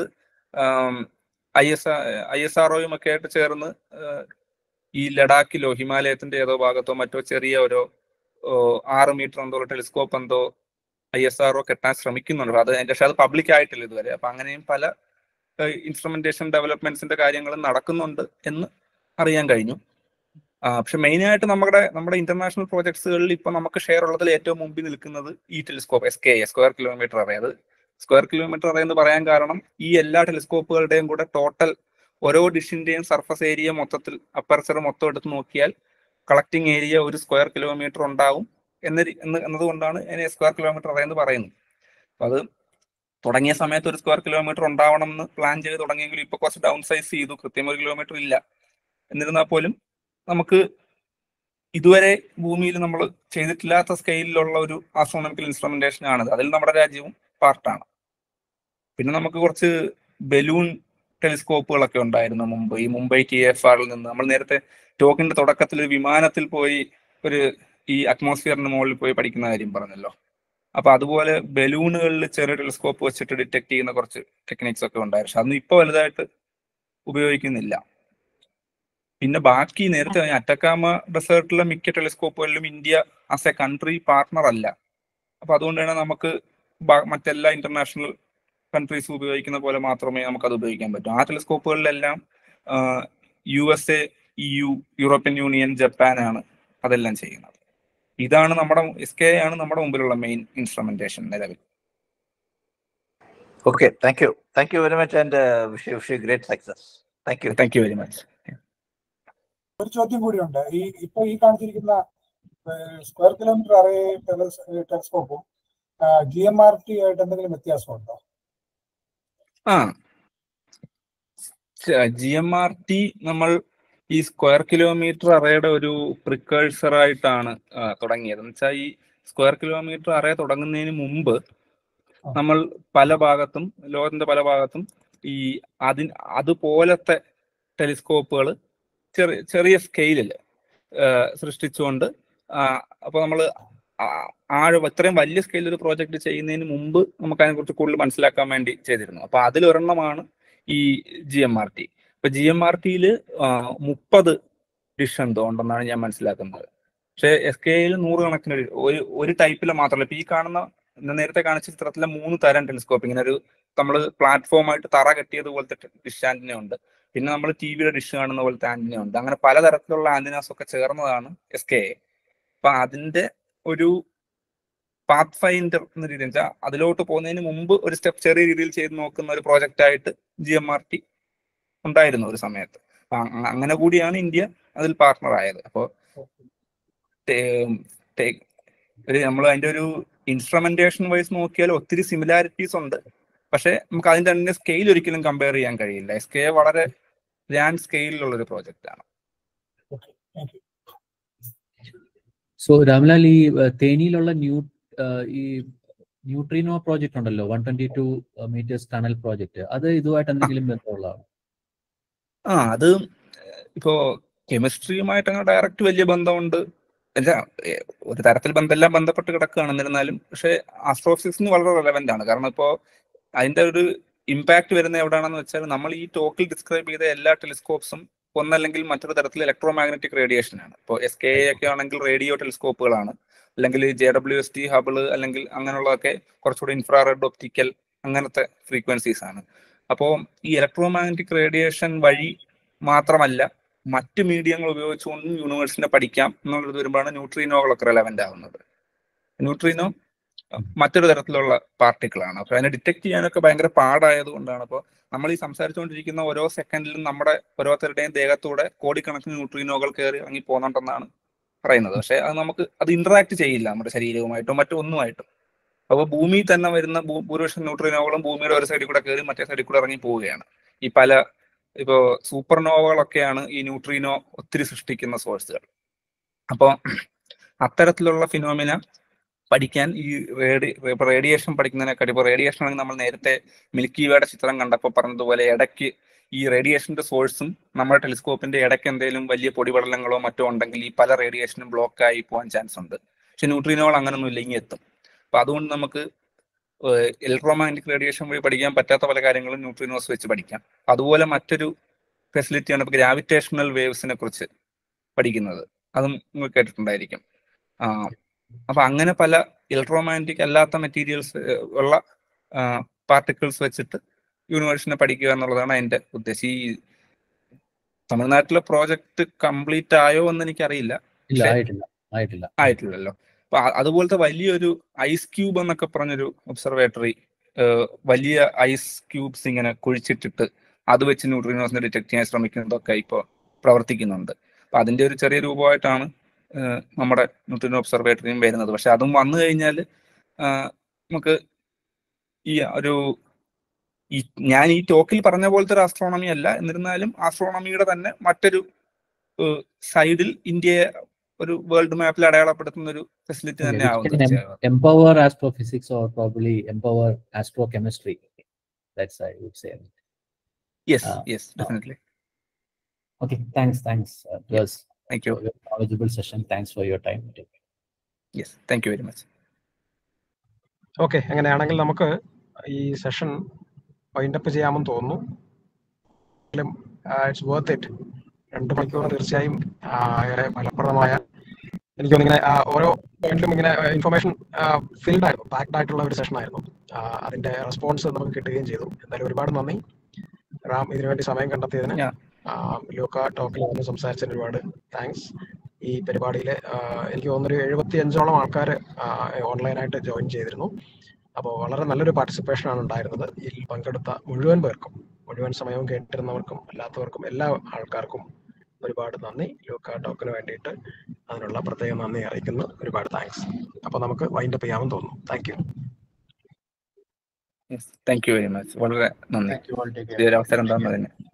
ഐ എസ് ഐ എസ് ആർഒയും ഒക്കെ ആയിട്ട് ചേർന്ന് ആഹ് ഈ ലഡാക്കിലോ ഹിമാലയത്തിന്റെ ഏതോ ഭാഗത്തോ മറ്റോ ചെറിയ ഒരു ഓ, ആറ് മീറ്റർ എന്തോ ടെലിസ്കോപ്പ് എന്തോ ഐ എസ് ആർഒ കെട്ടാൻ ശ്രമിക്കുന്നുണ്ട് അത് അതിന്റെ പക്ഷെ അത് പബ്ലിക് ആയിട്ടില്ല ഇതുവരെ അപ്പൊ അങ്ങനെയും പല ഇൻസ്ട്രുമെന്റേഷൻ ഡെവലപ്മെന്റ്സിന്റെ കാര്യങ്ങളും നടക്കുന്നുണ്ട് എന്ന് അറിയാൻ കഴിഞ്ഞു ആ, പക്ഷെ മെയിൻ ആയിട്ട് നമ്മുടെ നമ്മുടെ ഇന്റർനാഷണൽ പ്രോജക്ട്സുകളിൽ ഇപ്പൊ നമുക്ക് ഷെയർ ഉള്ളതിൽ ഏറ്റവും മുമ്പിൽ നിൽക്കുന്നത് ഈ telescope S K square kilometre array അത് സ്ക്വയർ കിലോമീറ്റർ അറേ എന്ന് പറയാൻ കാരണം ഈ എല്ലാ ടെലിസ്കോപ്പുകളുടെയും കൂടെ ടോട്ടൽ ഓരോ ഡിഷിന്റെയും സർഫസ് ഏരിയ മൊത്തത്തിൽ അപ്പർച്ചർ മൊത്തം എടുത്ത് നോക്കിയാൽ കളക്ടിങ് ഏരിയ ഒരു സ്ക്വയർ കിലോമീറ്റർ ഉണ്ടാവും എന്ന രീ- എന്ന് എന്നതുകൊണ്ടാണ് അതിനെ സ്ക്വയർ കിലോമീറ്റർ അറേ എന്ന് പറയുന്നത് അപ്പൊ അത് തുടങ്ങിയ സമയത്ത് ഒരു സ്ക്വയർ കിലോമീറ്റർ ഉണ്ടാവണം എന്ന് പ്ലാൻ ചെയ്ത് തുടങ്ങിയെങ്കിലും ഇപ്പൊ കുറച്ച് ഡൗൺ സൈസ് ചെയ്തു കൃത്യം ഒരു കിലോമീറ്റർ ഇല്ല എന്നിരുന്നാൽ പോലും നമുക്ക് ഇതുവരെ ഭൂമിയിൽ നമ്മൾ ചെയ്തിട്ടില്ലാത്ത സ്കെയിലിലുള്ള ഒരു ആസ്ട്രോണമിക്കൽ ഇൻസ്ട്രുമെന്റേഷൻ ആണിത് അതിൽ നമ്മുടെ രാജ്യവും പാർട്ടാണ് പിന്നെ നമുക്ക് കുറച്ച് ബലൂൺ ടെലിസ്കോപ്പുകളൊക്കെ ഉണ്ടായിരുന്നു മുമ്പ് ഈ മുംബൈ ടി എഫ് ആറിൽ നിന്ന് നമ്മൾ നേരത്തെ ടോക്കിന്റെ തുടക്കത്തിൽ ഒരു വിമാനത്തിൽ പോയി ഒരു ഈ അറ്റ്മോസ്ഫിയറിന് മുകളിൽ പോയി പഠിക്കുന്ന കാര്യം പറഞ്ഞല്ലോ അപ്പൊ അതുപോലെ ബലൂണുകളിൽ ചെറിയ ടെലിസ്കോപ്പ് വെച്ചിട്ട് ഡിറ്റക്ട് ചെയ്യുന്ന കുറച്ച് ടെക്നിക്സ് ഒക്കെ ഉണ്ടായിരുന്നു പക്ഷെ അതൊന്നും ഇപ്പൊ വലുതായിട്ട് ഉപയോഗിക്കുന്നില്ല പിന്നെ ബാക്കി നേരത്തെ പറഞ്ഞ അറ്റക്കാമ ഡെസേർട്ടിലെ മിക്ക ടെലിസ്കോപ്പുകളിലും India as a country partner അല്ല അപ്പൊ അതുകൊണ്ട് തന്നെ നമുക്ക് ബ- മറ്റെല്ലാ ഇന്റർനാഷണൽ കൺട്രീസ് ഉപയോഗിക്കുന്ന പോലെ മാത്രമേ നമുക്ക് അത് ഉപയോഗിക്കാൻ പറ്റൂ ആ ടെലിസ്കോപ്പുകളിലെല്ലാം U S A E U European union ജപ്പാനാണ് അതെല്ലാം ചെയ്യുന്നത് ഇതാണ് നമ്മുടെ എസ് കെ ആണ് നമ്മുടെ മുമ്പിലുള്ള മെയിൻ ഇൻസ്ട്രുമെന്റേഷൻ നിലവിൽ okay thank you thank you very much and wish wish great success thank you thank you very much ഒരു ചോദ്യം കൂടിയുണ്ട് ഈ ഇപ്പൊ ഈ കാണിച്ചിരിക്കുന്ന സ്ക്വയർ കിലോമീറ്റർ അറേ ടെലിസ്കോപ്പും ജി എം ആർ ടി ആയിട്ട് എന്തെങ്കിലും വ്യത്യാസമുണ്ടോ ആ ജി എം ആർ ടി നമ്മൾ ഈ സ്ക്വയർ കിലോമീറ്റർ അറേയുടെ ഒരു പ്രിക്കേഴ്സർ ആയിട്ടാണ് ആ, തുടങ്ങിയത് എന്ന് വെച്ചാൽ ഈ സ്ക്വയർ കിലോമീറ്റർ അറേ തുടങ്ങുന്നതിന് മുമ്പ് നമ്മൾ പല ഭാഗത്തും ലോകത്തിന്റെ പല ഭാഗത്തും ഈ അതിന് അതുപോലത്തെ ടെലിസ്കോപ്പുകൾ ചെറിയ ചെറിയ സ്കെയിലിൽ സൃഷ്ടിച്ചുകൊണ്ട് അപ്പോൾ നമ്മൾ ആഴം ഇത്രയും വലിയ സ്കെയിലിൽ ഒരു പ്രോജക്റ്റ് ചെയ്യുന്നതിന് മുമ്പ് നമുക്ക് അതിനെക്കുറിച്ച് കൂടുതൽ മനസ്സിലാക്കാൻ വേണ്ടി ചെയ്തിരുന്നു അപ്പൊ അതിലൊരെണ്ണമാണ് ഈ ജി എം ആർ ടി ഇപ്പൊ ജി എം ആർ ടിയിൽ മുപ്പത് ഡിഷ് എന്തോ ഉണ്ടെന്നാണ് ഞാൻ മനസ്സിലാക്കുന്നത് പക്ഷെ എസ് കെയിൽ നൂറുകണക്കിന് di- ഒരു ഒരു ടൈപ്പിലെ മാത്രമല്ല ഇപ്പൊ ഈ കാണുന്ന ഞാൻ നേരത്തെ കാണിച്ച ചിത്രത്തിലെ മൂന്ന് തരം ടെലിസ്കോപ്പ് ഇങ്ങനെ ഒരു നമ്മൾ പ്ലാറ്റ്ഫോമായിട്ട് തറ കെട്ടിയത് പോലത്തെ ഡിഷ് ആന്റിന ഉണ്ട് പിന്നെ നമ്മൾ ടി വിയുടെ ഡിഷ് കാണുന്ന പോലത്തെ ആന്റിന ഉണ്ട് അങ്ങനെ പലതരത്തിലുള്ള ആന്റിനാസ് ഒക്കെ ചേർന്നതാണ് എസ് കെ അപ്പൊ അതിന്റെ ഒരു പാത്ത് ഫൈൻഡർ എന്ന രീതിയിൽ വെച്ചാൽ അതിലോട്ട് പോകുന്നതിന് മുമ്പ് ഒരു സ്റ്റെപ്പ് ചെറിയ രീതിയിൽ ചെയ്ത് നോക്കുന്ന ഒരു പ്രോജക്റ്റ് ആയിട്ട് ജി എം ആർ ടി ഉണ്ടായിരുന്നു ഒരു സമയത്ത് അപ്പൊ അ- അങ്ങനെ കൂടിയാണ് ഇന്ത്യ അതിൽ പാർട്ണർ ആയത് അപ്പോൾ ഒരു നമ്മൾ അതിന്റെ ഒരു ഇൻസ്ട്രുമെന്റേഷൻ വൈസ് നോക്കിയാൽ ഒത്തിരി സിമിലാരിറ്റീസ് ഉണ്ട് പക്ഷെ നമുക്ക് അതിന്റെ തന്നെ സ്കെയിൽ ഒരിക്കലും കമ്പയർ ചെയ്യാൻ കഴിയില്ല എസ് കെ വളരെ ഗ്രാൻഡ് സ്കെയിലുള്ള ഒരു പ്രോജക്റ്റ് ആണ് താങ്ക് യു സോ രാംലാൽ ഈ ഏഹ്, തേനിയിലുള്ള ന്യൂ ഏഹ്, ഈ ന്യൂട്രീനോ പ്രോജക്റ്റ് ഉണ്ടല്ലോ one twenty two metres tunnel project അത് ഇതുമായിട്ട് എന്തെങ്കിലും ബന്ധമുള്ളതാണ് ആ അത് ഇപ്പോ കെമിസ്ട്രിയുമായിട്ട് അങ്ങനെ ഡയറക്റ്റ് വലിയ ബന്ധമുണ്ട് അല്ല ഏ, ഒരു തരത്തിൽ ബന്ധമെല്ലാം ബന്ധപ്പെട്ട് കിടക്കുകയാണ് എന്നിരുന്നാലും പക്ഷേ ആസ്ട്രോഫിസിക്സിന് വളരെ റെലവെന്റ് ആണ് കാരണം ഇപ്പോൾ അതിന്റെ ഒരു ഇമ്പാക്ട് വരുന്നത് എവിടെയാണെന്ന് വെച്ചാൽ നമ്മൾ ഈ ടോക്കിൽ ഡിസ്ക്രൈബ് ചെയ്ത എല്ലാ ടെലിസ്കോപ്സും ഒന്നല്ലെങ്കിൽ മറ്റൊരു തരത്തിൽ ഇലക്ട്രോ മാഗ്നറ്റിക് റേഡിയേഷൻ ആണ് ഇപ്പോൾ എസ് കെ എ ഒക്കെ ആണെങ്കിൽ റേഡിയോ ടെലിസ്കോപ്പുകളാണ് അല്ലെങ്കിൽ J W S T Hubble അല്ലെങ്കിൽ അങ്ങനെയുള്ളതൊക്കെ കുറച്ചുകൂടി ഇൻഫ്രാറെഡ് ഒപ്റ്റിക്കൽ അങ്ങനത്തെ ഫ്രീക്വൻസീസ് ആണ് അപ്പോൾ ഈ ഇലക്ട്രോ മാഗ്നറ്റിക് റേഡിയേഷൻ വഴി മാത്രമല്ല മറ്റ് മീഡിയങ്ങൾ ഉപയോഗിച്ചുകൊണ്ടും യൂണിവേഴ്സിനെ പഠിക്കാം എന്നുള്ളത് വരുമ്പോഴാണ് ന്യൂട്രീനോകളൊക്കെ റെലവെന്റ് ആവുന്നത് ന്യൂട്രീനോ മറ്റൊരു തരത്തിലുള്ള പാർട്ടിക്കിളാണ് അപ്പൊ അതിനെ ഡിറ്റക്ട് ചെയ്യാനൊക്കെ ഭയങ്കര പാടായത് കൊണ്ടാണ് അപ്പോൾ നമ്മൾ ഈ സംസാരിച്ചുകൊണ്ടിരിക്കുന്ന ഓരോ സെക്കൻഡിലും നമ്മുടെ ഓരോരുത്തരുടെയും ദേഹത്തൂടെ കോടിക്കണക്കിന് ന്യൂട്രീനോകൾ കയറി ഇറങ്ങി പോകുന്നുണ്ടെന്നാണ് പറയുന്നത് പക്ഷെ അത് നമുക്ക് അത് ഇന്ററാക്ട് ചെയ്യില്ല നമ്മുടെ ശരീരവുമായിട്ടോ മറ്റോ ഒന്നുമായിട്ടും അപ്പോൾ ഭൂമിയിൽ തന്നെ വരുന്ന ഭൂ- ഭൂരിപക്ഷം ന്യൂട്രീനോകളും ഭൂമിയുടെ ഒരു സൈഡിൽ കൂടെ കയറി മറ്റേ സൈഡിൽ കൂടെ ഇറങ്ങി പോവുകയാണ് ഈ പല ഇപ്പോ സൂപ്പർനോവകളൊക്കെയാണ് ഈ ന്യൂട്രീനോ ഒത്തിരി സൃഷ്ടിക്കുന്ന സോഴ്സുകൾ അപ്പോൾ അത്തരത്തിലുള്ള ഫിനോമിന പഠിക്കാൻ ഈ റേഡി ഇപ്പൊ റേഡിയേഷൻ പഠിക്കുന്നതിനെക്കാട്ടി ഇപ്പോൾ റേഡിയേഷൻ ആണെങ്കിൽ നമ്മൾ നേരത്തെ മിൽക്കി വേയുടെ ചിത്രം കണ്ടപ്പോൾ പറഞ്ഞതുപോലെ ഇടയ്ക്ക് ഈ റേഡിയേഷന്റെ സോഴ്സും നമ്മുടെ ടെലിസ്കോപ്പിന്റെ ഇടയ്ക്ക് എന്തെങ്കിലും വലിയ പൊടിപടലങ്ങളോ മറ്റോ ഉണ്ടെങ്കിൽ ഈ പല റേഡിയേഷനും ബ്ലോക്ക് ആയി പോകാൻ ചാൻസ് ഉണ്ട് പക്ഷെ ന്യൂട്രീനോകൾ അങ്ങനൊന്നും ഇല്ല ഇങ്ങ് എത്തും അപ്പൊ അതുകൊണ്ട് നമുക്ക് ഇലക്ട്രോമാഗ്നറ്റിക് റേഡിയേഷൻ വഴി പഠിക്കാൻ പറ്റാത്ത പല കാര്യങ്ങളും ന്യൂട്രീനോസ് വെച്ച് പഠിക്കാം അതുപോലെ മറ്റൊരു ഫെസിലിറ്റിയാണ് ഇപ്പോൾ ഗ്രാവിറ്റേഷണൽ വേവ്സിനെ കുറിച്ച് പഠിക്കുന്നത് അതും നിങ്ങൾ കേട്ടിട്ടുണ്ടായിരിക്കും ആ, അപ്പൊ അങ്ങനെ പല ഇലക്ട്രോമാഗ്നറ്റിക് അല്ലാത്ത മെറ്റീരിയൽസ് ഉള്ള പാർട്ടിക്കിൾസ് വെച്ചിട്ട് യൂണിവേഴ്സിനെ പഠിക്കുക എന്നുള്ളതാണ് അതിന്റെ ഉദ്ദേശം ഈ തമിഴ്നാട്ടിലെ പ്രോജക്റ്റ് കംപ്ലീറ്റ് ആയോ എന്ന് എനിക്കറിയില്ല ഇല്ല പക്ഷേ ആയിട്ടില്ല ആയിട്ടില്ല ആയിട്ടില്ലല്ലോ അപ്പൊ അ- അതുപോലത്തെ വലിയൊരു ഐസ് ക്യൂബ് എന്നൊക്കെ പറഞ്ഞൊരു ഒബ്സർവേറ്ററി വലിയ ഐസ് ക്യൂബ്സ് ഇങ്ങനെ കുഴിച്ചിട്ടിട്ട് അത് വെച്ച് ന്യൂട്രീനോസിനെ ഡിറ്റക്ട് ചെയ്യാൻ ശ്രമിക്കുന്നതൊക്കെ ഇപ്പോൾ പ്രവർത്തിക്കുന്നുണ്ട് അപ്പൊ അതിന്റെ ഒരു ചെറിയ രൂപമായിട്ടാണ് ഏഹ്, നമ്മുടെ ന്യൂട്രീനോ ഒബ്സർവേറ്ററിയും വരുന്നത് പക്ഷെ അതും വന്നു കഴിഞ്ഞാൽ നമുക്ക് ഈ ഒരു ഈ ഞാൻ ഈ ടോക്കിൽ പറഞ്ഞ പോലത്തെ ഒരു ആസ്ട്രോണമി അല്ല എന്നിരുന്നാലും ആസ്ട്രോണമിയുടെ തന്നെ മറ്റൊരു സൈഡിൽ ഇന്ത്യയെ ഒരു വേൾഡ് മാപ്പിൽ അടയാളപ്പെടുത്തുന്ന ഒരു ഫെസിലിറ്റി Okay, തന്നെ which ആവും can em- തീർച്ചയായും empower astrophysics or probably empower astrochemistry. That's I would say. Yes Uh, yes definitely Okay, thanks, thanks. Uh, it was thank you a very knowledgeable session. Thanks for your time. Yes thank you very much okay അങ്ങനെയാണെങ്കിൽ നമുക്ക് ഈ session wind up ചെയ്യാമെന്ന് തോന്നുന്നു it's worth it രണ്ട് മണിക്കൂർ തീർച്ചയായും ആ, ഏറെ ഫലപ്രദമായ എനിക്ക് തോന്നുന്നു ഇങ്ങനെ ആ, ഓരോ പോയിന്റിലും ഇങ്ങനെ ഇൻഫർമേഷൻ ഫിൽഡ് ആയിരുന്നു പാക്ഡ് ആയിട്ടുള്ള ഒരു സെഷൻ ആയിരുന്നു ആ, അതിന്റെ റെസ്പോൺസ് നമുക്ക് കിട്ടുകയും ചെയ്തു എന്തായാലും ഒരുപാട് നന്ദി റാം ഇതിനുവേണ്ടി സമയം കണ്ടെത്തിയതിന് Yeah. ആ, ലൂക്ക ടോക്കിൽ വന്ന് സംസാരിച്ചതിന് ഒരുപാട് താങ്ക്സ് ഈ പരിപാടിയിൽ എനിക്ക് തോന്നുന്നൊരു എഴുപത്തി അഞ്ചോളം ആൾക്കാർ ഓൺലൈനായിട്ട് ജോയിൻ ചെയ്തിരുന്നു അപ്പോൾ വളരെ നല്ലൊരു പാർട്ടിസിപ്പേഷൻ ആണ് ഉണ്ടായിരുന്നത് ഇതിൽ പങ്കെടുത്ത മുഴുവൻ പേർക്കും മുഴുവൻ സമയവും കേട്ടിരുന്നവർക്കും അല്ലാത്തവർക്കും എല്ലാ ആൾക്കാർക്കും ഒരുപാട് നന്ദി ലൂക്ക ടോക്കിന് വേണ്ടിയിട്ട് അതിനുള്ള പ്രത്യേക നന്ദി അറിയിക്കുന്നു ഒരുപാട് താങ്ക്സ് അപ്പോൾ നമുക്ക് വൈൻഡപ്പ് ചെയ്യാമെന്ന് തോന്നുന്നു thank you yes thank you very much വളരെ നന്ദി താങ്ക് യു ഓൾ ടേക്ക് ഈ ഒരു അവസരം തന്നതിന്